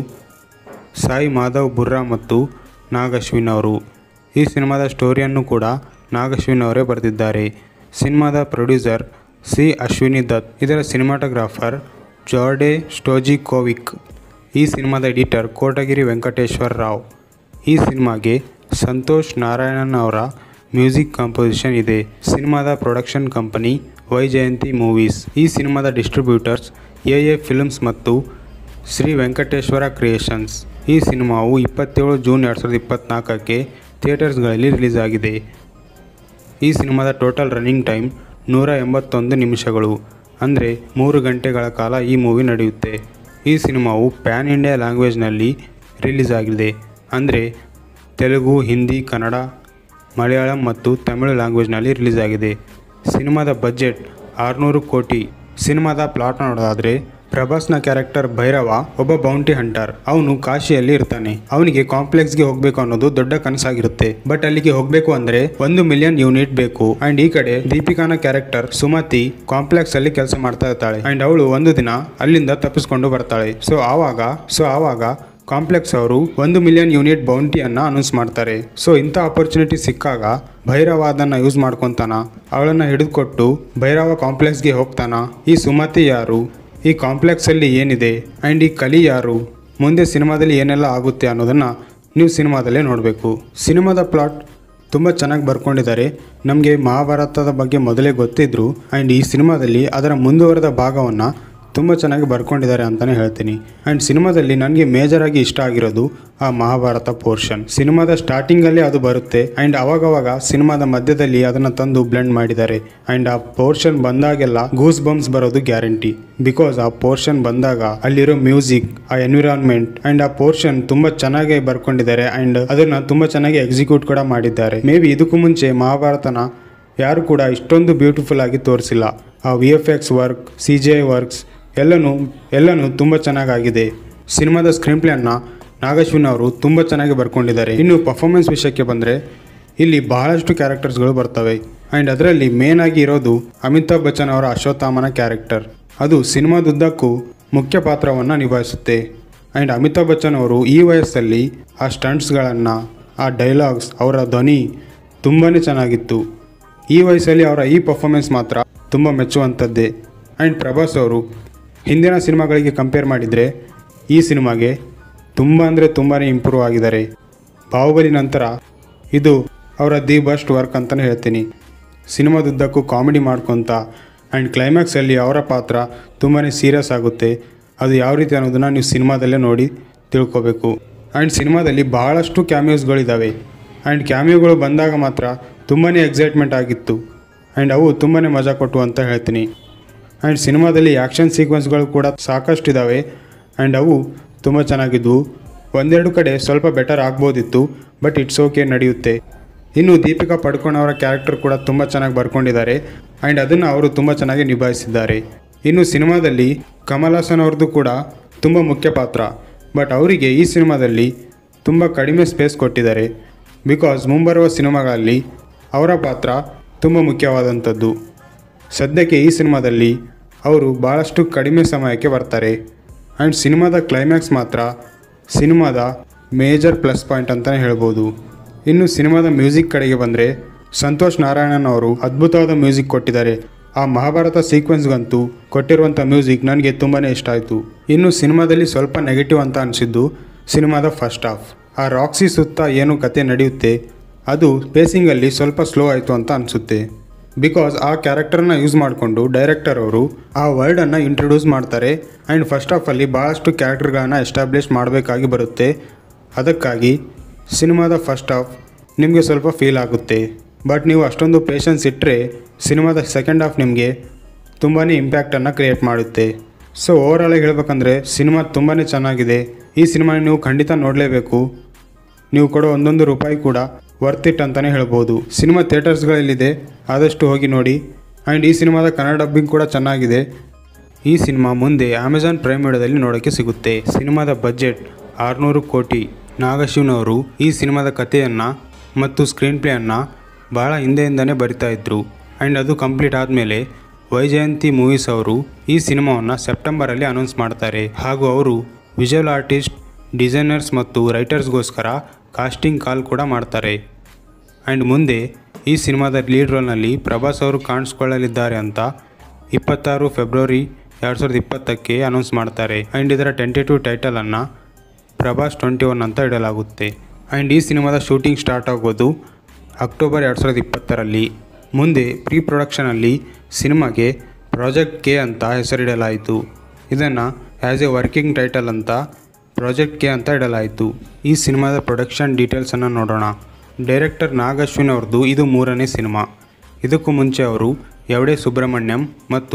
ಸಾಯಿ ಮಾಧವ್ ಬುರ್ರಾ ಮತ್ತು ನಾಗ್ ಅಶ್ವಿನ್ ಅವರು ಈ ಸಿನಿಮಾದ ಸ್ಟೋರಿಯನ್ನು ಕೂಡ ನಾಗ್ ಅಶ್ವಿನ್ ಅವರೇ ಬರೆದಿದ್ದಾರೆ ಸಿನಿಮಾದ ಪ್ರೊಡ್ಯೂಸರ್ ಸಿ ಅಶ್ವಿನಿ ದತ್ ಇದರ ಸಿನಿಮಾಟೋಗ್ರಾಫರ್ ಜಾರ್ಡೆ ಸ್ಟೋಜಿಕೋವಿಕ್ ಈ ಸಿನಿಮಾದ ಎಡಿಟರ್ ಕೋಟಗಿರಿ ವೆಂಕಟೇಶ್ವರ ರಾವ್ ಈ ಸಿನಿಮಾಗೆ ಸಂತೋಷ್ ನಾರಾಯಣನ್ ಅವರ ಮ್ಯೂಸಿಕ್ ಕಾಂಪೋಸಿಷನ್ ಇದೆ ಸಿನಿಮಾದ production company Vyjayanthi movies ಈ ಸಿನಿಮಾದ ಡಿಸ್ಟ್ರಿಬ್ಯೂಟರ್ಸ್ ಎ ಎ ಫಿಲ್ಮ್ಸ್ ಮತ್ತು ಶ್ರೀ ವೆಂಕಟೇಶ್ವರ ಕ್ರಿಯೇಷನ್ಸ್ ಈ ಸಿನಿಮಾವು ಇಪ್ಪತ್ತೇಳು ಜೂನ್ ಎರಡು ಸಾವಿರದ ಇಪ್ಪತ್ತ್ನಾಲ್ಕಕ್ಕೆ ಥಿಯೇಟರ್ಸ್ಗಳಲ್ಲಿ ರಿಲೀಸ್ ಆಗಿದೆ ಈ ಸಿನಿಮಾದ ಟೋಟಲ್ ರನ್ನಿಂಗ್ ಟೈಮ್ ನೂರ ಎಂಬತ್ತೊಂದು ನಿಮಿಷಗಳು ಅಂದರೆ ಮೂರು ಗಂಟೆಗಳ ಕಾಲ ಈ ಮೂವಿ ನಡೆಯುತ್ತೆ ಈ ಸಿನಿಮಾವು ಪ್ಯಾನ್ ಇಂಡಿಯಾ ಲ್ಯಾಂಗ್ವೇಜ್ನಲ್ಲಿ ರಿಲೀಸ್ ಆಗಿದೆ ಅಂದರೆ ತೆಲುಗು ಹಿಂದಿ ಕನ್ನಡ ಮಲಯಾಳಂ ಮತ್ತು ತಮಿಳು ಲ್ಯಾಂಗ್ವೇಜ್ನಲ್ಲಿ ರಿಲೀಸ್ ಆಗಿದೆ ಸಿನಿಮಾದ ಬಜೆಟ್ ಆರುನೂರು ಕೋಟಿ ಸಿನಿಮಾದ ಪ್ಲಾಟ್ ನೋಡೋದಾದರೆ ಪ್ರಭಾಸ್ನ ಕ್ಯಾರೆಕ್ಟರ್ ಭೈರವ ಒಬ್ಬ ಬೌಂಟಿ ಹಂಟರ್ ಅವನು ಕಾಶಿಯಲ್ಲಿ ಇರ್ತಾನೆ ಅವನಿಗೆ ಕಾಂಪ್ಲೆಕ್ಸ್ಗೆ ಹೋಗ್ಬೇಕು ಅನ್ನೋದು ದೊಡ್ಡ ಕನಸಾಗಿರುತ್ತೆ ಬಟ್ ಅಲ್ಲಿಗೆ ಹೋಗ್ಬೇಕು ಅಂದ್ರೆ ಒಂದು ಮಿಲಿಯನ್ ಯೂನಿಟ್ ಬೇಕು ಅಂಡ್ ಈ ಕಡೆ ದೀಪಿಕಾನ ಕ್ಯಾರೆಕ್ಟರ್ ಸುಮತಿ ಕಾಂಪ್ಲೆಕ್ಸ್ ಅಲ್ಲಿ ಕೆಲಸ ಮಾಡ್ತಾ ಇರ್ತಾಳೆ ಅಂಡ್ ಅವಳು ಒಂದು ದಿನ ಅಲ್ಲಿಂದ ತಪ್ಪಿಸ್ಕೊಂಡು ಬರ್ತಾಳೆ ಸೊ ಆವಾಗ ಸೊ ಆವಾಗ ಕಾಂಪ್ಲೆಕ್ಸ್ ಅವರು ಒಂದು ಮಿಲಿಯನ್ ಯೂನಿಟ್ ಬೌಂಟಿಯನ್ನ ಅನೌನ್ಸ್ ಮಾಡ್ತಾರೆ ಸೊ ಇಂಥ ಆಪರ್ಚುನಿಟಿ ಸಿಕ್ಕಾಗ ಭೈರವ ಅದನ್ನ ಯೂಸ್ ಮಾಡ್ಕೊತಾನ ಅವಳನ್ನ ಹಿಡಿದುಕೊಟ್ಟು ಭೈರವ ಕಾಂಪ್ಲೆಕ್ಸ್ಗೆ ಹೋಗ್ತಾನ ಈ ಸುಮತಿ ಯಾರು ಈ ಕಾಂಪ್ಲೆಕ್ಸಲ್ಲಿ ಏನಿದೆ ಆ್ಯಂಡ್ ಈ ಕಲಿ ಯಾರು ಮುಂದೆ ಸಿನಿಮಾದಲ್ಲಿ ಏನೆಲ್ಲ ಆಗುತ್ತೆ ಅನ್ನೋದನ್ನು ನೀವು ಸಿನಿಮಾದಲ್ಲೇ ನೋಡಬೇಕು ಸಿನಿಮಾದ ಪ್ಲಾಟ್ ತುಂಬ ಚೆನ್ನಾಗಿ ಬರ್ಕೊಂಡಿದ್ದಾರೆ ನಮಗೆ ಮಹಾಭಾರತದ ಬಗ್ಗೆ ಮೊದಲೇ ಗೊತ್ತಿದ್ರು ಆ್ಯಂಡ್ ಈ ಸಿನಿಮಾದಲ್ಲಿ ಅದರ ಮುಂದುವರೆದ ಭಾಗವನ್ನು ತುಂಬ ಚೆನ್ನಾಗಿ ಬರ್ಕೊಂಡಿದ್ದಾರೆ ಅಂತಲೇ ಹೇಳ್ತೀನಿ ಆ್ಯಂಡ್ ಸಿನಿಮಾದಲ್ಲಿ ನನಗೆ ಮೇಜರಾಗಿ ಇಷ್ಟ ಆಗಿರೋದು ಆ ಮಹಾಭಾರತ ಪೋರ್ಷನ್ ಸಿನಿಮಾದ ಸ್ಟಾರ್ಟಿಂಗಲ್ಲೇ ಅದು ಬರುತ್ತೆ ಆ್ಯಂಡ್ ಅವಾಗವಾಗ ಸಿನಿಮಾದ ಮಧ್ಯದಲ್ಲಿ ಅದನ್ನು ತಂದು ಬ್ಲೆಂಡ್ ಮಾಡಿದ್ದಾರೆ ಆ್ಯಂಡ್ ಆ ಪೋರ್ಷನ್ ಬಂದಾಗೆಲ್ಲ ಗೂಸ್ ಬಂಪ್ಸ್ ಬರೋದು ಗ್ಯಾರಂಟಿ ಬಿಕಾಸ್ ಆ ಪೋರ್ಷನ್ ಬಂದಾಗ ಅಲ್ಲಿರೋ ಮ್ಯೂಸಿಕ್ ಆ ಎನ್ವಿರಾನ್ಮೆಂಟ್ ಆ್ಯಂಡ್ ಆ ಪೋರ್ಷನ್ ತುಂಬ ಚೆನ್ನಾಗಿ ಬರ್ಕೊಂಡಿದ್ದಾರೆ ಆ್ಯಂಡ್ ಅದನ್ನು ತುಂಬ ಚೆನ್ನಾಗಿ ಎಕ್ಸಿಕ್ಯೂಟ್ ಕೂಡ ಮಾಡಿದ್ದಾರೆ ಮೇ ಬಿ ಇದಕ್ಕೂ ಮುಂಚೆ ಮಹಾಭಾರತನ ಯಾರು ಕೂಡ ಇಷ್ಟೊಂದು ಬ್ಯೂಟಿಫುಲ್ ಆಗಿ ತೋರಿಸಿಲ್ಲ ಆ V F X work C G works ಎಲ್ಲನೂ ಎಲ್ಲನೂ ತುಂಬ ಚೆನ್ನಾಗಾಗಿದೆ ಸಿನಿಮಾದ ಸ್ಕ್ರೀನ್ ಪ್ಲೇಯನ್ನು ನಾಗಶ್ವಿನ್ ಅವರು ತುಂಬ ಚೆನ್ನಾಗಿ ಬರ್ಕೊಂಡಿದ್ದಾರೆ ಇನ್ನು ಪರ್ಫಾರ್ಮೆನ್ಸ್ ವಿಷಯಕ್ಕೆ ಬಂದರೆ ಇಲ್ಲಿ ಬಹಳಷ್ಟು ಕ್ಯಾರೆಕ್ಟರ್ಸ್ಗಳು ಬರ್ತವೆ ಆ್ಯಂಡ್ ಅದರಲ್ಲಿ ಮೇನ್ ಆಗಿ ಇರೋದು ಅಮಿತಾಬ್ ಬಚ್ಚನ್ ಅವರ ಅಶ್ವತ್ಥಾಮನ ಕ್ಯಾರೆಕ್ಟರ್ ಅದು ಸಿನಿಮಾದುದ್ದಕ್ಕೂ ಮುಖ್ಯ ಪಾತ್ರವನ್ನು ನಿಭಾಯಿಸುತ್ತೆ ಆ್ಯಂಡ್ ಅಮಿತಾಬ್ ಬಚ್ಚನ್ ಅವರು ಈ ವಯಸ್ಸಲ್ಲಿ ಆ ಸ್ಟಂಟ್ಸ್ಗಳನ್ನು ಆ ಡೈಲಾಗ್ಸ್ ಅವರ ಧ್ವನಿ ತುಂಬಾ ಚೆನ್ನಾಗಿತ್ತು ಈ ವಯಸ್ಸಲ್ಲಿ ಅವರ ಈ ಪರ್ಫಾರ್ಮೆನ್ಸ್ ಮಾತ್ರ ತುಂಬ ಮೆಚ್ಚುವಂಥದ್ದೇ ಆ್ಯಂಡ್ ಪ್ರಭಾಸ್ ಅವರು ಹಿಂದಿನ ಸಿನಿಮಾಗಳಿಗೆ ಕಂಪೇರ್ ಮಾಡಿದರೆ ಈ ಸಿನಿಮಾಗೆ ತುಂಬ ಅಂದರೆ ತುಂಬಾ ಇಂಪ್ರೂವ್ ಆಗಿದ್ದಾರೆ ಬಾಹುಬಲಿ ನಂತರ ಇದು ಅವರ ದಿ ಬೆಸ್ಟ್ ವರ್ಕ್ ಅಂತಲೇ ಹೇಳ್ತೀನಿ ಸಿನಿಮಾದುದ್ದಕ್ಕೂ ಕಾಮಿಡಿ ಮಾಡ್ಕೊತ ಆ್ಯಂಡ್ ಕ್ಲೈಮ್ಯಾಕ್ಸಲ್ಲಿ ಅವರ ಪಾತ್ರ ತುಂಬಾ ಸೀರಿಯಸ್ ಆಗುತ್ತೆ ಅದು ಯಾವ ರೀತಿ ಅನ್ನೋದನ್ನು ನೀವು ಸಿನಿಮಾದಲ್ಲೇ ನೋಡಿ ತಿಳ್ಕೊಬೇಕು ಆ್ಯಂಡ್ ಸಿನಿಮಾದಲ್ಲಿ ಬಹಳಷ್ಟು ಕ್ಯಾಮಿಯೋಸ್ಗಳಿದ್ದಾವೆ ಆ್ಯಂಡ್ ಕ್ಯಾಮಿಯೋಗಳು ಬಂದಾಗ ಮಾತ್ರ ತುಂಬಾ ಎಕ್ಸೈಟ್ಮೆಂಟ್ ಆಗಿತ್ತು ಆ್ಯಂಡ್ ಅವು ತುಂಬಾ ಮಜಾ ಕೊಟ್ಟು ಅಂತ ಹೇಳ್ತೀನಿ ಆ್ಯಂಡ್ ಸಿನಿಮಾದಲ್ಲಿ ಆ್ಯಕ್ಷನ್ ಸೀಕ್ವೆನ್ಸ್ಗಳು ಕೂಡ ಸಾಕಷ್ಟು ಇದ್ದಾವೆ ಆ್ಯಂಡ್ ಅವು ತುಂಬ ಚೆನ್ನಾಗಿದ್ವು ಒಂದೆರಡು ಕಡೆ ಸ್ವಲ್ಪ ಬೆಟರ್ ಆಗ್ಬೋದಿತ್ತು ಬಟ್ ಇಟ್ಸ್ ಓಕೆ ನಡೆಯುತ್ತೆ ಇನ್ನು ದೀಪಿಕಾ ಪಡ್ಕೋಣ್ ಅವರ ಕ್ಯಾರೆಕ್ಟರ್ ಕೂಡ ತುಂಬ ಚೆನ್ನಾಗಿ ಬರ್ಕೊಂಡಿದ್ದಾರೆ ಆ್ಯಂಡ್ ಅದನ್ನು ಅವರು ತುಂಬ ಚೆನ್ನಾಗಿ ನಿಭಾಯಿಸಿದ್ದಾರೆ ಇನ್ನು ಸಿನಿಮಾದಲ್ಲಿ ಕಮಲ್ ಹಾಸನ್ ಅವ್ರದ್ದು ಕೂಡ ತುಂಬ ಮುಖ್ಯ ಪಾತ್ರ ಬಟ್ ಅವರಿಗೆ ಈ ಸಿನಿಮಾದಲ್ಲಿ ತುಂಬ ಕಡಿಮೆ ಸ್ಪೇಸ್ ಕೊಟ್ಟಿದ್ದಾರೆ ಬಿಕಾಸ್ ಮುಂಬರುವ ಸಿನಿಮಾಗಳಲ್ಲಿ ಅವರ ಪಾತ್ರ ತುಂಬ ಮುಖ್ಯವಾದಂಥದ್ದು ಸದ್ಯಕ್ಕೆ ಈ ಸಿನಿಮಾದಲ್ಲಿ ಅವರು ಭಾಳಷ್ಟು ಕಡಿಮೆ ಸಮಯಕ್ಕೆ ಬರ್ತಾರೆ ಆ್ಯಂಡ್ ಸಿನಿಮಾದ ಕ್ಲೈಮ್ಯಾಕ್ಸ್ ಮಾತ್ರ ಸಿನಿಮಾದ ಮೇಜರ್ ಪ್ಲಸ್ ಪಾಯಿಂಟ್ ಅಂತಲೇ ಹೇಳ್ಬೋದು ಇನ್ನು ಸಿನಿಮಾದ ಮ್ಯೂಸಿಕ್ ಕಡೆಗೆ ಬಂದರೆ ಸಂತೋಷ್ ನಾರಾಯಣನ್ ಅವರು ಅದ್ಭುತವಾದ ಮ್ಯೂಸಿಕ್ ಕೊಟ್ಟಿದ್ದಾರೆ ಆ ಮಹಾಭಾರತ ಸೀಕ್ವೆನ್ಸ್ಗಂತೂ ಕೊಟ್ಟಿರುವಂಥ ಮ್ಯೂಸಿಕ್ ನನಗೆ ತುಂಬಾ ಇಷ್ಟ ಆಯಿತು ಇನ್ನು ಸಿನಿಮಾದಲ್ಲಿ ಸ್ವಲ್ಪ ನೆಗೆಟಿವ್ ಅಂತ ಅನಿಸಿದ್ದು ಸಿನಿಮಾದ ಫಸ್ಟ್ ಹಾಫ್ ಆ ರಾಕ್ಸಿ ಸುತ್ತ ಏನು ಕತೆ ನಡೆಯುತ್ತೆ ಅದು ಪೇಸಿಂಗಲ್ಲಿ ಸ್ವಲ್ಪ ಸ್ಲೋ ಆಯಿತು ಅಂತ ಅನಿಸುತ್ತೆ ಬಿಕಾಸ್ ಆ ಕ್ಯಾರೆಕ್ಟರ್ನ ಯೂಸ್ ಮಾಡಿಕೊಂಡು ಡೈರೆಕ್ಟರ್ ಅವರು ಆ ವರ್ಡನ್ನು ಇಂಟ್ರೊಡ್ಯೂಸ್ ಮಾಡ್ತಾರೆ ಆ್ಯಂಡ್ ಫಸ್ಟ್ ಆಫಲ್ಲಿ ಭಾಳಷ್ಟು ಕ್ಯಾರೆಕ್ಟರ್ಗಳನ್ನ ಎಸ್ಟಾಬ್ಲಿಷ್ ಮಾಡಬೇಕಾಗಿ ಬರುತ್ತೆ ಅದಕ್ಕಾಗಿ ಸಿನಿಮಾದ ಫಸ್ಟ್ ಹಾಫ್ ನಿಮಗೆ ಸ್ವಲ್ಪ ಫೀಲ್ ಆಗುತ್ತೆ ಬಟ್ ನೀವು ಅಷ್ಟೊಂದು ಪೇಷನ್ಸ್ ಇಟ್ಟರೆ ಸಿನಿಮಾದ ಸೆಕೆಂಡ್ ಹಾಫ್ ನಿಮಗೆ ತುಂಬಾ ಇಂಪ್ಯಾಕ್ಟನ್ನು ಕ್ರಿಯೇಟ್ ಮಾಡುತ್ತೆ ಸೊ ಓವರಾಲಾಗಿ ಹೇಳ್ಬೇಕಂದ್ರೆ ಸಿನಿಮಾ ತುಂಬಾ ಚೆನ್ನಾಗಿದೆ ಈ ಸಿನಿಮಾ ನೀವು ಖಂಡಿತ ನೋಡಲೇಬೇಕು ನೀವು ಕೊಡೋ ಒಂದೊಂದು ರೂಪಾಯಿ ಕೂಡ ವರ್ತ್ ಇಟ್ ಅಂತಲೇ ಹೇಳ್ಬೋದು ಸಿನಿಮಾ ಥಿಯೇಟರ್ಸ್ಗಳಲ್ಲಿದೆ ಆದಷ್ಟು ಹೋಗಿ ನೋಡಿ ಆ್ಯಂಡ್ ಈ ಸಿನಿಮಾದ ಕನ್ನಡ ಡಬ್ಬಿಂಗ್ ಕೂಡ ಚೆನ್ನಾಗಿದೆ ಈ ಸಿನಿಮಾ ಮುಂದೆ ಅಮೆಜಾನ್ ಪ್ರೈಮ್ ವಿಡಿಯೋದಲ್ಲಿ ನೋಡೋಕ್ಕೆ ಸಿಗುತ್ತೆ ಸಿನಿಮಾದ ಬಜೆಟ್ ಆರುನೂರು ಕೋಟಿ ನಾಗಶಿವ್ನವರು ಈ ಸಿನಿಮಾದ ಕಥೆಯನ್ನು ಮತ್ತು ಸ್ಕ್ರೀನ್ ಪ್ಲೇಯನ್ನು ಭಾಳ ಹಿಂದೆಯಿಂದನೇ ಬರಿತಾ ಇದ್ದರು ಆ್ಯಂಡ್ ಅದು ಕಂಪ್ಲೀಟ್ ಆದಮೇಲೆ ವೈಜಯಂತಿ ಮೂವೀಸ್ ಅವರು ಈ ಸಿನಿಮಾವನ್ನು ಸೆಪ್ಟೆಂಬರಲ್ಲಿ ಅನೌನ್ಸ್ ಮಾಡ್ತಾರೆ ಹಾಗೂ ಅವರು ವಿಜುವಲ್ ಆರ್ಟಿಸ್ಟ್ ಡಿಸೈನರ್ಸ್ ಮತ್ತು ರೈಟರ್ಸ್ಗೋಸ್ಕರ ಕಾಸ್ಟಿಂಗ್ ಕಾಲ್ ಕೂಡ ಮಾಡ್ತಾರೆ ಆ್ಯಂಡ್ ಮುಂದೆ ಈ ಸಿನಿಮಾದ ಲೀಡ್ ರೋಲ್ನಲ್ಲಿ ಪ್ರಭಾಸ್ ಅವರು ಕಾಣಿಸ್ಕೊಳ್ಳಲಿದ್ದಾರೆ ಅಂತ ಇಪ್ಪತ್ತಾರು ಫೆಬ್ರವರಿ ಎರಡು ಸಾವಿರದ ಇಪ್ಪತ್ತಕ್ಕೆ ಅನೌನ್ಸ್ ಮಾಡ್ತಾರೆ ಆ್ಯಂಡ್ ಇದರ ಟೆಂಟೇಟಿವ್ ಟೈಟಲನ್ನು ಪ್ರಭಾಸ್ ಟ್ವೆಂಟಿ ಒನ್ ಅಂತ ಇಡಲಾಗುತ್ತೆ ಆ್ಯಂಡ್ ಈ ಸಿನಿಮಾದ ಶೂಟಿಂಗ್ ಸ್ಟಾರ್ಟ್ ಆಗೋದು ಅಕ್ಟೋಬರ್ ಎರಡು ಸಾವಿರದ ಇಪ್ಪತ್ತರಲ್ಲಿ ಮುಂದೆ ಪ್ರೀ ಪ್ರೊಡಕ್ಷನಲ್ಲಿ ಸಿನಿಮಾಗೆ ಪ್ರಾಜೆಕ್ಟ್ ಕೆ ಅಂತ ಹೆಸರಿಡಲಾಯಿತು ಇದನ್ನು ಆ್ಯಸ್ ಎ ವರ್ಕಿಂಗ್ ಟೈಟಲ್ ಅಂತ ಪ್ರಾಜೆಕ್ಟ್ ಕೆ ಅಂತ ಇಡಲಾಯಿತು ಈ ಸಿನಿಮಾದ ಪ್ರೊಡಕ್ಷನ್ ಡೀಟೇಲ್ಸನ್ನು ನೋಡೋಣ ಡೈರೆಕ್ಟರ್ ನಾಗ್ ಅಶ್ವಿನ್ ಅವ್ರದ್ದು ಇದು ಮೂರನೇ ಸಿನಿಮಾ ಇದಕ್ಕೂ ಮುಂಚೆ ಅವರು ಎವಡೆ ಸುಬ್ರಹ್ಮಣ್ಯಂ ಮತ್ತು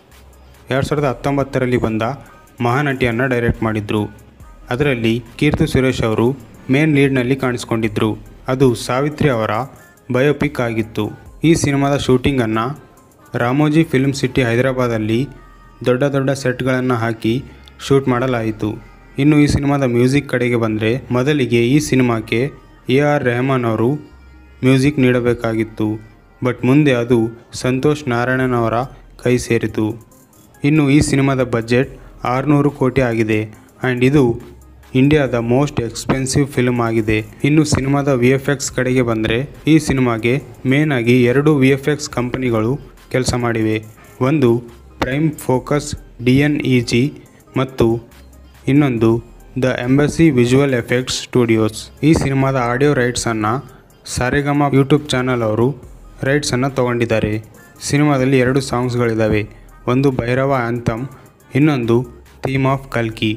ಎರಡು ಸಾವಿರದ ಹತ್ತೊಂಬತ್ತರಲ್ಲಿ ಬಂದ ಮಹಾನಟಿಯನ್ನು ಡೈರೆಕ್ಟ್ ಮಾಡಿದರು ಅದರಲ್ಲಿ ಕೀರ್ತಿ ಸುರೇಶ್ ಅವರು ಮೇನ್ ಲೀಡ್ನಲ್ಲಿ ಕಾಣಿಸ್ಕೊಂಡಿದ್ದರು ಅದು ಸಾವಿತ್ರಿ ಅವರ ಬಯೋಪಿಕ್ ಆಗಿತ್ತು ಈ ಸಿನಿಮಾದ ಶೂಟಿಂಗನ್ನು ರಾಮೋಜಿ ಫಿಲ್ಮ್ ಸಿಟಿ ಹೈದರಾಬಾದಲ್ಲಿ ದೊಡ್ಡ ದೊಡ್ಡ ಸೆಟ್ಗಳನ್ನು ಹಾಕಿ ಶೂಟ್ ಮಾಡಲಾಯಿತು ಇನ್ನು ಈ ಸಿನಿಮಾದ ಮ್ಯೂಸಿಕ್ ಕಡೆಗೆ ಬಂದರೆ ಮೊದಲಿಗೆ ಈ ಸಿನಿಮಾಕ್ಕೆ ಎ ಆರ್ ರೆಹಮಾನ್ ಅವರು ಮ್ಯೂಸಿಕ್ ನೀಡಬೇಕಾಗಿತ್ತು ಬಟ್ ಮುಂದೆ ಅದು ಸಂತೋಷ್ ನಾರಾಯಣನ್ ಅವರ ಕೈ ಸೇರಿತು ಇನ್ನು ಈ ಸಿನಿಮಾದ ಬಜೆಟ್ ಆರುನೂರು ಕೋಟಿ ಆಗಿದೆ ಆ್ಯಂಡ್ ಇದು ಇಂಡಿಯಾದ ಮೋಸ್ಟ್ ಎಕ್ಸ್ಪೆನ್ಸಿವ್ ಫಿಲ್ಮ್ ಆಗಿದೆ ಇನ್ನು ಸಿನಿಮಾದ ವಿ ಎಫ್ ಎಕ್ಸ್ ಕಡೆಗೆ ಬಂದರೆ ಈ ಸಿನಿಮಾಗೆ ಮೇನ್ ಆಗಿ ಎರಡು ವಿ ಎಫ್ ಎಕ್ಸ್ ಕಂಪನಿಗಳು ಕೆಲಸ ಮಾಡಿವೆ ಒಂದು prime focus D N E G ಮತ್ತು ಇನ್ನೊಂದು the embassy visual effects studios ಈ ಸಿನಿಮಾದ ಆಡಿಯೋ ರೈಟ್ಸನ್ನು ಸಾರೆಗಮ ಯೂಟ್ಯೂಬ್ ಚಾನಲ್ ಅವರು ರೈಟ್ಸನ್ನು ತಗೊಂಡಿದ್ದಾರೆ ಸಿನಿಮಾದಲ್ಲಿ ಎರಡು ಸಾಂಗ್ಸ್ಗಳಿದ್ದಾವೆ ಒಂದು ಭೈರವ ಆ್ಯಂಥಮ್ ಇನ್ನೊಂದು ಥೀಮ್ ಆಫ್ ಕಲ್ಕಿ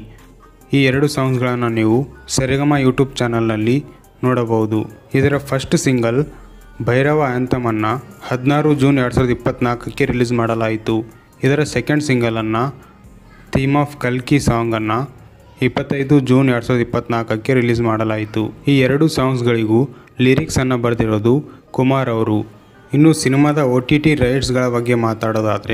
ಈ ಎರಡು ಸಾಂಗ್ಸ್ಗಳನ್ನು ನೀವು ಸರಿಗಮ ಯೂಟ್ಯೂಬ್ ಚಾನಲ್ನಲ್ಲಿ ನೋಡಬಹುದು ಇದರ ಫಸ್ಟ್ ಸಿಂಗಲ್ ಭೈರವ ಆ್ಯಂಥಮನ್ನು ಹದಿನಾರು ಜೂನ್ ಎರಡು ಸಾವಿರದ ಇಪ್ಪತ್ತ್ನಾಲ್ಕಕ್ಕೆ ರಿಲೀಸ್ ಮಾಡಲಾಯಿತು ಇದರ ಸೆಕೆಂಡ್ ಸಿಂಗಲನ್ನು ಥೀಮ್ ಆಫ್ ಕಲ್ಕಿ ಸಾಂಗನ್ನು ಇಪ್ಪತ್ತೈದು ಜೂನ್ ಎರಡು ಸಾವಿರದ ಇಪ್ಪತ್ತ್ನಾಲ್ಕಕ್ಕೆ ರಿಲೀಸ್ ಮಾಡಲಾಯಿತು ಈ ಎರಡು ಸಾಂಗ್ಸ್ಗಳಿಗೂ ಲಿರಿಕ್ಸನ್ನು ಬರೆದಿರೋದು ಕುಮಾರ್ ಅವರು ಇನ್ನು ಸಿನಿಮಾದ ಒ ಟಿ ಟಿ ರೈಟ್ಸ್ಗಳ ಬಗ್ಗೆ ಮಾತಾಡೋದಾದರೆ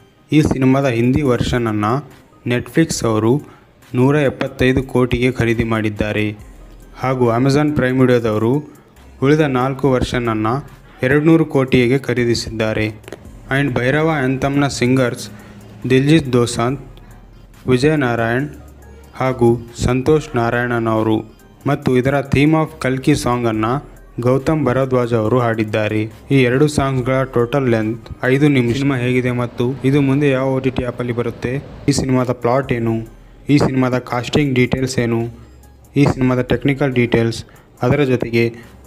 ಈ ಸಿನಿಮಾದ ಹಿಂದಿ ವರ್ಷನನ್ನು ನೆಟ್ಫ್ಲಿಕ್ಸ್ ಅವರು ನೂರ ಎಪ್ಪತ್ತೈದು ಕೋಟಿಗೆ ಖರೀದಿ ಮಾಡಿದ್ದಾರೆ ಹಾಗೂ ಅಮೆಜಾನ್ ಪ್ರೈಮ್ ವಿಡಿಯೋದವರು ಉಳಿದ ನಾಲ್ಕು ವರ್ಷನನ್ನು ಎರಡುನೂರು ಕೋಟಿಗೆ ಖರೀದಿಸಿದ್ದಾರೆ ಆ್ಯಂಡ್ ಭೈರವ ಆ್ಯಂಥಮ್ನ ಸಿಂಗರ್ಸ್ ದಿಲ್ಜಿತ್ ದೋಸಾಂತ್ ವಿಜಯ್ ನಾರಾಯಣ್ ಹಾಗೂ ಸಂತೋಷ್ ನಾರಾಯಣನ್ ಅವರು ಮತ್ತು ಇದರ ಥೀಮ್ ಆಫ್ ಕಲ್ಕಿ ಸಾಂಗನ್ನು ಗೌತಮ್ ಭರದ್ವಾಜ್ ಅವರು ಹಾಡಿದ್ದಾರೆ ಈ ಎರಡು ಸಾಂಗ್ಸ್ಗಳ ಟೋಟಲ್ ಲೆಂತ್ ಐದು ನಿಮಿಷ ಸಿನಿಮಾ ಹೇಗಿದೆ ಮತ್ತು ಇದು ಮುಂದೆ ಯಾವ ಓ ಟಿ ಟಿ ಆ್ಯಪಲ್ಲಿ ಬರುತ್ತೆ ಈ ಸಿನಿಮಾದ ಪ್ಲಾಟ್ ಏನು ಈ ಸಿನಿಮಾದ ಕಾಸ್ಟಿಂಗ್ ಡೀಟೇಲ್ಸ್ ಏನು ಈ ಸಿನಿಮಾದ ಟೆಕ್ನಿಕಲ್ ಡೀಟೇಲ್ಸ್ ಅದರ ಜೊತೆಗೆ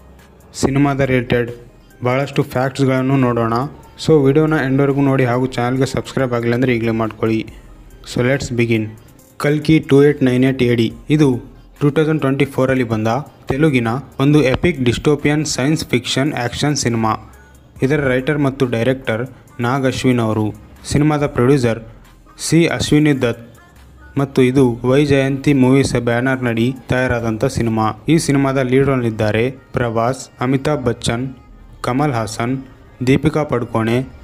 ಸಿನಿಮಾದ ರಿಲೇಟೆಡ್ ಭಾಳಷ್ಟು ಫ್ಯಾಕ್ಟ್ಸ್ಗಳನ್ನು ನೋಡೋಣ ಸೊ ವಿಡಿಯೋನ ಎಂಡ್ವರೆಗೂ ನೋಡಿ ಹಾಗೂ ಚಾನಲ್ಗೆ ಸಬ್ಸ್ಕ್ರೈಬ್ ಆಗಿಲ್ಲ ಅಂದರೆ ಈಗಲೇ ಮಾಡ್ಕೊಳ್ಳಿ ಸೊ ಲೆಟ್ಸ್ ಬಿಗಿನ್ ಕಲ್ಕಿ ಟೂ ಏಟ್ ನೈನ್ ಏಟ್ ಎಡಿ ಇದು ಟೂ ತೌಸಂಡ್ ಟ್ವೆಂಟಿ ಫೋರಲ್ಲಿ ಬಂದ ತೆಲುಗಿನ ಒಂದು epic dystopian science fiction action cinema ಇದರ ರೈಟರ್ ಮತ್ತು ಡೈರೆಕ್ಟರ್ ನಾಗ್ ಅಶ್ವಿನ್ ಅವರು ಸಿನಿಮಾದ ಪ್ರೊಡ್ಯೂಸರ್ ಸಿ ಅಶ್ವಿನಿ ದತ್ ಮತ್ತು ಇದು ವೈ ಜಯಂತಿ ಮೂವೀಸ್ ಬ್ಯಾನರ್ ನಡಿ ತಯಾರಾದಂಥ ಸಿನಿಮಾ ಈ ಸಿನಿಮಾದ ಲೀಡ್ ರೋಲ್ನಿದ್ದಾರೆ ಪ್ರಭಾಸ್ ಅಮಿತಾಬ್ ಬಚ್ಚನ್ ಕಮಲ್ ಹಾಸನ್ ದೀಪಿಕಾ ಪಡುಕೋಣೆ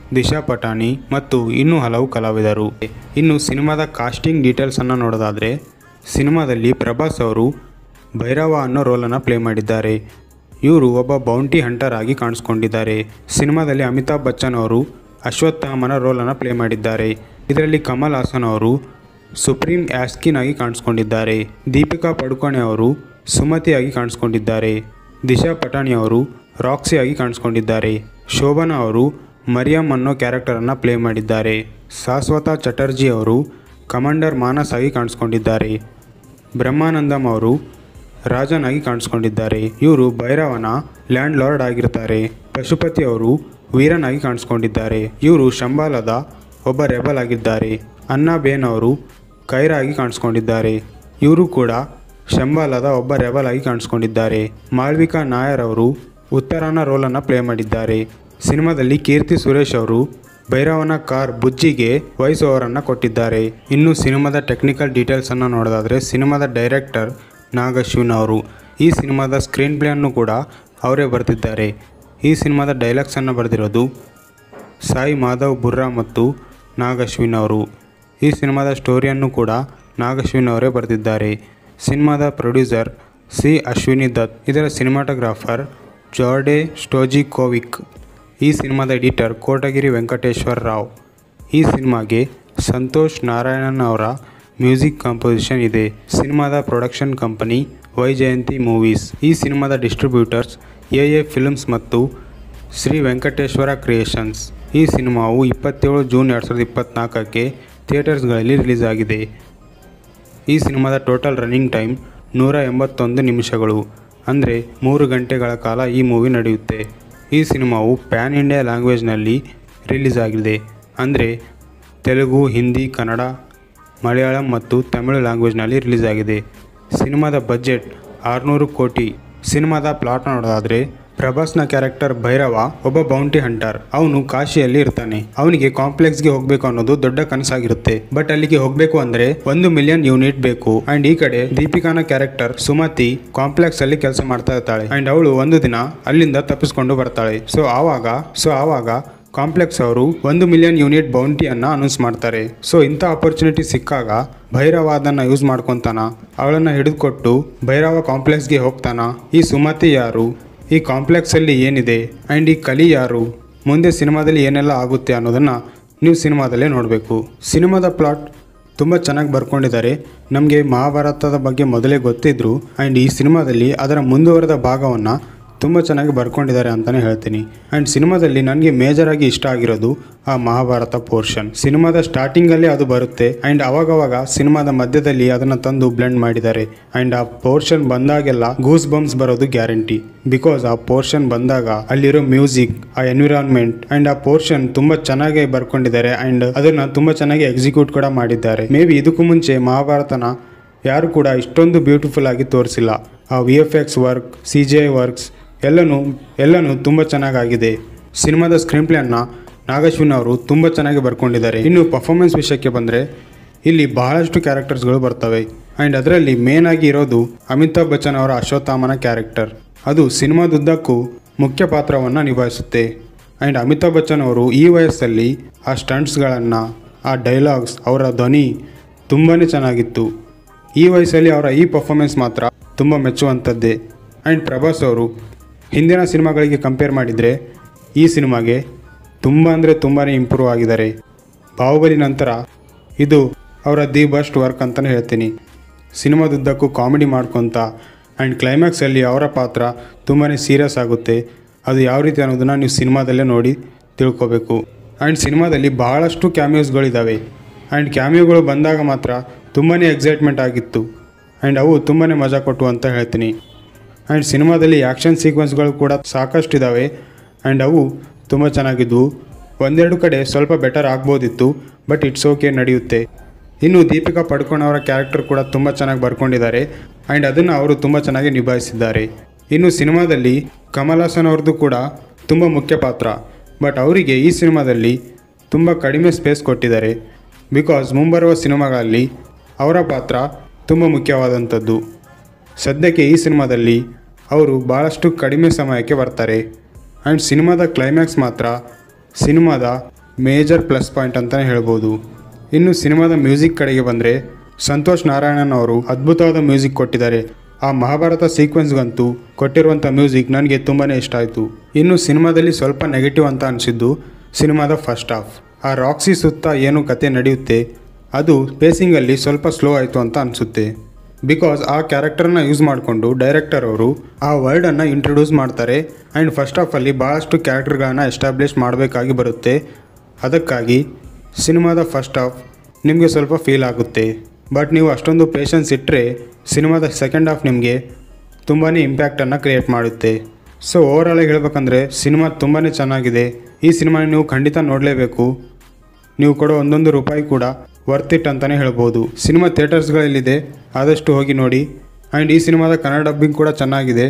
ದಿಶಾ ಪಟಾಣಿ ಮತ್ತು ಇನ್ನೂ ಹಲವು ಕಲಾವಿದರು ಇನ್ನು ಸಿನಿಮಾದ ಕಾಸ್ಟಿಂಗ್ ಡೀಟೇಲ್ಸನ್ನು ನೋಡೋದಾದರೆ ಸಿನಿಮಾದಲ್ಲಿ ಪ್ರಭಾಸ್ ಅವರು ಭೈರವ ಅನ್ನೋ ರೋಲನ್ನು ಪ್ಲೇ ಮಾಡಿದ್ದಾರೆ ಇವರು ಒಬ್ಬ ಬೌಂಟಿ ಹಂಟರ್ ಆಗಿ ಕಾಣಿಸ್ಕೊಂಡಿದ್ದಾರೆ ಸಿನಿಮಾದಲ್ಲಿ ಅಮಿತಾಬ್ ಬಚ್ಚನ್ ಅವರು ಅಶ್ವತ್ಥಾಮನ ರೋಲನ್ನು ಪ್ಲೇ ಮಾಡಿದ್ದಾರೆ ಇದರಲ್ಲಿ ಕಮಲ್ ಹಾಸನ್ ಅವರು ಸುಪ್ರೀಂ ಆಸ್ಕಿನ್ ಆಗಿ ಕಾಣಿಸ್ಕೊಂಡಿದ್ದಾರೆ ದೀಪಿಕಾ ಪಡುಕೋಣೆ ಅವರು ಸುಮತಿಯಾಗಿ ಕಾಣಿಸ್ಕೊಂಡಿದ್ದಾರೆ ದಿಶಾ ಪಟಾಣಿ ಅವರು ರಾಕ್ಸಿ ಆಗಿ ಕಾಣಿಸ್ಕೊಂಡಿದ್ದಾರೆ ಶೋಭನಾ ಅವರು ಮರಿಯಮ್ ಅನ್ನೋ ಕ್ಯಾರೆಕ್ಟರನ್ನು ಪ್ಲೇ ಮಾಡಿದ್ದಾರೆ ಶಾಶ್ವತ ಚಟರ್ಜಿ ಅವರು ಕಮಾಂಡರ್ ಮಾನಸ್ ಆಗಿ ಕಾಣಿಸ್ಕೊಂಡಿದ್ದಾರೆ ಬ್ರಹ್ಮಾನಂದಂ ಅವರು ರಾಜನ್ ಆಗಿ ಕಾಣಿಸ್ಕೊಂಡಿದ್ದಾರೆ ಇವರು ಭೈರವನ ಲ್ಯಾಂಡ್ ಲಾರ್ಡ್ ಆಗಿರ್ತಾರೆ ಪಶುಪತಿ ಅವರು ವೀರನ್ ಆಗಿ ಕಾಣಿಸ್ಕೊಂಡಿದ್ದಾರೆ ಇವರು ಶಂಬಾಲದ ಒಬ್ಬ ರೆಬಲ್ ಆಗಿದ್ದಾರೆ ಅನ್ನಬೇನ್ ಅವರು ಕೈರ ಆಗಿ ಕಾಣಿಸ್ಕೊಂಡಿದ್ದಾರೆ ಇವರು ಕೂಡ ಶಂಬಾಲದ ಒಬ್ಬ ರೆಬಲ್ ಆಗಿ ಕಾಣಿಸ್ಕೊಂಡಿದ್ದಾರೆ ಮಾಳ್ವಿಕಾ ನಾಯರ್ ಅವರು ಉತ್ತರಾನ ರೋಲನ್ನು ಪ್ಲೇ ಮಾಡಿದ್ದಾರೆ ಸಿನಿಮಾದಲ್ಲಿ ಕೀರ್ತಿ ಸುರೇಶ್ ಅವರು ಭೈರವನ ಕಾರ್ ಬುಜ್ಜಿಗೆ ವಾಯ್ಸ್ ಓವರನ್ನು ಕೊಟ್ಟಿದ್ದಾರೆ ಇನ್ನು ಸಿನಿಮಾದ ಟೆಕ್ನಿಕಲ್ ಡೀಟೇಲ್ಸನ್ನು ನೋಡೋದಾದರೆ ಸಿನಿಮಾದ ಡೈರೆಕ್ಟರ್ ನಾಗಶ್ವಿನ್ ಅವರು ಈ ಸಿನಿಮಾದ ಸ್ಕ್ರೀನ್ ಪ್ಲೇಯನ್ನು ಕೂಡ ಅವರೇ ಬರೆದಿದ್ದಾರೆ ಈ ಸಿನಿಮಾದ ಡೈಲಾಗ್ಸನ್ನು ಬರೆದಿರೋದು ಸಾಯಿ ಮಾಧವ್ ಬುರ್ರಾ ಮತ್ತು ನಾಗಶ್ವಿನ್ ಅವರು ಈ ಸಿನಿಮಾದ ಸ್ಟೋರಿಯನ್ನು ಕೂಡ ನಾಗಶ್ವಿನ್ ಅವರೇ ಬರೆದಿದ್ದಾರೆ ಸಿನಿಮಾದ ಪ್ರೊಡ್ಯೂಸರ್ ಸಿ ಅಶ್ವಿನಿ ದತ್ ಇದರ ಸಿನಿಮಾಟೋಗ್ರಾಫರ್ ಜಾರ್ಡೆ ಸ್ಟೋಜಿಕೋವಿಕ್ ಈ ಸಿನಿಮಾದ ಎಡಿಟರ್ ಕೋಟಗಿರಿ ವೆಂಕಟೇಶ್ವರ ರಾವ್ ಈ ಸಿನಿಮಾಗೆ ಸಂತೋಷ್ ನಾರಾಯಣನ್ ಅವರ ಮ್ಯೂಸಿಕ್ ಕಾಂಪೋಸಿಷನ್ ಇದೆ ಸಿನಿಮಾದ ಪ್ರೊಡಕ್ಷನ್ ಕಂಪನಿ ವೈಜಯಂತಿ ಮೂವೀಸ್ ಈ ಸಿನಿಮಾದ ಡಿಸ್ಟ್ರಿಬ್ಯೂಟರ್ಸ್ ಎ ಎ ಫಿಲ್ಮ್ಸ್ ಮತ್ತು ಶ್ರೀ ವೆಂಕಟೇಶ್ವರ ಕ್ರಿಯೇಷನ್ಸ್ ಈ ಸಿನಿಮಾವು ಇಪ್ಪತ್ತೇಳು ಜೂನ್ ಎರಡು ಸಾವಿರದ ಇಪ್ಪತ್ತ್ನಾಲ್ಕಕ್ಕೆ ಥಿಯೇಟರ್ಸ್ಗಳಲ್ಲಿ ರಿಲೀಸ್ ಆಗಿದೆ ಈ ಸಿನಿಮಾದ ಟೋಟಲ್ ರನ್ನಿಂಗ್ ಟೈಮ್ ನೂರ ಎಂಬತ್ತೊಂದು ನಿಮಿಷಗಳು ಅಂದರೆ ಮೂರು ಗಂಟೆಗಳ ಕಾಲ ಈ ಮೂವಿ ನಡೆಯುತ್ತೆ ಈ ಸಿನಿಮಾವು ಪ್ಯಾನ್ ಇಂಡಿಯಾ ಲ್ಯಾಂಗ್ವೇಜ್ನಲ್ಲಿ ರಿಲೀಸ್ ಆಗಿದೆ ಅಂದರೆ ತೆಲುಗು ಹಿಂದಿ ಕನ್ನಡ ಮಲಯಾಳಂ ಮತ್ತು ತಮಿಳು ಲ್ಯಾಂಗ್ವೇಜ್ನಲ್ಲಿ ರಿಲೀಸ್ ಆಗಿದೆ ಸಿನಿಮಾದ ಬಜೆಟ್ ಆರುನೂರು ಕೋಟಿ ಸಿನಿಮಾದ ಪ್ಲಾಟ್ ನೋಡೋದಾದರೆ ಪ್ರಭಾಸ್ನ ಕ್ಯಾರೆಕ್ಟರ್ ಭೈರವ ಒಬ್ಬ ಬೌಂಟಿ ಹಂಟರ್ ಅವನು ಕಾಶಿಯಲ್ಲಿ ಇರ್ತಾನೆ ಅವನಿಗೆ ಕಾಂಪ್ಲೆಕ್ಸ್ಗೆ ಹೋಗ್ಬೇಕು ಅನ್ನೋದು ದೊಡ್ಡ ಕನಸಾಗಿರುತ್ತೆ ಬಟ್ ಅಲ್ಲಿಗೆ ಹೋಗ್ಬೇಕು ಅಂದ್ರೆ ಒಂದು ಮಿಲಿಯನ್ ಯೂನಿಟ್ ಬೇಕು ಅಂಡ್ ಈ ಕಡೆ ದೀಪಿಕಾನ ಕ್ಯಾರೆಕ್ಟರ್ ಸುಮತಿ ಕಾಂಪ್ಲೆಕ್ಸ್ ಅಲ್ಲಿ ಕೆಲಸ ಮಾಡ್ತಾ ಇರ್ತಾಳೆ ಅಂಡ್ ಅವಳು ಒಂದು ದಿನ ಅಲ್ಲಿಂದ ತಪ್ಪಿಸ್ಕೊಂಡು ಬರ್ತಾಳೆ ಸೊ ಆವಾಗ ಸೊ ಆವಾಗ ಕಾಂಪ್ಲೆಕ್ಸ್ ಅವರು ಒಂದು ಮಿಲಿಯನ್ ಯೂನಿಟ್ ಬೌಂಟಿಯನ್ನ ಅನೌನ್ಸ್ ಮಾಡ್ತಾರೆ ಸೊ ಇಂಥ ಅಪರ್ಚುನಿಟಿ ಸಿಕ್ಕಾಗ ಭೈರವ ಅದನ್ನ ಯೂಸ್ ಮಾಡ್ಕೊತಾನ ಅವಳನ್ನ ಹಿಡಿದುಕೊಟ್ಟು ಭೈರವ ಕಾಂಪ್ಲೆಕ್ಸ್ಗೆ ಹೋಗ್ತಾನ ಈ ಸುಮತಿ ಯಾರು ಈ ಕಾಂಪ್ಲೆಕ್ಸಲ್ಲಿ ಏನಿದೆ ಆ್ಯಂಡ್ ಈ ಕಲಿ ಯಾರು ಮುಂದೆ ಸಿನಿಮಾದಲ್ಲಿ ಏನೆಲ್ಲ ಆಗುತ್ತೆ ಅನ್ನೋದನ್ನು ನೀವು ಸಿನಿಮಾದಲ್ಲೇ ನೋಡಬೇಕು ಸಿನಿಮಾದ ಪ್ಲಾಟ್ ತುಂಬ ಚೆನ್ನಾಗಿ ಬರ್ಕೊಂಡಿದ್ದಾರೆ ನಮಗೆ ಮಹಾಭಾರತದ ಬಗ್ಗೆ ಮೊದಲೇ ಗೊತ್ತಿದ್ರು ಆ್ಯಂಡ್ ಈ ಸಿನಿಮಾದಲ್ಲಿ ಅದರ ಮುಂದುವರೆದ ಭಾಗವನ್ನು ತುಂಬ ಚೆನ್ನಾಗಿ ಬರ್ಕೊಂಡಿದ್ದಾರೆ ಅಂತಲೇ ಹೇಳ್ತೀನಿ ಆ್ಯಂಡ್ ಸಿನಿಮಾದಲ್ಲಿ ನನಗೆ ಮೇಜರಾಗಿ ಇಷ್ಟ ಆಗಿರೋದು ಆ ಮಹಾಭಾರತ ಪೋರ್ಷನ್ ಸಿನಿಮಾದ ಸ್ಟಾರ್ಟಿಂಗಲ್ಲೇ ಅದು ಬರುತ್ತೆ ಆ್ಯಂಡ್ ಅವಾಗವಾಗ ಸಿನಿಮಾದ ಮಧ್ಯದಲ್ಲಿ ಅದನ್ನು ತಂದು ಬ್ಲೆಂಡ್ ಮಾಡಿದ್ದಾರೆ ಆ್ಯಂಡ್ ಆ ಪೋರ್ಷನ್ ಬಂದಾಗೆಲ್ಲ ಗೂಸ್ ಬಂಪ್ಸ್ ಬರೋದು ಗ್ಯಾರಂಟಿ ಬಿಕಾಸ್ ಆ ಪೋರ್ಷನ್ ಬಂದಾಗ ಅಲ್ಲಿರೋ ಮ್ಯೂಸಿಕ್ ಆ ಎನ್ವಿರಾನ್ಮೆಂಟ್ ಆ್ಯಂಡ್ ಆ ಪೋರ್ಷನ್ ತುಂಬ ಚೆನ್ನಾಗಿ ಬರ್ಕೊಂಡಿದ್ದಾರೆ ಆ್ಯಂಡ್ ಅದನ್ನು ತುಂಬ ಚೆನ್ನಾಗಿ ಎಕ್ಸಿಕ್ಯೂಟ್ ಕೂಡ ಮಾಡಿದ್ದಾರೆ ಮೇ ಬಿ ಇದಕ್ಕೂ ಮುಂಚೆ ಮಹಾಭಾರತನ ಯಾರು ಕೂಡ ಇಷ್ಟೊಂದು ಬ್ಯೂಟಿಫುಲ್ ಆಗಿ ತೋರಿಸಿಲ್ಲ ಆ V F X work C G works ಎಲ್ಲನೂ ಎಲ್ಲನೂ ತುಂಬ ಚೆನ್ನಾಗಾಗಿದೆ ಸಿನಿಮಾದ ಸ್ಕ್ರೀನ್ ಪ್ಲೇಯನ್ನು ನಾಗಶ್ವಿನ್ ಅವರು ತುಂಬ ಚೆನ್ನಾಗಿ ಬರ್ಕೊಂಡಿದ್ದಾರೆ ಇನ್ನು ಪರ್ಫಾರ್ಮೆನ್ಸ್ ವಿಷಯಕ್ಕೆ ಬಂದರೆ ಇಲ್ಲಿ ಬಹಳಷ್ಟು ಕ್ಯಾರೆಕ್ಟರ್ಸ್ಗಳು ಬರ್ತವೆ ಆ್ಯಂಡ್ ಅದರಲ್ಲಿ ಮೇನ್ ಆಗಿ ಇರೋದು ಅಮಿತಾಬ್ ಬಚ್ಚನ್ ಅವರ ಅಶ್ವತ್ಥಾಮನ ಕ್ಯಾರೆಕ್ಟರ್ ಅದು ಸಿನಿಮಾದುದ್ದಕ್ಕೂ ಮುಖ್ಯ ಪಾತ್ರವನ್ನು ನಿಭಾಯಿಸುತ್ತೆ ಆ್ಯಂಡ್ ಅಮಿತಾಬ್ ಬಚ್ಚನ್ ಅವರು ಈ ವಯಸ್ಸಲ್ಲಿ ಆ ಸ್ಟಂಟ್ಸ್ಗಳನ್ನು ಆ ಡೈಲಾಗ್ಸ್ ಅವರ ಧ್ವನಿ ತುಂಬಾ ಚೆನ್ನಾಗಿತ್ತು ಈ ವಯಸ್ಸಲ್ಲಿ ಅವರ ಈ ಪರ್ಫಾರ್ಮೆನ್ಸ್ ಮಾತ್ರ ತುಂಬ ಮೆಚ್ಚುವಂಥದ್ದೇ ಆ್ಯಂಡ್ ಪ್ರಭಾಸ್ ಅವರು ಹಿಂದಿನ ಸಿನಿಮಾಗಳಿಗೆ ಕಂಪೇರ್ ಮಾಡಿದರೆ ಈ ಸಿನಿಮಾಗೆ ತುಂಬ ಅಂದರೆ ತುಂಬಾ ಇಂಪ್ರೂವ್ ಆಗಿದ್ದಾರೆ ಬಾಹುಬಲಿ ನಂತರ ಇದು ಅವರ ದಿ ಬೆಸ್ಟ್ ವರ್ಕ್ ಅಂತಲೇ ಹೇಳ್ತೀನಿ ಸಿನಿಮಾದುದ್ದಕ್ಕೂ ಕಾಮಿಡಿ ಮಾಡ್ಕೊತ ಆ್ಯಂಡ್ ಕ್ಲೈಮ್ಯಾಕ್ಸಲ್ಲಿ ಅವರ ಪಾತ್ರ ತುಂಬಾ ಸೀರಿಯಸ್ ಆಗುತ್ತೆ ಅದು ಯಾವ ರೀತಿ ಅನ್ನೋದನ್ನು ನೀವು ಸಿನಿಮಾದಲ್ಲೇ ನೋಡಿ ತಿಳ್ಕೊಬೇಕು ಆ್ಯಂಡ್ ಸಿನಿಮಾದಲ್ಲಿ ಬಹಳಷ್ಟು ಕ್ಯಾಮಿಯೋಸ್ಗಳಿದ್ದಾವೆ ಆ್ಯಂಡ್ ಕ್ಯಾಮಿಯೋಗಳು ಬಂದಾಗ ಮಾತ್ರ ತುಂಬಾ ಎಕ್ಸೈಟ್ಮೆಂಟ್ ಆಗಿತ್ತು ಆ್ಯಂಡ್ ಅವು ತುಂಬಾ ಮಜಾ ಕೊಟ್ಟು ಅಂತ ಹೇಳ್ತೀನಿ ಆ್ಯಂಡ್ ಸಿನಿಮಾದಲ್ಲಿ ಆ್ಯಕ್ಷನ್ ಸೀಕ್ವೆನ್ಸ್ಗಳು ಕೂಡ ಸಾಕಷ್ಟು ಇದ್ದಾವೆ ಆ್ಯಂಡ್ ಅವು ತುಂಬ ಚೆನ್ನಾಗಿದ್ವು ಒಂದೆರಡು ಕಡೆ ಸ್ವಲ್ಪ ಬೆಟರ್ ಆಗ್ಬೋದಿತ್ತು ಬಟ್ ಇಟ್ಸ್ ಓಕೆ ನಡೆಯುತ್ತೆ ಇನ್ನು ದೀಪಿಕಾ ಪಡ್ಕೋಣ್ ಅವರ ಕ್ಯಾರೆಕ್ಟರ್ ಕೂಡ ತುಂಬ ಚೆನ್ನಾಗಿ ಬರ್ಕೊಂಡಿದ್ದಾರೆ ಆ್ಯಂಡ್ ಅದನ್ನು ಅವರು ತುಂಬ ಚೆನ್ನಾಗಿ ನಿಭಾಯಿಸಿದ್ದಾರೆ ಇನ್ನು ಸಿನಿಮಾದಲ್ಲಿ ಕಮಲ್ ಹಾಸನ್ ಅವ್ರದ್ದು ಕೂಡ ತುಂಬ ಮುಖ್ಯ ಪಾತ್ರ ಬಟ್ ಅವರಿಗೆ ಈ ಸಿನಿಮಾದಲ್ಲಿ ತುಂಬ ಕಡಿಮೆ ಸ್ಪೇಸ್ ಕೊಟ್ಟಿದ್ದಾರೆ ಬಿಕಾಸ್ ಮುಂಬರುವ ಸಿನಿಮಾಗಳಲ್ಲಿ ಅವರ ಪಾತ್ರ ತುಂಬ ಮುಖ್ಯವಾದಂಥದ್ದು ಸದ್ಯಕ್ಕೆ ಈ ಸಿನಿಮಾದಲ್ಲಿ ಅವರು ಭಾಳಷ್ಟು ಕಡಿಮೆ ಸಮಯಕ್ಕೆ ಬರ್ತಾರೆ ಆ್ಯಂಡ್ ಸಿನಿಮಾದ ಕ್ಲೈಮ್ಯಾಕ್ಸ್ ಮಾತ್ರ ಸಿನಿಮಾದ ಮೇಜರ್ ಪ್ಲಸ್ ಪಾಯಿಂಟ್ ಅಂತಲೇ ಹೇಳ್ಬೋದು ಇನ್ನು ಸಿನಿಮಾದ ಮ್ಯೂಸಿಕ್ ಕಡೆಗೆ ಬಂದರೆ ಸಂತೋಷ್ ನಾರಾಯಣನ್ ಅವರು ಅದ್ಭುತವಾದ ಮ್ಯೂಸಿಕ್ ಕೊಟ್ಟಿದ್ದಾರೆ ಆ ಮಹಾಭಾರತ ಸೀಕ್ವೆನ್ಸ್ಗಂತೂ ಕೊಟ್ಟಿರುವಂಥ ಮ್ಯೂಸಿಕ್ ನನಗೆ ತುಂಬಾ ಇಷ್ಟ ಆಯಿತು ಇನ್ನು ಸಿನಿಮಾದಲ್ಲಿ ಸ್ವಲ್ಪ ನೆಗೆಟಿವ್ ಅಂತ ಅನಿಸಿದ್ದು ಸಿನಿಮಾದ ಫಸ್ಟ್ ಹಾಫ್ ಆ ರಾಕ್ಸಿ ಸುತ್ತ ಏನು ಕತೆ ನಡೆಯುತ್ತೆ ಅದು ಪೇಸಿಂಗಲ್ಲಿ ಸ್ವಲ್ಪ ಸ್ಲೋ ಆಯಿತು ಅಂತ ಅನಿಸುತ್ತೆ ಬಿಕಾಸ್ ಆ ಕ್ಯಾರೆಕ್ಟರ್ನ ಯೂಸ್ ಮಾಡಿಕೊಂಡು ಡೈರೆಕ್ಟರ್ ಅವರು ಆ ವರ್ಡನ್ನು ಇಂಟ್ರೊಡ್ಯೂಸ್ ಮಾಡ್ತಾರೆ ಆ್ಯಂಡ್ ಫಸ್ಟ್ ಹಾಫಲ್ಲಿ ಭಾಳಷ್ಟು ಕ್ಯಾರೆಕ್ಟರ್ಗಳನ್ನು ಎಸ್ಟಾಬ್ಲಿಷ್ ಮಾಡಬೇಕಾಗಿ ಬರುತ್ತೆ ಅದಕ್ಕಾಗಿ ಸಿನಿಮಾದ ಫಸ್ಟ್ ಹಾಫ್ ನಿಮಗೆ ಸ್ವಲ್ಪ ಫೀಲ್ ಆಗುತ್ತೆ ಬಟ್ ನೀವು ಅಷ್ಟೊಂದು ಪೇಷನ್ಸ್ ಇಟ್ಟರೆ ಸಿನಿಮಾದ ಸೆಕೆಂಡ್ ಹಾಫ್ ನಿಮಗೆ ತುಂಬಾ ಇಂಪ್ಯಾಕ್ಟನ್ನು ಕ್ರಿಯೇಟ್ ಮಾಡುತ್ತೆ ಸೊ ಓವರಾಲ್ ಆಗಿ ಹೇಳ್ಬೇಕಂದ್ರೆ ಸಿನಿಮಾ ತುಂಬಾ ಚೆನ್ನಾಗಿದೆ ಈ ಸಿನಿಮಾ ನೀವು ಖಂಡಿತ ನೋಡಲೇಬೇಕು ನೀವು ಕೊಡೋ ಒಂದೊಂದು ರೂಪಾಯಿ ಕೂಡ ವರ್ತ್ ಇಟ್ ಅಂತಲೇ ಹೇಳ್ಬೋದು ಸಿನಿಮಾ ಥಿಯೇಟರ್ಸ್ಗಳಲ್ಲಿದೆ ಆದಷ್ಟು ಹೋಗಿ ನೋಡಿ ಆ್ಯಂಡ್ ಈ ಸಿನಿಮಾದ ಕನ್ನಡ ಡಬ್ಬಿಂಗ್ ಕೂಡ ಚೆನ್ನಾಗಿದೆ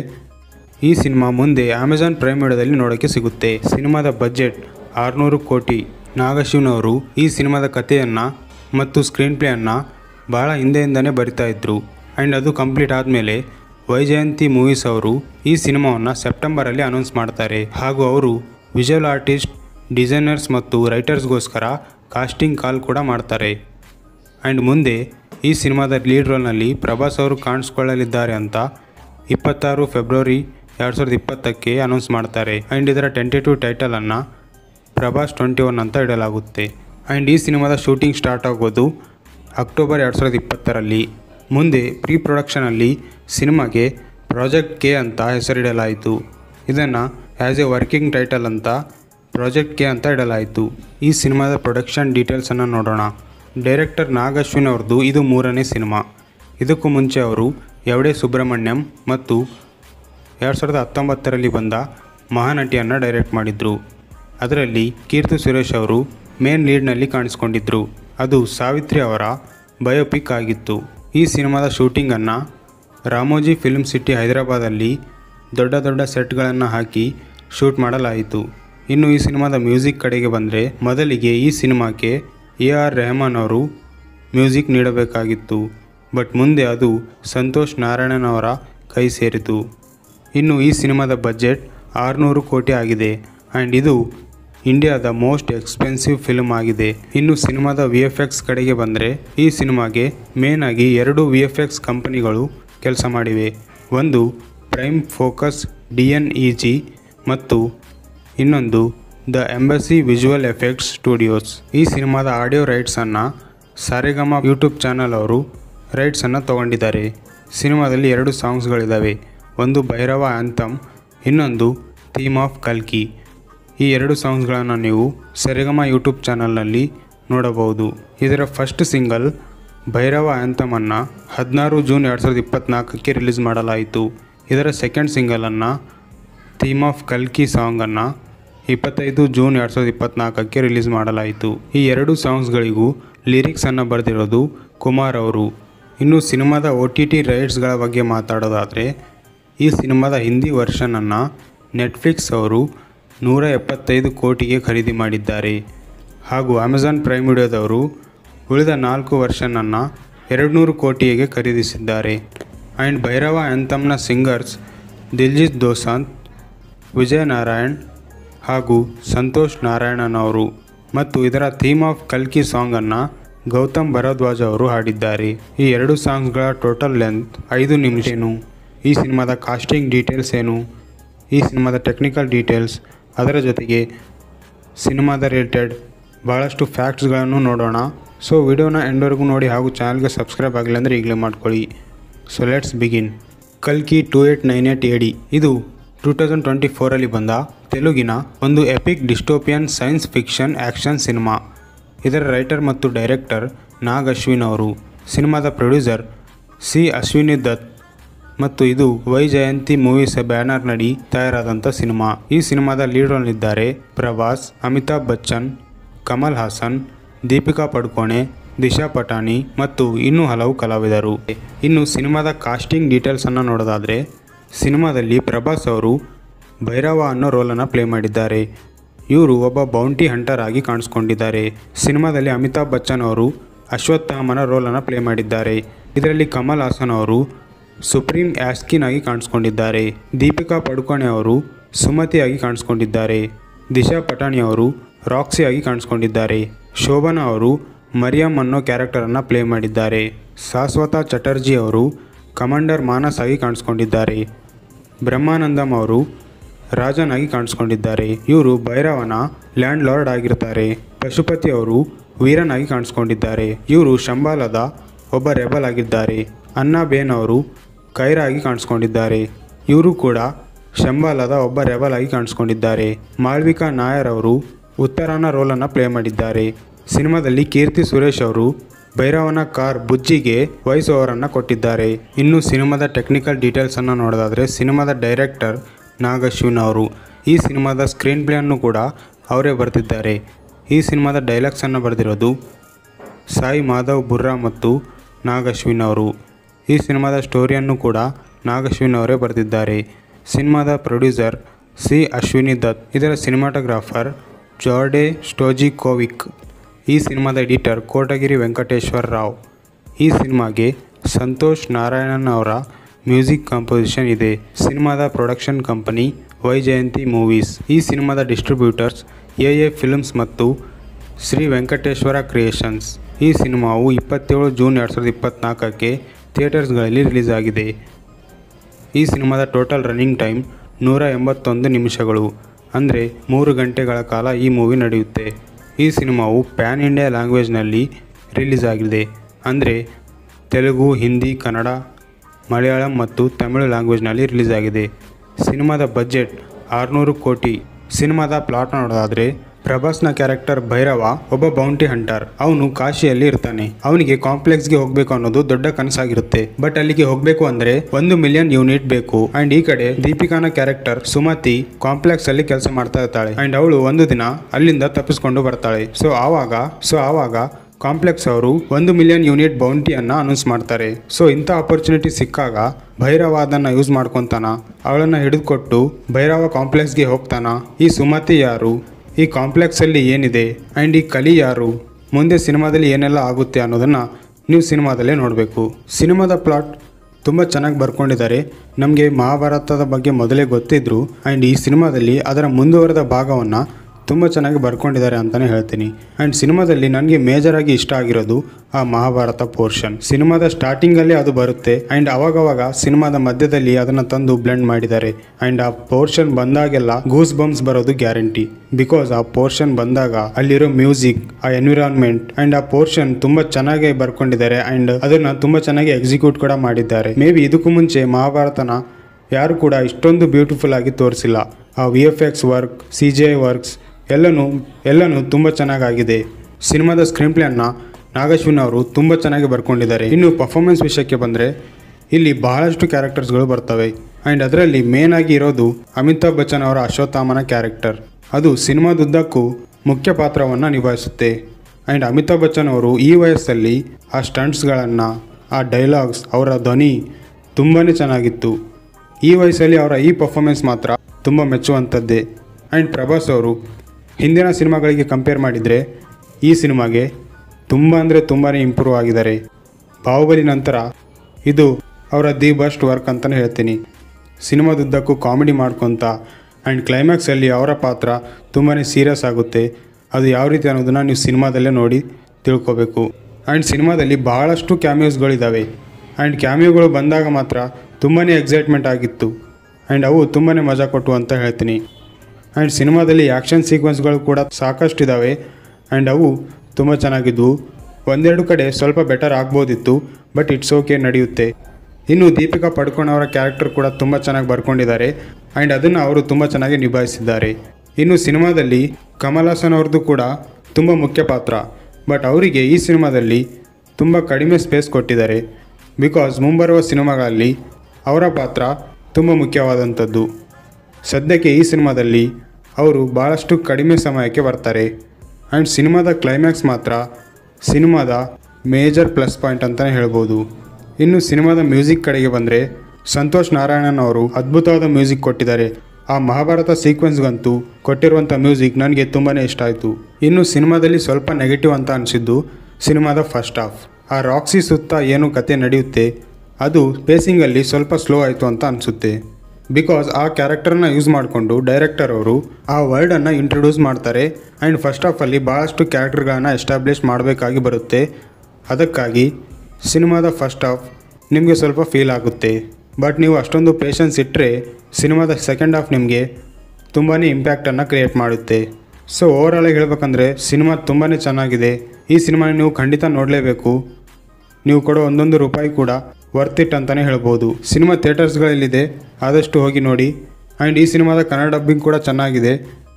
ಈ ಸಿನಿಮಾ ಮುಂದೆ ಅಮೆಜಾನ್ ಪ್ರೈಮ್ ವಿಡಿಯೋದಲ್ಲಿ ನೋಡೋಕ್ಕೆ ಸಿಗುತ್ತೆ ಸಿನಿಮಾದ ಬಜೆಟ್ ಆರುನೂರು ಕೋಟಿ ನಾಗಶಿವ್ನವರು ಈ ಸಿನಿಮಾದ ಕಥೆಯನ್ನು ಮತ್ತು ಸ್ಕ್ರೀನ್ ಪ್ಲೇಯನ್ನು ಬಹಳ ಹಿಂದೆಯಿಂದನೇ ಬರಿತಾ ಇದ್ರು ಆ್ಯಂಡ್ ಅದು ಕಂಪ್ಲೀಟ್ ಆದಮೇಲೆ ವೈಜಯಂತಿ ಮೂವೀಸ್ ಅವರು ಈ ಸಿನಿಮಾವನ್ನು ಸೆಪ್ಟೆಂಬರಲ್ಲಿ ಅನೌನ್ಸ್ ಮಾಡ್ತಾರೆ ಹಾಗೂ ಅವರು ವಿಜುವಲ್ ಆರ್ಟಿಸ್ಟ್ ಡಿಸೈನರ್ಸ್ ಮತ್ತು ರೈಟರ್ಸ್ಗೋಸ್ಕರ ಕಾಸ್ಟಿಂಗ್ ಕಾಲ್ ಕೂಡ ಮಾಡ್ತಾರೆ ಆ್ಯಂಡ್ ಮುಂದೆ ಈ ಸಿನಿಮಾದ ಲೀಡ್ ರೋಲ್ನಲ್ಲಿ ಪ್ರಭಾಸ್ ಅವರು ಕಾಣಿಸ್ಕೊಳ್ಳಲಿದ್ದಾರೆ ಅಂತ ಇಪ್ಪತ್ತಾರು ಫೆಬ್ರವರಿ ಎರಡು ಸಾವಿರದ ಇಪ್ಪತ್ತಕ್ಕೆ ಅನೌನ್ಸ್ ಮಾಡ್ತಾರೆ ಆ್ಯಂಡ್ ಇದರ ಟೆಂಟೇಟಿವ್ ಟೈಟಲನ್ನು ಪ್ರಭಾಸ್ ಟ್ವೆಂಟಿ ಒನ್ ಅಂತ ಇಡಲಾಗುತ್ತೆ ಆ್ಯಂಡ್ ಈ ಸಿನಿಮಾದ ಶೂಟಿಂಗ್ ಸ್ಟಾರ್ಟ್ ಆಗೋದು ಅಕ್ಟೋಬರ್ ಎರಡು ಸಾವಿರದ ಇಪ್ಪತ್ತರಲ್ಲಿ ಮುಂದೆ ಪ್ರೀ ಪ್ರೊಡಕ್ಷನಲ್ಲಿ ಸಿನಿಮಾಗೆ ಪ್ರಾಜೆಕ್ಟ್ ಕೆ ಅಂತ ಹೆಸರಿಡಲಾಯಿತು ಇದನ್ನು ಆ್ಯಸ್ ಎ ವರ್ಕಿಂಗ್ ಟೈಟಲ್ ಅಂತ ಪ್ರಾಜೆಕ್ಟ್ ಕೆ ಅಂತ ಇಡಲಾಯಿತು ಈ ಸಿನಿಮಾದ ಪ್ರೊಡಕ್ಷನ್ ಡೀಟೇಲ್ಸನ್ನು ನೋಡೋಣ ಡೈರೆಕ್ಟರ್ ನಾಗ್ ಅಶ್ವಿನ್ ಅವ್ರದ್ದು ಇದು ಮೂರನೇ ಸಿನಿಮಾ ಇದಕ್ಕೂ ಮುಂಚೆ ಅವರು ಎವಡೆ ಸುಬ್ರಹ್ಮಣ್ಯಂ ಮತ್ತು ಎರಡು ಸಾವಿರದ ಹತ್ತೊಂಬತ್ತರಲ್ಲಿ ಬಂದ ಮಹಾನಟಿಯನ್ನು ಡೈರೆಕ್ಟ್ ಮಾಡಿದರು ಅದರಲ್ಲಿ ಕೀರ್ತಿ ಸುರೇಶ್ ಅವರು ಮೇನ್ ಲೀಡ್ನಲ್ಲಿ ಕಾಣಿಸ್ಕೊಂಡಿದ್ದರು ಅದು ಸಾವಿತ್ರಿ ಅವರ ಬಯೋಪಿಕ್ ಆಗಿತ್ತು ಈ ಸಿನಿಮಾದ ಶೂಟಿಂಗನ್ನು ರಾಮೋಜಿ ಫಿಲ್ಮ್ ಸಿಟಿ ಹೈದರಾಬಾದಲ್ಲಿ ದೊಡ್ಡ ದೊಡ್ಡ ಸೆಟ್ಗಳನ್ನು ಹಾಕಿ ಶೂಟ್ ಮಾಡಲಾಯಿತು ಇನ್ನು ಈ ಸಿನಿಮಾದ ಮ್ಯೂಸಿಕ್ ಕಡೆಗೆ ಬಂದರೆ ಮೊದಲಿಗೆ ಈ ಸಿನಿಮಾಕ್ಕೆ ಎ ಆರ್ ರೆಹಮಾನ್ ಅವರು ಮ್ಯೂಸಿಕ್ ನೀಡಬೇಕಾಗಿತ್ತು ಬಟ್ ಮುಂದೆ ಅದು ಸಂತೋಷ್ ನಾರಾಯಣನ್ ಅವರ ಕೈ ಸೇರಿತು ಇನ್ನು ಈ ಸಿನಿಮಾದ ಬಜೆಟ್ ಆರುನೂರು ಕೋಟಿ ಆಗಿದೆ ಆ್ಯಂಡ್ ಇದು ಇಂಡಿಯಾದ ಮೋಸ್ಟ್ ಎಕ್ಸ್ಪೆನ್ಸಿವ್ ಫಿಲ್ಮ್ ಆಗಿದೆ ಇನ್ನು ಸಿನಿಮಾದ ವಿ ಎಫ್ ಎಕ್ಸ್ ಕಡೆಗೆ ಬಂದರೆ ಈ ಸಿನಿಮಾಗೆ ಮೇನ್ ಆಗಿ ಎರಡು ವಿ ಎಫ್ ಎಕ್ಸ್ ಕಂಪನಿಗಳು ಕೆಲಸ ಮಾಡಿವೆ ಒಂದು prime focus D N E G ಮತ್ತು ಇನ್ನೊಂದು the embassy visual effects studios ಈ ಸಿನಿಮಾದ ಆಡಿಯೋ ರೈಟ್ಸನ್ನು ಸಾರೆಗಮ ಯೂಟ್ಯೂಬ್ ಚಾನಲ್ ಅವರು ರೈಟ್ಸನ್ನು ತಗೊಂಡಿದ್ದಾರೆ ಸಿನಿಮಾದಲ್ಲಿ ಎರಡು ಸಾಂಗ್ಸ್ಗಳಿದ್ದಾವೆ ಒಂದು ಭೈರವ ಆ್ಯಂಥಮ್ ಇನ್ನೊಂದು ಥೀಮ್ ಆಫ್ ಕಲ್ಕಿ ಈ ಎರಡು ಸಾಂಗ್ಸ್ಗಳನ್ನು ನೀವು ಸರಿಗಮ ಯೂಟ್ಯೂಬ್ ಚಾನಲ್ನಲ್ಲಿ ನೋಡಬಹುದು ಇದರ ಫಸ್ಟ್ ಸಿಂಗಲ್ ಭೈರವ ಆ್ಯಂಥಮನ್ನು ಹದಿನಾರು ಜೂನ್ ಎರಡು ಸಾವಿರದ ಇಪ್ಪತ್ತ್ನಾಲ್ಕಕ್ಕೆ ರಿಲೀಸ್ ಮಾಡಲಾಯಿತು ಇದರ ಸೆಕೆಂಡ್ ಸಿಂಗಲನ್ನು ಥೀಮ್ ಆಫ್ ಕಲ್ಕಿ ಸಾಂಗನ್ನು ಇಪ್ಪತ್ತೈದು ಜೂನ್ ಎರಡು ಸಾವಿರದ ಇಪ್ಪತ್ತ್ನಾಲ್ಕಕ್ಕೆ ರಿಲೀಸ್ ಮಾಡಲಾಯಿತು ಈ ಎರಡು ಸಾಂಗ್ಸ್ಗಳಿಗೂ ಲಿರಿಕ್ಸನ್ನು ಬರೆದಿರೋದು ಕುಮಾರ್ ಅವರು ಇನ್ನು ಸಿನಿಮಾದ ಒ ಟಿ ಟಿ ರೈಟ್ಸ್ಗಳ ಬಗ್ಗೆ ಮಾತಾಡೋದಾದರೆ ಈ ಸಿನಿಮಾದ ಹಿಂದಿ ವರ್ಷನನ್ನು ನೆಟ್ಫ್ಲಿಕ್ಸ್ ಅವರು ನೂರ ಎಪ್ಪತ್ತೈದು ಕೋಟಿಗೆ ಖರೀದಿ ಮಾಡಿದ್ದಾರೆ ಹಾಗೂ ಅಮೆಜಾನ್ ಪ್ರೈಮ್ ವಿಡಿಯೋದವರು ಉಳಿದ ನಾಲ್ಕು ವರ್ಷನನ್ನು ಎರಡು ನೂರು ಕೋಟಿಗೆ ಖರೀದಿಸಿದ್ದಾರೆ ಆ್ಯಂಡ್ ಭೈರವ ಆ್ಯಂಥಮ್ನ ಸಿಂಗರ್ಸ್ ದಿಲ್ಜಿತ್ ದೋಸಾಂತ್ ವಿಜಯ್ ನಾರಾಯಣ್ ಹಾಗೂ ಸಂತೋಷ್ ನಾರಾಯಣನ್ ಅವರು ಮತ್ತು ಇದರ ಥೀಮ್ ಆಫ್ ಕಲ್ಕಿ ಸಾಂಗನ್ನು ಗೌತಮ್ ಭರದ್ವಾಜ್ ಅವರು ಹಾಡಿದ್ದಾರೆ ಈ ಎರಡು ಸಾಂಗ್ಸ್ಗಳ ಟೋಟಲ್ ಲೆಂತ್ ಐದು ನಿಮಿಷ ಏನು ಈ ಸಿನಿಮಾದ ಕಾಸ್ಟಿಂಗ್ ಡೀಟೇಲ್ಸ್ ಏನು ಈ ಸಿನಿಮಾದ ಟೆಕ್ನಿಕಲ್ ಡೀಟೇಲ್ಸ್ ಅದರ ಜೊತೆಗೆ ಸಿನಿಮಾದ ರಿಲೇಟೆಡ್ ಭಾಳಷ್ಟು ಫ್ಯಾಕ್ಟ್ಸ್ಗಳನ್ನು ನೋಡೋಣ ಸೊ ವಿಡಿಯೋನ ಎಂಡ್ವರೆಗೂ ನೋಡಿ ಹಾಗೂ ಚಾನಲ್ಗೆ ಸಬ್ಸ್ಕ್ರೈಬ್ ಆಗಿಲ್ಲ ಅಂದರೆ ಈಗಲೇ ಮಾಡ್ಕೊಳ್ಳಿ ಸೊ ಲೆಟ್ಸ್ ಬಿಗಿನ್ ಕಲ್ಕಿ ಟೂ ಏಟ್ ನೈನ್ ಏಟ್ ಎಡಿ ಇದು ಟೂ ತೌಸಂಡ್ ಟ್ವೆಂಟಿ ಫೋರಲ್ಲಿ ಬಂದ ತೆಲುಗಿನ ಒಂದು epic dystopian science fiction action cinema ಇದರ ರೈಟರ್ ಮತ್ತು ಡೈರೆಕ್ಟರ್ ನಾಗ್ ಅಶ್ವಿನ್ ಅವರು ಸಿನಿಮಾದ ಪ್ರೊಡ್ಯೂಸರ್ ಸಿ ಅಶ್ವಿನಿ ದತ್ ಮತ್ತು ಇದು ವೈ ಜಯಂತಿ ಮೂವೀಸ್ ಬ್ಯಾನರ್ ನಡಿ ತಯಾರಾದಂಥ ಸಿನಿಮಾ ಈ ಸಿನಿಮಾದ ಲೀಡ್ ರೋಲ್ನಿದ್ದಾರೆ ಪ್ರಭಾಸ್ ಅಮಿತಾಬ್ ಬಚ್ಚನ್ ಕಮಲ್ ಹಾಸನ್ ದೀಪಿಕಾ ಪಡುಕೋಣೆ ದಿಶಾ ಪಟಾಣಿ ಮತ್ತು ಇನ್ನೂ ಹಲವು ಕಲಾವಿದರು ಇನ್ನು ಸಿನಿಮಾದ ಕಾಸ್ಟಿಂಗ್ ಡೀಟೇಲ್ಸನ್ನು ನೋಡೋದಾದರೆ ಸಿನಿಮಾದಲ್ಲಿ ಪ್ರಭಾಸ್ ಅವರು ಭೈರವ ಅನ್ನೋ ರೋಲನ್ನು ಪ್ಲೇ ಮಾಡಿದ್ದಾರೆ ಇವರು ಒಬ್ಬ ಬೌಂಟಿ ಹಂಟರ್ ಆಗಿ ಕಾಣಿಸ್ಕೊಂಡಿದ್ದಾರೆ ಸಿನಿಮಾದಲ್ಲಿ ಅಮಿತಾಬ್ ಬಚ್ಚನ್ ಅವರು ಅಶ್ವತ್ಥಾಮನ ರೋಲನ್ನು ಪ್ಲೇ ಮಾಡಿದ್ದಾರೆ ಇದರಲ್ಲಿ ಕಮಲ್ ಹಾಸನ್ ಅವರು ಸುಪ್ರೀಂ ಆಸ್ಕಿನ್ ಆಗಿ ಕಾಣಿಸ್ಕೊಂಡಿದ್ದಾರೆ ದೀಪಿಕಾ ಪಡುಕೋಣೆ ಅವರು ಸುಮತಿಯಾಗಿ ಕಾಣಿಸ್ಕೊಂಡಿದ್ದಾರೆ ದಿಶಾ ಪಟಾಣಿ ಅವರು ರಾಕ್ಸಿ ಆಗಿ ಕಾಣಿಸ್ಕೊಂಡಿದ್ದಾರೆ ಶೋಭನಾ ಅವರು ಮರಿಯಂ ಅನ್ನೋ ಕ್ಯಾರೆಕ್ಟರನ್ನು ಪ್ಲೇ ಮಾಡಿದ್ದಾರೆ ಶಾಶ್ವತ ಚಟರ್ಜಿ ಅವರು ಕಮಾಂಡರ್ ಮಾನಸ್ ಆಗಿ ಕಾಣಿಸ್ಕೊಂಡಿದ್ದಾರೆ ಬ್ರಹ್ಮಾನಂದಂ ಅವರು ರಾಜನ್ ಆಗಿ ಕಾಣಿಸ್ಕೊಂಡಿದ್ದಾರೆ ಇವರು ಭೈರವನ ಲ್ಯಾಂಡ್ ಲಾರ್ಡ್ ಆಗಿರ್ತಾರೆ ಪಶುಪತಿ ಅವರು ವೀರನ್ ಆಗಿ ಕಾಣಿಸ್ಕೊಂಡಿದ್ದಾರೆ ಇವರು ಶಂಬಾಲದ ಒಬ್ಬ ರೆಬಲ್ ಆಗಿದ್ದಾರೆ ಅನ್ನಬೇನ್ ಅವರು ಕೈರಾ ಆಗಿ ಕಾಣಿಸ್ಕೊಂಡಿದ್ದಾರೆ ಇವರು ಕೂಡ ಶಂಬಾಲದ ಒಬ್ಬ ರೆಬಲ್ ಆಗಿ ಕಾಣಿಸ್ಕೊಂಡಿದ್ದಾರೆ ಮಾಳ್ವಿಕಾ ನಾಯರ್ ಅವರು ಉತ್ತರಾನ ರೋಲನ್ನು ಪ್ಲೇ ಮಾಡಿದ್ದಾರೆ ಸಿನಿಮಾದಲ್ಲಿ ಕೀರ್ತಿ ಸುರೇಶ್ ಅವರು ಭೈರವನ ಕಾರ್ ಬುಜ್ಜಿಗೆ ವಾಯ್ಸ್ ಓವರನ್ನು ಕೊಟ್ಟಿದ್ದಾರೆ ಇನ್ನು ಸಿನಿಮಾದ ಟೆಕ್ನಿಕಲ್ ಡೀಟೇಲ್ಸನ್ನು ನೋಡೋದಾದರೆ ಸಿನಿಮಾದ ಡೈರೆಕ್ಟರ್ ನಾಗಶ್ವಿನ್ ಅವರು ಈ ಸಿನಿಮಾದ ಸ್ಕ್ರೀನ್ ಪ್ಲೇಯನ್ನು ಕೂಡ ಅವರೇ ಬರೆದಿದ್ದಾರೆ ಈ ಸಿನಿಮಾದ ಡೈಲಾಗ್ಸನ್ನು ಬರೆದಿರೋದು ಸಾಯಿ ಮಾಧವ್ ಬುರ್ರಾ ಮತ್ತು ನಾಗಶ್ವಿನ್ ಅವರು ಈ ಸಿನಿಮಾದ ಸ್ಟೋರಿಯನ್ನು ಕೂಡ ನಾಗಶ್ವಿನ್ ಅವರೇ ಬರೆದಿದ್ದಾರೆ ಸಿನಿಮಾದ ಪ್ರೊಡ್ಯೂಸರ್ ಸಿ ಅಶ್ವಿನಿ ದತ್ ಇದರ ಸಿನಿಮಾಟೋಗ್ರಾಫರ್ ಜಾರ್ಡೆ ಸ್ಟೋಜಿಕೋವಿಕ್ ಈ ಸಿನಿಮಾದ ಎಡಿಟರ್ ಕೋಟಗಿರಿ ವೆಂಕಟೇಶ್ವರ ರಾವ್ ಈ ಸಿನಿಮಾಗೆ ಸಂತೋಷ್ ನಾರಾಯಣನ್ ಅವರ ಮ್ಯೂಸಿಕ್ ಕಂಪೋಸಿಷನ್ ಇದೆ ಸಿನಿಮಾದ ಪ್ರೊಡಕ್ಷನ್ ಕಂಪನಿ ವೈಜಯಂತಿ ಮೂವೀಸ್ ಈ ಸಿನಿಮಾದ ಡಿಸ್ಟ್ರಿಬ್ಯೂಟರ್ಸ್ ಎ ಎ ಫಿಲ್ಮ್ಸ್ ಮತ್ತು ಶ್ರೀ ವೆಂಕಟೇಶ್ವರ ಕ್ರಿಯೇಷನ್ಸ್ ಈ ಸಿನಿಮಾವು ಇಪ್ಪತ್ತೇಳು ಜೂನ್ ಎರಡು ಸಾವಿರದ ಇಪ್ಪತ್ತ್ನಾಲ್ಕಕ್ಕೆ ಥಿಯೇಟರ್ಸ್ಗಳಲ್ಲಿ ರಿಲೀಸ್ ಆಗಿದೆ ಈ ಸಿನಿಮಾದ ಟೋಟಲ್ ರನ್ನಿಂಗ್ ಟೈಮ್ ನೂರ ಎಂಬತ್ತೊಂದು ನಿಮಿಷಗಳು ಅಂದರೆ ಮೂರು ಗಂಟೆಗಳ ಕಾಲ ಈ ಮೂವಿ ನಡೆಯುತ್ತೆ ಈ ಸಿನಿಮಾವು ಪ್ಯಾನ್ ಇಂಡಿಯಾ ಲ್ಯಾಂಗ್ವೇಜ್ನಲ್ಲಿ ರಿಲೀಸ್ ಆಗಿದೆ ಅಂದರೆ ತೆಲುಗು ಹಿಂದಿ ಕನ್ನಡ ಮಲಯಾಳಂ ಮತ್ತು ತಮಿಳು ಲ್ಯಾಂಗ್ವೇಜ್ನಲ್ಲಿ ರಿಲೀಸ್ ಆಗಿದೆ ಸಿನಿಮಾದ ಬಜೆಟ್ ಆರುನೂರು ಕೋಟಿ ಸಿನಿಮಾದ ಪ್ಲಾಟ್ ನೋಡೋದಾದರೆ ಪ್ರಭಾಸ್ನ ಕ್ಯಾರೆಕ್ಟರ್ ಭೈರವ ಒಬ್ಬ ಬೌಂಟಿ ಹಂಟರ್ ಅವನು ಕಾಶಿಯಲ್ಲಿ ಇರ್ತಾನೆ ಅವನಿಗೆ ಕಾಂಪ್ಲೆಕ್ಸ್ಗೆ ಹೋಗ್ಬೇಕು ಅನ್ನೋದು ದೊಡ್ಡ ಕನಸಾಗಿರುತ್ತೆ ಬಟ್ ಅಲ್ಲಿಗೆ ಹೋಗ್ಬೇಕು ಅಂದ್ರೆ ಒಂದು ಮಿಲಿಯನ್ ಯೂನಿಟ್ ಬೇಕು ಅಂಡ್ ಈ ಕಡೆ ದೀಪಿಕಾನ ಕ್ಯಾರೆಕ್ಟರ್ ಸುಮತಿ ಕಾಂಪ್ಲೆಕ್ಸ್ ಅಲ್ಲಿ ಕೆಲಸ ಮಾಡ್ತಾ ಇರ್ತಾಳೆ ಅಂಡ್ ಅವಳು ಒಂದು ದಿನ ಅಲ್ಲಿಂದ ತಪ್ಪಿಸ್ಕೊಂಡು ಬರ್ತಾಳೆ ಸೊ ಆವಾಗ ಸೊ ಆವಾಗ ಕಾಂಪ್ಲೆಕ್ಸ್ ಅವರು ಒಂದು ಮಿಲಿಯನ್ ಯೂನಿಟ್ ಬೌಂಟಿಯನ್ನ ಅನೌನ್ಸ್ ಮಾಡ್ತಾರೆ ಸೊ ಇಂಥ ಆಪರ್ಚುನಿಟಿ ಸಿಕ್ಕಾಗ ಭೈರವ ಅದನ್ನ ಯೂಸ್ ಮಾಡ್ಕೊತಾನ ಅವಳನ್ನ ಹಿಡಿದುಕೊಟ್ಟು ಭೈರವ ಕಾಂಪ್ಲೆಕ್ಸ್ಗೆ ಹೋಗ್ತಾನ ಈ ಸುಮತಿ ಯಾರು ಈ ಕಾಂಪ್ಲೆಕ್ಸಲ್ಲಿ ಏನಿದೆ ಆ್ಯಂಡ್ ಈ ಕಲಿ ಯಾರು ಮುಂದೆ ಸಿನಿಮಾದಲ್ಲಿ ಏನೆಲ್ಲ ಆಗುತ್ತೆ ಅನ್ನೋದನ್ನು ನೀವು ಸಿನಿಮಾದಲ್ಲೇ ನೋಡಬೇಕು ಸಿನಿಮಾದ ಪ್ಲಾಟ್ ತುಂಬ ಚೆನ್ನಾಗಿ ಬರ್ಕೊಂಡಿದ್ದಾರೆ ನಮಗೆ ಮಹಾಭಾರತದ ಬಗ್ಗೆ ಮೊದಲೇ ಗೊತ್ತಿದ್ರು ಆ್ಯಂಡ್ ಈ ಸಿನಿಮಾದಲ್ಲಿ ಅದರ ಮುಂದುವರೆದ ಭಾಗವನ್ನು ತುಂಬ ಚೆನ್ನಾಗಿ ಬರ್ಕೊಂಡಿದ್ದಾರೆ ಅಂತಲೇ ಹೇಳ್ತೀನಿ ಆ್ಯಂಡ್ ಸಿನಿಮಾದಲ್ಲಿ ನನಗೆ ಮೇಜರಾಗಿ ಇಷ್ಟ ಆಗಿರೋದು ಆ ಮಹಾಭಾರತ ಪೋರ್ಷನ್ ಸಿನಿಮಾದ ಸ್ಟಾರ್ಟಿಂಗಲ್ಲೇ ಅದು ಬರುತ್ತೆ ಆ್ಯಂಡ್ ಅವಾಗವಾಗ ಸಿನಿಮಾದ ಮಧ್ಯದಲ್ಲಿ ಅದನ್ನು ತಂದು ಬ್ಲೆಂಡ್ ಮಾಡಿದ್ದಾರೆ ಆ್ಯಂಡ್ ಆ ಪೋರ್ಷನ್ ಬಂದಾಗೆಲ್ಲ ಗೂಸ್ ಬಂಪ್ಸ್ ಬರೋದು ಗ್ಯಾರಂಟಿ ಬಿಕಾಸ್ ಆ ಪೋರ್ಷನ್ ಬಂದಾಗ ಅಲ್ಲಿರೋ ಮ್ಯೂಸಿಕ್ ಆ ಎನ್ವಿರಾನ್ಮೆಂಟ್ ಆ್ಯಂಡ್ ಆ ಪೋರ್ಷನ್ ತುಂಬ ಚೆನ್ನಾಗಿ ಬರ್ಕೊಂಡಿದ್ದಾರೆ ಆ್ಯಂಡ್ ಅದನ್ನು ತುಂಬ ಚೆನ್ನಾಗಿ ಎಕ್ಸಿಕ್ಯೂಟ್ ಕೂಡ ಮಾಡಿದ್ದಾರೆ ಮೇ ಬಿ ಇದಕ್ಕೂ ಮುಂಚೆ ಮಹಾಭಾರತನ ಯಾರು ಕೂಡ ಇಷ್ಟೊಂದು ಬ್ಯೂಟಿಫುಲ್ ಆಗಿ ತೋರಿಸಿಲ್ಲ ಆ V F X work C G I works ಎಲ್ಲನೂ ಎಲ್ಲನೂ ತುಂಬ ಚೆನ್ನಾಗಾಗಿದೆ ಸಿನಿಮಾದ ಸ್ಕ್ರೀನ್ ಪ್ಲೇಯನ್ನು ನಾಗಶ್ವಿನ್ ಅವರು ತುಂಬ ಚೆನ್ನಾಗಿ ಬರ್ಕೊಂಡಿದ್ದಾರೆ ಇನ್ನು ಪರ್ಫಾರ್ಮೆನ್ಸ್ ವಿಷಯಕ್ಕೆ ಬಂದರೆ ಇಲ್ಲಿ ಬಹಳಷ್ಟು ಕ್ಯಾರೆಕ್ಟರ್ಸ್ಗಳು ಬರ್ತವೆ ಆ್ಯಂಡ್ ಅದರಲ್ಲಿ ಮೇನ್ ಆಗಿ ಇರೋದು ಅಮಿತಾಬ್ ಬಚ್ಚನ್ ಅವರ ಅಶ್ವತ್ಥಾಮನ ಕ್ಯಾರೆಕ್ಟರ್ ಅದು ಸಿನಿಮಾದುದ್ದಕ್ಕೂ ಮುಖ್ಯ ಪಾತ್ರವನ್ನು ನಿಭಾಯಿಸುತ್ತೆ ಆ್ಯಂಡ್ ಅಮಿತಾಬ್ ಬಚ್ಚನ್ ಅವರು ಈ ವಯಸ್ಸಲ್ಲಿ ಆ ಸ್ಟಂಟ್ಸ್ಗಳನ್ನು ಆ ಡೈಲಾಗ್ಸ್ ಅವರ ಧ್ವನಿ ತುಂಬಾ ಚೆನ್ನಾಗಿತ್ತು ಈ ವಯಸ್ಸಲ್ಲಿ ಅವರ ಈ ಪರ್ಫಾರ್ಮೆನ್ಸ್ ಮಾತ್ರ ತುಂಬ ಮೆಚ್ಚುವಂಥದ್ದೇ ಆ್ಯಂಡ್ ಪ್ರಭಾಸ್ ಅವರು ಹಿಂದಿನ ಸಿನಿಮಾಗಳಿಗೆ ಕಂಪೇರ್ ಮಾಡಿದರೆ ಈ ಸಿನಿಮಾಗೆ ತುಂಬ ಅಂದರೆ ತುಂಬಾ ಇಂಪ್ರೂವ್ ಆಗಿದ್ದಾರೆ ಬಾಹುಬಲಿ ನಂತರ ಇದು ಅವರ ದಿ ಬೆಸ್ಟ್ ವರ್ಕ್ ಅಂತಲೇ ಹೇಳ್ತೀನಿ ಸಿನಿಮಾದುದ್ದಕ್ಕೂ ಕಾಮಿಡಿ ಮಾಡ್ಕೊತ ಆ್ಯಂಡ್ ಕ್ಲೈಮ್ಯಾಕ್ಸಲ್ಲಿ ಅವರ ಪಾತ್ರ ತುಂಬಾ ಸೀರಿಯಸ್ ಆಗುತ್ತೆ ಅದು ಯಾವ ರೀತಿ ಅನ್ನೋದನ್ನು ನೀವು ಸಿನಿಮಾದಲ್ಲೇ ನೋಡಿ ತಿಳ್ಕೊಬೇಕು ಆ್ಯಂಡ್ ಸಿನಿಮಾದಲ್ಲಿ ಬಹಳಷ್ಟು ಕ್ಯಾಮಿಯೋಸ್ಗಳಿದ್ದಾವೆ ಆ್ಯಂಡ್ ಕ್ಯಾಮಿಯೋಗಳು ಬಂದಾಗ ಮಾತ್ರ ತುಂಬಾ ಎಕ್ಸೈಟ್ಮೆಂಟ್ ಆಗಿತ್ತು ಆ್ಯಂಡ್ ಅವು ತುಂಬಾ ಮಜಾ ಕೊಟ್ಟು ಅಂತ ಹೇಳ್ತೀನಿ ಆ್ಯಂಡ್ ಸಿನಿಮಾದಲ್ಲಿ ಆ್ಯಕ್ಷನ್ ಸೀಕ್ವೆನ್ಸ್ಗಳು ಕೂಡ ಸಾಕಷ್ಟು ಇದ್ದಾವೆ ಆ್ಯಂಡ್ ಅವು ತುಂಬ ಚೆನ್ನಾಗಿದ್ವು ಒಂದೆರಡು ಕಡೆ ಸ್ವಲ್ಪ ಬೆಟರ್ ಆಗ್ಬೋದಿತ್ತು ಬಟ್ ಇಟ್ಸ್ ಓಕೆ ನಡೆಯುತ್ತೆ ಇನ್ನು ದೀಪಿಕಾ ಪಡ್ಕೋಣ್ ಅವರ ಕ್ಯಾರೆಕ್ಟರ್ ಕೂಡ ತುಂಬ ಚೆನ್ನಾಗಿ ಬರ್ಕೊಂಡಿದ್ದಾರೆ ಆ್ಯಂಡ್ ಅದನ್ನು ಅವರು ತುಂಬ ಚೆನ್ನಾಗಿ ನಿಭಾಯಿಸಿದ್ದಾರೆ ಇನ್ನು ಸಿನಿಮಾದಲ್ಲಿ ಕಮಲ್ ಹಾಸನ್ ಅವ್ರದ್ದು ಕೂಡ ತುಂಬ ಮುಖ್ಯ ಪಾತ್ರ ಬಟ್ ಅವರಿಗೆ ಈ ಸಿನಿಮಾದಲ್ಲಿ ತುಂಬ ಕಡಿಮೆ ಸ್ಪೇಸ್ ಕೊಟ್ಟಿದ್ದಾರೆ ಬಿಕಾಸ್ ಮುಂಬರುವ ಸಿನಿಮಾಗಳಲ್ಲಿ ಅವರ ಪಾತ್ರ ತುಂಬ ಮುಖ್ಯವಾದಂಥದ್ದು ಸದ್ಯಕ್ಕೆ ಈ ಸಿನಿಮಾದಲ್ಲಿ ಅವರು ಭಾಳಷ್ಟು ಕಡಿಮೆ ಸಮಯಕ್ಕೆ ಬರ್ತಾರೆ ಆ್ಯಂಡ್ ಸಿನಿಮಾದ ಕ್ಲೈಮ್ಯಾಕ್ಸ್ ಮಾತ್ರ ಸಿನಿಮಾದ ಮೇಜರ್ ಪ್ಲಸ್ ಪಾಯಿಂಟ್ ಅಂತಲೇ ಹೇಳ್ಬೋದು ಇನ್ನು ಸಿನಿಮಾದ ಮ್ಯೂಸಿಕ್ ಕಡೆಗೆ ಬಂದರೆ ಸಂತೋಷ್ ನಾರಾಯಣನ್ ಅವರು ಅದ್ಭುತವಾದ ಮ್ಯೂಸಿಕ್ ಕೊಟ್ಟಿದ್ದಾರೆ ಆ ಮಹಾಭಾರತ ಸೀಕ್ವೆನ್ಸ್ಗಂತೂ ಕೊಟ್ಟಿರುವಂಥ ಮ್ಯೂಸಿಕ್ ನನಗೆ ತುಂಬಾ ಇಷ್ಟ ಆಯಿತು ಇನ್ನು ಸಿನಿಮಾದಲ್ಲಿ ಸ್ವಲ್ಪ ನೆಗೆಟಿವ್ ಅಂತ ಅನಿಸಿದ್ದು ಸಿನಿಮಾದ ಫಸ್ಟ್ ಹಾಫ್ ಆ ರಾಕ್ಸಿ ಸುತ್ತ ಏನು ಕತೆ ನಡೆಯುತ್ತೆ ಅದು ಪೇಸಿಂಗಲ್ಲಿ ಸ್ವಲ್ಪ ಸ್ಲೋ ಆಯಿತು ಅಂತ ಅನಿಸುತ್ತೆ ಬಿಕಾಸ್ ಆ ಕ್ಯಾರೆಕ್ಟರ್ನ ಯೂಸ್ ಮಾಡಿಕೊಂಡು ಡೈರೆಕ್ಟರ್ ಅವರು ಆ ವರ್ಡನ್ನು ಇಂಟ್ರೊಡ್ಯೂಸ್ ಮಾಡ್ತಾರೆ ಆ್ಯಂಡ್ ಫಸ್ಟ್ ಆಫ್ ಅಲ್ಲಿ ಭಾಳಷ್ಟು ಕ್ಯಾರೆಕ್ಟರ್ಗಳನ್ನು ಎಸ್ಟಾಬ್ಲಿಷ್ ಮಾಡಬೇಕಾಗಿ ಬರುತ್ತೆ ಅದಕ್ಕಾಗಿ ಸಿನಿಮಾದ ಫಸ್ಟ್ ಹಾಫ್ ನಿಮಗೆ ಸ್ವಲ್ಪ ಫೀಲ್ ಆಗುತ್ತೆ ಬಟ್ ನೀವು ಅಷ್ಟೊಂದು ಪೇಷನ್ಸ್ ಇಟ್ಟರೆ ಸಿನಿಮಾದ ಸೆಕೆಂಡ್ ಹಾಫ್ ನಿಮಗೆ ತುಂಬಾ ಇಂಪ್ಯಾಕ್ಟನ್ನು ಕ್ರಿಯೇಟ್ ಮಾಡುತ್ತೆ ಸೊ ಓವರಾಲಾಗಿ ಹೇಳ್ಬೇಕಂದ್ರೆ ಸಿನಿಮಾ ತುಂಬಾ ಚೆನ್ನಾಗಿದೆ ಈ ಸಿನಿಮಾ ನೀವು ಖಂಡಿತ ನೋಡಲೇಬೇಕು ನೀವು ಕೊಡೋ ಒಂದೊಂದು ರೂಪಾಯಿ ಕೂಡ ವರ್ತ್ ಇಟ್ ಅಂತಲೇ ಹೇಳ್ಬೋದು ಸಿನಿಮಾ ಥಿಯೇಟರ್ಸ್ಗಳಲ್ಲಿದೆ ಆದಷ್ಟು ಹೋಗಿ ನೋಡಿ ಆ್ಯಂಡ್ ಈ ಸಿನಿಮಾದ ಕನ್ನಡ ಡಬ್ಬಿಂಗ್ ಕೂಡ ಚೆನ್ನಾಗಿದೆ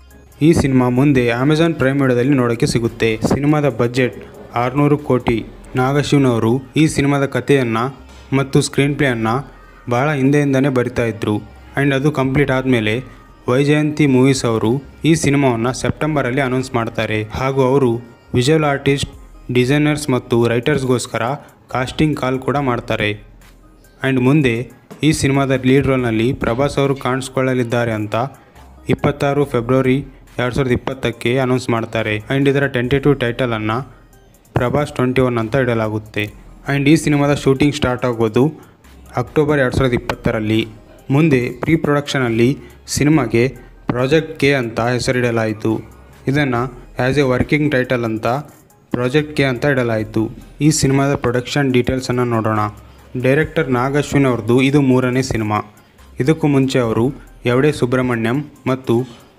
ಈ ಸಿನಿಮಾ ಮುಂದೆ ಅಮೆಜಾನ್ ಪ್ರೈಮ್ ವಿಡಿಯೋದಲ್ಲಿ ನೋಡೋಕ್ಕೆ ಸಿಗುತ್ತೆ ಸಿನಿಮಾದ ಬಜೆಟ್ ಆರುನೂರು ಕೋಟಿ ನಾಗಶಿವ್ನವರು ಈ ಸಿನಿಮಾದ ಕಥೆಯನ್ನು ಮತ್ತು ಸ್ಕ್ರೀನ್ ಪ್ಲೇಯನ್ನು ಭಾಳ ಹಿಂದೆಯಿಂದನೇ ಬರಿತಾ ಇದ್ರು ಆ್ಯಂಡ್ ಅದು ಕಂಪ್ಲೀಟ್ ಆದಮೇಲೆ ವೈಜಯಂತಿ ಮೂವೀಸ್ ಅವರು ಈ ಸಿನಿಮಾವನ್ನು ಸೆಪ್ಟೆಂಬರಲ್ಲಿ ಅನೌನ್ಸ್ ಮಾಡ್ತಾರೆ ಹಾಗೂ ಅವರು ವಿಜುವಲ್ ಆರ್ಟಿಸ್ಟ್ ಡಿಸೈನರ್ಸ್ ಮತ್ತು ರೈಟರ್ಸ್ಗೋಸ್ಕರ ಕಾಸ್ಟಿಂಗ್ ಕಾಲ್ ಕೂಡ ಮಾಡ್ತಾರೆ ಆ್ಯಂಡ್ ಮುಂದೆ ಈ ಸಿನಿಮಾದ ಲೀಡ್ ರೋಲ್ನಲ್ಲಿ ಪ್ರಭಾಸ್ ಅವರು ಕಾಣಿಸ್ಕೊಳ್ಳಲಿದ್ದಾರೆ ಅಂತ ಇಪ್ಪತ್ತಾರು ಫೆಬ್ರವರಿ ಎರಡು ಸಾವಿರದ ಇಪ್ಪತ್ತಕ್ಕೆ ಅನೌನ್ಸ್ ಮಾಡ್ತಾರೆ ಆ್ಯಂಡ್ ಇದರ ಟೆಂಟೇಟಿವ್ ಟೈಟಲನ್ನು ಪ್ರಭಾಸ್ ಟ್ವೆಂಟಿ ಒನ್ ಅಂತ ಇಡಲಾಗುತ್ತೆ ಆ್ಯಂಡ್ ಈ ಸಿನಿಮಾದ ಶೂಟಿಂಗ್ ಸ್ಟಾರ್ಟ್ ಆಗೋದು ಅಕ್ಟೋಬರ್ ಎರಡು ಸಾವಿರದ ಇಪ್ಪತ್ತರಲ್ಲಿ ಮುಂದೆ ಪ್ರೀ ಪ್ರೊಡಕ್ಷನಲ್ಲಿ ಸಿನಿಮಾಗೆ ಪ್ರಾಜೆಕ್ಟ್ ಕೆ ಅಂತ ಹೆಸರಿಡಲಾಯಿತು ಇದನ್ನು ಆ್ಯಸ್ ಎ ವರ್ಕಿಂಗ್ ಟೈಟಲ್ ಅಂತ ಪ್ರಾಜೆಕ್ಟ್ ಕೆ ಅಂತ ಇಡಲಾಯಿತು ಈ ಸಿನಿಮಾದ ಪ್ರೊಡಕ್ಷನ್ ಡೀಟೇಲ್ಸನ್ನು ನೋಡೋಣ ಡೈರೆಕ್ಟರ್ ನಾಗಶ್ವಿನ್ ಅವ್ರದ್ದು ಇದು ಮೂರನೇ ಸಿನಿಮಾ ಇದಕ್ಕೂ ಮುಂಚೆ ಅವರು ಎವಡೆ ಸುಬ್ರಹ್ಮಣ್ಯಂ ಮತ್ತು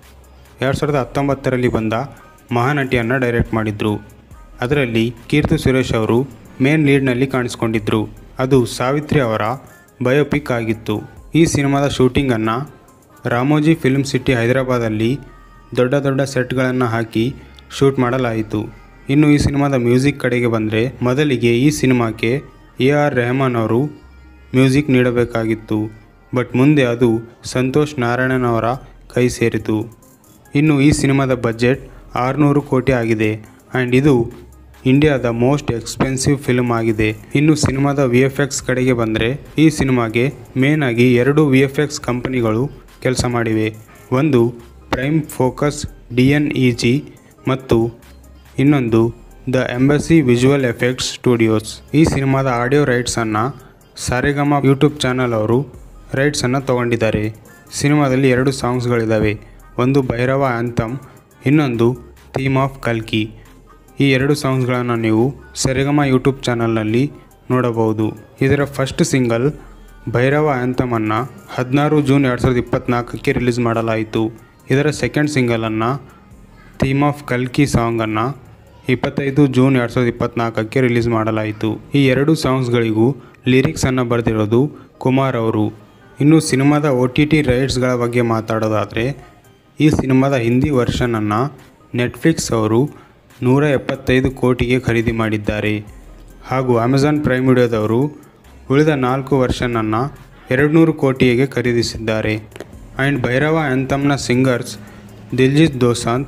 ಎರಡು ಸಾವಿರದ ಹತ್ತೊಂಬತ್ತರಲ್ಲಿ ಬಂದ ಮಹಾನಟಿಯನ್ನು ಡೈರೆಕ್ಟ್ ಮಾಡಿದರು ಅದರಲ್ಲಿ ಕೀರ್ತಿ ಸುರೇಶ್ ಅವರು ಮೇನ್ ಲೀಡ್ನಲ್ಲಿ ಕಾಣಿಸ್ಕೊಂಡಿದ್ದರು ಅದು ಸಾವಿತ್ರಿ ಅವರ ಬಯೋಪಿಕ್ ಆಗಿತ್ತು ಈ ಸಿನಿಮಾದ ಶೂಟಿಂಗನ್ನು ರಾಮೋಜಿ ಫಿಲ್ಮ್ ಸಿಟಿ ಹೈದರಾಬಾದಲ್ಲಿ ದೊಡ್ಡ ದೊಡ್ಡ ಸೆಟ್ಗಳನ್ನು ಹಾಕಿ ಶೂಟ್ ಮಾಡಲಾಯಿತು ಇನ್ನು ಈ ಸಿನಿಮಾದ ಮ್ಯೂಸಿಕ್ ಕಡೆಗೆ ಬಂದರೆ ಮೊದಲಿಗೆ ಈ ಸಿನಿಮಾಕ್ಕೆ ಎ ಆರ್ ರೆಹಮಾನ್ ಅವರು ಮ್ಯೂಸಿಕ್ ನೀಡಬೇಕಾಗಿತ್ತು ಬಟ್ ಮುಂದೆ ಅದು ಸಂತೋಷ್ ನಾರಾಯಣನ್ ಅವರ ಕೈ ಸೇರಿತು ಇನ್ನು ಈ ಸಿನಿಮಾದ ಬಜೆಟ್ ಆರುನೂರು ಕೋಟಿ ಆಗಿದೆ ಆ್ಯಂಡ್ ಇದು ಇಂಡಿಯಾದ ಮೋಸ್ಟ್ ಎಕ್ಸ್ಪೆನ್ಸಿವ್ ಫಿಲ್ಮ್ ಆಗಿದೆ ಇನ್ನು ಸಿನಿಮಾದ ವಿ ಎಫ್ ಎಕ್ಸ್ ಕಡೆಗೆ ಬಂದರೆ ಈ ಸಿನಿಮಾಗೆ ಮೇನ್ ಆಗಿ ಎರಡು ವಿ ಎಫ್ ಎಕ್ಸ್ ಕಂಪನಿಗಳು ಕೆಲಸ ಮಾಡಿವೆ ಒಂದು prime focus D N E G ಮತ್ತು ಇನ್ನೊಂದು the embassy visual effects studios ಈ ಸಿನಿಮಾದ ಆಡಿಯೋ ರೈಟ್ಸನ್ನು ಸಾರೆಗಮ ಯೂಟ್ಯೂಬ್ ಚಾನಲ್ ಅವರು ರೈಟ್ಸನ್ನು ತಗೊಂಡಿದ್ದಾರೆ ಸಿನಿಮಾದಲ್ಲಿ ಎರಡು ಸಾಂಗ್ಸ್ಗಳಿದ್ದಾವೆ ಒಂದು ಭೈರವ ಆ್ಯಂಥಮ್ ಇನ್ನೊಂದು ಥೀಮ್ ಆಫ್ ಕಲ್ಕಿ ಈ ಎರಡು ಸಾಂಗ್ಸ್ಗಳನ್ನು ನೀವು ಸರಿಗಮ ಯೂಟ್ಯೂಬ್ ಚಾನಲ್ನಲ್ಲಿ ನೋಡಬಹುದು ಇದರ ಫಸ್ಟ್ ಸಿಂಗಲ್ ಭೈರವ ಆ್ಯಂಥಮನ್ನು ಹದಿನಾರು ಜೂನ್ ಎರಡು ಸಾವಿರದ ಇಪ್ಪತ್ತ್ನಾಲ್ಕಕ್ಕೆ ರಿಲೀಸ್ ಮಾಡಲಾಯಿತು ಇದರ ಸೆಕೆಂಡ್ ಸಿಂಗಲನ್ನು ಥೀಮ್ ಆಫ್ ಕಲ್ಕಿ ಸಾಂಗನ್ನು ಇಪ್ಪತ್ತೈದು ಜೂನ್ ಎರಡು ಸಾವಿರದ ಇಪ್ಪತ್ತ್ನಾಲ್ಕಕ್ಕೆ ರಿಲೀಸ್ ಮಾಡಲಾಯಿತು ಈ ಎರಡು ಸಾಂಗ್ಸ್ಗಳಿಗೂ ಲಿರಿಕ್ಸನ್ನು ಬರೆದಿರೋದು ಕುಮಾರ್ ಅವರು ಇನ್ನು ಸಿನಿಮಾದ ಒ ಟಿ ಟಿ ರೈಟ್ಸ್ಗಳ ಬಗ್ಗೆ ಮಾತಾಡೋದಾದರೆ ಈ ಸಿನಿಮಾದ ಹಿಂದಿ ವರ್ಷನನ್ನು ನೆಟ್ಫ್ಲಿಕ್ಸ್ ಅವರು ನೂರ ಎಪ್ಪತ್ತೈದು ಕೋಟಿಗೆ ಖರೀದಿ ಮಾಡಿದ್ದಾರೆ ಹಾಗೂ ಅಮೆಜಾನ್ ಪ್ರೈಮ್ ವಿಡಿಯೋದವರು ಉಳಿದ ನಾಲ್ಕು ವರ್ಷನನ್ನು ಎರಡು ನೂರು ಕೋಟಿಗೆ ಖರೀದಿಸಿದ್ದಾರೆ ಆ್ಯಂಡ್ ಭೈರವ ಆ್ಯಂಥಮ್ನ ಸಿಂಗರ್ಸ್ ದಿಲ್ಜಿತ್ ದೋಸಾಂತ್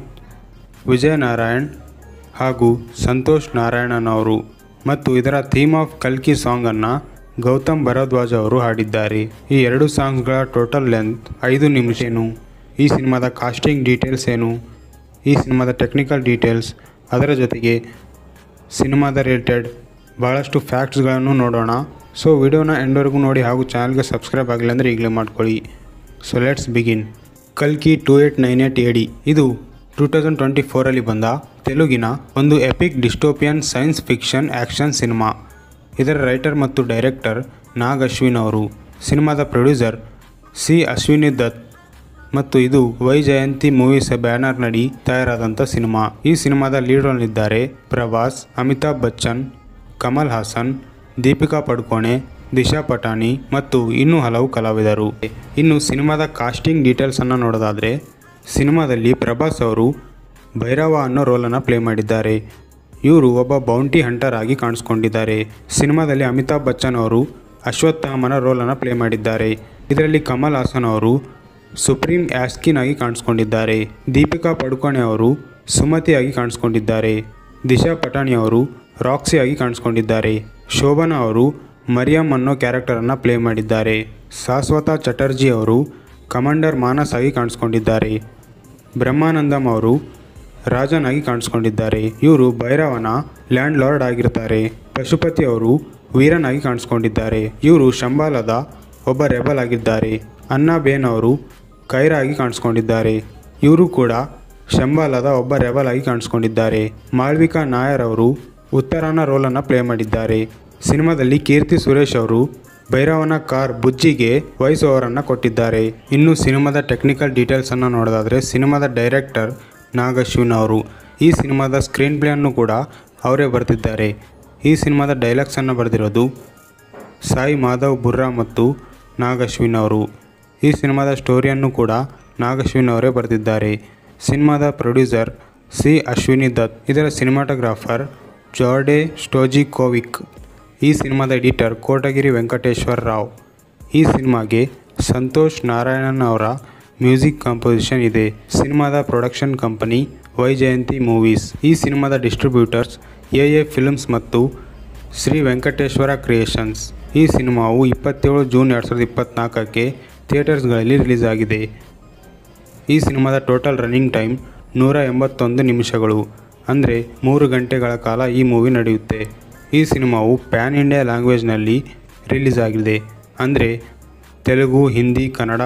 ವಿಜಯ್ ನಾರಾಯಣ್ ಹಾಗೂ ಸಂತೋಷ್ ನಾರಾಯಣನ್ ಅವರು ಮತ್ತು ಇದರ ಥೀಮ್ ಆಫ್ ಕಲ್ಕಿ ಸಾಂಗನ್ನು ಗೌತಮ್ ಭರದ್ವಾಜ್ ಅವರು ಹಾಡಿದ್ದಾರೆ ಈ ಎರಡು ಸಾಂಗ್ಸ್ಗಳ ಟೋಟಲ್ ಲೆಂತ್ ಐದು ನಿಮಿಷ ಏನು ಈ ಸಿನಿಮಾದ ಕಾಸ್ಟಿಂಗ್ ಡೀಟೇಲ್ಸ್ ಏನು ಈ ಸಿನಿಮಾದ ಟೆಕ್ನಿಕಲ್ ಡೀಟೇಲ್ಸ್ ಅದರ ಜೊತೆಗೆ ಸಿನಿಮಾದ ರಿಲೇಟೆಡ್ ಭಾಳಷ್ಟು ಫ್ಯಾಕ್ಟ್ಸ್ಗಳನ್ನು ನೋಡೋಣ ಸೊ ವಿಡಿಯೋನ ಎಂಡ್ವರೆಗೂ ನೋಡಿ ಹಾಗೂ ಚಾನಲ್ಗೆ ಸಬ್ಸ್ಕ್ರೈಬ್ ಆಗಿಲ್ಲ ಅಂದರೆ ಈಗಲೇ ಮಾಡ್ಕೊಳ್ಳಿ ಸೊ ಲೆಟ್ಸ್ ಬಿಗಿನ್ ಕಲ್ಕಿ two eight nine eight A D ಇದು ಟೂ ತೌಸಂಡ್ ಟ್ವೆಂಟಿ ಫೋರಲ್ಲಿ ಬಂದ ತೆಲುಗಿನ ಒಂದು epic dystopian science fiction action cinema ಇದರ ರೈಟರ್ ಮತ್ತು ಡೈರೆಕ್ಟರ್ ನಾಗ್ ಅಶ್ವಿನ್ ಅವರು ಸಿನಿಮಾದ ಪ್ರೊಡ್ಯೂಸರ್ ಸಿ ಅಶ್ವಿನಿ ದತ್ ಮತ್ತು ಇದು ವೈ ಜಯಂತಿ ಮೂವೀಸ್ ಬ್ಯಾನರ್ ನಡಿ ತಯಾರಾದಂಥ ಸಿನಿಮಾ ಈ ಸಿನಿಮಾದ ಲೀಡ್ ರೋಲ್ನಿದ್ದಾರೆ ಪ್ರಭಾಸ್ ಅಮಿತಾಬ್ ಬಚ್ಚನ್ ಕಮಲ್ ಹಾಸನ್ ದೀಪಿಕಾ ಪಡುಕೋಣೆ ದಿಶಾ ಪಟಾಣಿ ಮತ್ತು ಇನ್ನೂ ಹಲವು ಕಲಾವಿದರು ಇನ್ನು ಸಿನಿಮಾದ ಕಾಸ್ಟಿಂಗ್ ಡೀಟೇಲ್ಸನ್ನು ನೋಡೋದಾದರೆ ಸಿನಿಮಾದಲ್ಲಿ ಪ್ರಭಾಸ್ ಅವರು ಭೈರವ ಅನ್ನೋ ರೋಲನ್ನು ಪ್ಲೇ ಮಾಡಿದ್ದಾರೆ ಇವರು ಒಬ್ಬ ಬೌಂಟಿ ಹಂಟರ್ ಆಗಿ ಕಾಣಿಸ್ಕೊಂಡಿದ್ದಾರೆ ಸಿನಿಮಾದಲ್ಲಿ ಅಮಿತಾಬ್ ಬಚ್ಚನ್ ಅವರು ಅಶ್ವತ್ಥಾಮನ ರೋಲನ್ನು ಪ್ಲೇ ಮಾಡಿದ್ದಾರೆ ಇದರಲ್ಲಿ ಕಮಲ್ ಹಾಸನ್ ಅವರು ಸುಪ್ರೀಂ ಆಸ್ಕಿನ್ ಆಗಿ ಕಾಣಿಸ್ಕೊಂಡಿದ್ದಾರೆ ದೀಪಿಕಾ ಪಡುಕೋಣೆ ಅವರು ಸುಮತಿಯಾಗಿ ಕಾಣಿಸ್ಕೊಂಡಿದ್ದಾರೆ ದಿಶಾ ಪಟಾಣಿ ಅವರು ರಾಕ್ಸಿ ಆಗಿ ಕಾಣಿಸ್ಕೊಂಡಿದ್ದಾರೆ ಶೋಭನಾ ಅವರು ಮರಿಯಂ ಅನ್ನೋ ಕ್ಯಾರೆಕ್ಟರನ್ನು ಪ್ಲೇ ಮಾಡಿದ್ದಾರೆ ಶಾಶ್ವತ ಚಟರ್ಜಿ ಅವರು ಕಮಾಂಡರ್ ಮಾನಸ್ ಆಗಿ ಕಾಣಿಸ್ಕೊಂಡಿದ್ದಾರೆ ಬ್ರಹ್ಮಾನಂದಂ ಅವರು ರಾಜನ್ ಆಗಿ ಕಾಣಿಸ್ಕೊಂಡಿದ್ದಾರೆ ಇವರು ಭೈರವನ ಲ್ಯಾಂಡ್ ಲಾರ್ಡ್ ಆಗಿರ್ತಾರೆ ಪಶುಪತಿ ಅವರು ವೀರನಾಗಿ ಕಾಣಿಸ್ಕೊಂಡಿದ್ದಾರೆ ಇವರು ಶಂಬಾಲದ ಒಬ್ಬ ರೆಬಲ್ ಆಗಿದ್ದಾರೆ ಅನ್ನಾ ಬೇನ್ ಅವರು ಕೈರಾ ಆಗಿ ಕಾಣಿಸ್ಕೊಂಡಿದ್ದಾರೆ ಇವರು ಕೂಡ ಶಂಬಾಲದ ಒಬ್ಬ ರೆಬಲ್ ಆಗಿ ಕಾಣಿಸ್ಕೊಂಡಿದ್ದಾರೆ ಮಾಳ್ವಿಕಾ ನಾಯರ್ ಅವರು ಉತ್ತರಾನ ರೋಲನ್ನು ಪ್ಲೇ ಮಾಡಿದ್ದಾರೆ ಸಿನಿಮಾದಲ್ಲಿ ಕೀರ್ತಿ ಸುರೇಶ್ ಅವರು ಭೈರವನ ಕಾರ್ ಬುಜ್ಜಿಗೆ ವಾಯ್ಸ್ ಓವರನ್ನು ಕೊಟ್ಟಿದ್ದಾರೆ ಇನ್ನು ಸಿನಿಮಾದ ಟೆಕ್ನಿಕಲ್ ಡೀಟೇಲ್ಸನ್ನು ನೋಡೋದಾದರೆ ಸಿನಿಮಾದ ಡೈರೆಕ್ಟರ್ ನಾಗಶ್ವಿನ್ ಅವರು ಈ ಸಿನಿಮಾದ ಸ್ಕ್ರೀನ್ ಪ್ಲೇಯನ್ನು ಕೂಡ ಅವರೇ ಬರೆದಿದ್ದಾರೆ ಈ ಸಿನಿಮಾದ ಡೈಲಾಗ್ಸನ್ನು ಬರೆದಿರೋದು ಸಾಯಿ ಮಾಧವ್ ಬುರ್ರಾ ಮತ್ತು ನಾಗಶ್ವಿನ್ ಅವರು ಈ ಸಿನಿಮಾದ ಸ್ಟೋರಿಯನ್ನು ಕೂಡ ನಾಗಶ್ವಿನ್ ಅವರೇ ಬರೆದಿದ್ದಾರೆ ಸಿನಿಮಾದ ಪ್ರೊಡ್ಯೂಸರ್ ಸಿ ಅಶ್ವಿನಿ ದತ್ ಇದರ ಸಿನಿಮಾಟೋಗ್ರಾಫರ್ ಜಾರ್ಡೆ ಸ್ಟೋಜಿಕೋವಿಕ್ ಈ ಸಿನಿಮಾದ ಎಡಿಟರ್ ಕೋಟಗಿರಿ ವೆಂಕಟೇಶ್ವರ ರಾವ್ ಈ ಸಿನಿಮಾಗೆ ಸಂತೋಷ್ ನಾರಾಯಣನ್ ಅವರ ಮ್ಯೂಸಿಕ್ ಕಾಂಪೋಸಿಷನ್ ಇದೆ ಸಿನಿಮಾದ ಪ್ರೊಡಕ್ಷನ್ ಕಂಪನಿ ವೈಜಯಂತಿ ಮೂವೀಸ್ ಈ ಸಿನಿಮಾದ ಡಿಸ್ಟ್ರಿಬ್ಯೂಟರ್ಸ್ ಎ ಎ ಫಿಲ್ಮ್ಸ್ ಮತ್ತು ಶ್ರೀ ವೆಂಕಟೇಶ್ವರ ಕ್ರಿಯೇಷನ್ಸ್ ಈ ಸಿನಿಮಾವು ಇಪ್ಪತ್ತೇಳು ಜೂನ್ ಎರಡು ಸಾವಿರದ ಇಪ್ಪತ್ತ್ನಾಲ್ಕಕ್ಕೆ ಥಿಯೇಟರ್ಸ್ಗಳಲ್ಲಿ ರಿಲೀಸ್ ಆಗಿದೆ ಈ ಸಿನಿಮಾದ ಟೋಟಲ್ ರನ್ನಿಂಗ್ ಟೈಮ್ ನೂರ ಎಂಬತ್ತೊಂದು ನಿಮಿಷಗಳು ಅಂದರೆ ಮೂರು ಗಂಟೆಗಳ ಕಾಲ ಈ ಮೂವಿ ನಡೆಯುತ್ತೆ ಈ ಸಿನಿಮಾವು ಪ್ಯಾನ್ ಇಂಡಿಯಾ ಲ್ಯಾಂಗ್ವೇಜ್ನಲ್ಲಿ ರಿಲೀಸ್ ಆಗಿದೆ ಅಂದರೆ ತೆಲುಗು ಹಿಂದಿ ಕನ್ನಡ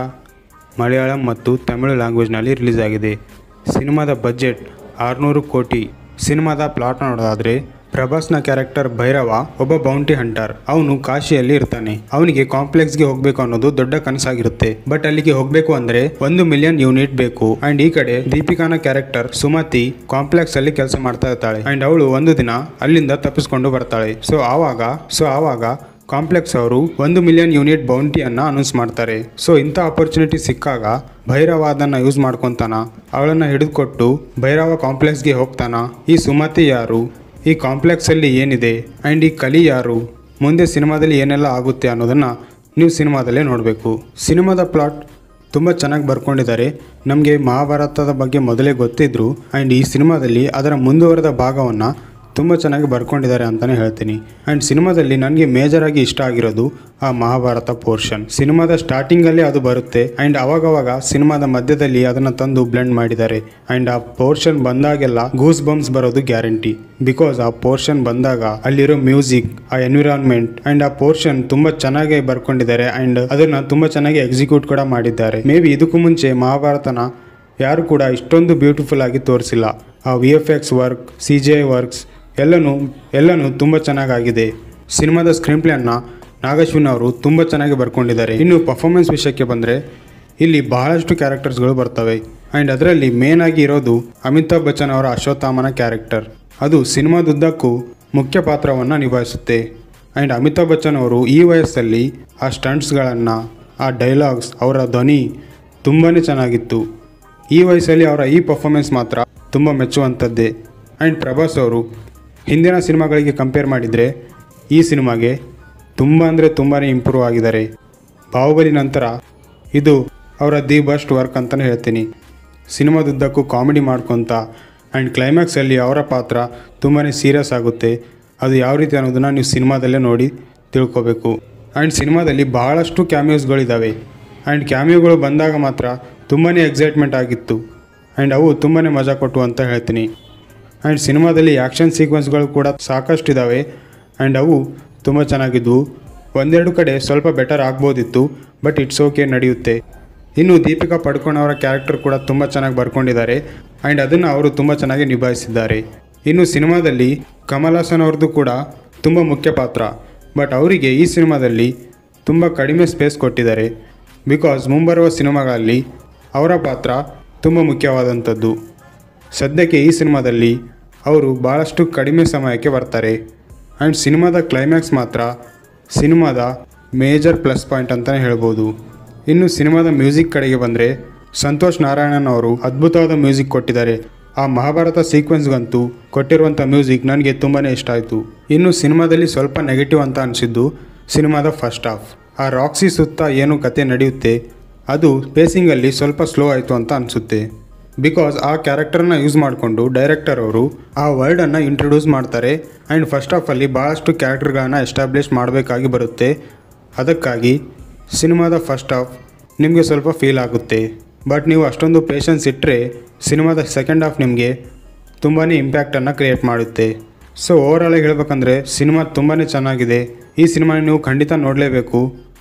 ಮಲಯಾಳಂ ಮತ್ತು ತಮಿಳು ಲ್ಯಾಂಗ್ವೇಜ್ನಲ್ಲಿ ರಿಲೀಸ್ ಆಗಿದೆ ಸಿನಿಮಾದ ಬಜೆಟ್ ಆರುನೂರು ಕೋಟಿ ಸಿನಿಮಾದ ಪ್ಲಾಟ್ ನೋಡೋದಾದರೆ ಪ್ರಭಾಸ್ನ ಕ್ಯಾರೆಕ್ಟರ್ ಭೈರವ ಒಬ್ಬ ಬೌಂಟಿ ಹಂಟರ್ ಅವನು ಕಾಶಿಯಲ್ಲಿ ಇರ್ತಾನೆ ಅವನಿಗೆ ಕಾಂಪ್ಲೆಕ್ಸ್ಗೆ ಹೋಗ್ಬೇಕು ಅನ್ನೋದು ದೊಡ್ಡ ಕನಸಾಗಿರುತ್ತೆ ಬಟ್ ಅಲ್ಲಿಗೆ ಹೋಗ್ಬೇಕು ಅಂದ್ರೆ ಒಂದು ಮಿಲಿಯನ್ ಯೂನಿಟ್ ಬೇಕು ಅಂಡ್ ಈ ಕಡೆ ದೀಪಿಕಾನ ಕ್ಯಾರೆಕ್ಟರ್ ಸುಮತಿ ಕಾಂಪ್ಲೆಕ್ಸ್ ಅಲ್ಲಿ ಕೆಲಸ ಮಾಡ್ತಾ ಇರ್ತಾಳೆ ಅಂಡ್ ಅವಳು ಒಂದು ದಿನ ಅಲ್ಲಿಂದ ತಪ್ಪಿಸ್ಕೊಂಡು ಬರ್ತಾಳೆ ಸೊ ಆವಾಗ ಸೊ ಆವಾಗ ಕಾಂಪ್ಲೆಕ್ಸ್ ಅವರು ಒಂದು ಮಿಲಿಯನ್ ಯೂನಿಟ್ ಬೌಂಟಿಯನ್ನ ಅನೌನ್ಸ್ ಮಾಡ್ತಾರೆ ಸೊ ಇಂಥ ಅಪರ್ಚುನಿಟಿ ಸಿಕ್ಕಾಗ ಭೈರವ ಅದನ್ನ ಯೂಸ್ ಮಾಡ್ಕೊತಾನ ಅವಳನ್ನ ಹಿಡಿದುಕೊಟ್ಟು ಭೈರವ ಕಾಂಪ್ಲೆಕ್ಸ್ಗೆ ಹೋಗ್ತಾನ ಈ ಸುಮತಿ ಯಾರು ಈ ಕಾಂಪ್ಲೆಕ್ಸ್ ಅಲ್ಲಿ ಏನಿದೆ ಅಂಡ್ ಈ ಕಲಿ ಯಾರು ಮುಂದೆ ಸಿನಿಮಾದಲ್ಲಿ ಏನೆಲ್ಲ ಆಗುತ್ತೆ ಅನ್ನೋದನ್ನ ನೀವು ಸಿನಿಮಾದಲ್ಲೇ ನೋಡಬೇಕು ಸಿನಿಮಾದ ಪ್ಲಾಟ್ ತುಂಬ ಚೆನ್ನಾಗಿ ಬರ್ಕೊಂಡಿದ್ದಾರೆ ನಮಗೆ ಮಹಾಭಾರತದ ಬಗ್ಗೆ ಮೊದಲೇ ಗೊತ್ತಿದ್ರು ಆ್ಯಂಡ್ ಈ ಸಿನಿಮಾದಲ್ಲಿ ಅದರ ಮುಂದುವರೆದ ಭಾಗವನ್ನು ತುಂಬ ಚೆನ್ನಾಗಿ ಬರ್ಕೊಂಡಿದ್ದಾರೆ ಅಂತಲೇ ಹೇಳ್ತೀನಿ ಆ್ಯಂಡ್ ಸಿನಿಮಾದಲ್ಲಿ ನನಗೆ ಮೇಜರಾಗಿ ಇಷ್ಟ ಆಗಿರೋದು ಆ ಮಹಾಭಾರತ ಪೋರ್ಷನ್ ಸಿನಿಮಾದ ಸ್ಟಾರ್ಟಿಂಗಲ್ಲೇ ಅದು ಬರುತ್ತೆ ಆ್ಯಂಡ್ ಅವಾಗವಾಗ ಸಿನಿಮಾದ ಮಧ್ಯದಲ್ಲಿ ಅದನ್ನು ತಂದು ಬ್ಲೆಂಡ್ ಮಾಡಿದ್ದಾರೆ ಆ್ಯಂಡ್ ಆ ಪೋರ್ಷನ್ ಬಂದಾಗೆಲ್ಲ ಗೂಸ್ ಬಂಪ್ಸ್ ಬರೋದು ಗ್ಯಾರಂಟಿ ಬಿಕಾಸ್ ಆ ಪೋರ್ಷನ್ ಬಂದಾಗ ಅಲ್ಲಿರೋ ಮ್ಯೂಸಿಕ್ ಆ ಎನ್ವಿರಾನ್ಮೆಂಟ್ ಆ್ಯಂಡ್ ಆ ಪೋರ್ಷನ್ ತುಂಬ ಚೆನ್ನಾಗಿ ಬರ್ಕೊಂಡಿದ್ದಾರೆ ಆ್ಯಂಡ್ ಅದನ್ನು ತುಂಬ ಚೆನ್ನಾಗಿ ಎಕ್ಸಿಕ್ಯೂಟ್ ಕೂಡ ಮಾಡಿದ್ದಾರೆ ಮೇ ಬಿ ಇದಕ್ಕೂ ಮುಂಚೆ ಮಹಾಭಾರತನ ಯಾರು ಕೂಡ ಇಷ್ಟೊಂದು ಬ್ಯೂಟಿಫುಲ್ ಆಗಿ ತೋರಿಸಿಲ್ಲ ಆ V F X work C G I works ಎಲ್ಲನೂ ಎಲ್ಲನೂ ತುಂಬ ಚೆನ್ನಾಗಾಗಿದೆ ಸಿನಿಮಾದ ಸ್ಕ್ರೀನ್ ಪ್ಲೇಯನ್ನು ನಾಗಶ್ವಿನ್ ಅವರು ತುಂಬ ಚೆನ್ನಾಗಿ ಬರ್ಕೊಂಡಿದ್ದಾರೆ ಇನ್ನು ಪರ್ಫಾರ್ಮೆನ್ಸ್ ವಿಷಯಕ್ಕೆ ಬಂದರೆ ಇಲ್ಲಿ ಬಹಳಷ್ಟು ಕ್ಯಾರೆಕ್ಟರ್ಸ್ಗಳು ಬರ್ತವೆ ಆ್ಯಂಡ್ ಅದರಲ್ಲಿ ಮೇನ್ ಆಗಿ ಇರೋದು ಅಮಿತಾಬ್ ಬಚ್ಚನ್ ಅವರ ಅಶ್ವತ್ಥಾಮನ ಕ್ಯಾರೆಕ್ಟರ್ ಅದು ಸಿನಿಮಾದುದ್ದಕ್ಕೂ ಮುಖ್ಯ ಪಾತ್ರವನ್ನು ನಿಭಾಯಿಸುತ್ತೆ ಆ್ಯಂಡ್ ಅಮಿತಾಬ್ ಬಚ್ಚನ್ ಅವರು ಈ ವಯಸ್ಸಲ್ಲಿ ಆ ಸ್ಟಂಟ್ಸ್ಗಳನ್ನು ಆ ಡೈಲಾಗ್ಸ್ ಅವರ ಧ್ವನಿ ತುಂಬಾ ಚೆನ್ನಾಗಿತ್ತು ಈ ವಯಸ್ಸಲ್ಲಿ ಅವರ ಈ ಪರ್ಫಾರ್ಮೆನ್ಸ್ ಮಾತ್ರ ತುಂಬ ಮೆಚ್ಚುವಂಥದ್ದೇ ಆ್ಯಂಡ್ ಪ್ರಭಾಸ್ ಅವರು ಹಿಂದಿನ ಸಿನಿಮಾಗಳಿಗೆ ಕಂಪೇರ್ ಮಾಡಿದರೆ ಈ ಸಿನಿಮಾಗೆ ತುಂಬ ಅಂದರೆ ತುಂಬಾ ಇಂಪ್ರೂವ್ ಆಗಿದ್ದಾರೆ ಬಾಹುಬಲಿ ನಂತರ ಇದು ಅವರ ದಿ ಬೆಸ್ಟ್ ವರ್ಕ್ ಅಂತಲೇ ಹೇಳ್ತೀನಿ ಸಿನಿಮಾದುದ್ದಕ್ಕೂ ಕಾಮಿಡಿ ಮಾಡ್ಕೊತ ಆ್ಯಂಡ್ ಕ್ಲೈಮ್ಯಾಕ್ಸಲ್ಲಿ ಅವರ ಪಾತ್ರ ತುಂಬಾ ಸೀರಿಯಸ್ ಆಗುತ್ತೆ ಅದು ಯಾವ ರೀತಿ ಅನ್ನೋದನ್ನು ನೀವು ಸಿನಿಮಾದಲ್ಲೇ ನೋಡಿ ತಿಳ್ಕೊಬೇಕು ಆ್ಯಂಡ್ ಸಿನಿಮಾದಲ್ಲಿ ಬಹಳಷ್ಟು ಕ್ಯಾಮಿಯೋಸ್ಗಳಿದ್ದಾವೆ ಆ್ಯಂಡ್ ಕ್ಯಾಮಿಯೋಗಳು ಬಂದಾಗ ಮಾತ್ರ ತುಂಬಾ ಎಕ್ಸೈಟ್ಮೆಂಟ್ ಆಗಿತ್ತು ಆ್ಯಂಡ್ ಅವು ತುಂಬಾ ಮಜಾ ಕೊಟ್ಟು ಅಂತ ಹೇಳ್ತೀನಿ ಆ್ಯಂಡ್ ಸಿನಿಮಾದಲ್ಲಿ ಆ್ಯಕ್ಷನ್ ಸೀಕ್ವೆನ್ಸ್ಗಳು ಕೂಡ ಸಾಕಷ್ಟು ಇದ್ದಾವೆ ಆ್ಯಂಡ್ ಅವು ತುಂಬ ಚೆನ್ನಾಗಿದ್ವು ಒಂದೆರಡು ಕಡೆ ಸ್ವಲ್ಪ ಬೆಟರ್ ಆಗ್ಬೋದಿತ್ತು ಬಟ್ ಇಟ್ಸ್ ಓಕೆ ನಡೆಯುತ್ತೆ ಇನ್ನು ದೀಪಿಕಾ ಪಡ್ಕೋಣ್ ಅವರ ಕ್ಯಾರೆಕ್ಟರ್ ಕೂಡ ತುಂಬ ಚೆನ್ನಾಗಿ ಬರ್ಕೊಂಡಿದ್ದಾರೆ ಆ್ಯಂಡ್ ಅದನ್ನು ಅವರು ತುಂಬ ಚೆನ್ನಾಗಿ ನಿಭಾಯಿಸಿದ್ದಾರೆ ಇನ್ನು ಸಿನಿಮಾದಲ್ಲಿ ಕಮಲ್ ಹಾಸನ್ ಅವ್ರದ್ದು ಕೂಡ ತುಂಬ ಮುಖ್ಯ ಪಾತ್ರ ಬಟ್ ಅವರಿಗೆ ಈ ಸಿನಿಮಾದಲ್ಲಿ ತುಂಬ ಕಡಿಮೆ ಸ್ಪೇಸ್ ಕೊಟ್ಟಿದ್ದಾರೆ ಬಿಕಾಸ್ ಮುಂಬರುವ ಸಿನಿಮಾಗಳಲ್ಲಿ ಅವರ ಪಾತ್ರ ತುಂಬ ಮುಖ್ಯವಾದಂಥದ್ದು ಸದ್ಯಕ್ಕೆ ಈ ಸಿನಿಮಾದಲ್ಲಿ ಅವರು ಭಾಳಷ್ಟು ಕಡಿಮೆ ಸಮಯಕ್ಕೆ ಬರ್ತಾರೆ ಆ್ಯಂಡ್ ಸಿನಿಮಾದ ಕ್ಲೈಮ್ಯಾಕ್ಸ್ ಮಾತ್ರ ಸಿನಿಮಾದ ಮೇಜರ್ ಪ್ಲಸ್ ಪಾಯಿಂಟ್ ಅಂತಲೇ ಹೇಳ್ಬೋದು ಇನ್ನು ಸಿನಿಮಾದ ಮ್ಯೂಸಿಕ್ ಕಡೆಗೆ ಬಂದರೆ ಸಂತೋಷ್ ನಾರಾಯಣನ್ ಅವರು ಅದ್ಭುತವಾದ ಮ್ಯೂಸಿಕ್ ಕೊಟ್ಟಿದ್ದಾರೆ ಆ ಮಹಾಭಾರತ ಸೀಕ್ವೆನ್ಸ್ಗಂತೂ ಕೊಟ್ಟಿರುವಂಥ ಮ್ಯೂಸಿಕ್ ನನಗೆ ತುಂಬಾ ಇಷ್ಟ ಆಯಿತು ಇನ್ನು ಸಿನಿಮಾದಲ್ಲಿ ಸ್ವಲ್ಪ ನೆಗೆಟಿವ್ ಅಂತ ಅನಿಸಿದ್ದು ಸಿನಿಮಾದ ಫಸ್ಟ್ ಹಾಫ್ ಆ ರಾಕ್ಸಿ ಸುತ್ತ ಏನು ಕತೆ ನಡೆಯುತ್ತೆ ಅದು ಪೇಸಿಂಗಲ್ಲಿ ಸ್ವಲ್ಪ ಸ್ಲೋ ಆಯಿತು ಅಂತ ಅನಿಸುತ್ತೆ ಬಿಕಾಸ್ ಆ ಕ್ಯಾರೆಕ್ಟರ್ನ ಯೂಸ್ ಮಾಡಿಕೊಂಡು ಡೈರೆಕ್ಟರ್ ಅವರು ಆ ವರ್ಡನ್ನು ಇಂಟ್ರೊಡ್ಯೂಸ್ ಮಾಡ್ತಾರೆ ಆ್ಯಂಡ್ ಫಸ್ಟ್ ಆಫಲ್ಲಿ ಭಾಳಷ್ಟು ಕ್ಯಾರೆಕ್ಟರ್ಗಳನ್ನು ಎಸ್ಟಾಬ್ಲಿಷ್ ಮಾಡಬೇಕಾಗಿ ಬರುತ್ತೆ ಅದಕ್ಕಾಗಿ ಸಿನಿಮಾದ ಫಸ್ಟ್ ಹಾಫ್ ನಿಮಗೆ ಸ್ವಲ್ಪ ಫೀಲ್ ಆಗುತ್ತೆ ಬಟ್ ನೀವು ಅಷ್ಟೊಂದು ಪೇಷನ್ಸ್ ಇಟ್ಟರೆ ಸಿನಿಮಾದ ಸೆಕೆಂಡ್ ಹಾಫ್ ನಿಮಗೆ ತುಂಬಾ ಇಂಪ್ಯಾಕ್ಟನ್ನು ಕ್ರಿಯೇಟ್ ಮಾಡುತ್ತೆ ಸೊ ಓವರಾಲಾಗಿ ಹೇಳ್ಬೇಕಂದ್ರೆ ಸಿನಿಮಾ ತುಂಬಾ ಚೆನ್ನಾಗಿದೆ ಈ ಸಿನಿಮಾ ನೀವು ಖಂಡಿತ ನೋಡಲೇಬೇಕು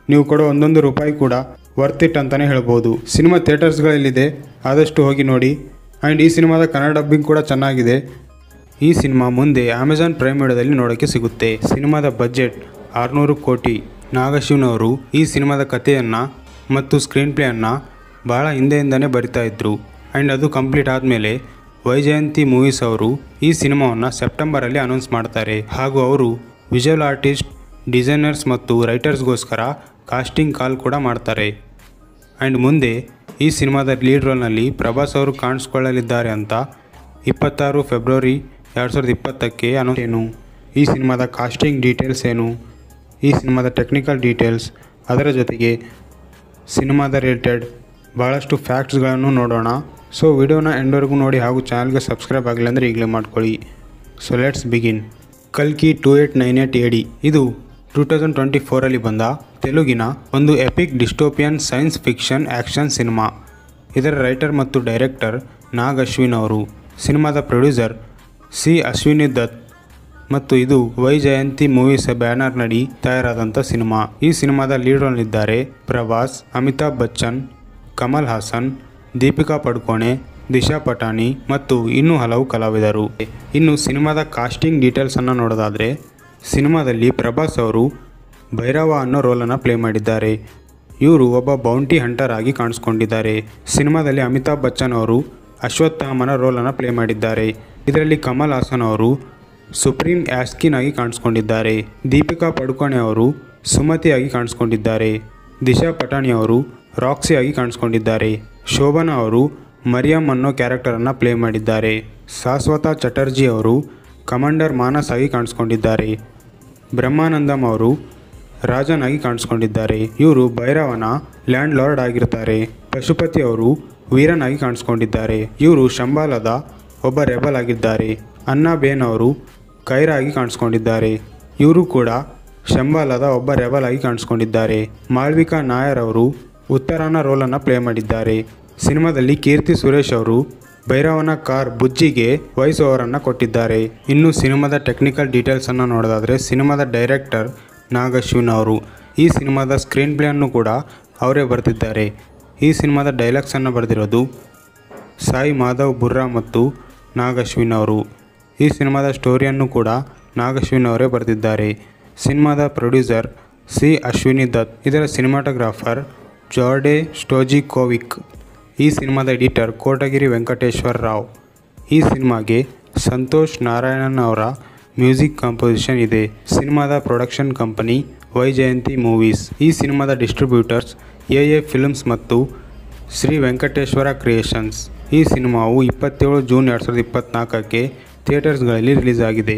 ನೀವು ಕೊಡೋ ಒಂದೊಂದು ರೂಪಾಯಿ ಕೂಡ ವರ್ತ್ ಇಟ್ ಅಂತಲೇ ಹೇಳ್ಬೋದು ಸಿನಿಮಾ ಥಿಯೇಟರ್ಸ್ಗಳಲ್ಲಿದೆ ಆದಷ್ಟು ಹೋಗಿ ನೋಡಿ ಆ್ಯಂಡ್ ಈ ಸಿನಿಮಾದ ಕನ್ನಡ ಡಬ್ಬಿಂಗ್ ಕೂಡ ಚೆನ್ನಾಗಿದೆ ಈ ಸಿನಿಮಾ ಮುಂದೆ ಅಮೆಜಾನ್ ಪ್ರೈಮ್ ವಿಡಿಯೋದಲ್ಲಿ ನೋಡೋಕ್ಕೆ ಸಿಗುತ್ತೆ ಸಿನಿಮಾದ ಬಜೆಟ್ ಆರುನೂರು ಕೋಟಿ ನಾಗಶಿವ್ನವರು ಈ ಸಿನಿಮಾದ ಕಥೆಯನ್ನು ಮತ್ತು ಸ್ಕ್ರೀನ್ ಪ್ಲೇಯನ್ನು ಬಹಳ ಹಿಂದೆಯಿಂದನೇ ಬರಿತಾ ಇದ್ರು ಆ್ಯಂಡ್ ಅದು ಕಂಪ್ಲೀಟ್ ಆದಮೇಲೆ ವೈಜಯಂತಿ ಮೂವೀಸ್ ಅವರು ಈ ಸಿನಿಮಾವನ್ನು ಸೆಪ್ಟೆಂಬರಲ್ಲಿ ಅನೌನ್ಸ್ ಮಾಡ್ತಾರೆ ಹಾಗೂ ಅವರು ವಿಜುವಲ್ ಆರ್ಟಿಸ್ಟ್ ಡಿಸೈನರ್ಸ್ ಮತ್ತು ರೈಟರ್ಸ್ಗೋಸ್ಕರ ಕಾಸ್ಟಿಂಗ್ ಕಾಲ್ ಕೂಡ ಮಾಡ್ತಾರೆ ಆ್ಯಂಡ್ ಮುಂದೆ ಈ ಸಿನಿಮಾದ ಲೀಡ್ ರೋಲ್ನಲ್ಲಿ ಪ್ರಭಾಸ್ ಅವರು ಕಾಣಿಸ್ಕೊಳ್ಳಲಿದ್ದಾರೆ ಅಂತ ಇಪ್ಪತ್ತಾರು ಫೆಬ್ರವರಿ ಎರಡು ಸಾವಿರದ ಇಪ್ಪತ್ತಕ್ಕೆ ಅನೌನ್ಸ್ ಏನು ಈ ಸಿನಿಮಾದ ಕಾಸ್ಟಿಂಗ್ ಡೀಟೇಲ್ಸ್ ಏನು ಈ ಸಿನಿಮಾದ ಟೆಕ್ನಿಕಲ್ ಡೀಟೇಲ್ಸ್ ಅದರ ಜೊತೆಗೆ ಸಿನಿಮಾದ ರಿಲೇಟೆಡ್ ಭಾಳಷ್ಟು ಫ್ಯಾಕ್ಟ್ಸ್ಗಳನ್ನು ನೋಡೋಣ ಸೊ ವಿಡಿಯೋನ ಎಂಡ್ವರೆಗೂ ನೋಡಿ ಹಾಗೂ ಚಾನಲ್ಗೆ ಸಬ್ಸ್ಕ್ರೈಬ್ ಆಗಿಲ್ಲ ಅಂದರೆ ಈಗಲೇ ಮಾಡ್ಕೊಳ್ಳಿ ಸೊ ಲೆಟ್ಸ್ ಬಿಗಿನ್ ಕಲ್ಕಿ ಟೂ ಏಟ್ ನೈನ್ ಏಟ್ ಎಡಿ ಇದು ಟೂ ತೌಸಂಡ್ ಟ್ವೆಂಟಿ ಫೋರಲ್ಲಿ ಬಂದ ತೆಲುಗಿನ ಒಂದು epic dystopian science fiction action cinema ಇದರ ರೈಟರ್ ಮತ್ತು ಡೈರೆಕ್ಟರ್ ನಾಗ್ ಅಶ್ವಿನ್ ಅವರು ಸಿನಿಮಾದ ಪ್ರೊಡ್ಯೂಸರ್ ಸಿ ಅಶ್ವಿನಿ ದತ್ ಮತ್ತು ಇದು ವೈ ಜಯಂತಿ ಮೂವೀಸ್ ಬ್ಯಾನರ್ನಡಿ ತಯಾರಾದಂಥ ಸಿನಿಮಾ ಈ ಸಿನಿಮಾದ ಲೀಡ್ ರೋಲ್ನಿದ್ದಾರೆ ಪ್ರಭಾಸ್ ಅಮಿತಾಬ್ ಬಚ್ಚನ್ ಕಮಲ್ ಹಾಸನ್ ದೀಪಿಕಾ ಪಡುಕೋಣೆ ದಿಶಾ ಪಟಾಣಿ ಮತ್ತು ಇನ್ನೂ ಹಲವು ಕಲಾವಿದರು ಇನ್ನು ಸಿನಿಮಾದ ಕಾಸ್ಟಿಂಗ್ ಡೀಟೇಲ್ಸನ್ನು ನೋಡೋದಾದರೆ ಸಿನಿಮಾದಲ್ಲಿ ಪ್ರಭಾಸ್ ಅವರು ಭೈರವ ಅನ್ನೋ ರೋಲನ್ನು ಪ್ಲೇ ಮಾಡಿದ್ದಾರೆ ಇವರು ಒಬ್ಬ ಬೌಂಟಿ ಹಂಟರ್ ಆಗಿ ಕಾಣಿಸ್ಕೊಂಡಿದ್ದಾರೆ ಸಿನಿಮಾದಲ್ಲಿ ಅಮಿತಾಬ್ ಬಚ್ಚನ್ ಅವರು ಅಶ್ವತ್ಥಾಮನ ರೋಲನ್ನು ಪ್ಲೇ ಮಾಡಿದ್ದಾರೆ ಇದರಲ್ಲಿ ಕಮಲ್ ಹಾಸನ್ ಅವರು ಸುಪ್ರೀಂ ಆಸ್ಕಿನ್ ಆಗಿ ಕಾಣಿಸ್ಕೊಂಡಿದ್ದಾರೆ ದೀಪಿಕಾ ಪಡುಕೋಣೆ ಅವರು ಸುಮತಿಯಾಗಿ ಕಾಣಿಸ್ಕೊಂಡಿದ್ದಾರೆ ದಿಶಾ ಪಟಾಣಿ ಅವರು ರಾಕ್ಸಿ ಆಗಿ ಕಾಣಿಸ್ಕೊಂಡಿದ್ದಾರೆ ಶೋಭನಾ ಅವರು ಮರಿಯಂ ಅನ್ನೋ ಕ್ಯಾರೆಕ್ಟರನ್ನು ಪ್ಲೇ ಮಾಡಿದ್ದಾರೆ ಶಾಶ್ವತ ಚಟರ್ಜಿ ಅವರು ಕಮಾಂಡರ್ ಮಾನಸ್ ಆಗಿ ಕಾಣಿಸ್ಕೊಂಡಿದ್ದಾರೆ ಬ್ರಹ್ಮಾನಂದಂ ಅವರು ರಾಜನ್ ಆಗಿ ಕಾಣಿಸ್ಕೊಂಡಿದ್ದಾರೆ ಇವರು ಭೈರವನ ಲ್ಯಾಂಡ್ ಲಾರ್ಡ್ ಆಗಿರ್ತಾರೆ ಪಶುಪತಿ ಅವರು ವೀರನ್ ಆಗಿ ಕಾಣಿಸ್ಕೊಂಡಿದ್ದಾರೆ ಇವರು ಶಂಬಾಲದ ಒಬ್ಬ ರೆಬಲ್ ಆಗಿದ್ದಾರೆ ಅನ್ನಬೇನ್ ಅವರು ಕೈರ ಆಗಿ ಕಾಣಿಸ್ಕೊಂಡಿದ್ದಾರೆ ಇವರು ಕೂಡ ಶಂಬಾಲದ ಒಬ್ಬ ರೆಬಲ್ ಆಗಿ ಕಾಣಿಸ್ಕೊಂಡಿದ್ದಾರೆ ಮಾಳ್ವಿಕಾ ನಾಯರ್ ಅವರು ಉತ್ತರಾನ ರೋಲನ್ನು ಪ್ಲೇ ಮಾಡಿದ್ದಾರೆ ಸಿನಿಮಾದಲ್ಲಿ ಕೀರ್ತಿ ಸುರೇಶ್ ಅವರು ಭೈರವನ ಕಾರ್ ಬುಜ್ಜಿಗೆ ವಾಯ್ಸ್ ಓವರನ್ನು ಕೊಟ್ಟಿದ್ದಾರೆ ಇನ್ನು ಸಿನಿಮಾದ ಟೆಕ್ನಿಕಲ್ ಡೀಟೇಲ್ಸನ್ನು ನೋಡೋದಾದರೆ ಸಿನಿಮಾದ ಡೈರೆಕ್ಟರ್ ನಾಗಶ್ವಿನ್ ಅವರು ಈ ಸಿನಿಮಾದ ಸ್ಕ್ರೀನ್ ಪ್ಲೇಯನ್ನು ಕೂಡ ಅವರೇ ಬರೆದಿದ್ದಾರೆ ಈ ಸಿನಿಮಾದ ಡೈಲಾಗ್ಸನ್ನು ಬರೆದಿರೋದು ಸಾಯಿ ಮಾಧವ್ ಬುರ್ರಾ ಮತ್ತು ನಾಗಶ್ವಿನ್ ಅವರು ಈ ಸಿನಿಮಾದ ಸ್ಟೋರಿಯನ್ನು ಕೂಡ ನಾಗಶ್ವಿನ್ ಅವರೇ ಬರೆದಿದ್ದಾರೆ ಸಿನಿಮಾದ ಪ್ರೊಡ್ಯೂಸರ್ ಸಿ ಅಶ್ವಿನಿ ದತ್ ಇದರ ಸಿನಿಮಾಟೋಗ್ರಾಫರ್ ಜಾರ್ಡೆ ಸ್ಟೋಜಿಕೋವಿಕ್ ಈ ಸಿನಿಮಾದ ಎಡಿಟರ್ ಕೋಟಗಿರಿ ವೆಂಕಟೇಶ್ವರ ರಾವ್ ಈ ಸಿನಿಮಾಗೆ ಸಂತೋಷ್ ನಾರಾಯಣನ್ ಅವರ ಮ್ಯೂಸಿಕ್ ಕಾಂಪೋಸಿಷನ್ ಇದೆ ಸಿನಿಮಾದ ಪ್ರೊಡಕ್ಷನ್ ಕಂಪನಿ ವೈಜಯಂತಿ ಮೂವೀಸ್ ಈ ಸಿನಿಮಾದ ಡಿಸ್ಟ್ರಿಬ್ಯೂಟರ್ಸ್ ಎ ಎ ಫಿಲ್ಮ್ಸ್ ಮತ್ತು ಶ್ರೀ ವೆಂಕಟೇಶ್ವರ ಕ್ರಿಯೇಷನ್ಸ್ ಈ ಸಿನಿಮಾವು ಇಪ್ಪತ್ತೇಳು ಜೂನ್ ಎರಡು ಸಾವಿರದ ಇಪ್ಪತ್ತ್ನಾಲ್ಕಕ್ಕೆ ಥಿಯೇಟರ್ಸ್ಗಳಲ್ಲಿ ರಿಲೀಸ್ ಆಗಿದೆ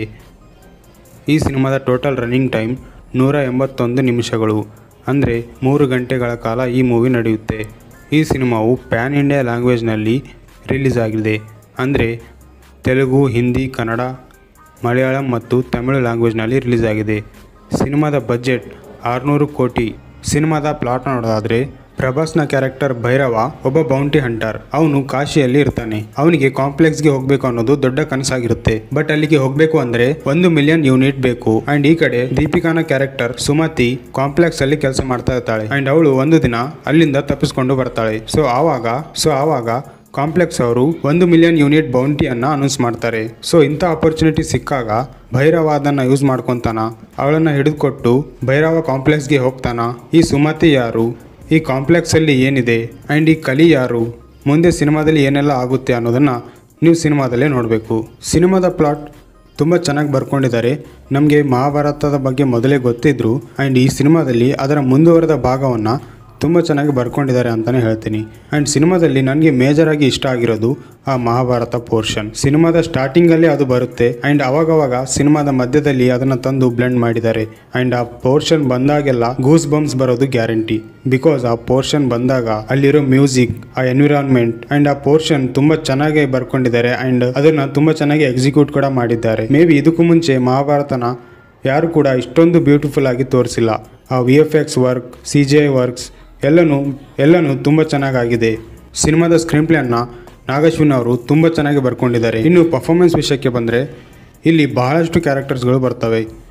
ಈ ಸಿನಿಮಾದ ಟೋಟಲ್ ರನ್ನಿಂಗ್ ಟೈಮ್ ನೂರ ಎಂಬತ್ತೊಂದು ನಿಮಿಷಗಳು ಅಂದರೆ ಮೂರು ಗಂಟೆಗಳ ಕಾಲ ಈ ಮೂವಿ ನಡೆಯುತ್ತೆ ಈ ಸಿನಿಮಾವು ಪ್ಯಾನ್ ಇಂಡಿಯಾ ಲ್ಯಾಂಗ್ವೇಜ್ನಲ್ಲಿ ರಿಲೀಸ್ ಆಗಿದೆ ಅಂದರೆ ತೆಲುಗು ಹಿಂದಿ ಕನ್ನಡ ಮಲಯಾಳಂ ಮತ್ತು ತಮಿಳು ಲ್ಯಾಂಗ್ವೇಜ್ನಲ್ಲಿ ರಿಲೀಸ್ ಆಗಿದೆ ಸಿನಿಮಾದ ಬಜೆಟ್ ಆರುನೂರು ಕೋಟಿ ಸಿನಿಮಾದ ಪ್ಲಾಟ್ ನೋಡೋದಾದರೆ ಪ್ರಭಾಸ್ನ ಕ್ಯಾರೆಕ್ಟರ್ ಭೈರವ ಒಬ್ಬ ಬೌಂಟಿ ಹಂಟರ್ ಅವನು ಕಾಶಿಯಲ್ಲಿ ಇರ್ತಾನೆ ಅವನಿಗೆ ಕಾಂಪ್ಲೆಕ್ಸ್ಗೆ ಹೋಗ್ಬೇಕು ಅನ್ನೋದು ದೊಡ್ಡ ಕನಸಾಗಿರುತ್ತೆ ಬಟ್ ಅಲ್ಲಿಗೆ ಹೋಗ್ಬೇಕು ಅಂದ್ರೆ ಒಂದು ಮಿಲಿಯನ್ ಯೂನಿಟ್ ಬೇಕು ಅಂಡ್ ಈ ಕಡೆ ದೀಪಿಕಾನ ಕ್ಯಾರೆಕ್ಟರ್ ಸುಮತಿ ಕಾಂಪ್ಲೆಕ್ಸ್ ಅಲ್ಲಿ ಕೆಲಸ ಮಾಡ್ತಾ ಇರ್ತಾಳೆ ಅಂಡ್ ಅವಳು ಒಂದು ದಿನ ಅಲ್ಲಿಂದ ತಪ್ಪಿಸ್ಕೊಂಡು ಬರ್ತಾಳೆ ಸೊ ಆವಾಗ ಸೊ ಆವಾಗ ಕಾಂಪ್ಲೆಕ್ಸ್ ಅವರು ಒಂದು ಮಿಲಿಯನ್ ಯೂನಿಟ್ ಬೌಂಟಿಯನ್ನ ಅನೌನ್ಸ್ ಮಾಡ್ತಾರೆ ಸೊ ಇಂಥ ಅಪರ್ಚುನಿಟಿ ಸಿಕ್ಕಾಗ ಭೈರವ ಅದನ್ನ ಯೂಸ್ ಮಾಡ್ಕೊತಾನ ಅವಳನ್ನ ಹಿಡಿದುಕೊಟ್ಟು ಭೈರವ ಕಾಂಪ್ಲೆಕ್ಸ್ಗೆ ಹೋಗ್ತಾನ ಈ ಸುಮತಿ ಯಾರು ಈ ಕಾಂಪ್ಲೆಕ್ಸಲ್ಲಿ ಏನಿದೆ ಆ್ಯಂಡ್ ಈ ಕಲಿ ಯಾರು ಮುಂದೆ ಸಿನಿಮಾದಲ್ಲಿ ಏನೆಲ್ಲ ಆಗುತ್ತೆ ಅನ್ನೋದನ್ನು ನೀವು ಸಿನಿಮಾದಲ್ಲೇ ನೋಡಬೇಕು ಸಿನಿಮಾದ ಪ್ಲಾಟ್ ತುಂಬ ಚೆನ್ನಾಗಿ ಬರ್ಕೊಂಡಿದ್ದಾರೆ ನಮಗೆ ಮಹಾಭಾರತದ ಬಗ್ಗೆ ಮೊದಲೇ ಗೊತ್ತಿದ್ರು ಆ್ಯಂಡ್ ಈ ಸಿನಿಮಾದಲ್ಲಿ ಅದರ ಮುಂದುವರೆದ ಭಾಗವನ್ನು ತುಂಬ ಚೆನ್ನಾಗಿ ಬರ್ಕೊಂಡಿದ್ದಾರೆ ಅಂತಲೇ ಹೇಳ್ತೀನಿ ಆ್ಯಂಡ್ ಸಿನಿಮಾದಲ್ಲಿ ನನಗೆ ಮೇಜರಾಗಿ ಇಷ್ಟ ಆಗಿರೋದು ಆ ಮಹಾಭಾರತ ಪೋರ್ಷನ್ ಸಿನಿಮಾದ ಸ್ಟಾರ್ಟಿಂಗಲ್ಲೇ ಅದು ಬರುತ್ತೆ ಆ್ಯಂಡ್ ಅವಾಗವಾಗ ಸಿನಿಮಾದ ಮಧ್ಯದಲ್ಲಿ ಅದನ್ನು ತಂದು ಬ್ಲೆಂಡ್ ಮಾಡಿದ್ದಾರೆ ಆ್ಯಂಡ್ ಆ ಪೋರ್ಷನ್ ಬಂದಾಗೆಲ್ಲ ಗೂಸ್ ಬಂಪ್ಸ್ ಬರೋದು ಗ್ಯಾರಂಟಿ ಬಿಕಾಸ್ ಆ ಪೋರ್ಷನ್ ಬಂದಾಗ ಅಲ್ಲಿರೋ ಮ್ಯೂಸಿಕ್ ಆ ಎನ್ವಿರಾನ್ಮೆಂಟ್ ಆ್ಯಂಡ್ ಆ ಪೋರ್ಷನ್ ತುಂಬ ಚೆನ್ನಾಗಿ ಬರ್ಕೊಂಡಿದ್ದಾರೆ ಆ್ಯಂಡ್ ಅದನ್ನು ತುಂಬ ಚೆನ್ನಾಗಿ ಎಕ್ಸಿಕ್ಯೂಟ್ ಕೂಡ ಮಾಡಿದ್ದಾರೆ ಮೇ ಬಿ ಇದಕ್ಕೂ ಮುಂಚೆ ಮಹಾಭಾರತನ ಯಾರು ಕೂಡ ಇಷ್ಟೊಂದು ಬ್ಯೂಟಿಫುಲ್ ಆಗಿ ತೋರಿಸಿಲ್ಲ ಆ V F X work C G works ಎಲ್ಲನೂ ಎಲ್ಲನೂ ತುಂಬ ಚೆನ್ನಾಗಾಗಿದೆ ಸಿನಿಮಾದ ಸ್ಕ್ರೀನ್ ಪ್ಲೇಯನ್ನು ನಾಗಶ್ವಿನ್ ಅವರು ತುಂಬ ಚೆನ್ನಾಗಿ ಬರ್ಕೊಂಡಿದ್ದಾರೆ ಇನ್ನು ಪರ್ಫಾರ್ಮೆನ್ಸ್ ವಿಷಯಕ್ಕೆ ಬಂದರೆ ಇಲ್ಲಿ ಬಹಳಷ್ಟು ಕ್ಯಾರೆಕ್ಟರ್ಸ್ಗಳು ಬರ್ತವೆ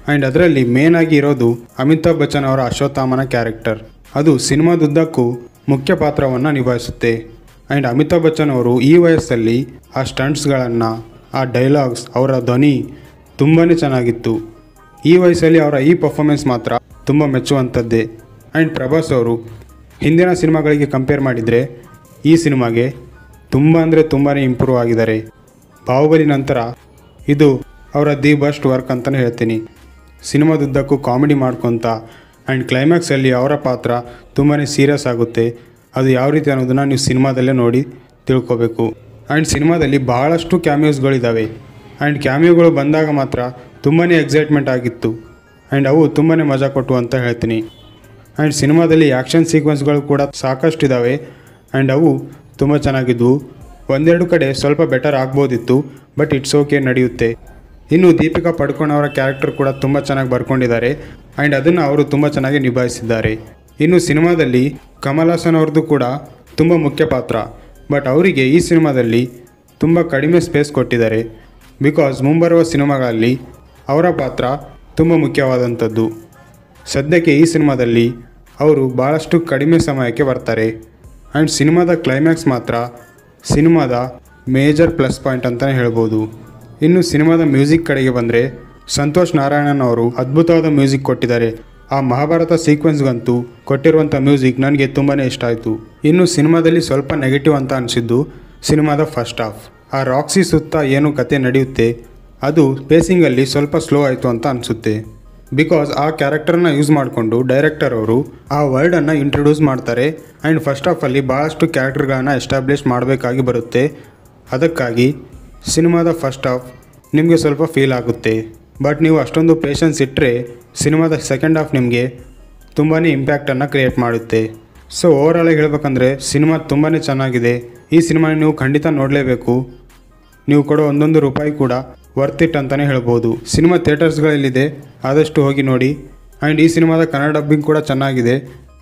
ಆ್ಯಂಡ್ ಅದರಲ್ಲಿ ಮೇನ್ ಆಗಿ ಇರೋದು ಅಮಿತಾಬ್ ಬಚ್ಚನ್ ಅವರ ಅಶ್ವತ್ಥಾಮನ ಕ್ಯಾರೆಕ್ಟರ್ ಅದು ಸಿನಿಮಾದುದ್ದಕ್ಕೂ ಮುಖ್ಯ ಪಾತ್ರವನ್ನು ನಿಭಾಯಿಸುತ್ತೆ ಆ್ಯಂಡ್ ಅಮಿತಾಬ್ ಬಚ್ಚನ್ ಅವರು ಈ ವಯಸ್ಸಲ್ಲಿ ಆ ಸ್ಟಂಟ್ಸ್ಗಳನ್ನು ಆ ಡೈಲಾಗ್ಸ್ ಅವರ ಧ್ವನಿ ತುಂಬಾ ಚೆನ್ನಾಗಿತ್ತು ಈ ವಯಸ್ಸಲ್ಲಿ ಅವರ ಈ ಪರ್ಫಾರ್ಮೆನ್ಸ್ ಮಾತ್ರ ತುಂಬ ಮೆಚ್ಚುವಂಥದ್ದೇ ಆ್ಯಂಡ್ ಪ್ರಭಾಸ್ ಅವರು ಹಿಂದಿನ ಸಿನಿಮಾಗಳಿಗೆ ಕಂಪೇರ್ ಮಾಡಿದರೆ ಈ ಸಿನಿಮಾಗೆ ತುಂಬ ಅಂದರೆ ತುಂಬಾ ಇಂಪ್ರೂವ್ ಆಗಿದ್ದಾರೆ ಬಾಹುಬಲಿ ನಂತರ ಇದು ಅವರ ದಿ ಬೆಸ್ಟ್ ವರ್ಕ್ ಅಂತಲೇ ಹೇಳ್ತೀನಿ ಸಿನಿಮಾದುದ್ದಕ್ಕೂ ಕಾಮಿಡಿ ಮಾಡ್ಕೊತ ಆ್ಯಂಡ್ ಕ್ಲೈಮ್ಯಾಕ್ಸಲ್ಲಿ ಅವರ ಪಾತ್ರ ತುಂಬಾ ಸೀರಿಯಸ್ ಆಗುತ್ತೆ ಅದು ಯಾವ ರೀತಿ ಅನ್ನೋದನ್ನು ನೀವು ಸಿನಿಮಾದಲ್ಲೇ ನೋಡಿ ತಿಳ್ಕೊಬೇಕು ಆ್ಯಂಡ್ ಸಿನಿಮಾದಲ್ಲಿ ಬಹಳಷ್ಟು ಕ್ಯಾಮಿಯೋಸ್ಗಳಿದ್ದಾವೆ ಆ್ಯಂಡ್ ಕ್ಯಾಮಿಯೋಗಳು ಬಂದಾಗ ಮಾತ್ರ ತುಂಬಾ ಎಕ್ಸೈಟ್ಮೆಂಟ್ ಆಗಿತ್ತು ಆ್ಯಂಡ್ ಅವು ತುಂಬಾ ಮಜಾ ಕೊಟ್ಟು ಅಂತ ಹೇಳ್ತೀನಿ ಆ್ಯಂಡ್ ಸಿನಿಮಾದಲ್ಲಿ ಆ್ಯಕ್ಷನ್ ಸೀಕ್ವೆನ್ಸ್ಗಳು ಕೂಡ ಸಾಕಷ್ಟು ಇದ್ದಾವೆ ಆ್ಯಂಡ್ ಅವು ತುಂಬ ಚೆನ್ನಾಗಿದ್ವು ಒಂದೆರಡು ಕಡೆ ಸ್ವಲ್ಪ ಬೆಟರ್ ಆಗ್ಬೋದಿತ್ತು ಬಟ್ ಇಟ್ಸ್ ಓಕೆ ನಡೆಯುತ್ತೆ ಇನ್ನು ದೀಪಿಕಾ ಪಡ್ಕೋಣ್ ಅವರ ಕ್ಯಾರೆಕ್ಟರ್ ಕೂಡ ತುಂಬ ಚೆನ್ನಾಗಿ ಬರ್ಕೊಂಡಿದ್ದಾರೆ ಆ್ಯಂಡ್ ಅದನ್ನು ಅವರು ತುಂಬ ಚೆನ್ನಾಗಿ ನಿಭಾಯಿಸಿದ್ದಾರೆ ಇನ್ನು ಸಿನಿಮಾದಲ್ಲಿ ಕಮಲ್ ಹಾಸನ್ ಅವ್ರದ್ದು ಕೂಡ ತುಂಬ ಮುಖ್ಯ ಪಾತ್ರ ಬಟ್ ಅವರಿಗೆ ಈ ಸಿನಿಮಾದಲ್ಲಿ ತುಂಬ ಕಡಿಮೆ ಸ್ಪೇಸ್ ಕೊಟ್ಟಿದ್ದಾರೆ ಬಿಕಾಸ್ ಮುಂಬರುವ ಸಿನಿಮಾಗಳಲ್ಲಿ ಅವರ ಪಾತ್ರ ತುಂಬ ಮುಖ್ಯವಾದಂಥದ್ದು ಸದ್ಯಕ್ಕೆ ಈ ಸಿನಿಮಾದಲ್ಲಿ ಅವರು ಭಾಳಷ್ಟು ಕಡಿಮೆ ಸಮಯಕ್ಕೆ ಬರ್ತಾರೆ ಆ್ಯಂಡ್ ಸಿನಿಮಾದ ಕ್ಲೈಮ್ಯಾಕ್ಸ್ ಮಾತ್ರ ಸಿನಿಮಾದ ಮೇಜರ್ ಪ್ಲಸ್ ಪಾಯಿಂಟ್ ಅಂತಲೇ ಹೇಳ್ಬೋದು ಇನ್ನು ಸಿನಿಮಾದ ಮ್ಯೂಸಿಕ್ ಕಡೆಗೆ ಬಂದರೆ ಸಂತೋಷ್ ನಾರಾಯಣನ್ ಅವರು ಅದ್ಭುತವಾದ ಮ್ಯೂಸಿಕ್ ಕೊಟ್ಟಿದ್ದಾರೆ ಆ ಮಹಾಭಾರತ ಸೀಕ್ವೆನ್ಸ್ಗಂತೂ ಕೊಟ್ಟಿರುವಂಥ ಮ್ಯೂಸಿಕ್ ನನಗೆ ತುಂಬಾ ಇಷ್ಟ ಆಯಿತು ಇನ್ನು ಸಿನಿಮಾದಲ್ಲಿ ಸ್ವಲ್ಪ ನೆಗೆಟಿವ್ ಅಂತ ಅನಿಸಿದ್ದು ಸಿನಿಮಾದ ಫಸ್ಟ್ ಹಾಫ್ ಆ ರಾಕ್ಸಿ ಸುತ್ತ ಏನು ಕತೆ ನಡೆಯುತ್ತೆ ಅದು ಪೇಸಿಂಗಲ್ಲಿ ಸ್ವಲ್ಪ ಸ್ಲೋ ಆಯಿತು ಅಂತ ಅನಿಸುತ್ತೆ ಬಿಕಾಸ್ ಆ ಕ್ಯಾರೆಕ್ಟರ್ನ ಯೂಸ್ ಮಾಡಿಕೊಂಡು ಡೈರೆಕ್ಟರ್ ಅವರು ಆ ವರ್ಡನ್ನು ಇಂಟ್ರೊಡ್ಯೂಸ್ ಮಾಡ್ತಾರೆ ಆ್ಯಂಡ್ ಫಸ್ಟ್ ಆಫಲ್ಲಿ ಭಾಳಷ್ಟು ಕ್ಯಾರೆಕ್ಟರ್ಗಳನ್ನು ಎಸ್ಟಾಬ್ಲಿಷ್ ಮಾಡಬೇಕಾಗಿ ಬರುತ್ತೆ ಅದಕ್ಕಾಗಿ ಸಿನಿಮಾದ ಫಸ್ಟ್ ಹಾಫ್ ನಿಮಗೆ ಸ್ವಲ್ಪ ಫೀಲ್ ಆಗುತ್ತೆ ಬಟ್ ನೀವು ಅಷ್ಟೊಂದು ಪೇಷನ್ಸ್ ಇಟ್ಟರೆ ಸಿನಿಮಾದ ಸೆಕೆಂಡ್ ಹಾಫ್ ನಿಮಗೆ ತುಂಬಾ ಇಂಪ್ಯಾಕ್ಟನ್ನು ಕ್ರಿಯೇಟ್ ಮಾಡುತ್ತೆ ಸೊ ಓವರಾಲ್ ಆಗಿ ಹೇಳ್ಬೇಕಂದ್ರೆ ಸಿನಿಮಾ ತುಂಬಾ ಚೆನ್ನಾಗಿದೆ ಈ ಸಿನಿಮಾ ನೀವು ಖಂಡಿತ ನೋಡಲೇಬೇಕು ನೀವು ಕೊಡೋ ಒಂದೊಂದು ರೂಪಾಯಿ ಕೂಡ ವರ್ತ್ ಇಟ್ ಅಂತಲೇ ಹೇಳ್ಬೋದು ಸಿನಿಮಾ ಥಿಯೇಟರ್ಸ್ಗಳಲ್ಲಿದೆ ಆದಷ್ಟು ಹೋಗಿ ನೋಡಿ ಆ್ಯಂಡ್ ಈ ಸಿನಿಮಾದ ಕನ್ನಡ ಡಬ್ಬಿಂಗ್ ಕೂಡ ಚೆನ್ನಾಗಿದೆ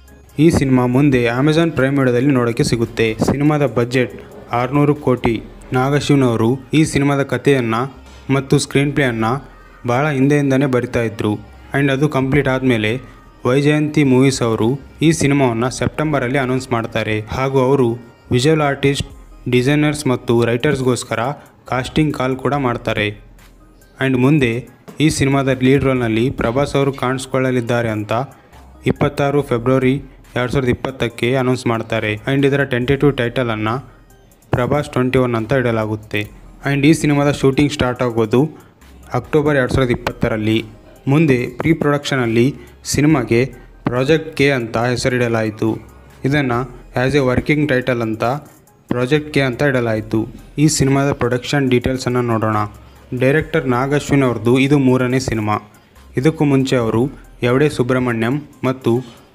ಈ ಸಿನಿಮಾ ಮುಂದೆ ಅಮೆಜಾನ್ ಪ್ರೈಮ್ ವಿಡಿಯೋದಲ್ಲಿ ನೋಡೋಕ್ಕೆ ಸಿಗುತ್ತೆ ಸಿನಿಮಾದ ಬಜೆಟ್ ಆರುನೂರು ಕೋಟಿ ನಾಗಶಿವ್ನವರು ಈ ಸಿನಿಮಾದ ಕಥೆಯನ್ನು ಮತ್ತು ಸ್ಕ್ರೀನ್ ಪ್ಲೇಯನ್ನು ಭಾಳ ಹಿಂದೆಯಿಂದನೇ ಬರಿತಾ ಇದ್ರು ಆ್ಯಂಡ್ ಅದು ಕಂಪ್ಲೀಟ್ ಆದಮೇಲೆ ವೈಜಯಂತಿ ಮೂವೀಸ್ ಅವರು ಈ ಸಿನಿಮಾವನ್ನು ಸೆಪ್ಟೆಂಬರಲ್ಲಿ ಅನೌನ್ಸ್ ಮಾಡ್ತಾರೆ ಹಾಗೂ ಅವರು ವಿಜುವಲ್ ಆರ್ಟಿಸ್ಟ್ ಡಿಸೈನರ್ಸ್ ಮತ್ತು ರೈಟರ್ಸ್ಗೋಸ್ಕರ ಕಾಸ್ಟಿಂಗ್ ಕಾಲ್ ಕೂಡ ಮಾಡ್ತಾರೆ ಆ್ಯಂಡ್ ಮುಂದೆ ಈ ಸಿನಿಮಾದ ಲೀಡ್ ರೋಲ್ನಲ್ಲಿ ಪ್ರಭಾಸ್ ಅವರು ಕಾಣಿಸ್ಕೊಳ್ಳಲಿದ್ದಾರೆ ಅಂತ ಇಪ್ಪತ್ತಾರು ಫೆಬ್ರವರಿ ಎರಡು ಸಾವಿರದ ಇಪ್ಪತ್ತಕ್ಕೆ ಅನೌನ್ಸ್ ಮಾಡ್ತಾರೆ ಆ್ಯಂಡ್ ಇದರ ಟೆಂಟೇಟಿವ್ ಟೈಟಲನ್ನು ಪ್ರಭಾಸ್ ಟ್ವೆಂಟಿ ಒನ್ ಅಂತ ಇಡಲಾಗುತ್ತೆ ಆ್ಯಂಡ್ ಈ ಸಿನಿಮಾದ ಶೂಟಿಂಗ್ ಸ್ಟಾರ್ಟ್ ಆಗೋದು ಅಕ್ಟೋಬರ್ ಎರಡು ಸಾವಿರದ ಇಪ್ಪತ್ತರಲ್ಲಿ ಮುಂದೆ ಪ್ರೀ ಪ್ರೊಡಕ್ಷನಲ್ಲಿ ಸಿನಿಮಾಗೆ ಪ್ರಾಜೆಕ್ಟ್ ಕೆ ಅಂತ ಹೆಸರಿಡಲಾಯಿತು ಇದನ್ನು ಆ್ಯಸ್ ಎ ವರ್ಕಿಂಗ್ ಟೈಟಲ್ ಅಂತ ಪ್ರಾಜೆಕ್ಟ್ ಕೆ ಅಂತ ಇಡಲಾಯಿತು ಈ ಸಿನಿಮಾದ ಪ್ರೊಡಕ್ಷನ್ ಡೀಟೇಲ್ಸನ್ನು ನೋಡೋಣ ಡೈರೆಕ್ಟರ್ ನಾಗ್ ಅಶ್ವಿನ್ ಅವ್ರದ್ದು ಇದು ಮೂರನೇ ಸಿನಿಮಾ ಇದಕ್ಕೂ ಮುಂಚೆ ಅವರು ಎವಡೆ ಸುಬ್ರಹ್ಮಣ್ಯಂ ಮತ್ತು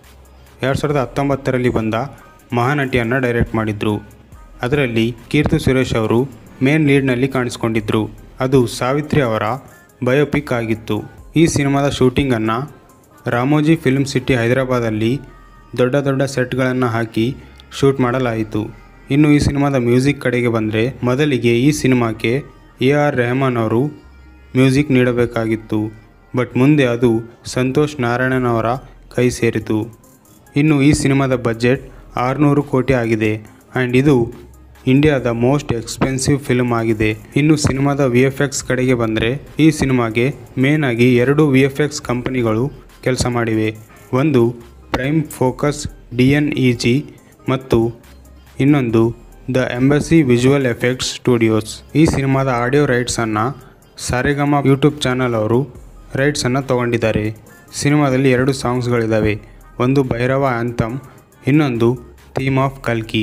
ಎರಡು ಸಾವಿರದ ಹತ್ತೊಂಬತ್ತರಲ್ಲಿ ಬಂದ ಮಹಾನಟಿಯನ್ನು ಡೈರೆಕ್ಟ್ ಮಾಡಿದರು ಅದರಲ್ಲಿ ಕೀರ್ತಿ ಸುರೇಶ್ ಅವರು ಮೇನ್ ಲೀಡ್ನಲ್ಲಿ ಕಾಣಿಸ್ಕೊಂಡಿದ್ದರು ಅದು ಸಾವಿತ್ರಿ ಅವರ ಬಯೋಪಿಕ್ ಆಗಿತ್ತು ಈ ಸಿನಿಮಾದ ಶೂಟಿಂಗನ್ನು ರಾಮೋಜಿ ಫಿಲ್ಮ್ ಸಿಟಿ ಹೈದರಾಬಾದಲ್ಲಿ ದೊಡ್ಡ ದೊಡ್ಡ ಸೆಟ್ಗಳನ್ನು ಹಾಕಿ ಶೂಟ್ ಮಾಡಲಾಯಿತು ಇನ್ನು ಈ ಸಿನಿಮಾದ ಮ್ಯೂಸಿಕ್ ಕಡೆಗೆ ಬಂದರೆ ಮೊದಲಿಗೆ ಈ ಸಿನಿಮಾಕ್ಕೆ ಎ ಆರ್ ರೆಹಮಾನ್ ಅವರು ಮ್ಯೂಸಿಕ್ ನೀಡಬೇಕಾಗಿತ್ತು ಬಟ್ ಮುಂದೆ ಅದು ಸಂತೋಷ್ ನಾರಾಯಣನ್ ಅವರ ಕೈ ಸೇರಿತು ಇನ್ನು ಈ ಸಿನಿಮಾದ ಬಜೆಟ್ ಆರುನೂರು ಕೋಟಿ ಆಗಿದೆ ಆ್ಯಂಡ್ ಇದು ಇಂಡಿಯಾದ ಮೋಸ್ಟ್ ಎಕ್ಸ್ಪೆನ್ಸಿವ್ ಫಿಲ್ಮ್ ಆಗಿದೆ ಇನ್ನು ಸಿನಿಮಾದ ವಿ ಎಫ್ ಎಕ್ಸ್ ಕಡೆಗೆ ಬಂದರೆ ಈ ಸಿನಿಮಾಗೆ ಮೇನ್ ಆಗಿ ಎರಡು ವಿ ಎಫ್ ಎಕ್ಸ್ ಕಂಪನಿಗಳು ಕೆಲಸ ಮಾಡಿವೆ ಒಂದು prime focus D N E G ಮತ್ತು ಇನ್ನೊಂದು the embassy visual effects studios ಈ ಸಿನಿಮಾದ ಆಡಿಯೋ ರೈಟ್ಸನ್ನು ಸಾರೆಗಮ ಯೂಟ್ಯೂಬ್ ಚಾನಲ್ ಅವರು ರೈಟ್ಸನ್ನು ತಗೊಂಡಿದ್ದಾರೆ ಸಿನಿಮಾದಲ್ಲಿ ಎರಡು ಸಾಂಗ್ಸ್ಗಳಿದ್ದಾವೆ ಒಂದು ಭೈರವ ಆ್ಯಂಥಮ್ ಇನ್ನೊಂದು ಥೀಮ್ ಆಫ್ ಕಲ್ಕಿ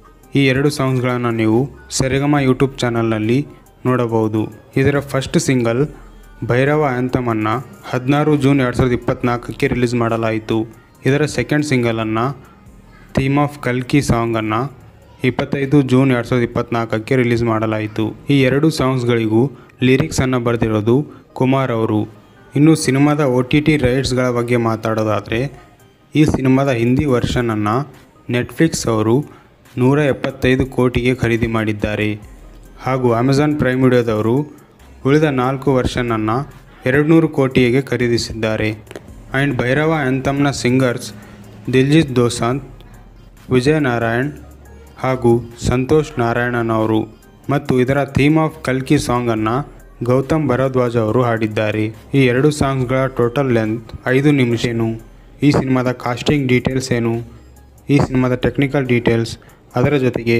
ಈ ಎರಡು ಸಾಂಗ್ಸ್ಗಳನ್ನು ನೀವು ಸರಿಗಮ ಯೂಟ್ಯೂಬ್ ಚಾನಲ್ನಲ್ಲಿ ನೋಡಬಹುದು ಇದರ ಫಸ್ಟ್ ಸಿಂಗಲ್ ಭೈರವ ಆ್ಯಂಥಮನ್ನು ಹದಿನಾರು ಜೂನ್ ಎರಡು ಸಾವಿರದ ಇಪ್ಪತ್ತ್ನಾಲ್ಕಕ್ಕೆ ರಿಲೀಸ್ ಮಾಡಲಾಯಿತು ಇದರ ಸೆಕೆಂಡ್ ಸಿಂಗಲನ್ನು ಥೀಮ್ ಆಫ್ ಕಲ್ಕಿ ಸಾಂಗನ್ನು ಇಪ್ಪತ್ತೈದು ಜೂನ್ ಎರಡು ಸಾವಿರದ ಇಪ್ಪತ್ತ್ನಾಲ್ಕಕ್ಕೆ ರಿಲೀಸ್ ಮಾಡಲಾಯಿತು ಈ ಎರಡು ಸಾಂಗ್ಸ್ಗಳಿಗೂ ಲಿರಿಕ್ಸನ್ನು ಬರೆದಿರೋದು ಕುಮಾರ್ ಅವರು ಇನ್ನು ಸಿನಿಮಾದ ಒ ಟಿ ಟಿ ರೈಟ್ಸ್ಗಳ ಬಗ್ಗೆ ಮಾತಾಡೋದಾದರೆ ಈ ಸಿನಿಮಾದ ಹಿಂದಿ ವರ್ಷನನ್ನು ನೆಟ್ಫ್ಲಿಕ್ಸ್ ಅವರು ನೂರ ಎಪ್ಪತ್ತೈದು ಕೋಟಿಗೆ ಖರೀದಿ ಮಾಡಿದ್ದಾರೆ ಹಾಗೂ ಅಮೆಜಾನ್ ಪ್ರೈಮ್ ವಿಡಿಯೋದವರು ಉಳಿದ ನಾಲ್ಕು ವರ್ಷನನ್ನು ಎರಡುನೂರು ಕೋಟಿಗೆ ಖರೀದಿಸಿದ್ದಾರೆ ಆ್ಯಂಡ್ ಭೈರವ ಆ್ಯಂಥಮ್ನ ಸಿಂಗರ್ಸ್ ದಿಲ್ಜಿತ್ ದೋಸಾಂತ್ ವಿಜಯ್ ನಾರಾಯಣ್ ಹಾಗೂ ಸಂತೋಷ್ ನಾರಾಯಣನ್ ಅವರು ಮತ್ತು ಇದರ ಥೀಮ್ ಆಫ್ ಕಲ್ಕಿ ಸಾಂಗನ್ನು ಗೌತಮ್ ಭರದ್ವಾಜ್ ಅವರು ಹಾಡಿದ್ದಾರೆ ಈ ಎರಡು ಸಾಂಗ್ಸ್ಗಳ ಟೋಟಲ್ ಲೆಂತ್ ಐದು ನಿಮಿಷ ಏನು ಈ ಸಿನಿಮಾದ ಕಾಸ್ಟಿಂಗ್ ಡೀಟೇಲ್ಸ್ ಏನು ಈ ಸಿನಿಮಾದ ಟೆಕ್ನಿಕಲ್ ಡೀಟೇಲ್ಸ್ ಅದರ ಜೊತೆಗೆ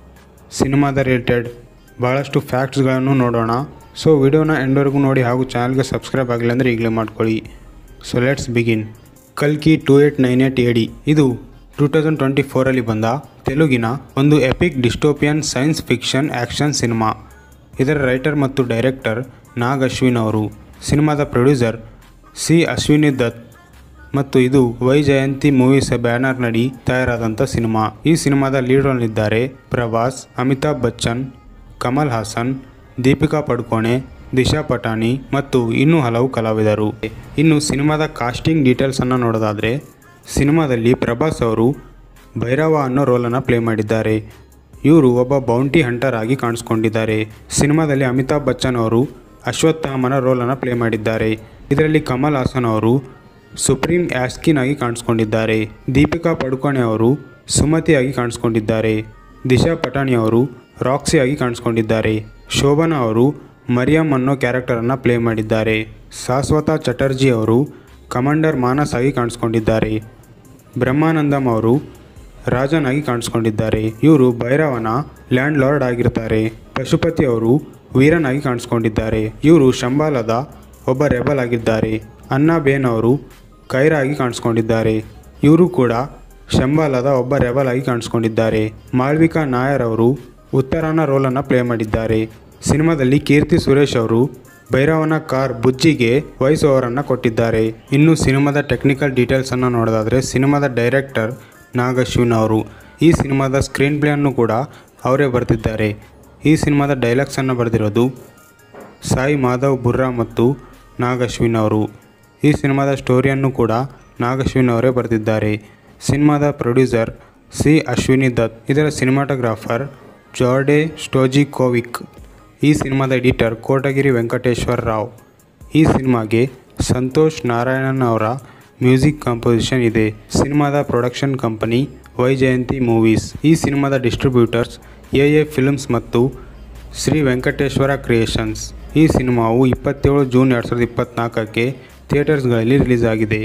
ಸಿನಿಮಾದ ರಿಲೇಟೆಡ್ ಭಾಳಷ್ಟು ಫ್ಯಾಕ್ಟ್ಸ್ಗಳನ್ನು ನೋಡೋಣ ಸೊ ವಿಡಿಯೋನ ಎಂಡ್ವರೆಗೂ ನೋಡಿ ಹಾಗೂ ಚಾನಲ್ಗೆ ಸಬ್ಸ್ಕ್ರೈಬ್ ಆಗಿಲ್ಲ ಅಂದರೆ ಈಗಲೇ ಮಾಡ್ಕೊಳ್ಳಿ ಸೊ ಲೆಟ್ಸ್ ಬಿಗಿನ್ ಕಲ್ಕಿ ಟೂ ಏಟ್ ನೈನ್ ಏಟ್ ಎಡಿ ಇದು ಟೂ ತೌಸಂಡ್ ಟ್ವೆಂಟಿ ಫೋರಲ್ಲಿ ಬಂದ ತೆಲುಗಿನ ಒಂದು epic dystopian science fiction action cinema ಇದರ ರೈಟರ್ ಮತ್ತು ಡೈರೆಕ್ಟರ್ ನಾಗ್ ಅಶ್ವಿನ್ ಅವರು ಸಿನಿಮಾದ ಪ್ರೊಡ್ಯೂಸರ್ ಸಿ ಅಶ್ವಿನಿ ದತ್ ಮತ್ತು ಇದು ವೈ ಜಯಂತಿ ಮೂವೀಸ್ ಬ್ಯಾನರ್ ನಡಿ ತಯಾರಾದಂಥ ಸಿನಿಮಾ ಈ ಸಿನಿಮಾದ ಲೀಡ್ ರೋಲ್ನಿದ್ದಾರೆ ಪ್ರಭಾಸ್ ಅಮಿತಾಬ್ ಬಚ್ಚನ್ ಕಮಲ್ ಹಾಸನ್ ದೀಪಿಕಾ ಪಡುಕೋಣೆ ದಿಶಾ ಪಟಾಣಿ ಮತ್ತು ಇನ್ನೂ ಹಲವು ಕಲಾವಿದರು ಇನ್ನು ಸಿನಿಮಾದ ಕಾಸ್ಟಿಂಗ್ ಡೀಟೇಲ್ಸನ್ನು ನೋಡೋದಾದರೆ ಸಿನಿಮಾದಲ್ಲಿ ಪ್ರಭಾಸ್ ಅವರು ಭೈರವ ಅನ್ನೋ ರೋಲನ್ನು ಪ್ಲೇ ಮಾಡಿದ್ದಾರೆ ಇವರು ಒಬ್ಬ ಬೌಂಟಿ ಹಂಟರ್ ಆಗಿ ಕಾಣಿಸ್ಕೊಂಡಿದ್ದಾರೆ ಸಿನಿಮಾದಲ್ಲಿ ಅಮಿತಾಬ್ ಬಚ್ಚನ್ ಅವರು ಅಶ್ವತ್ಥಾಮನ ರೋಲನ್ನು ಪ್ಲೇ ಮಾಡಿದ್ದಾರೆ ಇದರಲ್ಲಿ ಕಮಲ್ ಹಾಸನ್ ಅವರು ಸುಪ್ರೀಂ ಆಸ್ಕಿನ್ ಆಗಿ ಕಾಣಿಸ್ಕೊಂಡಿದ್ದಾರೆ ದೀಪಿಕಾ ಪಡುಕೋಣೆ ಅವರು ಸುಮತಿಯಾಗಿ ಕಾಣಿಸ್ಕೊಂಡಿದ್ದಾರೆ ದಿಶಾ ಪಟಾಣಿ ಅವರು ರಾಕ್ಸಿ ಆಗಿ ಕಾಣಿಸ್ಕೊಂಡಿದ್ದಾರೆ ಶೋಭನಾ ಅವರು ಮರಿಯಮ್ ಅನ್ನೋ ಕ್ಯಾರೆಕ್ಟರನ್ನು ಪ್ಲೇ ಮಾಡಿದ್ದಾರೆ ಶಾಶ್ವತ ಚಟರ್ಜಿ ಅವರು ಕಮಾಂಡರ್ ಮಾನಸ್ ಆಗಿ ಕಾಣಿಸ್ಕೊಂಡಿದ್ದಾರೆ ಬ್ರಹ್ಮಾನಂದಂ ಅವರು ರಾಜನ್ ಆಗಿ ಕಾಣಿಸ್ಕೊಂಡಿದ್ದಾರೆ ಇವರು ಭೈರವನ ಲ್ಯಾಂಡ್ ಲಾರ್ಡ್ ಆಗಿರ್ತಾರೆ ಪಶುಪತಿ ಅವರು ವೀರನ್ ಆಗಿ ಕಾಣಿಸ್ಕೊಂಡಿದ್ದಾರೆ ಇವರು ಶಂಬಾಲದ ಒಬ್ಬ ರೆಬಲ್ ಆಗಿದ್ದಾರೆ ಅನ್ನಬೇನ್ ಅವರು ಕೈರ ಆಗಿ ಕಾಣಿಸ್ಕೊಂಡಿದ್ದಾರೆ ಇವರು ಕೂಡ ಶಂಬಾಲದ ಒಬ್ಬ ರೆಬಲ್ ಆಗಿ ಕಾಣಿಸ್ಕೊಂಡಿದ್ದಾರೆ ಮಾಳ್ವಿಕಾ ನಾಯರ್ ಅವರು ಉತ್ತರಾನ ರೋಲನ್ನು ಪ್ಲೇ ಮಾಡಿದ್ದಾರೆ ಸಿನಿಮಾದಲ್ಲಿ ಕೀರ್ತಿ ಸುರೇಶ್ ಅವರು ಭೈರವನ ಕಾರ್ ಬುಜ್ಜಿಗೆ ವಾಯ್ಸ್ ಓವರನ್ನು ಕೊಟ್ಟಿದ್ದಾರೆ ಇನ್ನು ಸಿನಿಮಾದ ಟೆಕ್ನಿಕಲ್ ಡೀಟೇಲ್ಸನ್ನು ನೋಡೋದಾದರೆ ಸಿನಿಮಾದ ಡೈರೆಕ್ಟರ್ ನಾಗಶ್ವಿನ್ ಅವರು ಈ ಸಿನಿಮಾದ ಸ್ಕ್ರೀನ್ ಪ್ಲೇಯನ್ನು ಕೂಡ ಅವರೇ ಬರೆದಿದ್ದಾರೆ ಈ ಸಿನಿಮಾದ ಡೈಲಾಗ್ಸನ್ನು ಬರೆದಿರೋದು ಸಾಯಿ ಮಾಧವ್ ಬುರ್ರಾ ಮತ್ತು ನಾಗಶ್ವಿನ್ ಅವರು ಈ ಸಿನಿಮಾದ ಸ್ಟೋರಿಯನ್ನು ಕೂಡ ನಾಗಶ್ವಿನ್ ಅವರೇ ಬರೆದಿದ್ದಾರೆ ಸಿನಿಮಾದ ಪ್ರೊಡ್ಯೂಸರ್ ಸಿ ಅಶ್ವಿನಿ ದತ್ ಇದರ ಸಿನಿಮಾಟೋಗ್ರಾಫರ್ ಜಾರ್ಡೆ ಸ್ಟೋಜಿಕೋವಿಕ್ ಈ ಸಿನಿಮಾದ ಎಡಿಟರ್ ಕೋಟಗಿರಿ ವೆಂಕಟೇಶ್ವರ ರಾವ್ ಈ ಸಿನಿಮಾಗೆ ಸಂತೋಷ್ ನಾರಾಯಣನ್ ಅವರ ಮ್ಯೂಸಿಕ್ ಕಾಂಪೋಸಿಷನ್ ಇದೆ ಸಿನಿಮಾದ production company Vyjayanthi movies ಈ ಸಿನಿಮಾದ ಡಿಸ್ಟ್ರಿಬ್ಯೂಟರ್ಸ್ ಎ ಎ ಫಿಲ್ಮ್ಸ್ ಮತ್ತು ಶ್ರೀ ವೆಂಕಟೇಶ್ವರ ಕ್ರಿಯೇಷನ್ಸ್ ಈ ಸಿನಿಮಾವು ಇಪ್ಪತ್ತೇಳು ಜೂನ್ ಎರಡು ಸಾವಿರದ ಇಪ್ಪತ್ತ್ನಾಲ್ಕಕ್ಕೆ ಥಿಯೇಟರ್ಸ್ಗಳಲ್ಲಿ ರಿಲೀಸ್ ಆಗಿದೆ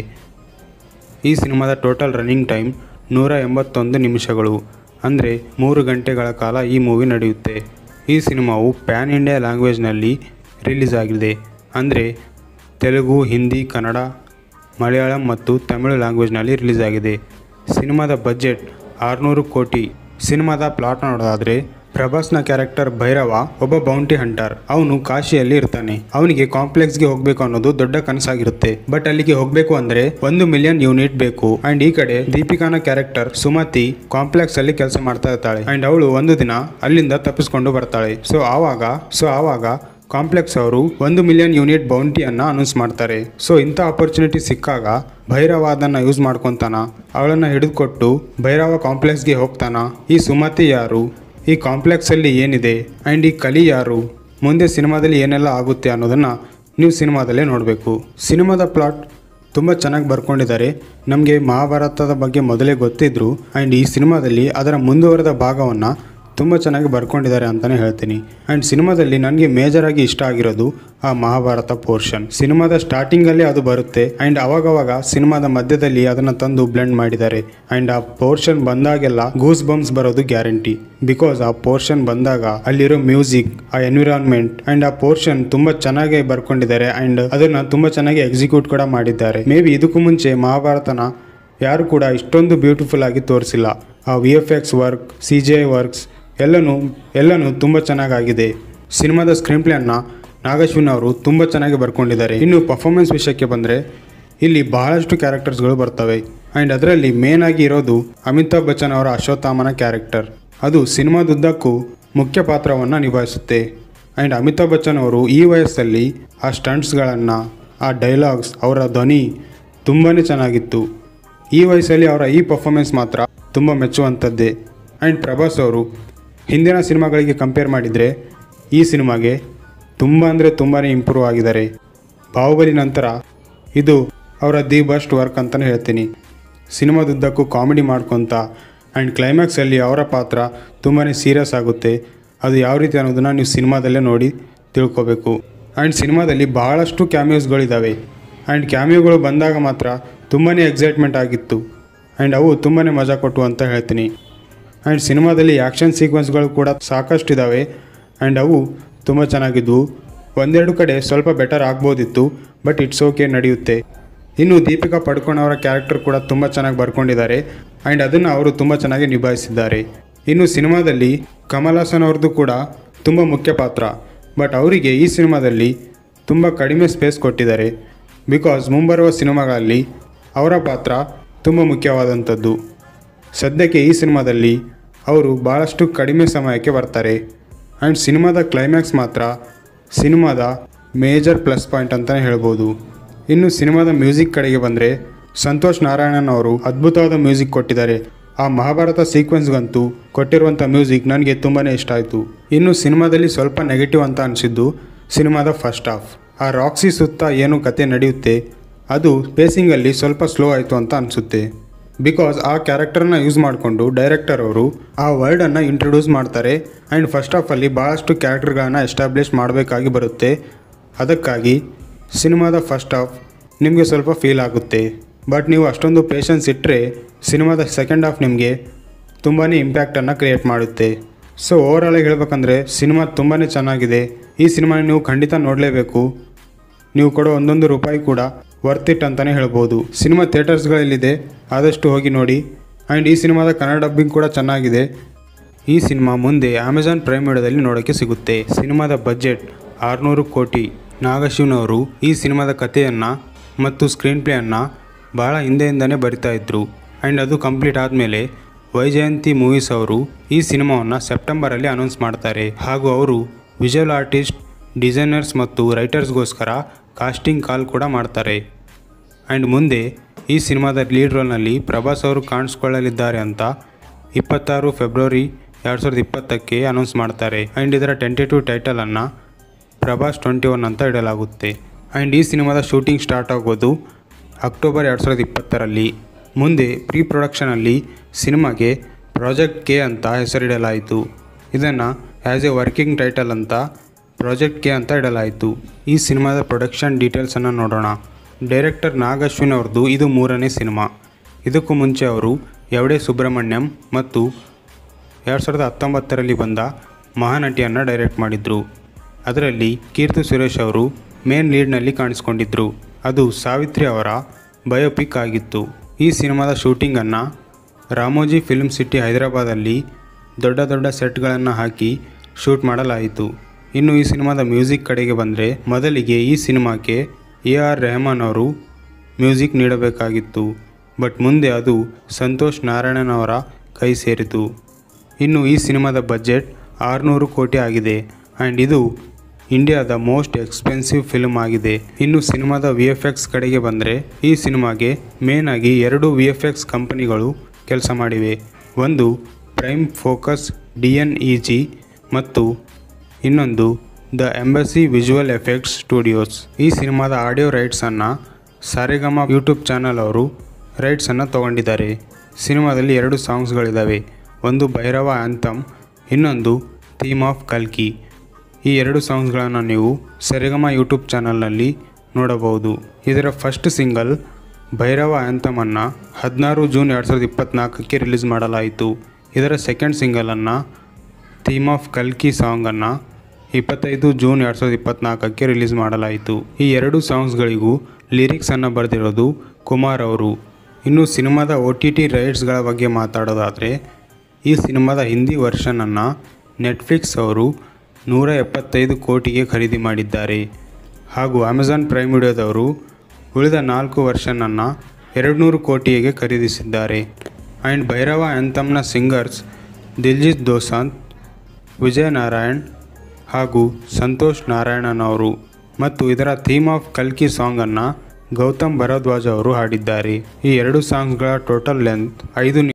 ಈ ಸಿನಿಮಾದ ಟೋಟಲ್ ರನ್ನಿಂಗ್ ಟೈಮ್ ನೂರ ಎಂಬತ್ತೊಂದು ನಿಮಿಷಗಳು ಅಂದರೆ ಮೂರು ಗಂಟೆಗಳ ಕಾಲ ಈ ಮೂವಿ ನಡೆಯುತ್ತೆ ಈ ಸಿನಿಮಾವು ಪ್ಯಾನ್ ಇಂಡಿಯಾ ಲ್ಯಾಂಗ್ವೇಜ್ನಲ್ಲಿ ರಿಲೀಸ್ ಆಗಿದೆ ಅಂದರೆ ತೆಲುಗು ಹಿಂದಿ ಕನ್ನಡ ಮಲಯಾಳಂ ಮತ್ತು ತಮಿಳು ಲ್ಯಾಂಗ್ವೇಜ್ನಲ್ಲಿ ರಿಲೀಸ್ ಆಗಿದೆ ಸಿನಿಮಾದ ಬಜೆಟ್ ಆರುನೂರು ಕೋಟಿ ಸಿನಿಮಾದ ಪ್ಲಾಟ್ ನೋಡೋದಾದರೆ ಪ್ರಭಾಸ್ನ ಕ್ಯಾರೆಕ್ಟರ್ ಭೈರವ ಒಬ್ಬ ಬೌಂಟಿ ಹಂಟರ್ ಅವನು ಕಾಶಿಯಲ್ಲಿ ಇರ್ತಾನೆ ಅವನಿಗೆ ಕಾಂಪ್ಲೆಕ್ಸ್ಗೆ ಹೋಗ್ಬೇಕು ಅನ್ನೋದು ದೊಡ್ಡ ಕನಸಾಗಿರುತ್ತೆ ಬಟ್ ಅಲ್ಲಿಗೆ ಹೋಗ್ಬೇಕು ಅಂದ್ರೆ ಒಂದು ಮಿಲಿಯನ್ ಯೂನಿಟ್ ಬೇಕು ಅಂಡ್ ಈ ಕಡೆ ದೀಪಿಕಾನ ಕ್ಯಾರೆಕ್ಟರ್ ಸುಮತಿ ಕಾಂಪ್ಲೆಕ್ಸ್ ಅಲ್ಲಿ ಕೆಲಸ ಮಾಡ್ತಾ ಇರ್ತಾಳೆ ಅಂಡ್ ಅವಳು ಒಂದು ದಿನ ಅಲ್ಲಿಂದ ತಪ್ಪಿಸ್ಕೊಂಡು ಬರ್ತಾಳೆ ಸೊ ಆವಾಗ ಸೊ ಆವಾಗ ಕಾಂಪ್ಲೆಕ್ಸ್ ಅವರು ಒಂದು ಮಿಲಿಯನ್ ಯೂನಿಟ್ ಬೌಂಟಿಯನ್ನ ಅನೌನ್ಸ್ ಮಾಡ್ತಾರೆ ಸೊ ಇಂಥ ಆಪರ್ಚುನಿಟಿ ಸಿಕ್ಕಾಗ ಭೈರವ ಅದನ್ನ ಯೂಸ್ ಮಾಡ್ಕೊತಾನ ಅವಳನ್ನ ಹಿಡಿದುಕೊಟ್ಟು ಭೈರವ ಕಾಂಪ್ಲೆಕ್ಸ್ಗೆ ಹೋಗ್ತಾನ ಈ ಸುಮತಿ ಯಾರು ಈ ಕಾಂಪ್ಲೆಕ್ಸಲ್ಲಿ ಏನಿದೆ ಆ್ಯಂಡ್ ಈ ಕಲಿ ಯಾರು ಮುಂದೆ ಸಿನಿಮಾದಲ್ಲಿ ಏನೆಲ್ಲ ಆಗುತ್ತೆ ಅನ್ನೋದನ್ನು ನೀವು ಸಿನಿಮಾದಲ್ಲೇ ನೋಡಬೇಕು ಸಿನಿಮಾದ ಪ್ಲಾಟ್ ತುಂಬ ಚೆನ್ನಾಗಿ ಬರ್ಕೊಂಡಿದ್ದಾರೆ ನಮಗೆ ಮಹಾಭಾರತದ ಬಗ್ಗೆ ಮೊದಲೇ ಗೊತ್ತಿದ್ರು ಆ್ಯಂಡ್ ಈ ಸಿನಿಮಾದಲ್ಲಿ ಅದರ ಮುಂದುವರೆದ ಭಾಗವನ್ನು ತುಂಬ ಚೆನ್ನಾಗಿ ಬರ್ಕೊಂಡಿದ್ದಾರೆ ಅಂತಲೇ ಹೇಳ್ತೀನಿ ಆ್ಯಂಡ್ ಸಿನಿಮಾದಲ್ಲಿ ನನಗೆ ಮೇಜರಾಗಿ ಇಷ್ಟ ಆಗಿರೋದು ಆ ಮಹಾಭಾರತ ಪೋರ್ಷನ್ ಸಿನಿಮಾದ ಸ್ಟಾರ್ಟಿಂಗಲ್ಲೇ ಅದು ಬರುತ್ತೆ ಆ್ಯಂಡ್ ಅವಾಗವಾಗ ಸಿನಿಮಾದ ಮಧ್ಯದಲ್ಲಿ ಅದನ್ನು ತಂದು ಬ್ಲೆಂಡ್ ಮಾಡಿದ್ದಾರೆ ಆ್ಯಂಡ್ ಆ ಪೋರ್ಷನ್ ಬಂದಾಗೆಲ್ಲ ಗೂಸ್ ಬಂಪ್ಸ್ ಬರೋದು ಗ್ಯಾರಂಟಿ ಬಿಕಾಸ್ ಆ ಪೋರ್ಷನ್ ಬಂದಾಗ ಅಲ್ಲಿರೋ ಮ್ಯೂಸಿಕ್ ಆ ಎನ್ವಿರಾನ್ಮೆಂಟ್ ಆ್ಯಂಡ್ ಆ ಪೋರ್ಷನ್ ತುಂಬ ಚೆನ್ನಾಗಿ ಬರ್ಕೊಂಡಿದ್ದಾರೆ ಆ್ಯಂಡ್ ಅದನ್ನು ತುಂಬ ಚೆನ್ನಾಗಿ ಎಕ್ಸಿಕ್ಯೂಟ್ ಕೂಡ ಮಾಡಿದ್ದಾರೆ ಮೇ ಬಿ ಇದಕ್ಕೂ ಮುಂಚೆ ಮಹಾಭಾರತನ ಯಾರು ಕೂಡ ಇಷ್ಟೊಂದು ಬ್ಯೂಟಿಫುಲ್ ಆಗಿ ತೋರಿಸಿಲ್ಲ ಆ V F X work C G works ಎಲ್ಲನೂ ಎಲ್ಲನೂ ತುಂಬ ಚೆನ್ನಾಗಾಗಿದೆ ಸಿನಿಮಾದ ಸ್ಕ್ರೀನ್ ಪ್ಲೇಯನ್ನು ನಾಗಶ್ವಿನ್ ಅವರು ತುಂಬ ಚೆನ್ನಾಗಿ ಬರ್ಕೊಂಡಿದ್ದಾರೆ ಇನ್ನು ಪರ್ಫಾರ್ಮೆನ್ಸ್ ವಿಷಯಕ್ಕೆ ಬಂದರೆ ಇಲ್ಲಿ ಬಹಳಷ್ಟು ಕ್ಯಾರೆಕ್ಟರ್ಸ್ಗಳು ಬರ್ತವೆ ಆ್ಯಂಡ್ ಅದರಲ್ಲಿ ಮೇನ್ ಆಗಿ ಇರೋದು ಅಮಿತಾಬ್ ಬಚ್ಚನ್ ಅವರ ಅಶ್ವತ್ಥಾಮನ ಕ್ಯಾರೆಕ್ಟರ್ ಅದು ಸಿನಿಮಾದುದ್ದಕ್ಕೂ ಮುಖ್ಯ ಪಾತ್ರವನ್ನು ನಿಭಾಯಿಸುತ್ತೆ ಆ್ಯಂಡ್ ಅಮಿತಾಬ್ ಬಚ್ಚನ್ ಅವರು ಈ ವಯಸ್ಸಲ್ಲಿ ಆ ಸ್ಟಂಟ್ಸ್ಗಳನ್ನು ಆ ಡೈಲಾಗ್ಸ್ ಅವರ ಧ್ವನಿ ತುಂಬಾ ಚೆನ್ನಾಗಿತ್ತು ಈ ವಯಸ್ಸಲ್ಲಿ ಅವರ ಈ ಪರ್ಫಾರ್ಮೆನ್ಸ್ ಮಾತ್ರ ತುಂಬ ಮೆಚ್ಚುವಂಥದ್ದೇ ಆ್ಯಂಡ್ ಪ್ರಭಾಸ್ ಅವರು ಹಿಂದಿನ ಸಿನಿಮಾಗಳಿಗೆ ಕಂಪೇರ್ ಮಾಡಿದರೆ ಈ ಸಿನಿಮಾಗೆ ತುಂಬ ಅಂದರೆ ತುಂಬಾ ಇಂಪ್ರೂವ್ ಆಗಿದ್ದಾರೆ ಬಾಹುಬಲಿ ನಂತರ ಇದು ಅವರ ದಿ ಬೆಸ್ಟ್ ವರ್ಕ್ ಅಂತಲೇ ಹೇಳ್ತೀನಿ ಸಿನಿಮಾದುದ್ದಕ್ಕೂ ಕಾಮಿಡಿ ಮಾಡ್ಕೊತ ಆ್ಯಂಡ್ ಕ್ಲೈಮ್ಯಾಕ್ಸಲ್ಲಿ ಅವರ ಪಾತ್ರ ತುಂಬಾ ಸೀರಿಯಸ್ ಆಗುತ್ತೆ ಅದು ಯಾವ ರೀತಿ ಅನ್ನೋದನ್ನು ನೀವು ಸಿನಿಮಾದಲ್ಲೇ ನೋಡಿ ತಿಳ್ಕೊಬೇಕು ಆ್ಯಂಡ್ ಸಿನಿಮಾದಲ್ಲಿ ಬಹಳಷ್ಟು ಕ್ಯಾಮಿಯೋಸ್ಗಳಿದ್ದಾವೆ ಆ್ಯಂಡ್ ಕ್ಯಾಮಿಯೋಗಳು ಬಂದಾಗ ಮಾತ್ರ ತುಂಬಾ ಎಕ್ಸೈಟ್ಮೆಂಟ್ ಆಗಿತ್ತು ಆ್ಯಂಡ್ ಅವು ತುಂಬಾ ಮಜಾ ಕೊಟ್ಟು ಅಂತ ಹೇಳ್ತೀನಿ ಆ್ಯಂಡ್ ಸಿನಿಮಾದಲ್ಲಿ ಆ್ಯಕ್ಷನ್ ಸೀಕ್ವೆನ್ಸ್ಗಳು ಕೂಡ ಸಾಕಷ್ಟು ಇದ್ದಾವೆ ಆ್ಯಂಡ್ ಅವು ತುಂಬ ಚೆನ್ನಾಗಿದ್ವು ಒಂದೆರಡು ಕಡೆ ಸ್ವಲ್ಪ ಬೆಟರ್ ಆಗ್ಬೋದಿತ್ತು ಬಟ್ ಇಟ್ಸ್ ಓಕೆ ನಡೆಯುತ್ತೆ ಇನ್ನು ದೀಪಿಕಾ ಪಡ್ಕೋಣ್ ಅವರ ಕ್ಯಾರೆಕ್ಟರ್ ಕೂಡ ತುಂಬ ಚೆನ್ನಾಗಿ ಬರ್ಕೊಂಡಿದ್ದಾರೆ ಆ್ಯಂಡ್ ಅದನ್ನು ಅವರು ತುಂಬ ಚೆನ್ನಾಗಿ ನಿಭಾಯಿಸಿದ್ದಾರೆ ಇನ್ನು ಸಿನಿಮಾದಲ್ಲಿ ಕಮಲ್ ಹಾಸನ್ ಅವ್ರದ್ದು ಕೂಡ ತುಂಬ ಮುಖ್ಯ ಪಾತ್ರ ಬಟ್ ಅವರಿಗೆ ಈ ಸಿನಿಮಾದಲ್ಲಿ ತುಂಬ ಕಡಿಮೆ ಸ್ಪೇಸ್ ಕೊಟ್ಟಿದ್ದಾರೆ ಬಿಕಾಸ್ ಮುಂಬರುವ ಸಿನಿಮಾಗಳಲ್ಲಿ ಅವರ ಪಾತ್ರ ತುಂಬ ಮುಖ್ಯವಾದಂಥದ್ದು ಸದ್ಯಕ್ಕೆ ಈ ಸಿನಿಮಾದಲ್ಲಿ ಅವರು ಭಾಳಷ್ಟು ಕಡಿಮೆ ಸಮಯಕ್ಕೆ ಬರ್ತಾರೆ ಆ್ಯಂಡ್ ಸಿನಿಮಾದ ಕ್ಲೈಮ್ಯಾಕ್ಸ್ ಮಾತ್ರ ಸಿನಿಮಾದ ಮೇಜರ್ ಪ್ಲಸ್ ಪಾಯಿಂಟ್ ಅಂತಲೇ ಹೇಳ್ಬೋದು ಇನ್ನು ಸಿನಿಮಾದ ಮ್ಯೂಸಿಕ್ ಕಡೆಗೆ ಬಂದರೆ ಸಂತೋಷ್ ನಾರಾಯಣನ್ ಅವರು ಅದ್ಭುತವಾದ ಮ್ಯೂಸಿಕ್ ಕೊಟ್ಟಿದ್ದಾರೆ ಆ ಮಹಾಭಾರತ ಸೀಕ್ವೆನ್ಸ್ಗಂತೂ ಕೊಟ್ಟಿರುವಂಥ ಮ್ಯೂಸಿಕ್ ನನಗೆ ತುಂಬಾ ಇಷ್ಟ ಆಯಿತು ಇನ್ನು ಸಿನಿಮಾದಲ್ಲಿ ಸ್ವಲ್ಪ ನೆಗೆಟಿವ್ ಅಂತ ಅನಿಸಿದ್ದು ಸಿನಿಮಾದ ಫಸ್ಟ್ ಹಾಫ್ ಆ ರಾಕ್ಸಿ ಸುತ್ತ ಏನು ಕತೆ ನಡೆಯುತ್ತೆ ಅದು ಪೇಸಿಂಗಲ್ಲಿ ಸ್ವಲ್ಪ ಸ್ಲೋ ಆಯಿತು ಅಂತ ಅನಿಸುತ್ತೆ ಬಿಕಾಸ್ ಆ ಕ್ಯಾರೆಕ್ಟರ್ನ ಯೂಸ್ ಮಾಡಿಕೊಂಡು ಡೈರೆಕ್ಟರ್ ಅವರು ಆ ವರ್ಡನ್ನು ಇಂಟ್ರೊಡ್ಯೂಸ್ ಮಾಡ್ತಾರೆ ಆ್ಯಂಡ್ ಫಸ್ಟ್ ಆಫಲ್ಲಿ ಭಾಳಷ್ಟು ಕ್ಯಾರೆಕ್ಟರ್ಗಳನ್ನು ಎಸ್ಟಾಬ್ಲಿಷ್ ಮಾಡಬೇಕಾಗಿ ಬರುತ್ತೆ ಅದಕ್ಕಾಗಿ ಸಿನಿಮಾದ ಫಸ್ಟ್ ಹಾಫ್ ನಿಮಗೆ ಸ್ವಲ್ಪ ಫೀಲ್ ಆಗುತ್ತೆ ಬಟ್ ನೀವು ಅಷ್ಟೊಂದು ಪೇಷನ್ಸ್ ಇಟ್ಟರೆ ಸಿನಿಮಾದ ಸೆಕೆಂಡ್ ಹಾಫ್ ನಿಮಗೆ ತುಂಬಾ ಇಂಪ್ಯಾಕ್ಟನ್ನು ಕ್ರಿಯೇಟ್ ಮಾಡುತ್ತೆ ಸೊ ಓವರಾಲಾಗಿ ಹೇಳ್ಬೇಕಂದ್ರೆ ಸಿನಿಮಾ ತುಂಬಾ ಚೆನ್ನಾಗಿದೆ ಈ ಸಿನಿಮಾ ನೀವು ಖಂಡಿತ ನೋಡಲೇಬೇಕು ನೀವು ಕೊಡೋ ಒಂದೊಂದು ರೂಪಾಯಿ ಕೂಡ ವರ್ತ್ ಇಟ್ ಅಂತಲೇ ಹೇಳ್ಬೋದು ಸಿನಿಮಾ ಥಿಯೇಟರ್ಸ್ಗಳಲ್ಲಿದೆ ಆದಷ್ಟು ಹೋಗಿ ನೋಡಿ ಆ್ಯಂಡ್ ಈ ಸಿನಿಮಾದ ಕನ್ನಡ ಡಬ್ಬಿಂಗ್ ಕೂಡ ಚೆನ್ನಾಗಿದೆ ಈ ಸಿನಿಮಾ ಮುಂದೆ ಅಮೆಜಾನ್ ಪ್ರೈಮ್ ವಿಡಿಯೋದಲ್ಲಿ ನೋಡೋಕ್ಕೆ ಸಿಗುತ್ತೆ ಸಿನಿಮಾದ ಬಜೆಟ್ ಆರುನೂರು ಕೋಟಿ ನಾಗಶಿವ್ನವರು ಈ ಸಿನಿಮಾದ ಕಥೆಯನ್ನು ಮತ್ತು ಸ್ಕ್ರೀನ್ ಪ್ಲೇಯನ್ನು ಭಾಳ ಹಿಂದೆಯಿಂದನೇ ಬರಿತಾ ಇದ್ರು ಆ್ಯಂಡ್ ಅದು ಕಂಪ್ಲೀಟ್ ಆದಮೇಲೆ ವೈಜಯಂತಿ ಮೂವೀಸ್ ಅವರು ಈ ಸಿನಿಮಾವನ್ನು ಸೆಪ್ಟೆಂಬರಲ್ಲಿ ಅನೌನ್ಸ್ ಮಾಡ್ತಾರೆ ಹಾಗೂ ಅವರು ವಿಜುವಲ್ ಆರ್ಟಿಸ್ಟ್ ಡಿಸೈನರ್ಸ್ ಮತ್ತು ರೈಟರ್ಸ್ಗೋಸ್ಕರ ಕಾಸ್ಟಿಂಗ್ ಕಾಲ್ ಕೂಡ ಮಾಡ್ತಾರೆ ಆ್ಯಂಡ್ ಮುಂದೆ ಈ ಸಿನಿಮಾದ ಲೀಡ್ ರೋಲ್ನಲ್ಲಿ ಪ್ರಭಾಸ್ ಅವರು ಕಾಣಿಸ್ಕೊಳ್ಳಲಿದ್ದಾರೆ ಅಂತ ಇಪ್ಪತ್ತಾರು ಫೆಬ್ರವರಿ ಎರಡು ಸಾವಿರದ ಇಪ್ಪತ್ತಕ್ಕೆ ಅನೌನ್ಸ್ ಮಾಡ್ತಾರೆ ಆ್ಯಂಡ್ ಇದರ ಟೆಂಟೇಟಿವ್ ಟೈಟಲನ್ನು ಪ್ರಭಾಸ್ ಟ್ವೆಂಟಿ ಒನ್ ಅಂತ ಇಡಲಾಗುತ್ತೆ ಆ್ಯಂಡ್ ಈ ಸಿನಿಮಾದ ಶೂಟಿಂಗ್ ಸ್ಟಾರ್ಟ್ ಆಗೋದು ಅಕ್ಟೋಬರ್ ಎರಡು ಸಾವಿರದ ಇಪ್ಪತ್ತರಲ್ಲಿ ಮುಂದೆ ಪ್ರೀ ಪ್ರೊಡಕ್ಷನಲ್ಲಿ ಸಿನಿಮಾಗೆ ಪ್ರಾಜೆಕ್ಟ್ ಕೆ ಅಂತ ಹೆಸರಿಡಲಾಯಿತು ಇದನ್ನು ಆ್ಯಸ್ ಎ ವರ್ಕಿಂಗ್ ಟೈಟಲ್ ಅಂತ ಪ್ರಾಜೆಕ್ಟ್ ಕೆ ಅಂತ ಇಡಲಾಯಿತು ಈ ಸಿನಿಮಾದ ಪ್ರೊಡಕ್ಷನ್ ಡೀಟೇಲ್ಸನ್ನು ನೋಡೋಣ ಡೈರೆಕ್ಟರ್ ನಾಗ್ ಅಶ್ವಿನ್ ಅವ್ರದ್ದು ಇದು ಮೂರನೇ ಸಿನಿಮಾ ಇದಕ್ಕೂ ಮುಂಚೆ ಅವರು ಎವಡೆ ಸುಬ್ರಹ್ಮಣ್ಯಂ ಮತ್ತು ಎರಡು ಸಾವಿರದ ಹತ್ತೊಂಬತ್ತರಲ್ಲಿ ಬಂದ ಮಹಾನಟಿಯನ್ನು ಡೈರೆಕ್ಟ್ ಮಾಡಿದರು ಅದರಲ್ಲಿ ಕೀರ್ತಿ ಸುರೇಶ್ ಅವರು ಮೇನ್ ಲೀಡ್ನಲ್ಲಿ ಕಾಣಿಸ್ಕೊಂಡಿದ್ದರು ಅದು ಸಾವಿತ್ರಿ ಅವರ ಬಯೋಪಿಕ್ ಆಗಿತ್ತು ಈ ಸಿನಿಮಾದ ಶೂಟಿಂಗನ್ನು ರಾಮೋಜಿ ಫಿಲ್ಮ್ ಸಿಟಿ ಹೈದರಾಬಾದಲ್ಲಿ ದೊಡ್ಡ ದೊಡ್ಡ ಸೆಟ್ಗಳನ್ನು ಹಾಕಿ ಶೂಟ್ ಮಾಡಲಾಯಿತು ಇನ್ನು ಈ ಸಿನಿಮಾದ ಮ್ಯೂಸಿಕ್ ಕಡೆಗೆ ಬಂದರೆ ಮೊದಲಿಗೆ ಈ ಸಿನಿಮಾಕ್ಕೆ ಎ ಆರ್ ರೆಹಮಾನ್ ಅವರು ಮ್ಯೂಸಿಕ್ ನೀಡಬೇಕಾಗಿತ್ತು ಬಟ್ ಮುಂದೆ ಅದು ಸಂತೋಷ್ ನಾರಾಯಣನ್ ಅವರ ಕೈ ಸೇರಿತು ಇನ್ನು ಈ ಸಿನಿಮಾದ ಬಜೆಟ್ ಆರುನೂರು ಕೋಟಿ ಆಗಿದೆ ಆ್ಯಂಡ್ ಇದು ಇಂಡಿಯಾದ ಮೋಸ್ಟ್ ಎಕ್ಸ್ಪೆನ್ಸಿವ್ ಫಿಲ್ಮ್ ಆಗಿದೆ ಇನ್ನು ಸಿನಿಮಾದ ವಿ ಎಫ್ ಎಕ್ಸ್ ಕಡೆಗೆ ಬಂದರೆ ಈ ಸಿನಿಮಾಗೆ ಮೇನ್ ಆಗಿ ಎರಡು ವಿ ಎಫ್ ಎಕ್ಸ್ ಕಂಪನಿಗಳು ಕೆಲಸ ಮಾಡಿವೆ ಒಂದು prime focus D N E G ಮತ್ತು ಇನ್ನೊಂದು the embassy visual effects studios ಈ ಸಿನಿಮಾದ ಆಡಿಯೋ ರೈಟ್ಸನ್ನು ಸಾರೆಗಮ ಯೂಟ್ಯೂಬ್ ಚಾನಲ್ ಅವರು ರೈಟ್ಸನ್ನು ತಗೊಂಡಿದ್ದಾರೆ ಸಿನಿಮಾದಲ್ಲಿ ಎರಡು ಸಾಂಗ್ಸ್ಗಳಿದ್ದಾವೆ ಒಂದು ಭೈರವ ಆ್ಯಂಥಮ್ ಇನ್ನೊಂದು ಥೀಮ್ ಆಫ್ ಕಲ್ಕಿ ಈ ಎರಡು ಸಾಂಗ್ಸ್ಗಳನ್ನು ನೀವು ಸರಿಗಮ ಯೂಟ್ಯೂಬ್ ಚಾನಲ್ನಲ್ಲಿ ನೋಡಬಹುದು ಇದರ ಫಸ್ಟ್ ಸಿಂಗಲ್ ಭೈರವ ಆ್ಯಂಥಮನ್ನು ಹದಿನಾರು ಜೂನ್ ಎರಡು ಸಾವಿರದ ಇಪ್ಪತ್ತ್ನಾಲ್ಕಕ್ಕೆ ರಿಲೀಸ್ ಮಾಡಲಾಯಿತು ಇದರ ಸೆಕೆಂಡ್ ಸಿಂಗಲನ್ನು ಥೀಮ್ ಆಫ್ ಕಲ್ಕಿ ಸಾಂಗನ್ನು ಇಪ್ಪತ್ತೈದು ಜೂನ್ ಎರಡು ಸಾವಿರದ ಇಪ್ಪತ್ತ್ನಾಲ್ಕಕ್ಕೆ ರಿಲೀಸ್ ಮಾಡಲಾಯಿತು ಈ ಎರಡು ಸಾಂಗ್ಸ್ಗಳಿಗೂ ಲಿರಿಕ್ಸನ್ನು ಬರೆದಿರೋದು ಕುಮಾರ್ ಅವರು ಇನ್ನು ಸಿನಿಮಾದ ಒ ಟಿ ಟಿ ರೈಟ್ಸ್ಗಳ ಬಗ್ಗೆ ಮಾತಾಡೋದಾದರೆ ಈ ಸಿನಿಮಾದ ಹಿಂದಿ ವರ್ಷನನ್ನು ನೆಟ್ಫ್ಲಿಕ್ಸ್ ಅವರು ನೂರ ಎಪ್ಪತ್ತೈದು ಕೋಟಿಗೆ ಖರೀದಿ ಮಾಡಿದ್ದಾರೆ ಹಾಗೂ ಅಮೆಜಾನ್ ಪ್ರೈಮ್ ವಿಡಿಯೋದವರು ಉಳಿದ ನಾಲ್ಕು ವರ್ಷನನ್ನು ಎರಡು ನೂರು ಕೋಟಿಗೆ ಖರೀದಿಸಿದ್ದಾರೆ ಆ್ಯಂಡ್ ಭೈರವ ಆ್ಯಂಥಮ್ನ ಸಿಂಗರ್ಸ್ ದಿಲ್ಜಿತ್ ದೋಸಾಂತ್ ವಿಜಯ್ ನಾರಾಯಣ್ ಹಾಗೂ ಸಂತೋಷ್ ನಾರಾಯಣನ್ ಅವರು ಮತ್ತು ಇದರ ಥೀಮ್ ಆಫ್ ಕಲ್ಕಿ ಸಾಂಗನ್ನು ಗೌತಮ್ ಭರದ್ವಾಜ್ ಅವರು ಹಾಡಿದ್ದಾರೆ ಈ ಎರಡು ಸಾಂಗ್ಸ್ಗಳ ಟೋಟಲ್ ಲೆಂತ್ ಐದು